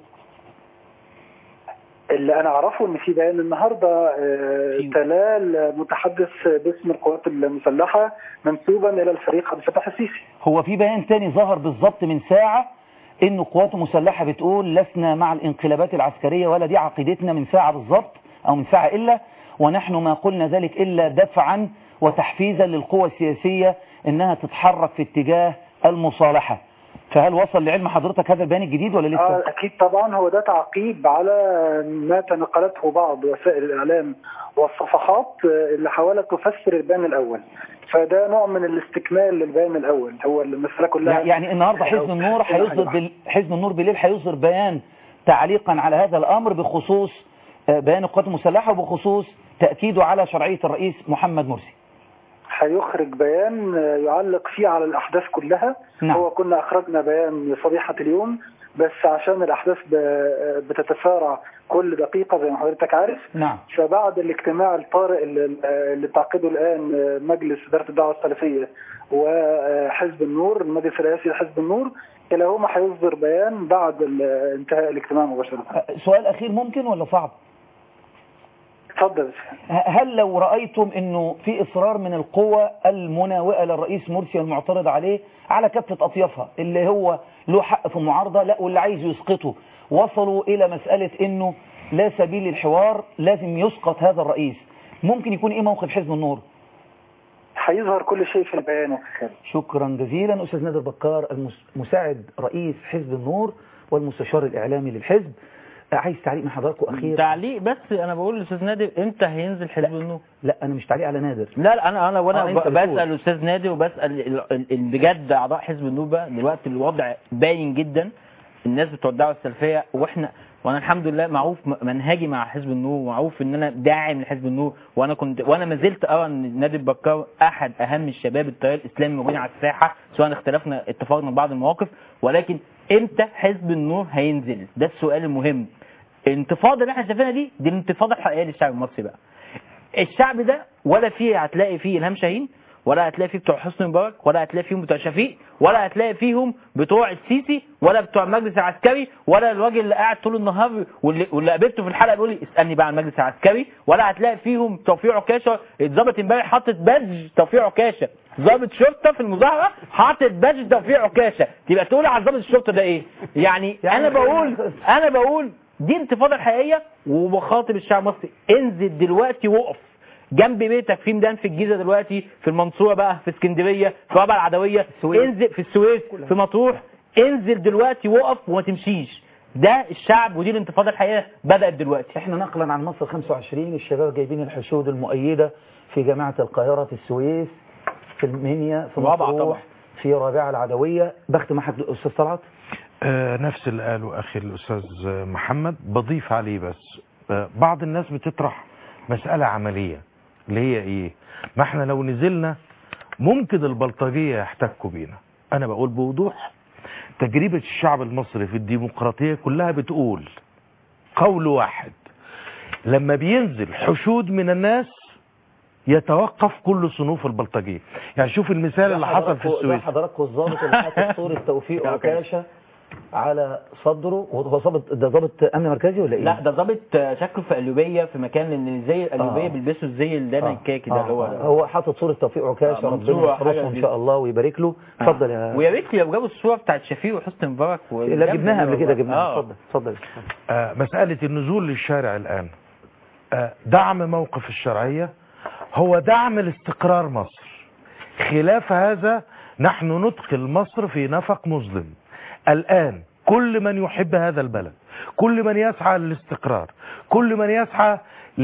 اللي أنا أعرفه إن في بيان النهاردة آه، تلال متحدث باسم القوات المسلحة منسوبا إلى الفريق عبد الفتاح السيسي هو في بيان تاني ظهر بالظبط من ساعة ان القوات المسلحة بتقول لسنا مع الانقلابات العسكرية ولا دي عقيدتنا من ساعة بالظبط او من ساعة الا ونحن ما قلنا ذلك الا دفعا وتحفيزا للقوى السياسية انها تتحرك في اتجاه المصالحة فهل وصل لعلم حضرتك هذا البيان الجديد ولا لسه؟ آه أكيد طبعا هو ده تعقيب على ما تنقلته بعض وسائل الإعلام والصفحات آه، اللي حاولت تفسر البيان الأول فده نوع من الاستكمال للبيان الأول هو المسألة كلها يعني النهارده حزب النور هيصدر بال... حزب النور بالليل هيصدر بيان تعليقا على هذا الامر بخصوص آه، بيان القوات المسلحه وبخصوص تاكيده على شرعيه الرئيس محمد مرسي. هيخرج بيان آه، يعلق فيه على الأحداث كلها نعم. هو كنا أخرجنا بيان صبيحة اليوم بس عشان الأحداث ب- آه، بتتسارع كل دقيقة زي ما حضرتك عارف نعم فبعد الاجتماع الطارئ اللي, اللي تعقده الآن مجلس إدارة الدعوة السلفية وحزب النور المجلس الرئاسي لحزب النور كلاهما هيصدر بيان بعد ال- انتهاء الاجتماع مباشرة آه، سؤال اخير ممكن ولا صعب؟ اتفضل ه- هل لو رايتم انه في اصرار من القوى المناوئه للرئيس مرسي المعترض عليه على كافه اطيافها اللي هو له حق في المعارضه لا واللي عايز يسقطه وصلوا الى مساله انه لا سبيل للحوار لازم يسقط هذا الرئيس ممكن يكون ايه موقف حزب النور؟ هيظهر كل شيء في البيان يا أخي خالد. شكرا جزيلا أستاذ نادر بكار المس- مساعد رئيس حزب النور والمستشار الإعلامي للحزب آه، عايز تعليق من حضراتكم أخير تعليق بس انا بقول للاستاذ نادر امتى هينزل حزب النور لا أنا مش تعليق على نادر لا لا انا انا وانا آه، أنت ب- بسال بتقول. الاستاذ نادر وبسال ال- ال- ال- بجد اعضاء حزب النور بقى دلوقتي الوضع باين جدا الناس بتوع الدعوه السلفيه واحنا وانا الحمد لله معروف م- منهجي مع حزب النور ومعروف ان انا داعم لحزب النور وانا كنت وانا ما زلت ارى ان نادر بكار احد اهم الشباب التيار الاسلامي موجودين على الساحه سواء اختلفنا اتفقنا في بعض المواقف ولكن امتى حزب النور هينزل ده السؤال المهم الانتفاضه اللي احنا شايفينها دي دي الانتفاضه الحقيقيه للشعب المصري بقى الشعب ده ولا فيه هتلاقي فيه الهام شاهين ولا هتلاقي فيه بتوع حسني مبارك ولا هتلاقي فيهم بتوع شفيق ولا هتلاقي فيهم بتوع السيسي ولا بتوع المجلس العسكري ولا الراجل اللي قاعد طول النهار واللي, واللي قابلته في الحلقه بيقول لي اسالني بقى عن المجلس العسكري ولا هتلاقي فيهم توفيق عكاشه اتظبط امبارح حاطط بادج توفيق عكاشه ضابط شرطه في المظاهره حاطط بادج توفيق عكاشه تبقى تقول على ضابط الشرطه ده ايه يعني, يعني انا بقول انا بقول دي انتفاضه الحقيقيه وبخاطب الشعب المصري انزل دلوقتي وقف جنب بيتك في ميدان في الجيزه دلوقتي في المنصوره بقى في اسكندريه في وابا العدويه انزل في السويس في مطروح انزل دلوقتي وقف وما تمشيش ده الشعب ودي الانتفاضه الحقيقيه بدات دلوقتي احنا نقلا عن مصر 25 الشباب جايبين الحشود المؤيدة في جامعة القاهرة في السويس في المنيا في رابعة طبعا. مطروح في رابعة العدوية بختم أحد أستاذ طلعت آه، نفس اللي قاله أخي الأستاذ محمد بضيف عليه بس آه، بعض الناس بتطرح مسألة عملية اللي هي إيه ما احنا لو نزلنا ممكن البلطجية يحتكوا بينا انا بقول بوضوح تجربة الشعب المصري في الديمقراطية كلها بتقول قول واحد لما بينزل حشود من الناس يتوقف كل صنوف البلطجية يعني شوف المثال اللي حصل في ده السويس حضراتكم الضابط اللي حاطط صورة توفيق عكاشة على صدره وهو ضابط ده ضابط امن مركزي ولا ايه؟ لا ده ضابط آه، شكله في قليوبيه في مكان ان زي القليوبيه آه. بيلبسوا الزي اللي دايما الكاكي ده آه، اللي هو آه، هو حاطط صورة توفيق عكاشة آه، ربنا منصورة، حاجة يحرسه ان دي. شاء الله ويبارك له اتفضل يا ويا ريت لو جابوا الصوره بتاعت شفيق وحسني مبارك و- لا جبناها قبل كده جبناها آه. اتفضل اتفضل آه، مسألة النزول للشارع الآن آه، دعم موقف الشرعية هو دعم لاستقرار مصر خلاف هذا نحن ندخل مصر في نفق مظلم الآن كل من يحب هذا البلد كل من يسعى للاستقرار كل من يسعى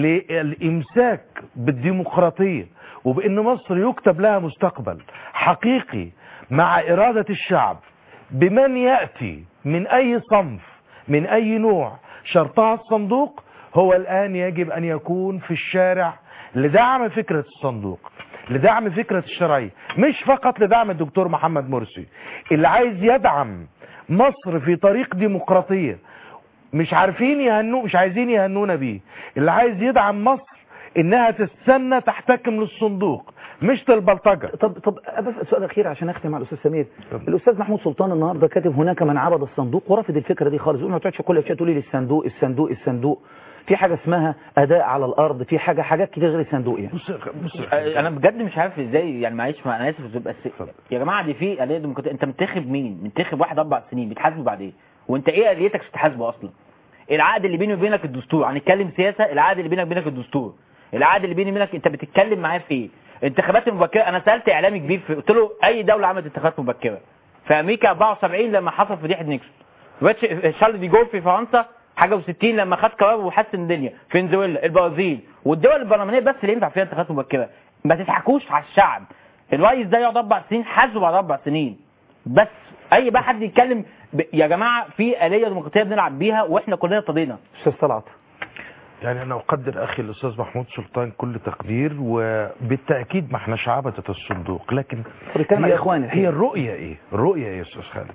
للإمساك بالديمقراطية وبأن مصر يكتب لها مستقبل حقيقي مع إرادة الشعب بمن يأتي من أي صنف من أي نوع شرطها الصندوق هو الآن يجب أن يكون في الشارع لدعم فكرة الصندوق لدعم فكرة الشرعية مش فقط لدعم الدكتور محمد مرسي اللي عايز يدعم مصر في طريق ديمقراطية مش عارفين يهنوا مش عايزين يهنونا بيه اللي عايز يدعم مصر انها تستنى تحتكم للصندوق مش للبلطجة طب طب بس سؤال اخير عشان اختم مع الاستاذ سمير الاستاذ محمود سلطان النهارده كاتب هناك من عبد الصندوق ورافض الفكره دي خالص يقول ما تقعدش كل شويه تقولي لي الصندوق الصندوق الصندوق في حاجه اسمها اداء على الارض في حاجه حاجات كتير غير الصندوق يعني آه، انا بجد مش عارف ازاي يعني معلش ما انا اسف بس يا جماعه دي في آلية ديمقراطية انت منتخب مين منتخب واحد اربع سنين بتحاسبه بعد ايه وانت ايه اليتك عشان تحاسبه اصلا العقد اللي بيني وبينك الدستور هنتكلم سياسه العقد اللي بينك وبينك الدستور العقد اللي بيني وبينك انت بتتكلم معاه في ايه انتخابات المبكره انا سالت اعلامي كبير في قلت له اي دوله عملت انتخابات مبكره في امريكا 74 لما حصل فضيحه نيكسون واتش- شارل دي جول في فرنسا حاجه و60 لما خد قرار وحسن الدنيا فنزويلا البرازيل والدول البرلمانيه بس اللي ينفع فيها انتخابات مبكره ما تضحكوش على الشعب الرئيس ده يقعد اربع سنين حاسبه بعد اربع سنين بس اي بقى حد يتكلم ب... يا جماعه في اليه ديمقراطيه بنلعب بيها واحنا كلنا ارتضينا استاذ طلعت يعني انا اقدر اخي الاستاذ محمود سلطان كل تقدير وبالتاكيد ما احناش عبدة الصندوق لكن بيتكلم عن هي, إخوان الحين. هي الرؤية ايه الرؤية ايه يا استاذ خالد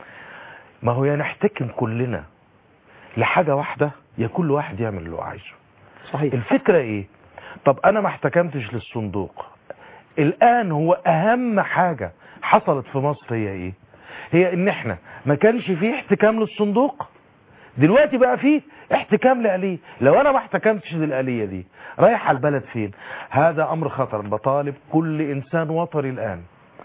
ما هو يا نحتكم كلنا لحاجة واحدة يا كل واحد يعمل اللي هو عايزه صحيح الفكرة ايه طب انا ما احتكمتش للصندوق الان هو اهم حاجة حصلت في مصر هي ايه هي ان احنا ما كانش فيه احتكام للصندوق دلوقتي بقى فيه احتكام لآلية لو انا ما احتكمتش للآلية دي رايح على البلد فين هذا امر خطر بطالب كل انسان وطني الان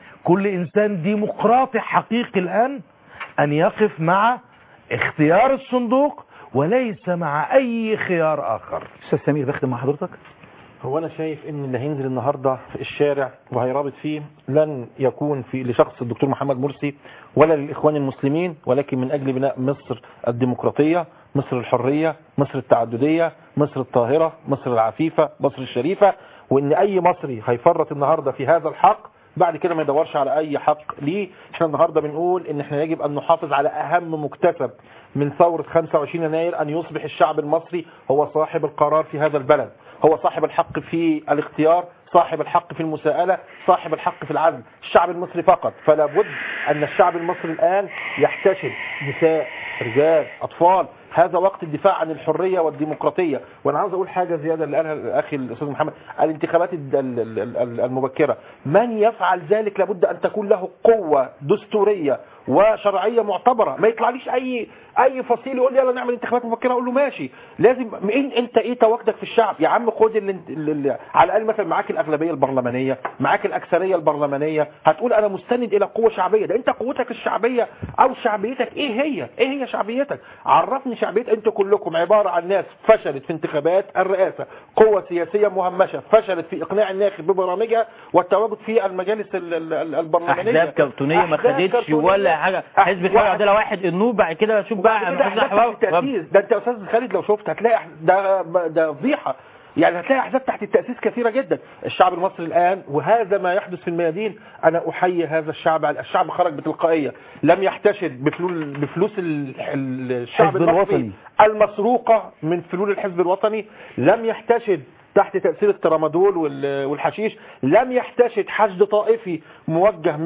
كل انسان ديمقراطي حقيقي الان ان يقف مع اختيار الصندوق وليس مع اي خيار اخر استاذ سمير بختم مع حضرتك هو انا شايف ان اللي هينزل النهارده في الشارع وهيرابط فيه لن يكون في لشخص الدكتور محمد مرسي ولا للاخوان المسلمين ولكن من اجل بناء مصر الديمقراطيه مصر الحريه مصر التعدديه مصر الطاهره مصر العفيفه مصر الشريفه وان اي مصري هيفرط النهارده في هذا الحق بعد كده ما يدورش على اي حق ليه احنا النهارده بنقول ان احنا يجب ان نحافظ على اهم مكتسب من ثورة 25 يناير ان يصبح الشعب المصري هو صاحب القرار في هذا البلد هو صاحب الحق في الاختيار صاحب الحق في المساءلة صاحب الحق في العزل الشعب المصري فقط فلا بد ان الشعب المصري الان يحتشد نساء رجال اطفال هذا وقت الدفاع عن الحرية والديمقراطية وانا عاوز اقول حاجة زيادة اللي قالها اخي الاستاذ محمد الانتخابات الد- ال- ال- ال- المبكرة من يفعل ذلك لابد ان تكون له قوة دستورية وشرعية معتبرة ما يطلعليش اي اي فصيل يقول لي يلا نعمل انتخابات مبكرة اقول له ماشي لازم إن انت ايه تواجدك في الشعب يا عم خد اللي انت- اللي اللي على الاقل مثلا معاك الاغلبية البرلمانية معاك الاكثرية البرلمانية هتقول انا مستند الى قوة شعبية ده انت قوتك الشعبية او شعبيتك ايه هي ايه هي شعبيتك عرفني شعبيت انتوا كلكم عبارة عن ناس فشلت في انتخابات الرئاسة قوة سياسية مهمشة فشلت في اقناع الناخب ببرامجها والتواجد في المجالس ال- ال- ال- البرلمانية احزاب كرتونيه ما أحزاب خدتش كرتونية. ولا حاجه حزب الحريه والعداله واحد النور بعد كده شوف بقى كده حزب احزاب الحوار تحت التأسيس ده انت يا استاذ خالد لو شفت هتلاقي أح- ده ده فضيحه يعني هتلاقي احزاب تحت التاسيس كثيره جدا الشعب المصري الان وهذا ما يحدث في الميادين انا احيي هذا الشعب الشعب خرج بتلقائيه لم يحتشد بفلول بفلوس ال- ال- الشعب الحزب المصري الوطني. المسروقه من فلول الحزب الوطني لم يحتشد تحت تأثير الترامادول وال- والحشيش لم يحتشد حشد طائفي موجه من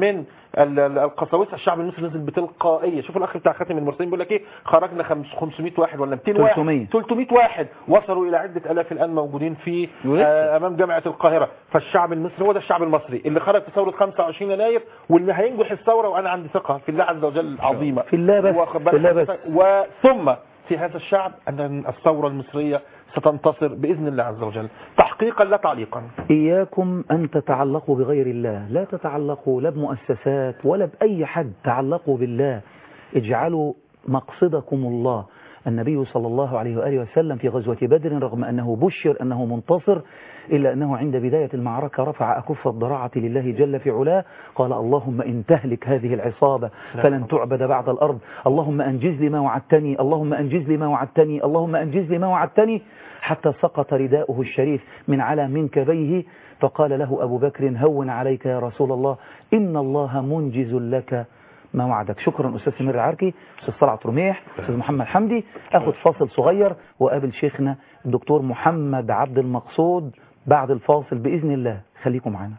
ال- ال- القساوسه الشعب المصري نزل بتلقائيه شوف الاخ بتاع خاتم المرسلين بيقول لك ايه خرجنا خمس- 500 واحد ولا 200 واحد 300. 300 واحد وصلوا الى عده الاف الان موجودين في آه امام جامعه القاهره فالشعب المصري هو ده الشعب المصري اللي خرج في ثوره 25 يناير واللي هينجح الثوره وانا عندي ثقه في الله عز وجل عظيمه في الله بس واخد في الله بالك بس وثم في هذا الشعب ان الثوره المصريه ستنتصر باذن الله عز وجل تحقيقا لا تعليقا إياكم أن تتعلقوا بغير الله لا تتعلقوا لا بمؤسسات ولا بأي حد تعلقوا بالله اجعلوا مقصدكم الله النبي صلى الله عليه وآله وسلم في غزوة بدر رغم أنه بشر أنه منتصر إلا أنه عند بداية المعركة رفع أكف الضراعة لله جل في علاه قال اللهم إن تهلك هذه العصابة فلن تعبد بعد الأرض اللهم أنجز لي ما وعدتني اللهم أنجز لي ما وعدتني اللهم أنجز لي ما وعدتني حتى سقط رداؤه الشريف من على منكبيه فقال له أبو بكر هون عليك يا رسول الله إن الله منجز لك ما وعدك شكرا أستاذ سمير العركي أستاذ طلعت رميح أستاذ محمد حمدي أخذ فاصل صغير وقابل شيخنا الدكتور محمد عبد المقصود بعد الفاصل بإذن الله خليكم معنا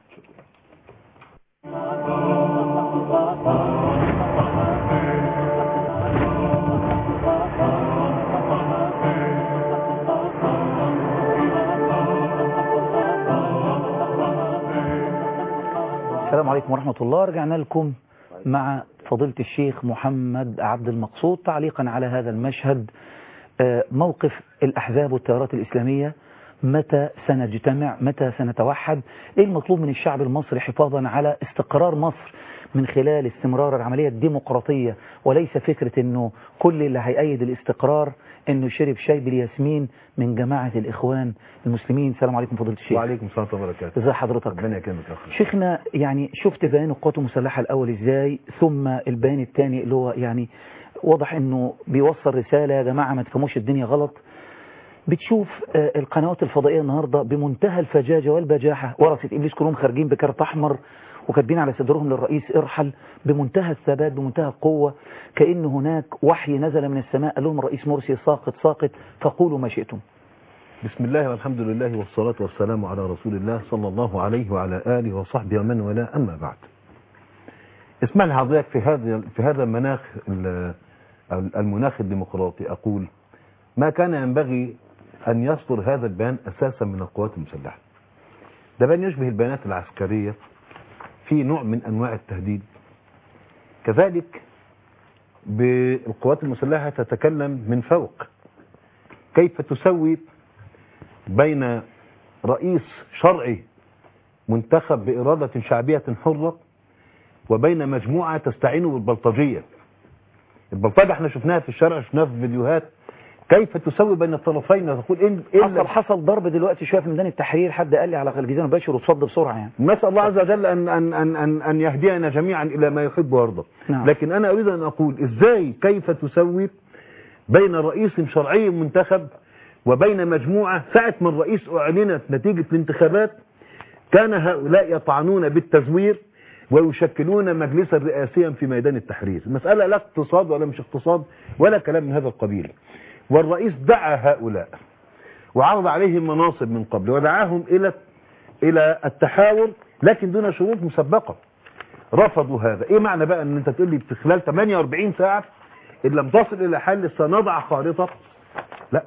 السلام عليكم ورحمة الله رجعنا لكم مع فضيلة الشيخ محمد عبد المقصود تعليقا على هذا المشهد آه، موقف الأحزاب والتيارات الإسلامية متى سنجتمع متى سنتوحد ايه المطلوب من الشعب المصري حفاظا على استقرار مصر من خلال استمرار العملية الديمقراطية وليس فكرة انه كل اللي هيأيد الاستقرار انه شرب شاي بالياسمين من جماعة الاخوان المسلمين السلام عليكم فضيلة الشيخ وعليكم السلام ورحمه الله وبركاته ازي حضرتك ربنا يكرمك يا اخي شيخنا يعني شفت بيان القوات المسلحة الأول إزاي ثم البيان الثاني اللي هو يعني واضح إنه بيوصل رسالة يا جماعة ما تفهموش الدنيا غلط بتشوف آه، القنوات الفضائية النهاردة بمنتهى الفجاجة والبجاحة ورثة إبليس كلهم خارجين بكارت أحمر وكاتبين على صدرهم للرئيس ارحل بمنتهى الثبات بمنتهى القوة كأن هناك وحي نزل من السماء قال لهم الرئيس مرسي ساقط ساقط فقولوا ما شئتم بسم الله والحمد لله والصلاة والسلام على رسول الله صلى الله عليه وعلى آله وصحبه ومن والاه أما بعد اسمع لي حضرتك في هذا في هذا المناخ ال- المناخ الديمقراطي أقول ما كان ينبغي أن يصدر هذا البيان أساسا من القوات المسلحة ده بيان يشبه البيانات العسكرية في نوع من أنواع التهديد كذلك بالقوات المسلحة تتكلم من فوق كيف تسوي بين رئيس شرعي منتخب بإرادة شعبية حرة وبين مجموعة تستعين بالبلطجية البلطجة احنا شفناها في الشارع شفناها في الفيديوهات كيف تسوي بين الطرفين تقول إن حصل حصل ضرب دلوقتي شويه في ميدان التحرير حد قال لي على الجزيره مباشر وتصد بسرعه يعني نسأل الله عز وجل أن, أن, أن, أن, أن يهدينا جميعا إلى ما يحب ويرضى نعم. لكن أنا أريد أن أقول إزاي كيف تسوي بين رئيس شرعي منتخب وبين مجموعة ساعة من الرئيس أعلنت نتيجة الانتخابات كان هؤلاء يطعنون بالتزوير ويشكلون مجلسا رئاسيا في ميدان التحرير المسألة لا اقتصاد ولا مش اقتصاد ولا كلام من هذا القبيل والرئيس دعا هؤلاء وعرض عليهم مناصب من قبل ودعاهم إلى إلى التحاور لكن دون شروط مسبقة رفضوا هذا ايه معنى بقى ان انت تقول لي في خلال 48 ساعة ان لم تصل الى حل سنضع خارطة لا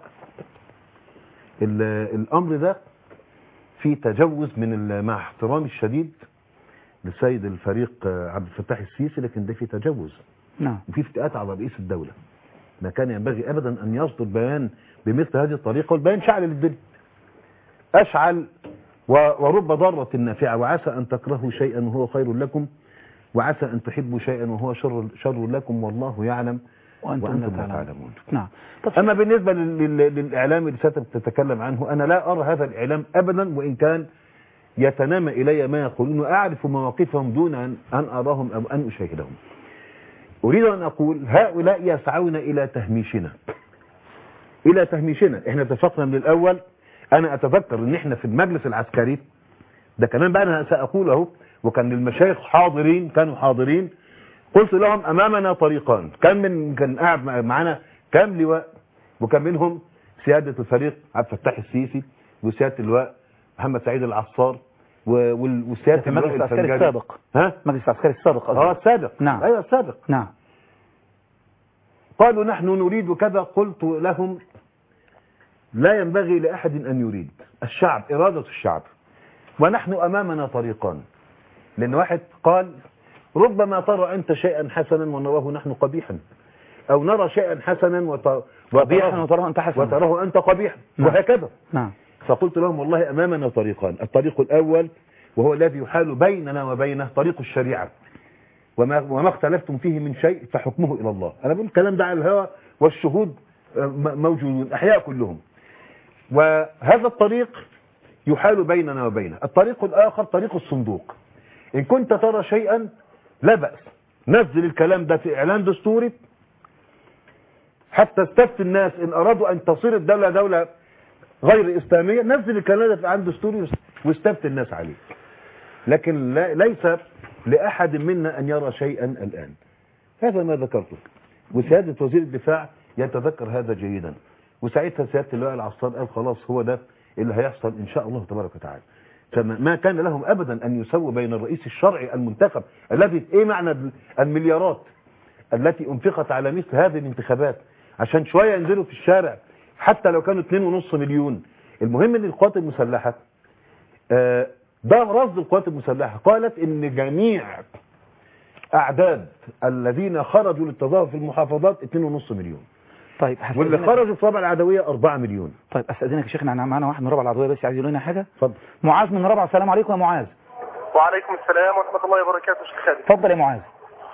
ال- الامر ده في تجوز من ال- مع احترامي الشديد للسيد الفريق آه، عبد الفتاح السيسي لكن ده في تجوز نعم وفي افتئات على رئيس الدولة ما كان ينبغي ابدا ان يصدر بيان بمثل هذه الطريقة والبيان شعل للدنيا اشعل و- ورب ضارة نافعة وعسى ان تكرهوا شيئا وهو خير لكم وعسى ان تحبوا شيئا وهو شر, شر لكم والله يعلم وأنتم وانتم لا لا تعلمون. تعلمون نعم اما بالنسبة لل- لل- للاعلام اللي ستة تتكلم عنه انا لا ارى هذا الاعلام ابدا وان كان يتنامى الي ما يقولون واعرف مواقفهم دون ان أن اراهم او ان اشاهدهم اريد ان اقول هؤلاء يسعون الى تهميشنا الى تهميشنا احنا اتفقنا من الاول انا اتذكر ان احنا في المجلس العسكري ده كمان بقى انا ساقوله وكان المشايخ حاضرين كانوا حاضرين قلت لهم امامنا طريقان كان من كان قاعد مع- معانا كام لواء وكان منهم سيادة الفريق عبد الفتاح السيسي وسيادة اللواء محمد سعيد العصار و- وال- والسيادة في المجلس اللواء العسكري الفنجاني. السابق ها المجلس العسكري السابق قصدي. اه السابق نعم ايوه السابق نعم قالوا نحن نريد كذا قلت لهم لا ينبغي لأحد أن يريد الشعب إرادة الشعب ونحن أمامنا طريقان لأن واحد قال ربما ترى أنت شيئا حسنا ونراه نحن قبيحا أو نرى شيئا حسنا وت... قبيحا وتراه أنت حسنا. وتراه أنت قبيحا نعم. وهكذا نعم فقلت لهم والله أمامنا طريقان الطريق الأول وهو الذي يحال بيننا وبينه طريق الشريعة وما, وما اختلفتم فيه من شيء فحكمه إلى الله أنا بقول الكلام ده على الهواء والشهود آه، م- موجودون أحياء كلهم وهذا الطريق يحال بيننا وبينه الطريق الآخر طريق الصندوق إن كنت ترى شيئا لا بأس نزل الكلام ده في إعلان دستوري حتى استفتي الناس إن أرادوا أن تصير الدولة دولة غير إسلامية نزل الكلام ده في إعلان دستوري واستفتي الناس عليه لكن لا ليس لأحد منا أن يرى شيئا الآن هذا ما ذكرته وسيادة وزير الدفاع يتذكر هذا جيدا وساعتها سيادة اللواء العصار قال خلاص هو ده اللي هيحصل إن شاء الله تبارك وتعالى فما ما كان لهم أبدا أن يسووا بين الرئيس الشرعي المنتخب الذي إيه معنى المليارات التي أنفقت على مثل هذه الانتخابات عشان شوية ينزلوا في الشارع حتى لو كانوا 2.5 مليون المهم ان القوات المسلحة آه، ده رصد القوات المسلحة قالت ان جميع اعداد الذين خرجوا للتظاهر في المحافظات 2.5 مليون طيب واللي هستأذنك- خرجوا في ربع العدوية 4 مليون طيب استاذنك يا شيخنا احنا معانا واحد من ربع العضويه بس عايز يقول لنا حاجه اتفضل معاذ من ربع السلام عليكم يا معاذ وعليكم السلام ورحمة الله وبركاته شيخ خالد اتفضل يا معاذ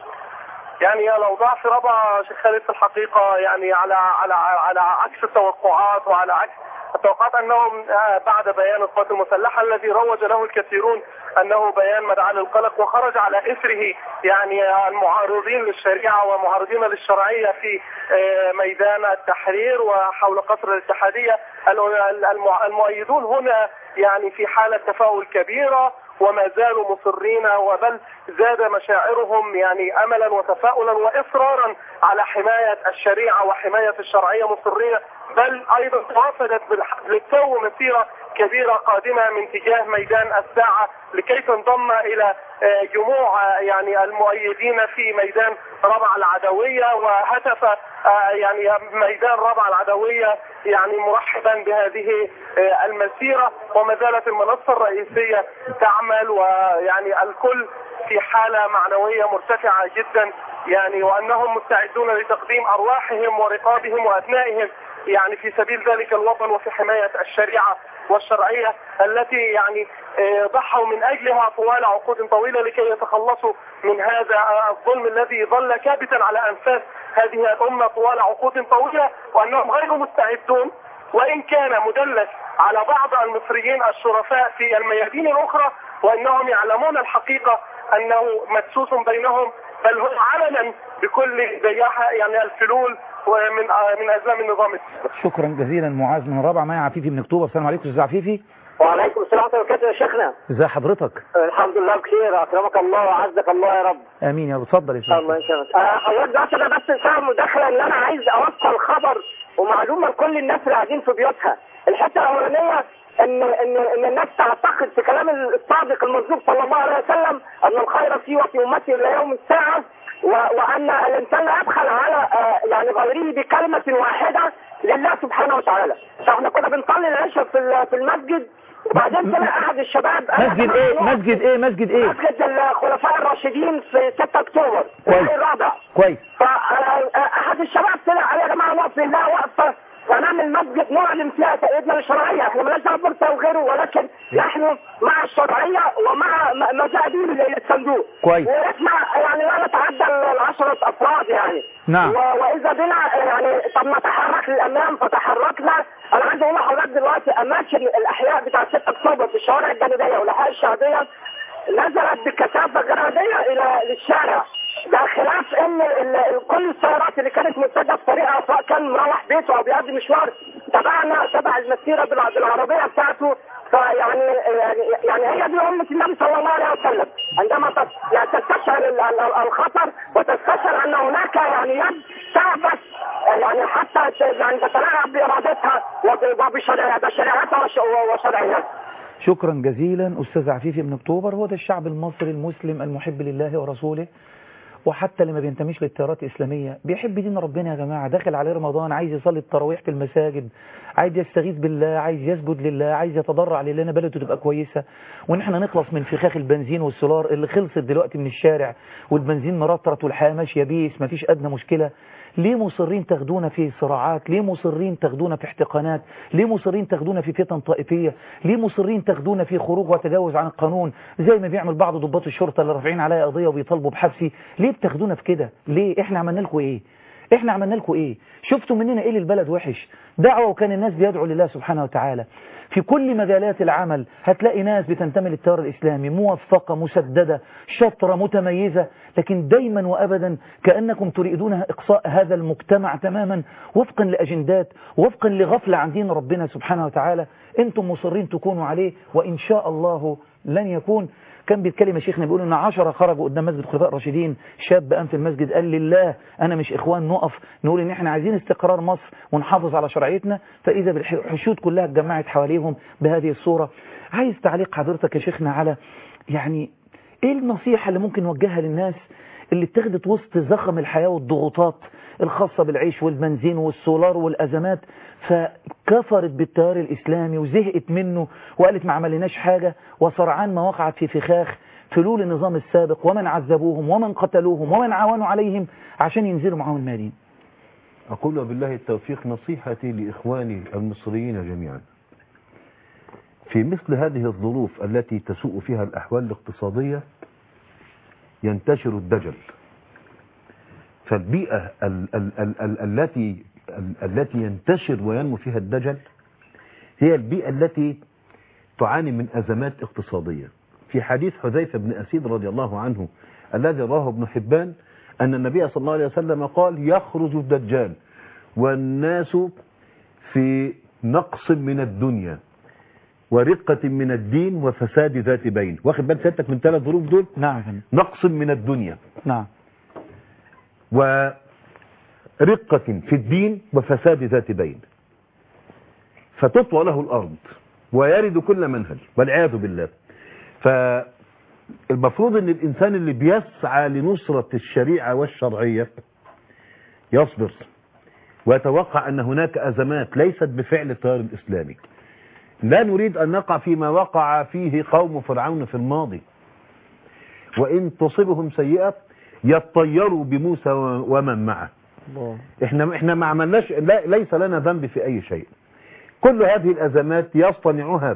يعني الأوضاع في ربع شيخ خالد في الحقيقة يعني على على على عكس التوقعات وعلى عكس التوقعات أنهم آه، بعد بيان القوات المسلحة الذي روج له الكثيرون أنه بيان مدعاة للقلق وخرج على إثره يعني المعارضين للشريعة ومعارضين للشرعية في آه، ميدان التحرير وحول قصر الاتحادية ال- المع- المؤيدون هنا يعني في حالة تفاؤل كبيرة وما زالوا مصرين وبل زاد مشاعرهم يعني املا وتفاؤلا واصرارا على حمايه الشريعه وحمايه الشرعيه مصرين بل ايضا توافدت بالح- للتو مسيره كبيره قادمه من تجاه ميدان الساعه لكي تنضم الى آه، جموع آه، يعني المؤيدين في ميدان ربع العدويه وهتف آه، يعني ميدان ربع العدويه يعني مرحبا بهذه آه، المسيره وما زالت المنصه الرئيسيه تعمل ويعني الكل في حاله معنويه مرتفعه جدا يعني وانهم مستعدون لتقديم ارواحهم ورقابهم وابنائهم يعني في سبيل ذلك الوطن وفي حمايه الشريعه والشرعيه التي يعني آه، ضحوا من اجلها طوال عقود طويله لكي يتخلصوا من هذا الظلم الذي ظل كابتا على انفاس هذه الامه طوال عقود طويله وانهم غير مستعدون وان كان مدلس على بعض المصريين الشرفاء في الميادين الاخرى وانهم يعلمون الحقيقه انه مدسوس بينهم بل هو علنا بكل زيها يعني الفلول ومن من ازلام النظام السابق. شكرا جزيلا معاذ من ربع معايا عفيفي من اكتوبر السلام عليكم استاذ عفيفي وعليكم السلام ورحمة الله وبركاته يا شيخنا ازي حضرتك الحمد لله بخير أكرمك الله وعزك الله يا رب امين يا رب اتفضل يا استاذ الله يسلمك آه، حضرتك بس أنا بس سبب مداخلة إن أنا عايز أوصل خبر ومعلومة لكل الناس اللي قاعدين في بيوتها الحتة الأولانية إن إن إن الناس تعتقد في كلام الصادق المصدوق صلى الله عليه وسلم أن الخير في وفي أمتي إلى يوم الساعة و- وأن الإنسان لا يبخل على آه، يعني غيره بكلمة واحدة لله سبحانه وتعالى فإحنا كنا بنصلي العشاء في ال- في المسجد وبعدين طلع أحد الشباب قال لك مسجد أنا ايه هروح مسجد ايه مسجد ايه مسجد الخلفاء الراشدين في 6 اكتوبر كويس. الرابع كويس فاحد الشباب طلع عليه يا جماعه نقف لله وقفه ونعمل مسجد نعلن فيها تأييدنا للشرعيه احنا مالناش دعوه بورصه وغيره ولكن نحن مع الشرعيه ومع م- مزادين للصندوق كويس. ونسمع يعني لا نتعدى العشرة افراد يعني نعم. و- واذا بنا يعني طب نتحرك للامام فتحركنا انا عايز اقول لحضرتك دلوقتي اماكن الاحياء بتاع 6 اكتوبر في الشوارع الجانبيه والاحياء الشعبيه نزلت بكثافه غير عاديه الى للشارع ده خلاف ان ال- ال- كل السيارات اللي كانت متجهه في طريقها سواء كان مروح بيته او بيقضي مشوار تبعنا تبع المسيره بالع- بالعربيه بتاعته فيعني يعني يعني هي دي امه النبي صلى الله عليه وسلم عندما تس- يعني تستشعر ال- ال- الخطر وتستشعر ان هناك يعني يد تعبث يعني حتى ت- يعني تتلاعب بارادتها وب- وبشريعتها بشريعتها وش- وشرعيتها شكرا جزيلا أستاذ عفيفي من أكتوبر هو ده الشعب المصري المسلم المحب لله ورسوله وحتى اللي ما بينتميش للتيارات الإسلامية بيحب دين ربنا يا جماعة داخل عليه رمضان عايز يصلي التراويح في المساجد عايز يستغيث بالله عايز يسجد لله عايز يتضرع لله إن بلده تبقى كويسة وإن احنا نخلص من فخاخ البنزين والسولار اللي خلصت دلوقتي من الشارع والبنزين مرطرط والحياة ماشية بيس مفيش أدنى مشكلة ليه مصرين تاخدونا في صراعات ليه مصرين تاخدونا في احتقانات ليه مصرين تاخدونا في فتن طائفية ليه مصرين تاخدونا في خروج وتجاوز عن القانون زي ما بيعمل بعض ضباط الشرطة اللي رافعين عليا قضية وبيطالبوا بحبسي ليه بتاخدونا في كده ليه احنا عملنا لكم ايه احنا عملنا لكم ايه شفتوا مننا ايه للبلد وحش دعوة وكان الناس بيدعوا لله سبحانه وتعالى في كل مجالات العمل هتلاقي ناس بتنتمي للتيار الإسلامي موفقة مسددة شطرة متميزة لكن دايما وأبدا كأنكم تريدون إقصاء هذا المجتمع تماما وفقا لأجندات وفقا لغفلة عن دين ربنا سبحانه وتعالى أنتم مصرين تكونوا عليه وإن شاء الله لن يكون كان بيتكلم يا شيخنا بيقول ان عشرة خرجوا قدام مسجد الخلفاء الراشدين شاب قام في المسجد قال لله انا مش اخوان نقف نقول ان احنا عايزين استقرار مصر ونحافظ على شرعيتنا فاذا بالحشود كلها اتجمعت حواليهم بهذه الصورة عايز تعليق حضرتك يا شيخنا على يعني ايه النصيحة اللي ممكن نوجهها للناس اللي اتخذت وسط زخم الحياة والضغوطات الخاصة بالعيش والبنزين والسولار والأزمات فكفرت بالتيار الإسلامي وزهقت منه وقالت ما عملناش حاجة وسرعان ما وقعت في فخاخ فلول النظام السابق ومن عذبوهم ومن قتلوهم ومن عاونوا عليهم عشان ينزلوا معاهم المالين أقول وبالله التوفيق نصيحتي لإخواني المصريين جميعا في مثل هذه الظروف التي تسوء فيها الأحوال الاقتصادية ينتشر الدجل فالبيئة ال ال ال ال التي ال التي ينتشر وينمو فيها الدجل هي البيئة التي تعاني من أزمات اقتصادية في حديث حذيفة بن أسيد رضي الله عنه الذي رواه ابن حبان أن النبي صلى الله عليه وسلم قال يخرج الدجال والناس في نقص من الدنيا ورقة من الدين وفساد ذات بين واخد بال سيادتك من ثلاث ظروف دول نعم نقص من الدنيا نعم ورقة في الدين وفساد ذات بين فتطوى له الأرض ويرد كل منهج والعياذ بالله فالمفروض ان الإنسان اللي بيسعى لنصرة الشريعة والشرعية يصبر ويتوقع أن هناك أزمات ليست بفعل التيار الإسلامي لا نريد أن نقع فيما وقع فيه قوم فرعون في الماضي وإن تصبهم سيئة يطيروا بموسى ومن معه احنا احنا ما عملناش لا ليس لنا ذنب في اي شيء كل هذه الازمات يصطنعها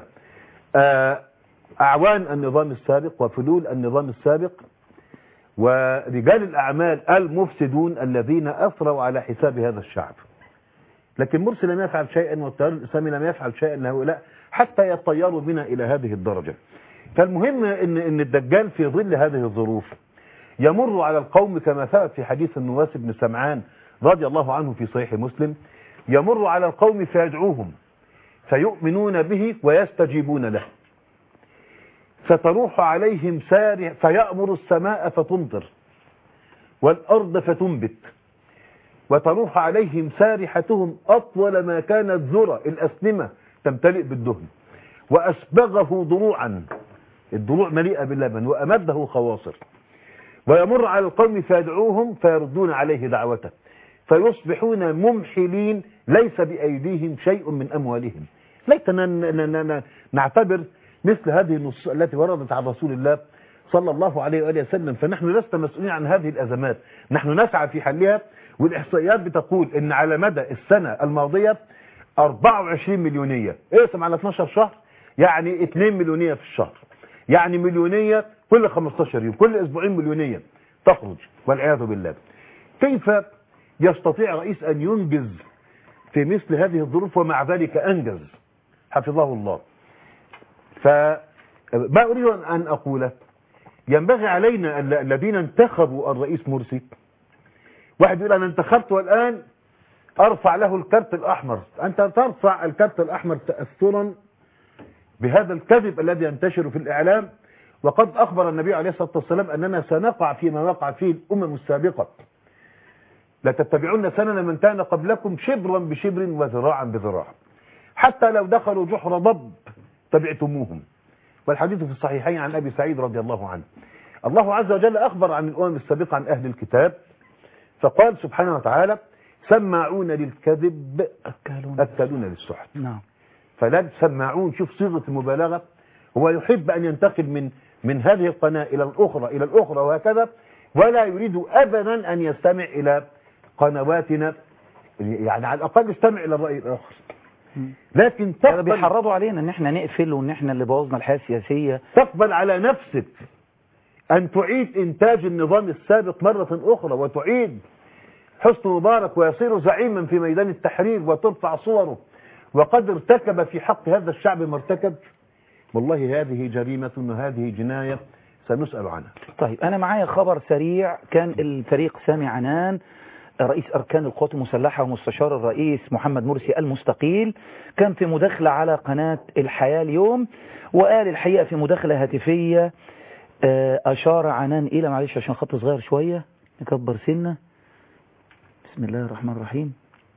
اعوان النظام السابق وفلول النظام السابق ورجال الاعمال المفسدون الذين اثروا على حساب هذا الشعب لكن مرسي لم يفعل شيئا والتيار الاسلامي لم يفعل شيئا لهؤلاء حتى يطيروا بنا الى هذه الدرجه فالمهم ان ان الدجال في ظل هذه الظروف يمر على القوم كما ثبت في حديث النواس بن سمعان رضي الله عنه في صحيح مسلم يمر على القوم فيدعوهم فيؤمنون به ويستجيبون له فتروح عليهم سارع فيأمر السماء فتمطر والأرض فتنبت وتروح عليهم سارحتهم أطول ما كانت ذرة الأسنمة تمتلئ بالدهن وأسبغه ضروعا الضروع مليئة باللبن وأمده خواصر ويمر على القوم فيدعوهم فيردون عليه دعوته فيصبحون ممحلين ليس بأيديهم شيء من أموالهم ليتنا نعتبر مثل هذه النصوص التي وردت عن رسول الله صلى الله عليه وآله وسلم فنحن لسنا مسؤولين عن هذه الأزمات نحن نسعى في حلها والإحصائيات بتقول أن على مدى السنة الماضية 24 مليونية اقسم على 12 شهر يعني 2 مليونية في الشهر يعني مليونية كل 15 يوم كل اسبوعين مليونية تخرج والعياذ بالله كيف يستطيع رئيس أن ينجز في مثل هذه الظروف ومع ذلك أنجز حفظه الله فما أريد أن أقوله ينبغي علينا الذين انتخبوا الرئيس مرسي واحد يقول أنا انتخبت والآن أرفع له الكرت الأحمر أنت ترفع الكرت الأحمر تأثرا بهذا الكذب الذي ينتشر في الإعلام وقد أخبر النبي عليه الصلاة والسلام أننا سنقع فيما وقع فيه الأمم السابقة لتتبعون سنن من كان قبلكم شبرا بشبر وذراعا بذراع حتى لو دخلوا جحر ضب تبعتموهم والحديث في الصحيحين عن أبي سعيد رضي الله عنه الله عز وجل أخبر عن الأمم السابقة عن أهل الكتاب فقال سبحانه وتعالى سماعون للكذب أكلون للسحت نعم فلا سماعون شوف صيغة المبالغة هو يحب أن ينتقل من من هذه القناة إلى الأخرى إلى الأخرى وهكذا ولا يريد أبدا أن يستمع إلى قنواتنا يعني على الأقل يستمع إلى الرأي الآخر لكن هذا تقبل بيحرضوا علينا ان احنا نقفل وان احنا اللي بوظنا الحياه السياسيه تقبل على نفسك أن تعيد إنتاج النظام السابق مرة أخرى وتعيد حسن مبارك ويصير زعيما في ميدان التحرير وترفع صوره وقد ارتكب في حق هذا الشعب ما ارتكب والله هذه جريمة وهذه جناية سنسأل عنها طيب انا معايا خبر سريع كان الفريق سامي عنان رئيس أركان القوات المسلحة ومستشار الرئيس محمد مرسي المستقيل كان في مداخلة على قناة الحياة اليوم وقال الحقيقة في مداخلة هاتفية آه، أشار عنان إلى معلش عشان خط صغير شوية نكبر سنة بسم الله الرحمن الرحيم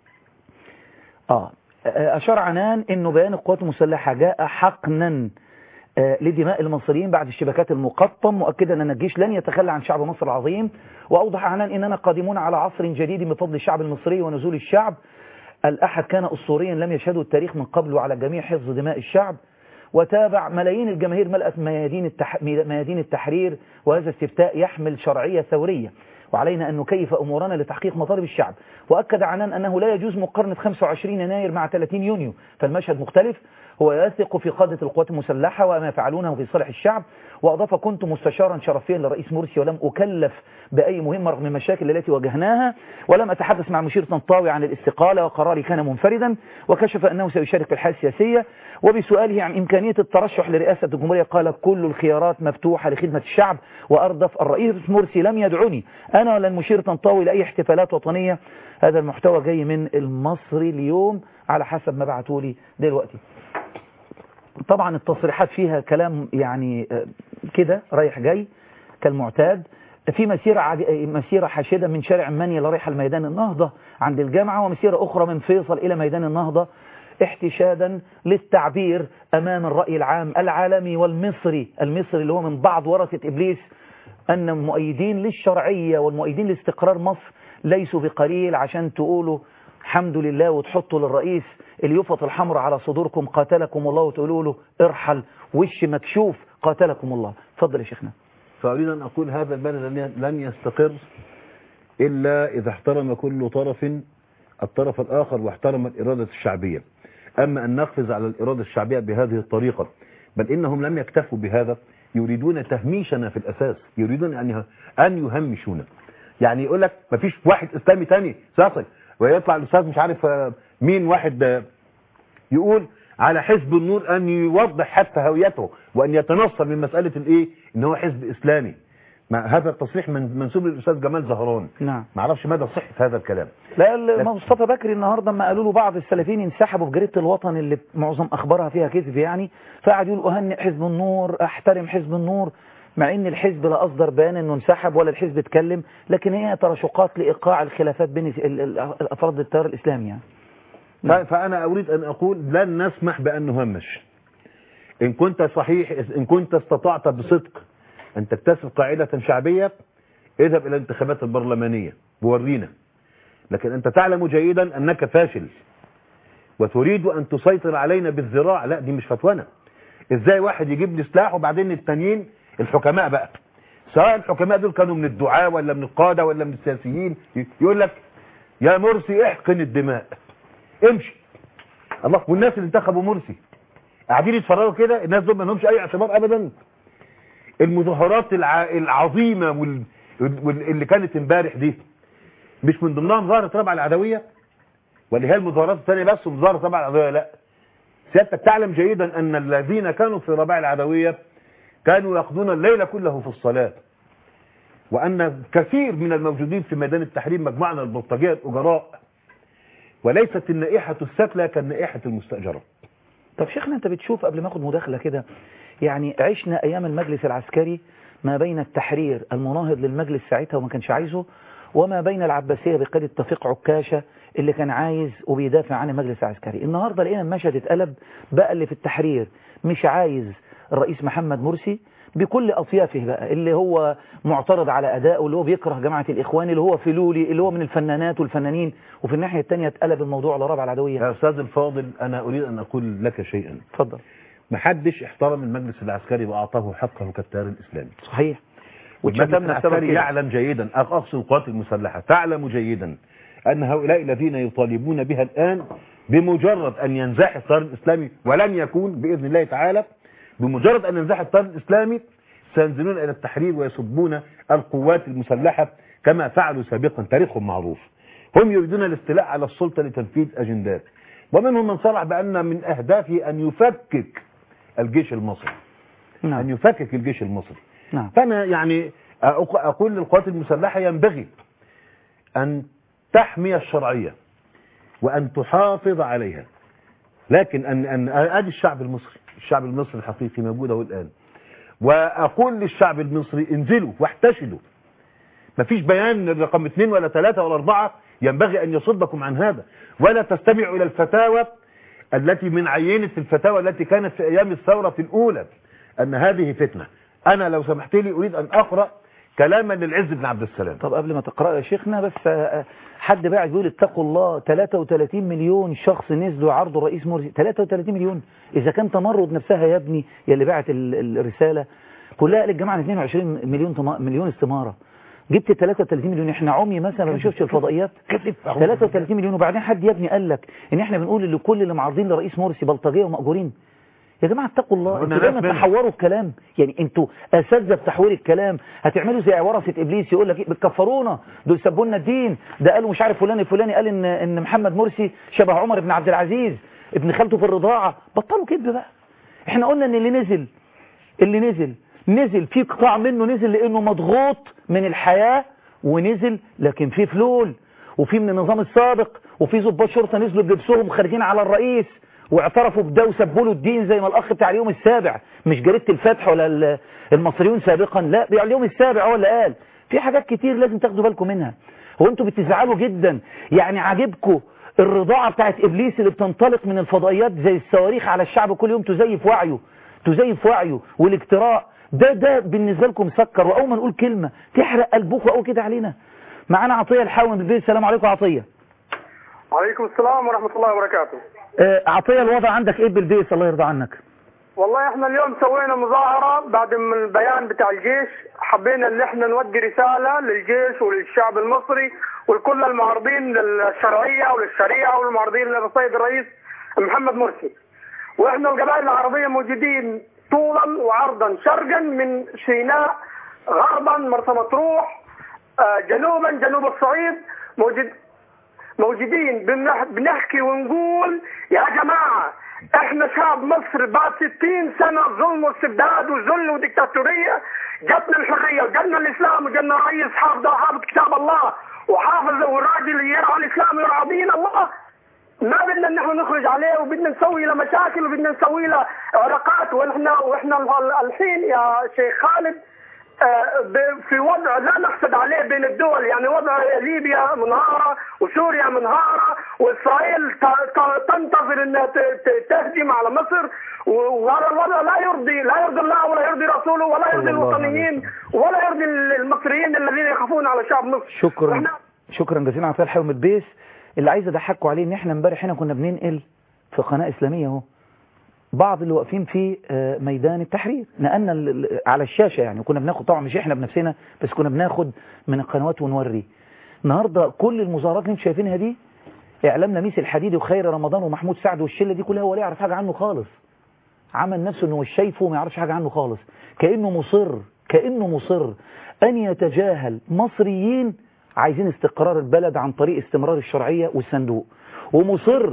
آه آه، أشار عنان أنه بيان القوات المسلحة جاء حقنا آه، لدماء المصريين بعد الشبكات المقطم مؤكدا أن الجيش لن يتخلى عن شعب مصر العظيم وأوضح عنان أننا قادمون على عصر جديد بفضل الشعب المصري ونزول الشعب الأحد كان أسطوريا لم يشهده التاريخ من قبل على جميع حفظ دماء الشعب وتابع ملايين الجماهير ملأت ميادين, التح... ميادين التحرير وهذا استفتاء يحمل شرعية ثورية وعلينا أن نكيف أمورنا لتحقيق مطالب الشعب وأكد عنان أنه لا يجوز مقارنة 25 يناير مع 30 يونيو فالمشهد مختلف هو يثق في قادة القوات المسلحة وما يفعلونه في صالح الشعب وأضاف كنت مستشارا شرفيا لرئيس مرسي ولم أكلف بأي مهمة رغم المشاكل التي واجهناها ولم أتحدث مع مشير طنطاوي عن الاستقالة وقراري كان منفردا وكشف أنه سيشارك في الحياة السياسية وبسؤاله عن إمكانية الترشح لرئاسة الجمهورية قال كل الخيارات مفتوحة لخدمة الشعب وأردف الرئيس مرسي لم يدعني أنا ولا المشير طنطاوي لأي احتفالات وطنية هذا المحتوى جاي من المصري اليوم على حسب ما بعتوا لي دلوقتي طبعا التصريحات فيها كلام يعني آه، كده رايح جاي كالمعتاد في مسيرة عاد... مسيرة حاشدة من شارع منيا لرايحة لميدان النهضة عند الجامعة ومسيرة أخرى من فيصل إلى ميدان النهضة احتشادا للتعبير أمام الرأي العام العالمي والمصري المصري اللي هو من بعض ورثة إبليس أن المؤيدين للشرعية والمؤيدين لاستقرار مصر ليسوا بقليل عشان تقولوا الحمد لله وتحطوا للرئيس اليفط الحمر على صدوركم قاتلكم الله وتقولوا له ارحل وش مكشوف قاتلكم الله اتفضل يا شيخنا فأريد أن أقول هذا البلد لن- لن يستقر إلا إذا احترم كل طرف الطرف الآخر واحترم الإرادة الشعبية أما أن نقفز على الإرادة الشعبية بهذه الطريقة بل إنهم لم يكتفوا بهذا يريدون تهميشنا في الأساس يريدون أن أن يهمشونا يعني يقول لك مفيش واحد إسلامي تاني ساقط ويطلع الأستاذ مش عارف آه، مين واحد آه، يقول على حزب النور أن يوضح حتى هويته وأن يتنصل من مسألة الإيه إن هو حزب إسلامي ما هذا التصريح من منسوب للأستاذ جمال زهران نعم ما اعرفش مدى صحة هذا الكلام لا ال- مصطفى بكري النهارده لما قالوا له بعض السلفيين انسحبوا في جريده الوطن اللي معظم اخبارها فيها كذب يعني فقعد يقول اهنئ حزب النور احترم حزب النور مع ان الحزب لا اصدر بيان انه انسحب ولا الحزب اتكلم لكن هي تراشقات لايقاع الخلافات بين ال- ال- ال- افراد التيار الاسلامي يعني ف- فأنا أريد أن أقول لن نسمح بأن نهمش إن كنت صحيح إن كنت استطعت بصدق أن تكتسب قاعدة شعبية اذهب إلى الانتخابات البرلمانية وورينا لكن أنت تعلم جيدا أنك فاشل وتريد أن تسيطر علينا بالذراع لا دي مش فتوانا إزاي واحد يجيب لي سلاح وبعدين التانيين الحكماء بقى سواء الحكماء دول كانوا من الدعاة ولا من القادة ولا من السياسيين يقول لك يا مرسي احقن الدماء امشي الله والناس اللي انتخبوا مرسي قاعدين يتفرجوا كده الناس دول ما لهمش اي اعتبار ابدا المظاهرات الع... العظيمه وال... وال... اللي كانت امبارح دي مش من ضمنها مظاهره ربع العدويه ولا هي المظاهرات الثانيه بس ومظاهره ربع العدويه لا سيادتك تعلم جيدا ان الذين كانوا في رباع العدويه كانوا يقضون الليل كله في الصلاه وان كثير من الموجودين في ميدان التحرير مجموعه من البلطجيه الاجراء وليست النائحة السفلى كالنائحة المستأجرة طب شيخنا انت بتشوف قبل ما اخد مداخله كده يعني عشنا ايام المجلس العسكري ما بين التحرير المناهض للمجلس ساعتها وما كانش عايزه وما بين العباسيه بقياده توفيق عكاشه اللي كان عايز وبيدافع عن المجلس العسكري النهارده لقينا المشهد اتقلب بقى اللي في التحرير مش عايز الرئيس محمد مرسي بكل أطيافه بقى اللي هو معترض على أدائه اللي هو بيكره جماعة الإخوان اللي هو فلولي اللي هو من الفنانات والفنانين وفي الناحية التانية اتقلب الموضوع لرابع العدوية يا أستاذ الفاضل أنا أريد أن أقول لك شيئا اتفضل محدش احترم المجلس العسكري وأعطاه حقه كالتيار الإسلامي صحيح والمجلس واتشتمنا بسبب العسكري كده. يعلم جيدا أقصد القوات المسلحة تعلم جيدا أن هؤلاء الذين يطالبون بها الآن بمجرد أن ينزاح التيار الإسلامي ولن يكون بإذن الله تعالى بمجرد أن ينزاح التيار الإسلامي سينزلون إلى التحرير ويسبون القوات المسلحة كما فعلوا سابقا تاريخهم معروف هم يريدون الاستيلاء على السلطة لتنفيذ أجندات ومنهم من صرح بأن من أهدافه أن يفكك الجيش المصري نعم. أن يفكك الجيش المصري نعم. فأنا يعني أق- أقول للقوات المسلحة ينبغي أن تحمي الشرعية وأن تحافظ عليها لكن أن أن أدي الشعب المصري الشعب المصري الحقيقي موجود اهو الآن وأقول للشعب المصري انزلوا واحتشدوا مفيش بيان رقم اثنين ولا ثلاثة ولا أربعة ينبغي أن يصدكم عن هذا ولا تستمعوا إلى الفتاوى التي من عينة الفتاوى التي كانت في أيام الثورة الأولى أن هذه فتنة أنا لو سمحت لي أريد أن أقرأ كلاما للعز بن عبد السلام طب قبل ما تقرأ يا شيخنا بس آه، حد باعت بيقول اتقوا الله 33 مليون شخص نزلوا عرضوا الرئيس مرسي 33 مليون إذا كان تمرد نفسها يا ابني يا اللي باعت ال- الرسالة كلها قالت جماعة 22 مليون تما- مليون استمارة جبت 33 مليون احنا عمي مثلا ما بنشوفش الفضائيات 33 مليون وبعدين حد يا ابني قال لك ان احنا بنقول لكل اللي معارضين لرئيس مرسي بلطجيه ومأجورين يا جماعه اتقوا الله قلنا انتوا دايما ناس منهم. تحوروا الكلام يعني انتوا اساتذه في تحوير الكلام هتعملوا زي ورثه ابليس يقول لك إيه، بتكفرونا دول سبوا لنا الدين ده قالوا مش عارف فلان الفلاني قال ان ان محمد مرسي شبه عمر بن عبد العزيز ابن خالته في الرضاعه بطلوا كذب بقى احنا قلنا ان اللي نزل اللي نزل نزل في قطاع منه نزل لانه مضغوط من الحياه ونزل لكن في فلول وفي من النظام السابق وفي ضباط شرطه نزلوا بلبسهم خارجين على الرئيس واعترفوا بده وسبوا له الدين زي ما الاخ بتاع اليوم السابع مش جريده الفتح ولا ال- المصريون سابقا لا بتاع اليوم السابع هو اللي قال في حاجات كتير لازم تاخدوا بالكم منها هو انتوا بتزعلوا جدا يعني عاجبكم الرضاعه بتاعت ابليس اللي بتنطلق من الفضائيات زي الصواريخ على الشعب كل يوم تزيف وعيه تزيف وعيه والاجتراء ده ده بالنسبه لكم مسكر واول ما نقول كلمه تحرق قلبكم او كده علينا معانا عطيه الحاوي من البيت السلام عليكم يا عطيه وعليكم السلام ورحمة الله وبركاته آه، عطيه الوضع عندك ايه بالبيت الله يرضى عنك والله احنا اليوم سوينا مظاهرة بعد من البيان بتاع الجيش حبينا ان احنا نودي رسالة للجيش وللشعب المصري ولكل المعارضين للشرعية وللشريعة والمعارضين للسيد الرئيس محمد مرسي واحنا القبائل العربية موجودين طولا وعرضا شرقا من سيناء غربا مرسى مطروح آه، جنوبا جنوب الصعيد موجود موجودين بنح- بنحكي ونقول يا جماعة احنا شعب مصر بعد 60 سنة ظلم واستبداد وذل وديكتاتورية جاتنا الحرية وجاتنا الاسلام وجاتنا رئيس حافظ حافظ كتاب الله وحافظ وراجل يرعى الاسلام ويرعى دين الله ما بدنا ان احنا نخرج عليه وبدنا نسوي له مشاكل وبدنا نسوي له علاقات واحنا واحنا ال- الحين يا شيخ خالد آه، ب- في وضع لا نحسد عليه بين الدول يعني وضع ليبيا منهارة وسوريا منهارة وإسرائيل ت- ت- تنتظر أنها ت- ت- تهجم على مصر و- وهذا الوضع لا يرضي لا يرضي الله ولا يرضي رسوله ولا يرضي صلى الله عليه الوطنيين ولا يرضي المصريين الذين يخافون على شعب مصر شكرا شكرا جزيلا عطيه الحاوي من البيت اللي عايز اضحكوا عليه ان احنا امبارح هنا كنا بننقل في قناه اسلاميه اهو بعض اللي واقفين في آه، ميدان التحرير نقلنا ال- ال- على الشاشه يعني وكنا بناخد طبعا مش احنا بنفسنا بس كنا بناخد من القنوات ونوري النهارده كل المظاهرات اللي انتم شايفينها دي اعلام لميس الحديدي وخير رمضان ومحمود سعد والشله دي كلها هو لا يعرف حاجه عنه خالص عمل نفسه انه مش شايفه وما يعرفش حاجه عنه خالص كانه مصر كانه مصر ان يتجاهل مصريين عايزين استقرار البلد عن طريق استمرار الشرعيه والصندوق ومصر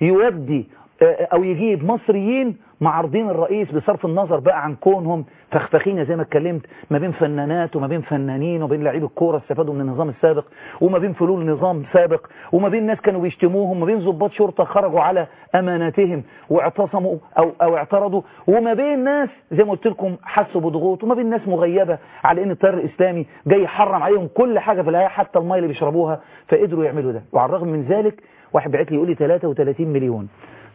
يودي آه، او يجيب مصريين معارضين الرئيس بصرف النظر بقى عن كونهم فخفخينه زي ما اتكلمت ما بين فنانات وما بين فنانين وما بين لعيب الكوره استفادوا من النظام السابق وما بين فلول نظام سابق وما بين ناس كانوا بيشتموهم وما بين ضباط شرطه خرجوا على اماناتهم واعتصموا او او اعترضوا وما بين ناس زي ما قلت لكم حسوا بضغوط وما بين ناس مغيبه على ان التيار الاسلامي جاي يحرم عليهم كل حاجه في الحياه حتى الميه اللي بيشربوها فقدروا يعملوا ده وعلى الرغم من ذلك واحد بعت لي يقول لي 33 مليون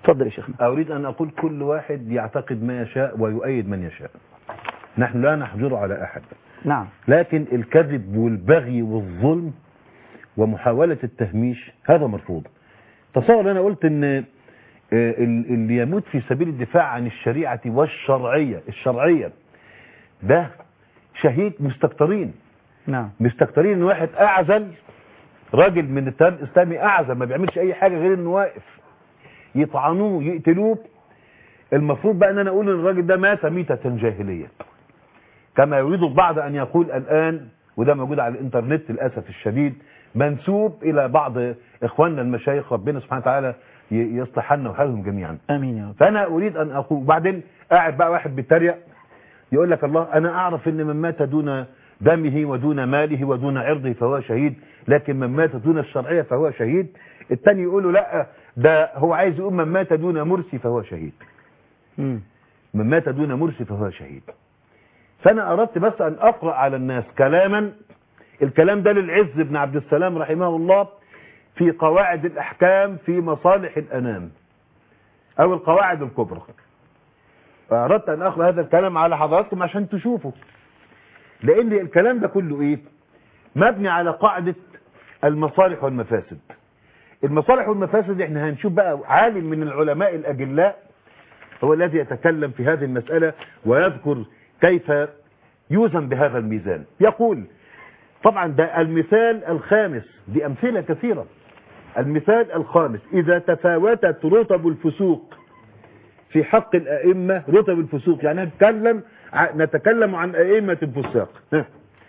اتفضل يا شيخنا أريد أن أقول كل واحد يعتقد ما يشاء ويؤيد من يشاء نحن لا نحجر على أحد نعم لكن الكذب والبغي والظلم ومحاولة التهميش هذا مرفوض تصور أنا قلت أن آه، ال- اللي يموت في سبيل الدفاع عن الشريعة والشرعية الشرعية ده شهيد مستكترين نعم مستكترين ان واحد اعزل راجل من التيار الاسلامي اعزل ما بيعملش اي حاجه غير انه واقف يطعنوه يقتلوه المفروض بقى ان انا اقول ان الراجل ده مات ميته جاهليه كما يريد البعض ان يقول الان وده موجود على الانترنت للاسف الشديد منسوب الى بعض اخواننا المشايخ ربنا سبحانه وتعالى ي- يصلح حالنا وحالهم جميعا امين يا رب فانا اريد ان اقول وبعدين قاعد بقى واحد بيتريق يقول لك الله انا اعرف ان من مات دون دمه ودون ماله ودون عرضه فهو شهيد لكن من مات دون الشرعيه فهو شهيد الثاني يقول له لا ده هو عايز يقول من مات دون مرسي فهو شهيد مم. من مات دون مرسي فهو شهيد فانا اردت بس ان اقرا على الناس كلاما الكلام ده للعز بن عبد السلام رحمه الله في قواعد الاحكام في مصالح الانام او القواعد الكبرى فأردت أن أقرأ هذا الكلام على حضراتكم عشان تشوفوا لأن الكلام ده كله إيه مبني على قاعدة المصالح والمفاسد المصالح والمفاسد احنا هنشوف بقى عالم من العلماء الأجلاء هو الذي يتكلم في هذه المسألة ويذكر كيف يوزن بهذا الميزان يقول طبعا ده المثال الخامس دي أمثلة كثيرة المثال الخامس إذا تفاوتت رتب الفسوق في حق الأئمة رتب الفسوق يعني نتكلم ع- نتكلم عن أئمة الفساق ها.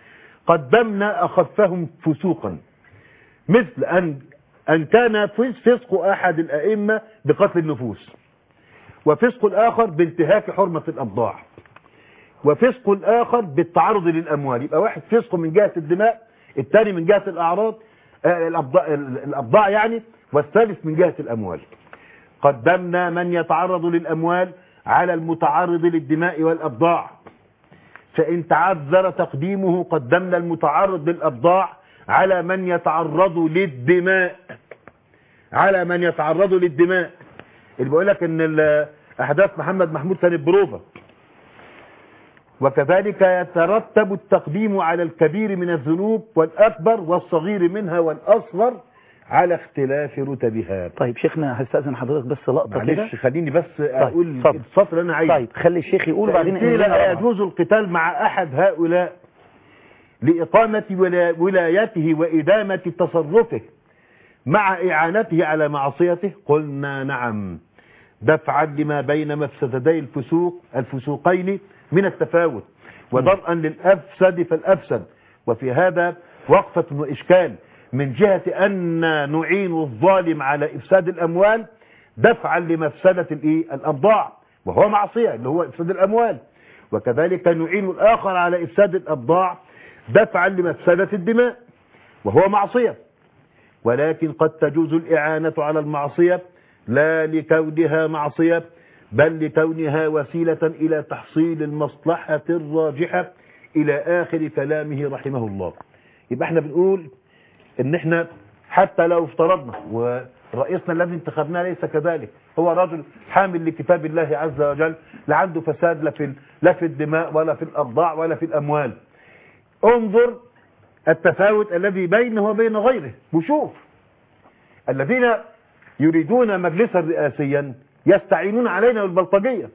قدمنا أخفهم فسوقا مثل أن أن كان فس- فسق أحد الأئمة بقتل النفوس وفسق الآخر بانتهاك حرمة الأبضاع وفسق الآخر بالتعرض للأموال يبقى واحد فسقه من جهة الدماء الثاني من جهة الأعراض آه، الأبضاع, الأبضاع يعني والثالث من جهة الأموال قدمنا من يتعرض للأموال على المتعرض للدماء والأبضاع فإن تعذر تقديمه قدمنا المتعرض للأبضاع على من يتعرض للدماء على من يتعرض للدماء اللي بيقول لك ان ال- احداث محمد محمود كانت بروفة وكذلك يترتب التقديم على الكبير من الذنوب والأكبر والصغير منها والأصغر على اختلاف رتبها طيب شيخنا هستأذن حضرتك بس لقطة كده معلش خليني بس اقول اتفضل. السطر اللي انا عايزه طيب خلي الشيخ يقول وبعدين قيل انزلنا لا رابعة. يجوز القتال مع أحد هؤلاء لإقامة ولا- ولايته وإدامة تصرفه مع إعانته على معصيته قلنا نعم دفعا لما بين مفسدتي الفسوق الفسوقين من التفاوت ودرءا للأفسد فالأفسد وفي هذا وقفة وإشكال من جهة أن نعين الظالم على إفساد الأموال دفعا لمفسدة الإيه؟ الأبضاع وهو معصية اللي هو إفساد الأموال وكذلك نعين الآخر على إفساد الأبضاع دفعا لمفسدة الدماء وهو معصية ولكن قد تجوز الإعانة على المعصية لا لكونها معصية بل لكونها وسيلة إلى تحصيل المصلحة الراجحة إلى آخر كلامه رحمه الله يبقى احنا بنقول ان احنا حتى لو افترضنا ورئيسنا الذي انتخبناه ليس كذلك هو رجل حامل لكتاب الله عز وجل لا عنده فساد لا في لا في الدماء ولا في الأبضاع ولا في الأموال انظر التفاوت الذي بينه وبين غيره وشوف الذين يريدون مجلسا رئاسيا يستعينون علينا بالبلطجية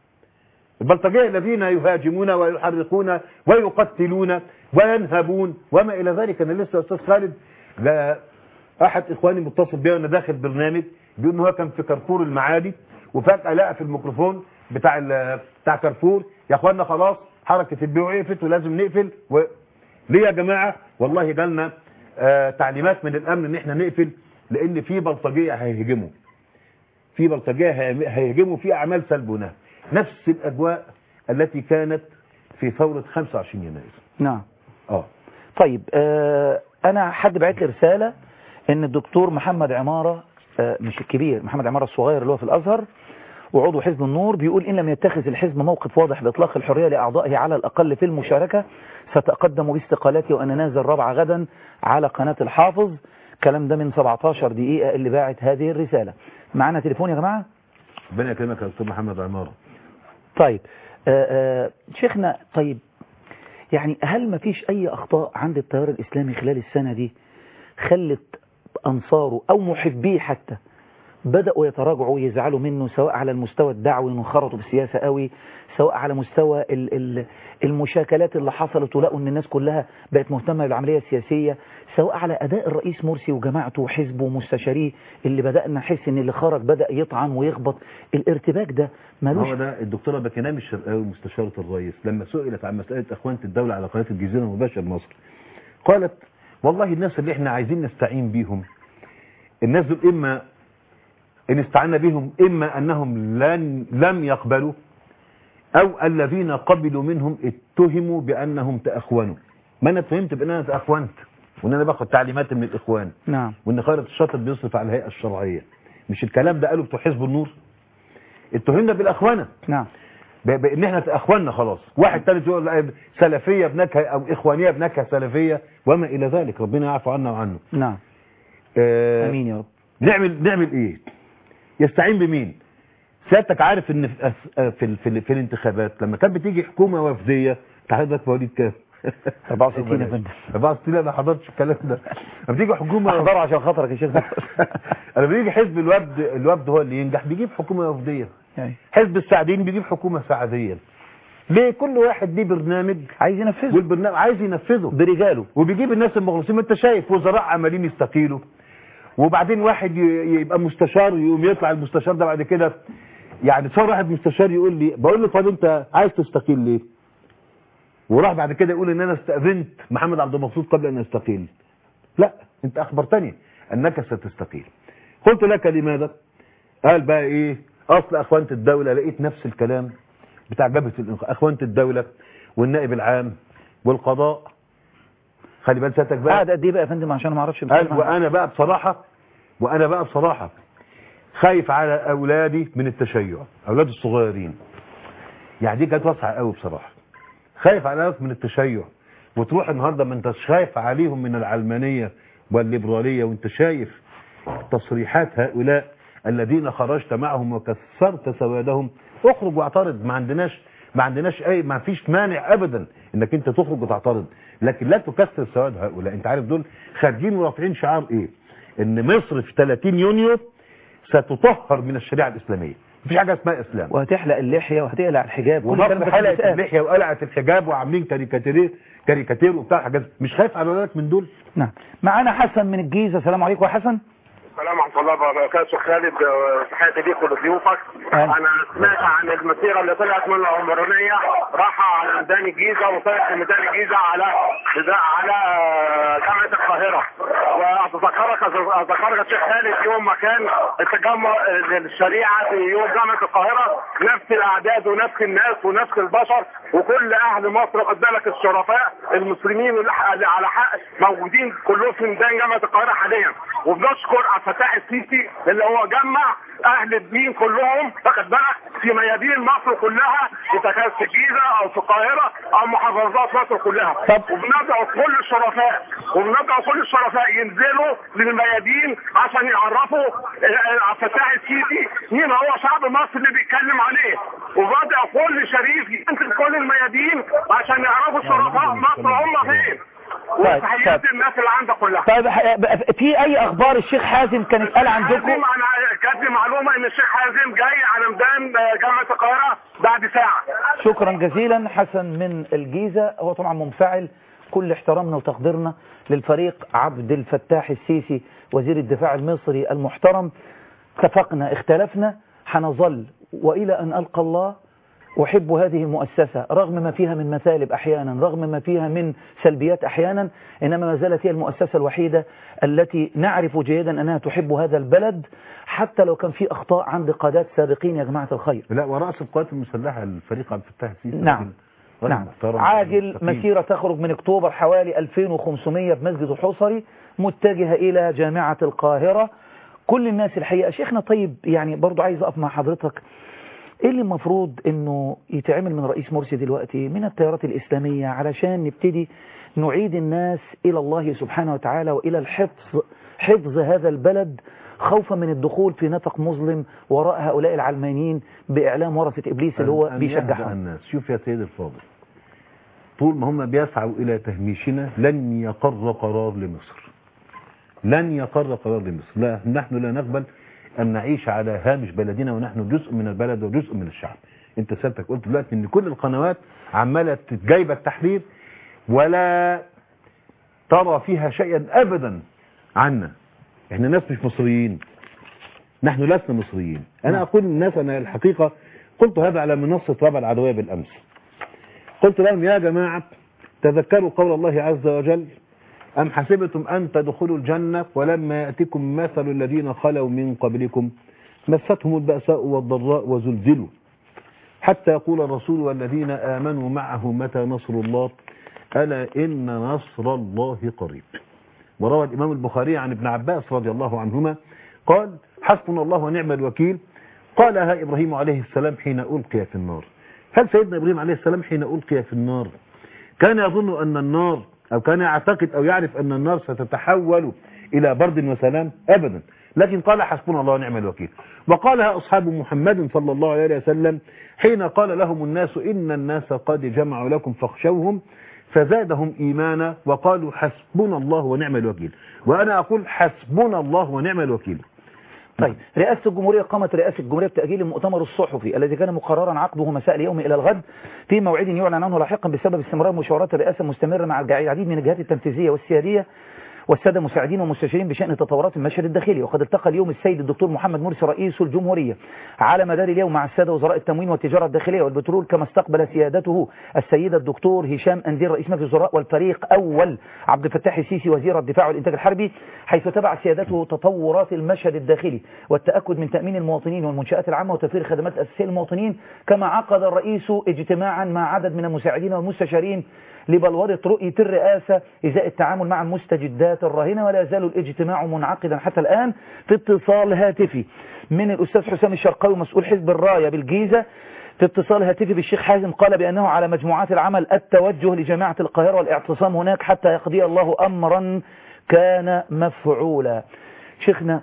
البلطجية الذين يهاجمون ويحرقون ويقتلون وينهبون وما إلى ذلك أنا لسه أستاذ خالد لا أحد إخواني متصل بي وأنا داخل برنامج بيقول إن هو كان في كارفور المعادي وفجأة لقى في الميكروفون بتاع ال- بتاع كارفور يا إخواننا خلاص حركة البيع وقفت ولازم نقفل و... ليه يا جماعة والله جالنا آه تعليمات من الأمن إن إحنا نقفل لأن في بلطجية هيهجموا في بلطجية هي- هيهجموا في أعمال سلب ونهب نفس الأجواء التي كانت في ثورة 25 يناير نعم اه طيب آه انا حد بعت لي رساله ان الدكتور محمد عماره آه مش الكبير محمد عماره الصغير اللي هو في الازهر وعضو حزب النور بيقول ان لم يتخذ الحزب موقف واضح باطلاق الحريه لاعضائه على الاقل في المشاركه ستقدم باستقالتي وانا نازل رابعه غدا على قناه الحافظ الكلام ده من 17 دقيقه اللي باعت هذه الرساله معانا تليفون يا جماعه ربنا يكرمك يا دكتور محمد عماره طيب آه آه شيخنا طيب يعني هل ما فيش أي أخطاء عند التيار الإسلامي خلال السنة دي خلت أنصاره أو محبيه حتى بدأوا يتراجعوا ويزعلوا منه سواء على المستوى الدعوي انخرطوا بالسياسة قوي سواء على مستوى ال ال المشاكلات اللي حصلت ولقوا ان الناس كلها بقت مهتمة بالعملية السياسية سواء على أداء الرئيس مرسي وجماعته وحزبه ومستشاريه اللي بدأنا نحس ان اللي خرج بدأ يطعن ويخبط الارتباك ده ملوش هو ده الدكتورة بكنام الشرقاوي مستشارة الرئيس لما سئلت عن مسألة أخوانة الدولة على قناة الجزيرة المباشر مصر قالت والله الناس اللي احنا عايزين نستعين بيهم الناس دول إما إن استعنا بهم إما أنهم لن لم يقبلوا أو الذين قبلوا منهم اتهموا بأنهم تأخونوا ما أنا اتهمت بأن أنا تأخونت وأن أنا باخد تعليمات من الإخوان نعم وأن خالد الشاطر بيصرف على الهيئة الشرعية مش الكلام ده قالوا بتوع حزب النور اتهمنا بالأخوانة نعم ب- بان احنا تأخواننا خلاص واحد ثالث يقول لا، سلفية بنكهة او اخوانية بنكهة سلفية وما الى ذلك ربنا يعفو عنا وعنه نعم آه امين يا رب نعمل نعمل ايه يستعين بمين سيادتك عارف ان في, أس- آه، في, ال- في, ال- في الانتخابات لما كانت بتيجي حكومة وفدية انت حضرتك مواليد كام 64 يا فندم 64 انا ما حضرتش الكلام ده لما بتيجي حكومة احضره عشان خاطرك يا شيخ لما بيجي حزب الوفد الوفد هو اللي ينجح بيجيب حكومة وفدية يعني. حزب السعدين بيجيب حكومة سعدية ليه كل واحد ليه برنامج عايز ينفذه والبرنامج عايز ينفذه برجاله وبيجيب الناس المخلصين ما انت شايف وزراء عمالين يستقيلوا وبعدين واحد ي- يبقى مستشار يقوم يطلع المستشار ده بعد كده يعني صار واحد مستشار يقول لي بقول له طب انت عايز تستقيل ليه وراح بعد كده يقول ان انا استأذنت محمد عبد المقصود قبل ان استقيل لا انت اخبرتني انك ستستقيل قلت لك لماذا قال بقى ايه اصل اخوانة الدولة لقيت نفس الكلام بتاع جبهة الإنق- اخوانة الدولة والنائب العام والقضاء خلي بال سيادتك بقى قاعد قد ايه بقى يا فندم عشان ما اعرفش قال وانا بقى بصراحة وانا بقى بصراحة خايف على اولادي من التشيع اولادي الصغيرين يعني دي كانت واسعة قوي بصراحة خايف على اولادك من التشيع وتروح النهاردة ما انت خايف عليهم من العلمانية والليبرالية وانت شايف تصريحات هؤلاء الذين خرجت معهم وكسرت سوادهم اخرج واعترض ما عندناش ما عندناش اي ما فيش مانع ابدا انك انت تخرج وتعترض لكن لا تكسر سواد هؤلاء انت عارف دول خارجين ورافعين شعار ايه ان مصر في 30 يونيو ستطهر من الشريعه الاسلاميه مفيش حاجه اسمها اسلام وهتحلق اللحية وهتقلع الحجاب كل الكلام ومصر ده حلقت بيتقال. اللحيه وقلعت الحجاب وعاملين كاريكاتير كاريكاتير وبتاع حاجات مش خايف على ولادك من دول نعم معانا حسن من الجيزة السلام عليكم يا حسن السلام ورحمه الله وبركاته شيخ خالد آه، تحياتي ليك ولضيوفك أهلا. انا سمعت عن المسيره اللي طلعت من العمرانيه راحه على ميدان الجيزه وطلعت من ميدان الجيزه على على آه، جامعه القاهره واتذكرك اتذكرك يا شيخ خالد يوم ما كان التجمع الشريعه في يوم جامعه القاهره نفس الاعداد ونفس الناس ونفس البشر وكل اهل مصر قد بالك الشرفاء المسلمين اللي اللي على حق موجودين كلهم في ميدان جامعه القاهره حاليا وبنشكر عبد الفتاح السيسي اللي هو جمع اهل الدين كلهم واخد بالك في ميادين مصر كلها اذا كانت في الجيزه او في القاهره او محافظات مصر كلها وبندعو كل الشرفاء وبندعو كل الشرفاء ينزلوا للميادين عشان يعرفوا آه، عبد الفتاح السيسي مين هو شعب مصر اللي بيتكلم عليه وبدعو كل شريف ينزل كل الميادين عشان يعرفوا شرفاء مصر هم فين وتحياتي الناس اللي عندك كلها طيب ح- بقى في اي اخبار الشيخ حازم كانت قال عندكم حازم انا جات لي معلومه ان الشيخ حازم جاي على ميدان آه، جامعه القاهره بعد ساعه شكرا جزيلا حسن من الجيزة هو طبعا منفعل كل احترامنا وتقديرنا للفريق عبد الفتاح السيسي وزير الدفاع المصري المحترم اتفقنا اختلفنا هنظل وإلى أن ألقى الله أحب هذه المؤسسة رغم ما فيها من مثالب أحيانا رغم ما فيها من سلبيات أحيانا إنما ما زالت هي المؤسسة الوحيدة التي نعرف جيدا أنها تحب هذا البلد حتى لو كان في أخطاء عند قادات سابقين يا جماعة الخير لا ورأس القوات المسلحة الفريق عبد الفتاح السيسي نعم راجل نعم محترم عاجل مستقيم. مسيرة تخرج من اكتوبر حوالي 2500 بمسجد الحصري متجهة إلى جامعة القاهرة كل الناس الحقيقة شيخنا طيب يعني برضو عايز أقف مع حضرتك ايه اللي المفروض انه يتعمل من رئيس مرسي دلوقتي من التيارات الاسلامية علشان نبتدي نعيد الناس الى الله سبحانه وتعالى والى الحفظ حفظ هذا البلد خوفا من الدخول في نفق مظلم وراء هؤلاء العلمانيين بإعلام ورثة إبليس اللي هو أن- أن يهدأ بيشجعهم الناس شوف يا سيد الفاضل طول ما هم بيسعوا إلى تهميشنا لن يقر قرار لمصر لن يقر قرار لمصر لا نحن لا نقبل أن نعيش على هامش بلدنا ونحن جزء من البلد وجزء من الشعب انت سيادتك قلت دلوقتي ان كل القنوات عمالة جايبة التحرير ولا ترى فيها شيئا ابدا عنا احنا ناس مش مصريين نحن لسنا مصريين انا اقول للناس انا الحقيقة قلت هذا على منصة رابع العدوية بالامس قلت لهم يا جماعة تذكروا قول الله عز وجل أم حسبتم أن تدخلوا الجنة ولما يأتكم مثل الذين خلوا من قبلكم مستهم البأساء والضراء وزلزلوا حتى يقول الرسول والذين آمنوا معه متى نصر الله ألا إن نصر الله قريب وروى الإمام البخاري عن ابن عباس رضي الله عنهما قال حسبنا الله ونعم الوكيل قالها إبراهيم عليه السلام حين ألقي في النار هل سيدنا إبراهيم عليه السلام حين ألقي في النار كان يظن أن النار أو كان يعتقد أو يعرف أن النار ستتحول إلى برد وسلام أبدا لكن قال حسبنا الله ونعم الوكيل وقالها أصحاب محمد صلى الله عليه وسلم حين قال لهم الناس إن الناس قد جمعوا لكم فاخشوهم فزادهم إيمانا وقالوا حسبنا الله ونعم الوكيل وأنا أقول حسبنا الله ونعم الوكيل طيب رئاسة الجمهورية قامت رئاسة الجمهورية بتأجيل المؤتمر الصحفي الذي كان مقررا عقده مساء اليوم إلى الغد في موعد يعلن عنه لاحقا بسبب استمرار مشاورات الرئاسة المستمرة مع العديد من الجهات التنفيذية والسيادية والسادة مساعدين ومستشارين بشأن تطورات المشهد الداخلي وقد التقى اليوم السيد الدكتور محمد مرسي رئيس الجمهورية على مدار اليوم مع السادة وزراء التموين والتجارة الداخلية والبترول كما استقبل سيادته السيد الدكتور هشام أندير رئيس مجلس الوزراء والفريق أول عبد الفتاح السيسي وزير الدفاع والإنتاج الحربي حيث تبع سيادته تطورات المشهد الداخلي والتأكد من تأمين المواطنين والمنشآت العامة وتوفير خدمات أساسية للمواطنين كما عقد الرئيس اجتماعا مع عدد من المساعدين والمستشارين لبلورة رؤية الرئاسة إزاء التعامل مع المستجدات الراهنة ولا يزال الاجتماع منعقدا حتى الآن في اتصال هاتفي من الأستاذ حسام الشرقاوي مسؤول حزب الراية بالجيزة في اتصال هاتفي بالشيخ حازم قال بأنه على مجموعات العمل التوجه لجامعة القاهرة والاعتصام هناك حتى يقضي الله أمرا كان مفعولا شيخنا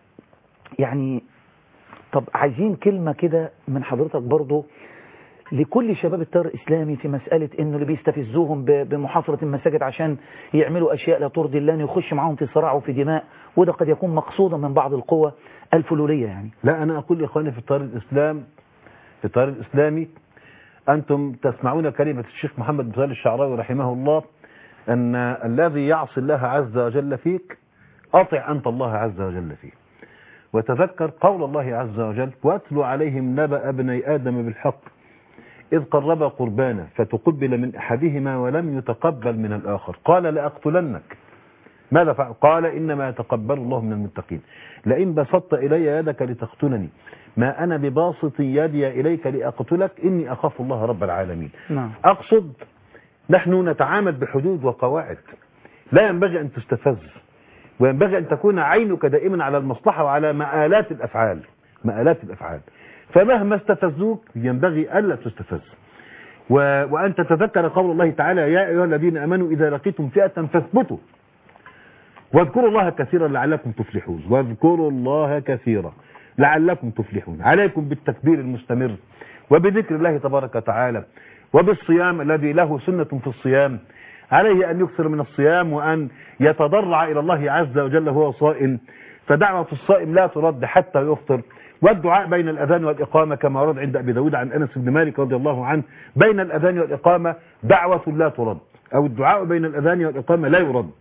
يعني طب عايزين كلمة كده من حضرتك برضو لكل شباب التيار الإسلامي في مسألة إنه اللي بيستفزوهم ب- بمحاصرة المساجد عشان يعملوا أشياء لا ترضي الله إنه يخش معاهم في صراع وفي دماء وده قد يكون مقصودا من بعض القوى الفلولية يعني لا أنا أقول لإخواني في الطار الإسلام في الطار الإسلامي أنتم تسمعون كلمة الشيخ محمد بن صالح الشعراوي رحمه الله أن الذي يعصي الله عز وجل فيك أطع أنت الله عز وجل فيه وتذكر قول الله عز وجل واتل عليهم نبأ ابني آدم بالحق إذ قربا قربانا فتقبل من أحدهما ولم يتقبل من الآخر قال لأقتلنك ماذا فعل قال إنما يتقبل الله من المتقين لئن بسطت إلي يدك لتقتلني ما أنا بباسط يدي إليك لأقتلك إني أخاف الله رب العالمين نعم أقصد نحن نتعامل بحدود وقواعد لا ينبغي أن تستفز وينبغي أن تكون عينك دائما على المصلحة وعلى مآلات الأفعال مآلات الأفعال فمهما استفزوك ينبغي ألا تستفز و... وأن تتذكر قول الله تعالى يا أيها الذين أمنوا إذا لقيتم فئة فاثبتوا واذكروا الله كثيرا لعلكم تفلحون واذكروا الله كثيرا لعلكم تفلحون عليكم بالتكبير المستمر وبذكر الله تبارك وتعالى وبالصيام الذي له سنة في الصيام عليه أن يكثر من الصيام وأن يتضرع إلى الله عز وجل وهو صائم فدعوة الصائم لا ترد حتى يفطر والدعاء بين الأذان والإقامة كما ورد عند أبي داود عن أنس بن مالك رضي الله عنه بين الأذان والإقامة دعوة لا ترد أو الدعاء بين الأذان والإقامة لا يرد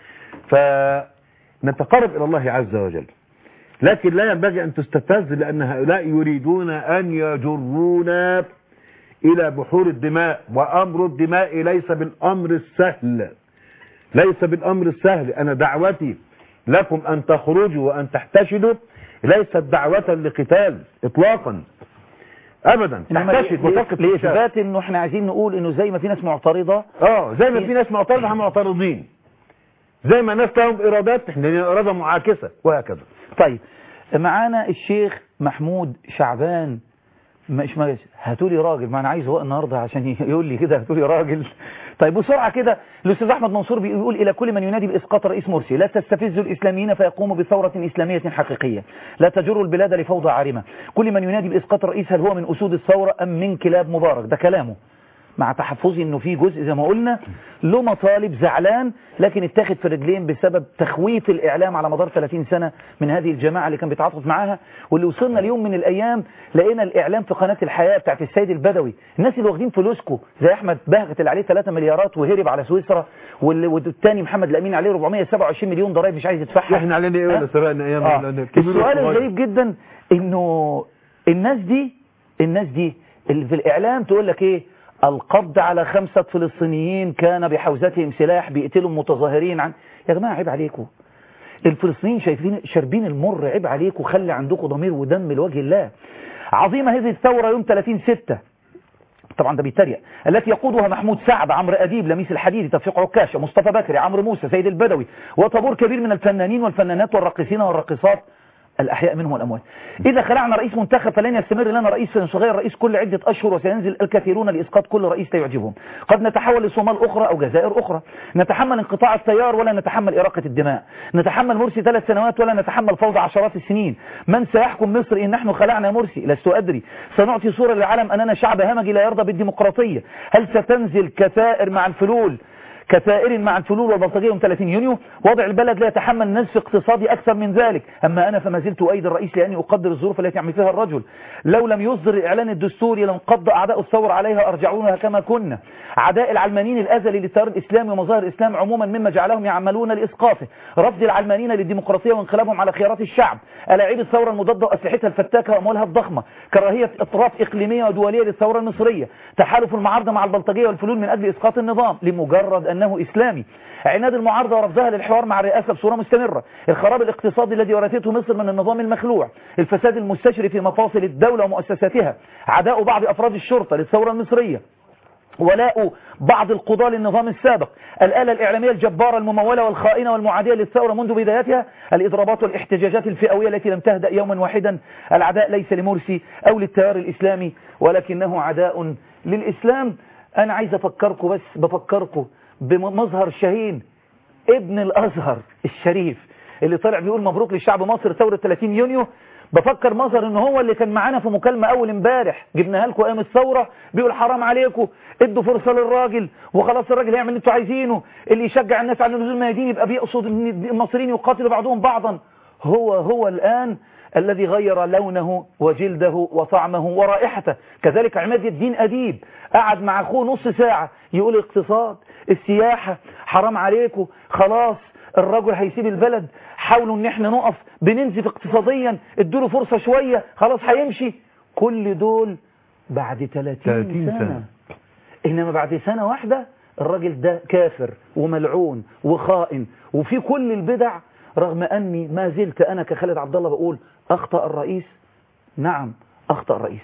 فنتقرب إلى الله عز وجل لكن لا ينبغي أن تستفز لأن هؤلاء يريدون أن يجرونا إلى بحور الدماء وأمر الدماء ليس بالأمر السهل ليس بالأمر السهل أنا دعوتي لكم أن تخرجوا وأن تحتشدوا ليست دعوة لقتال إطلاقا أبدا إنما تحتشد وتقف في الشارع. لإثبات إنه إحنا عايزين نقول إنه زي ما في ناس معترضة اه زي ما في ناس معترضة احنا معترضين زي ما الناس لهم إرادات احنا لنا إرادة معاكسة وهكذا طيب معانا الشيخ محمود شعبان مش ماشي هاتوا لي راجل ما انا عايز هو النهارده عشان يقول لي كده هاتوا لي راجل طيب بسرعة كده الأستاذ أحمد منصور بيقول إلى كل من ينادي بإسقاط الرئيس مرسي لا تستفزوا الإسلاميين فيقوموا بثورة إسلامية حقيقية لا تجروا البلاد لفوضى عارمة كل من ينادي بإسقاط الرئيس هل هو من أسود الثورة أم من كلاب مبارك ده كلامه مع تحفظي انه في جزء زي ما قلنا له مطالب زعلان لكن اتاخد في رجلين بسبب تخويف الاعلام على مدار 30 سنه من هذه الجماعه اللي كان بيتعاطف معاها واللي وصلنا اليوم من الايام لقينا الاعلام في قناه الحياه بتاعت السيد البدوي الناس اللي واخدين فلوسكم زي احمد بهجت اللي عليه 3 مليارات وهرب على سويسرا وال- والتاني محمد الامين عليه 427 مليون ضرايب مش عايز يدفعها احنا علينا ايه ولا سرقنا ايام آه. ولا كبير السؤال وصغير؟ الغريب جدا انه الناس دي الناس دي اللي في الاعلام تقول لك ايه القبض على خمسة فلسطينيين كان بحوزتهم سلاح بيقتلوا متظاهرين عن يا جماعة عيب عليكم الفلسطينيين شايفين شاربين المر عيب عليكم خلي عندكم ضمير ودم لوجه الله عظيمة هذه الثورة يوم 30 ستة طبعا ده بيتريق التي يقودها محمود سعد عمرو أديب لميس الحديدي توفيق عكاشة مصطفى بكري عمرو موسى سيد البدوي وطابور كبير من الفنانين والفنانات والراقصين والراقصات الأحياء منهم والأموات إذا خلعنا رئيس منتخب فلن يستمر لنا رئيس سنغير رئيس كل عدة أشهر وسينزل الكثيرون لإسقاط كل رئيس لا يعجبهم قد نتحول لصومال أخرى أو جزائر أخرى نتحمل انقطاع التيار ولا نتحمل إراقة الدماء نتحمل مرسي ثلاث سنوات ولا نتحمل فوضى عشرات السنين من سيحكم مصر إن نحن خلعنا مرسي لست أدري سنعطي صورة للعالم أننا شعب همجي لا يرضى بالديمقراطية هل ستنزل كثائر مع الفلول كثائر مع الفلول والبلطجية يوم 30 يونيو وضع البلد لا يتحمل نزف اقتصادي أكثر من ذلك أما أنا فما زلت أؤيد الرئيس لأني أقدر الظروف التي يعمل فيها الرجل لو لم يصدر الإعلان الدستوري لانقض أعداء الثورة عليها أرجعونها كما كنا عداء العلمانيين الأزلي للتيار الإسلامي ومظاهر الإسلام عموما مما جعلهم يعملون لإسقاطه رفض العلمانيين للديمقراطية وانقلابهم على خيارات الشعب ألاعيب الثورة المضادة وأسلحتها الفتاكة وأموالها الضخمة كراهية إطراف إقليمية ودولية للثورة المصرية تحالف المعارضة مع البلطجية والفلول من أجل إسقاط النظام لمجرد أنه إسلامي عناد المعارضة ورفضها للحوار مع الرئاسة بصورة مستمرة الخراب الاقتصادي الذي ورثته مصر من النظام المخلوع الفساد المستشري في مفاصل الدولة ومؤسساتها عداء بعض أفراد الشرطة للثورة المصرية ولاء بعض القضاة للنظام السابق الآلة الإعلامية الجبارة الممولة والخائنة والمعادية للثورة منذ بدايتها الإضرابات والاحتجاجات الفئوية التي لم تهدأ يوما واحدا العداء ليس لمرسي أو للتيار الإسلامي ولكنه عداء للإسلام أنا عايز أفكركم بس بفكركم بمظهر شاهين ابن الأزهر الشريف اللي طلع بيقول مبروك للشعب مصر ثورة 30 يونيو بفكر مظهر ان هو اللي كان معانا في مكالمة اول امبارح جبناها لكم ايام الثورة بيقول حرام عليكم ادوا فرصة للراجل وخلاص الراجل هيعمل اللي انتوا عايزينه اللي يشجع الناس على نزول الميادين يبقى بيقصد ان المصريين يقاتلوا بعضهم بعضا هو هو الان الذي غير لونه وجلده وطعمه ورائحته كذلك عماد الدين أديب قعد مع أخوه نص ساعة يقول الاقتصاد السياحة حرام عليكم خلاص الرجل هيسيب البلد حاولوا ان احنا نقف بننزف اقتصاديا ادوله فرصة شوية خلاص هيمشي كل دول بعد 30, 30 سنة. سنة. انما بعد سنة واحدة الراجل ده كافر وملعون وخائن وفي كل البدع رغم اني ما زلت انا كخالد عبد الله بقول اخطأ الرئيس نعم اخطأ الرئيس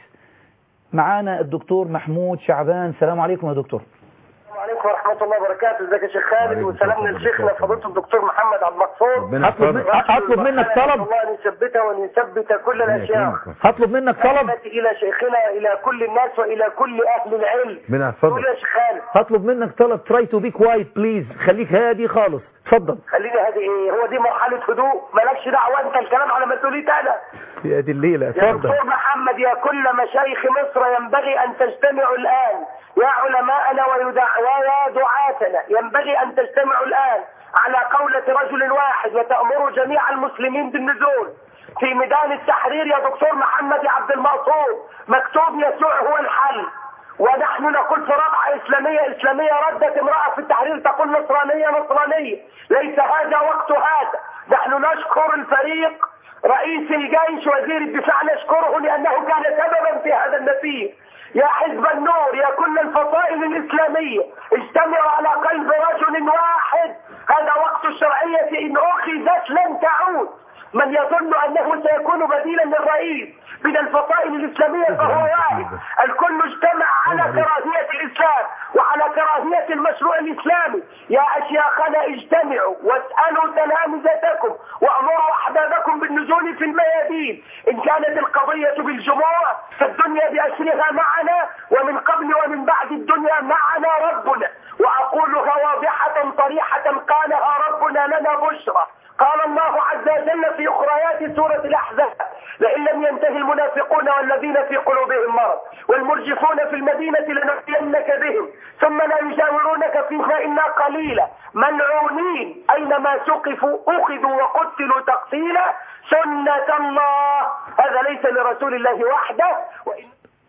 معانا الدكتور محمود شعبان السلام عليكم يا دكتور السلام عليكم ورحمة الله وبركاته ازيك يا شيخ خالد وسلامنا لشيخنا فضيلة الدكتور محمد عبد المقصود ربنا هطلب من- يحفظك. هطلب منك طلب. الله ان يثبته وان يثبت كل الاشياء هطلب منك طلب تحياتي الى شيخنا الى كل الناس والى كل اهل العلم ربنا قول يحفظك يا شيخ خالد هطلب منك طلب try to be quiet please خليك هادي خالص اتفضل خليني هذه ايه هو دي مرحلة هدوء مالكش دعوة انت الكلام على مسؤوليتي انا يا دي الليلة يا اتفضل دكتور محمد يا كل مشايخ مصر ينبغي أن تجتمعوا الآن يا علماءنا ويدع ويا دعاتنا ينبغي أن تجتمعوا الآن على قولة رجل واحد وتأمروا جميع المسلمين بالنزول في ميدان التحرير يا دكتور محمد يا عبد المقصود مكتوب يسوع هو الحل ونحن نقول في رابعة إسلامية إسلامية ردت امرأة في التحرير تقول نصرانية نصرانية ليس هذا وقت هذا نحن نشكر الفريق رئيس الجيش وزير الدفاع نشكره لأنه كان سببا في هذا النتيج يا حزب النور يا كل الفصائل الإسلامية اجتمعوا على قلب رجل واحد هذا وقت الشرعية إن أخذت لن تعود من يظن أنه سيكون بديلا للرئيس من الفصائل الإسلامية فهو واحد الكل اجتمع على كراهية الإسلام وعلى كراهية المشروع الإسلامي يا أشياخنا اجتمعوا واسألوا تلامذتكم وأمروا أحبابكم بالنزول في الميادين إن كانت القضية بالجموع فالدنيا بأسرها معنا ومن قبل ومن بعد الدنيا معنا ربنا وأقولها واضحة صريحة قالها ربنا لنا بشرى قال الله عز وجل في أخريات سورة الأحزاب لئن لم ينتهي المنافقون والذين في قلوبهم مرض والمرجفون في المدينة لنأتينك بهم ثم لا يجاورونك فيها إلا قليلا ملعونين أينما سقفوا أخذوا وقتلوا تقتيلا سنة الله هذا ليس لرسول الله وحده وإن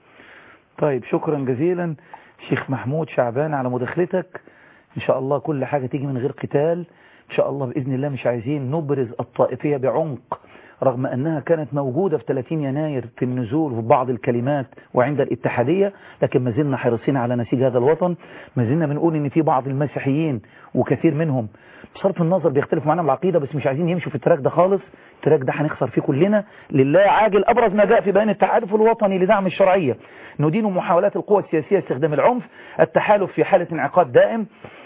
طيب شكرا جزيلا شيخ محمود شعبان على مداخلتك إن شاء الله كل حاجة تيجي من غير قتال إن شاء الله بإذن الله مش عايزين نبرز الطائفية بعمق رغم أنها كانت موجودة في 30 يناير في النزول وفي بعض الكلمات وعند الاتحادية لكن ما زلنا حريصين على نسيج هذا الوطن ما زلنا بنقول إن في بعض المسيحيين وكثير منهم بصرف النظر بيختلف معنا بالعقيدة بس مش عايزين يمشوا في التراك ده خالص التراك ده هنخسر فيه كلنا لله عاجل أبرز ما جاء في بيان التحالف الوطني لدعم الشرعية ندين محاولات القوى السياسية استخدام العنف التحالف في حالة انعقاد دائم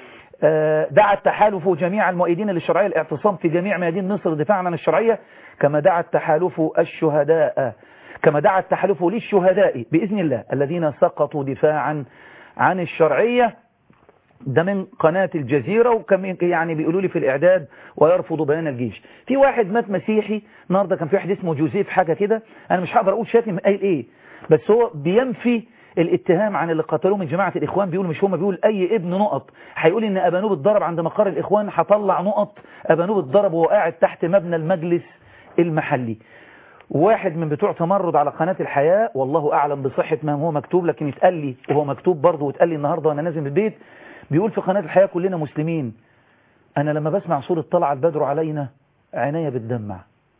دعا التحالف جميع المؤيدين للشرعية الاعتصام في جميع ميادين مصر دفاعا عن الشرعية كما دعا التحالف الشهداء كما دعا التحالف للشهداء بإذن الله الذين سقطوا دفاعا عن الشرعية ده من قناة الجزيرة وكم يعني بيقولوا لي في الإعداد ويرفض بيان الجيش في واحد مات مسيحي النهارده كان في واحد اسمه جوزيف حاجة كده أنا مش هقدر أقول شاتم قايل إيه بس هو بينفي الاتهام عن اللي قتلوه من جماعة الإخوان بيقول مش هم بيقول أي ابن نقط هيقول إن أبانوب اتضرب عند مقر الإخوان هطلع نقط أبانوب اتضرب وهو قاعد تحت مبنى المجلس المحلي واحد من بتوع تمرد على قناة الحياة والله أعلم بصحة ما هو مكتوب لكن اتقال لي وهو مكتوب برضه واتقال لي النهاردة وأنا نازل من البيت بيقول في قناة الحياة كلنا مسلمين أنا لما بسمع صورة طلع البدر علينا عينيا بتدمع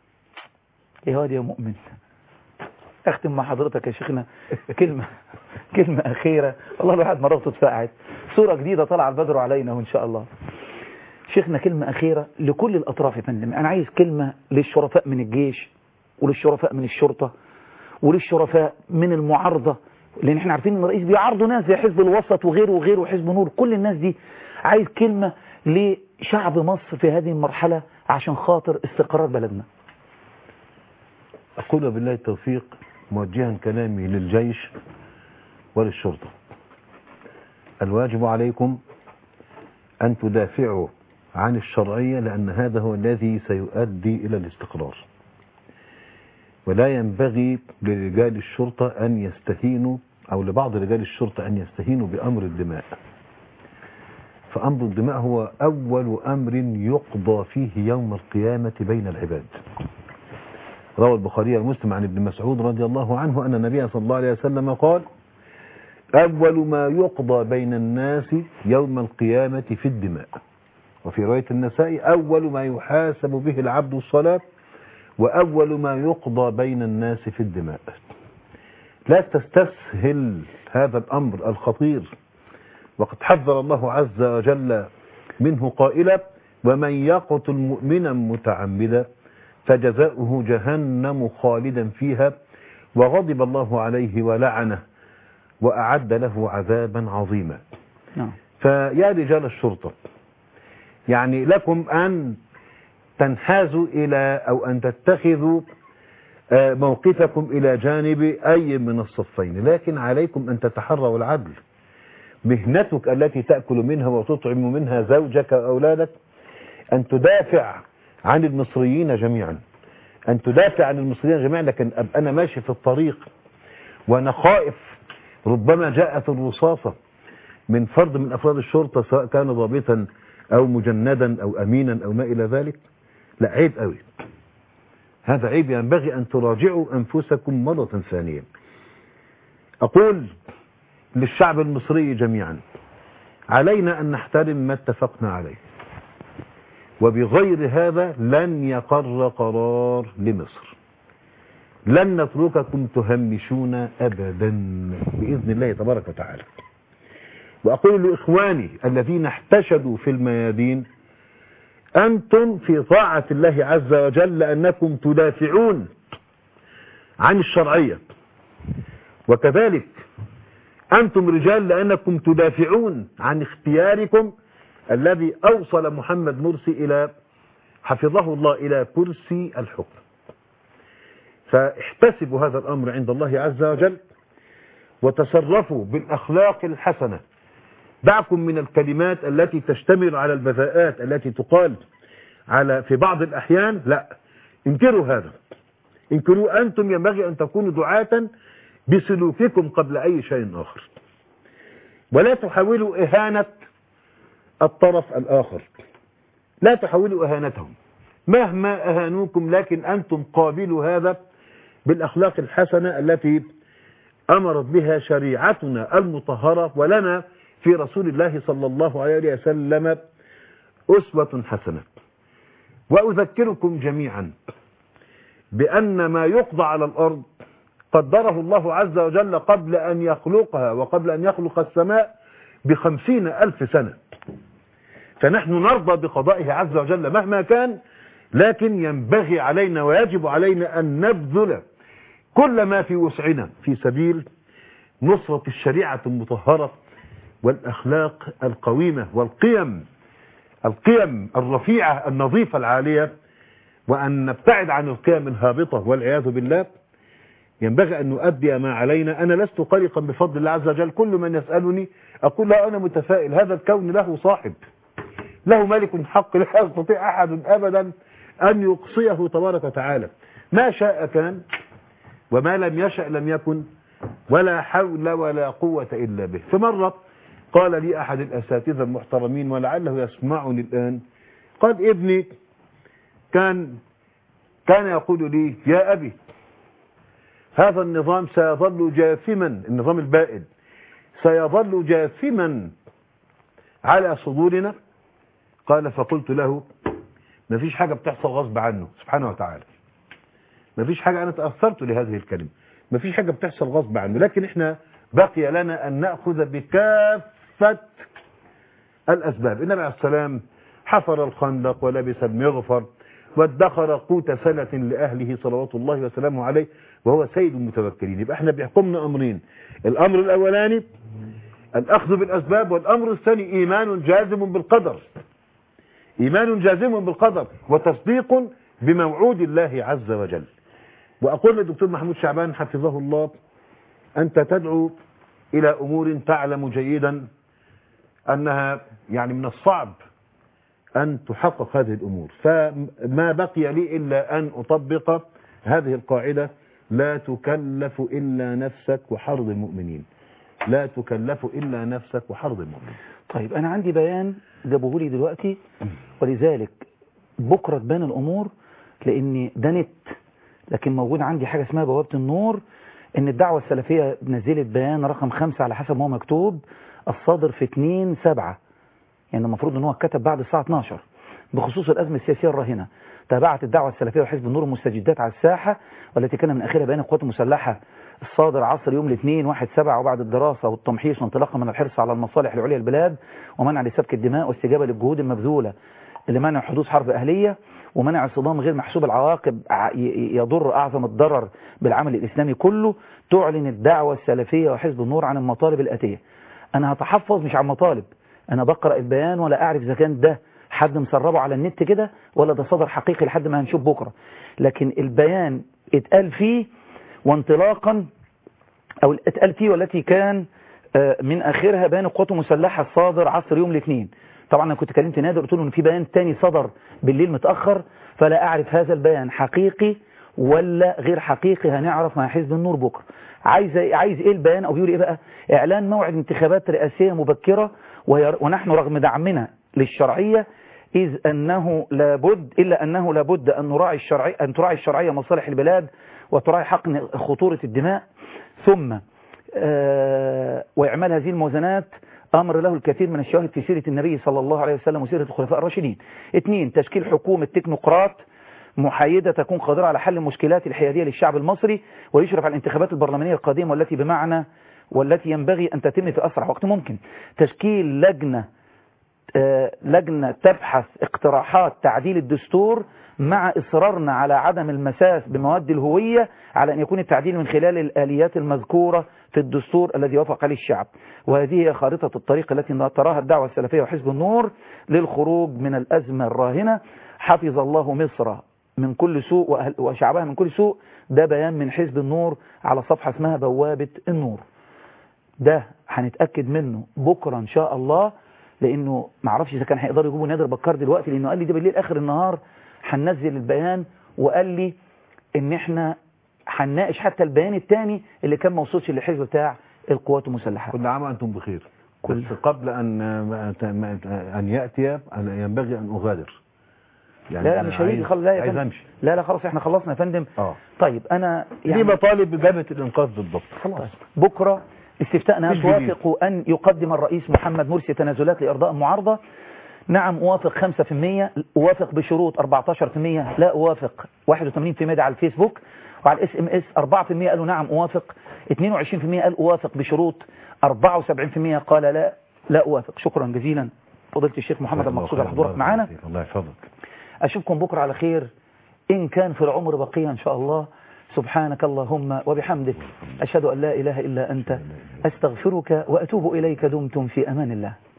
إيه هادي يا مؤمن أختم مع حضرتك يا شيخنا كلمة كلمة أخيرة والله الواحد مرات اتفقعت صورة جديدة طلع البدر علينا وإن شاء الله شيخنا كلمة أخيرة لكل الأطراف يا فندم أنا عايز كلمة للشرفاء من الجيش وللشرفاء من الشرطة وللشرفاء من المعارضة لأن احنا عارفين ان الرئيس بيعارضوا ناس زي حزب الوسط وغيره وغيره وحزب نور كل الناس دي عايز كلمة لشعب مصر في هذه المرحلة عشان خاطر استقرار بلدنا أقول بالله التوفيق موجها كلامي للجيش وللشرطة الواجب عليكم أن تدافعوا عن الشرعية لأن هذا هو الذي سيؤدي إلى الاستقرار ولا ينبغي لرجال الشرطة أن يستهينوا أو لبعض رجال الشرطة أن يستهينوا بأمر الدماء فأمر الدماء هو أول أمر يقضى فيه يوم القيامة بين العباد روى البخاري ومسلم عن ابن مسعود رضي الله عنه أن النبي صلى الله عليه وسلم قال أول ما يقضى بين الناس يوم القيامة في الدماء وفي رواية النساء أول ما يحاسب به العبد الصلاة وأول ما يقضى بين الناس في الدماء لا تستسهل هذا الأمر الخطير وقد حذر الله عز وجل منه قائلا ومن يقتل مؤمنا متعمدا فجزاؤه جهنم خالدا فيها وغضب الله عليه ولعنه وأعد له عذابا عظيما نعم. فيا رجال الشرطة يعني لكم أن تنحازوا إلى أو أن تتخذوا موقفكم إلى جانب أي من الصفين لكن عليكم أن تتحروا العدل مهنتك التي تأكل منها وتطعم منها زوجك وأولادك أن تدافع عن المصريين جميعا أن تدافع عن المصريين جميعا لكن أبقى أنا ماشي في الطريق وأنا خائف ربما جاءت الرصاصة من فرد من أفراد الشرطة سواء كان ضابطا أو مجندا أو أمينا أو ما إلى ذلك لا عيب قوي هذا عيب ينبغي أن تراجعوا أنفسكم مرة ثانية أقول للشعب المصري جميعا علينا أن نحترم ما اتفقنا عليه وبغير هذا لن يقر قرار لمصر لن نترككم تهمشون أبدا بإذن الله تبارك وتعالى وأقول لإخواني الذين احتشدوا في الميادين أنتم في طاعة الله عز وجل لأنكم تدافعون عن الشرعية وكذلك أنتم رجال لأنكم تدافعون عن اختياركم الذي أوصل محمد مرسي إلى حفظه الله إلى كرسي الحكم فاحتسبوا هذا الأمر عند الله عز وجل وتصرفوا بالأخلاق الحسنة دعكم من الكلمات التي تشتمل على البذاءات التي تقال على في بعض الأحيان لا انكروا هذا انكروا أنتم ينبغي أن تكونوا دعاة بسلوككم قبل أي شيء آخر ولا تحاولوا إهانة الطرف الآخر لا تحاولوا إهانتهم مهما أهانوكم لكن أنتم قابلوا هذا بالأخلاق الحسنة التي أمرت بها شريعتنا المطهرة ولنا في رسول الله صلى الله عليه وسلم أسوة حسنة وأذكركم جميعا بأن ما يقضى على الأرض قدره الله عز وجل قبل أن يخلقها وقبل أن يخلق السماء بخمسين ألف سنة فنحن نرضى بقضائه عز وجل مهما كان لكن ينبغي علينا ويجب علينا أن نبذل كل ما في وسعنا في سبيل نصرة الشريعة المطهرة والأخلاق القويمة والقيم القيم الرفيعة النظيفة العالية وأن نبتعد عن القيم الهابطة والعياذ بالله ينبغي أن نؤدي ما علينا أنا لست قلقا بفضل الله عز وجل كل من يسألني أقول له أنا متفائل هذا الكون له صاحب له ملك حق لا يستطيع أحد أبدا أن يقصيه تبارك وتعالى ما شاء كان وما لم يشأ لم يكن ولا حول ولا قوة إلا به في مرة قال لي أحد الأساتذة المحترمين ولعله يسمعني الآن قال ابني كان كان يقول لي يا أبي هذا النظام سيظل جاثما النظام البائد سيظل جاثما على صدورنا قال فقلت له ما فيش حاجة بتحصل غصب عنه سبحانه وتعالى ما فيش حاجة أنا تأثرت لهذه الكلمة ما فيش حاجة بتحصل غصب عنه لكن احنا بقي لنا أن نأخذ بكافة الأسباب النبي عليه السلام حفر الخندق ولبس المغفر وادخر قوت سنة لأهله صلوات الله وسلامه عليه وهو سيد المتوكلين يبقى احنا بيحكمنا أمرين الأمر الأولاني الأخذ بالأسباب والأمر الثاني إيمان جازم بالقدر إيمان جازم بالقدر وتصديق بموعود الله عز وجل وأقول للدكتور محمود شعبان حفظه الله أنت تدعو إلى أمور تعلم جيدا أنها يعني من الصعب أن تحقق هذه الأمور فما بقي لي إلا أن أطبق هذه القاعدة لا تكلف إلا نفسك وحرض المؤمنين لا تكلف إلا نفسك وحرض المؤمنين طيب أنا عندي بيان جابوه لي دلوقتي ولذلك بكرة تبان الأمور لأن ده نت لكن موجود عندي حاجة اسمها بوابة النور ان الدعوة السلفية نزلت بيان رقم خمسة على حسب ما هو مكتوب الصادر في 2 سبعة يعني المفروض ان هو اتكتب بعد الساعة 12 بخصوص الأزمة السياسية الراهنة تابعت الدعوة السلفية وحزب النور المستجدات على الساحة والتي كان من آخرها بيان القوات المسلحة الصادر عصر يوم الاثنين واحد سبعة وبعد الدراسة والتمحيص وانطلاقا من الحرص على المصالح العليا للبلاد ومنع لسفك الدماء واستجابة للجهود المبذولة لمنع حدوث حرب أهلية ومنع صدام غير محسوب العواقب يضر أعظم الضرر بالعمل الإسلامي كله تعلن الدعوة السلفية وحزب النور عن المطالب الآتية أنا هتحفظ مش عن مطالب أنا بقرأ البيان ولا أعرف إذا كان ده حد مسربه على النت كده ولا ده صدر حقيقي لحد ما هنشوف بكرة لكن البيان اتقال فيه وانطلاقا أو اتقال فيه والتي كان من آخرها بيان القوات المسلحة الصادر عصر يوم الاثنين طبعا انا كنت كلمت نادر قلت له ان في بيان تاني صدر بالليل متأخر فلا اعرف هذا البيان حقيقي ولا غير حقيقي هنعرف مع حزب النور بكره عايز عايز ايه البيان او بيقول ايه بقى اعلان موعد انتخابات رئاسيه مبكره ونحن رغم دعمنا للشرعيه اذ انه لابد الا انه لابد ان نراعي الشرعيه ان تراعي الشرعيه مصالح البلاد وتراعي حقن خطوره الدماء ثم آه واعمال هذه الموازنات أمر له الكثير من الشواهد في سيرة النبي صلى الله عليه وسلم وسيرة الخلفاء الراشدين اثنين تشكيل حكومة تكنوقراط محايدة تكون قادرة على حل المشكلات الحيادية للشعب المصري ويشرف على الانتخابات البرلمانية القادمة والتي بمعنى والتي ينبغي أن تتم في أسرع وقت ممكن تشكيل لجنة آه، لجنة تبحث اقتراحات تعديل الدستور مع إصرارنا على عدم المساس بمواد الهوية على أن يكون التعديل من خلال الآليات المذكورة في الدستور الذي وافق عليه الشعب وهذه هي خارطة الطريق التي تراها الدعوة السلفية وحزب النور للخروج من الأزمة الراهنة حفظ الله مصر من كل سوء وأهل- وشعبها من كل سوء ده بيان من حزب النور على صفحة اسمها بوابة النور ده هنتأكد منه بكرة إن شاء الله لأنه معرفش إذا كان هيقدروا يجيبوا نادر بكار دلوقتي لأنه قال لي ده بالليل آخر النهار هننزل البيان وقال لي إن إحنا هنناقش حتى البيان الثاني اللي كان ما وصلش للحزب بتاع القوات المسلحة كل عام وأنتم بخير بس قبل أن أن يأتي أنا ينبغي أن أغادر لا لا أنا مش هيجي عايز- خلاص لا يا عايز فندم. أمشي لا لا خلاص احنا خلصنا يا فندم اه طيب انا ليه بطالب بجبهة الإنقاذ بالضبط خلاص بكرة استفتاءنا مش جديد. توافق أن يقدم الرئيس محمد مرسي تنازلات لإرضاء المعارضة نعم أوافق 5% أوافق بشروط 14% لا أوافق 81% ده على الفيسبوك وعلى الاس ام اس 4% قالوا نعم أوافق 22% قال أوافق بشروط 74% قال لا لا أوافق شكرا جزيلا فضيلة الشيخ محمد المقصود على حضورك معنا الله يحفظك أشوفكم بكرة على خير إن كان في العمر بقية إن شاء الله سبحانك اللهم وبحمدك أشهد أن لا إله إلا أنت أستغفرك وأتوب إليك دمتم في أمان الله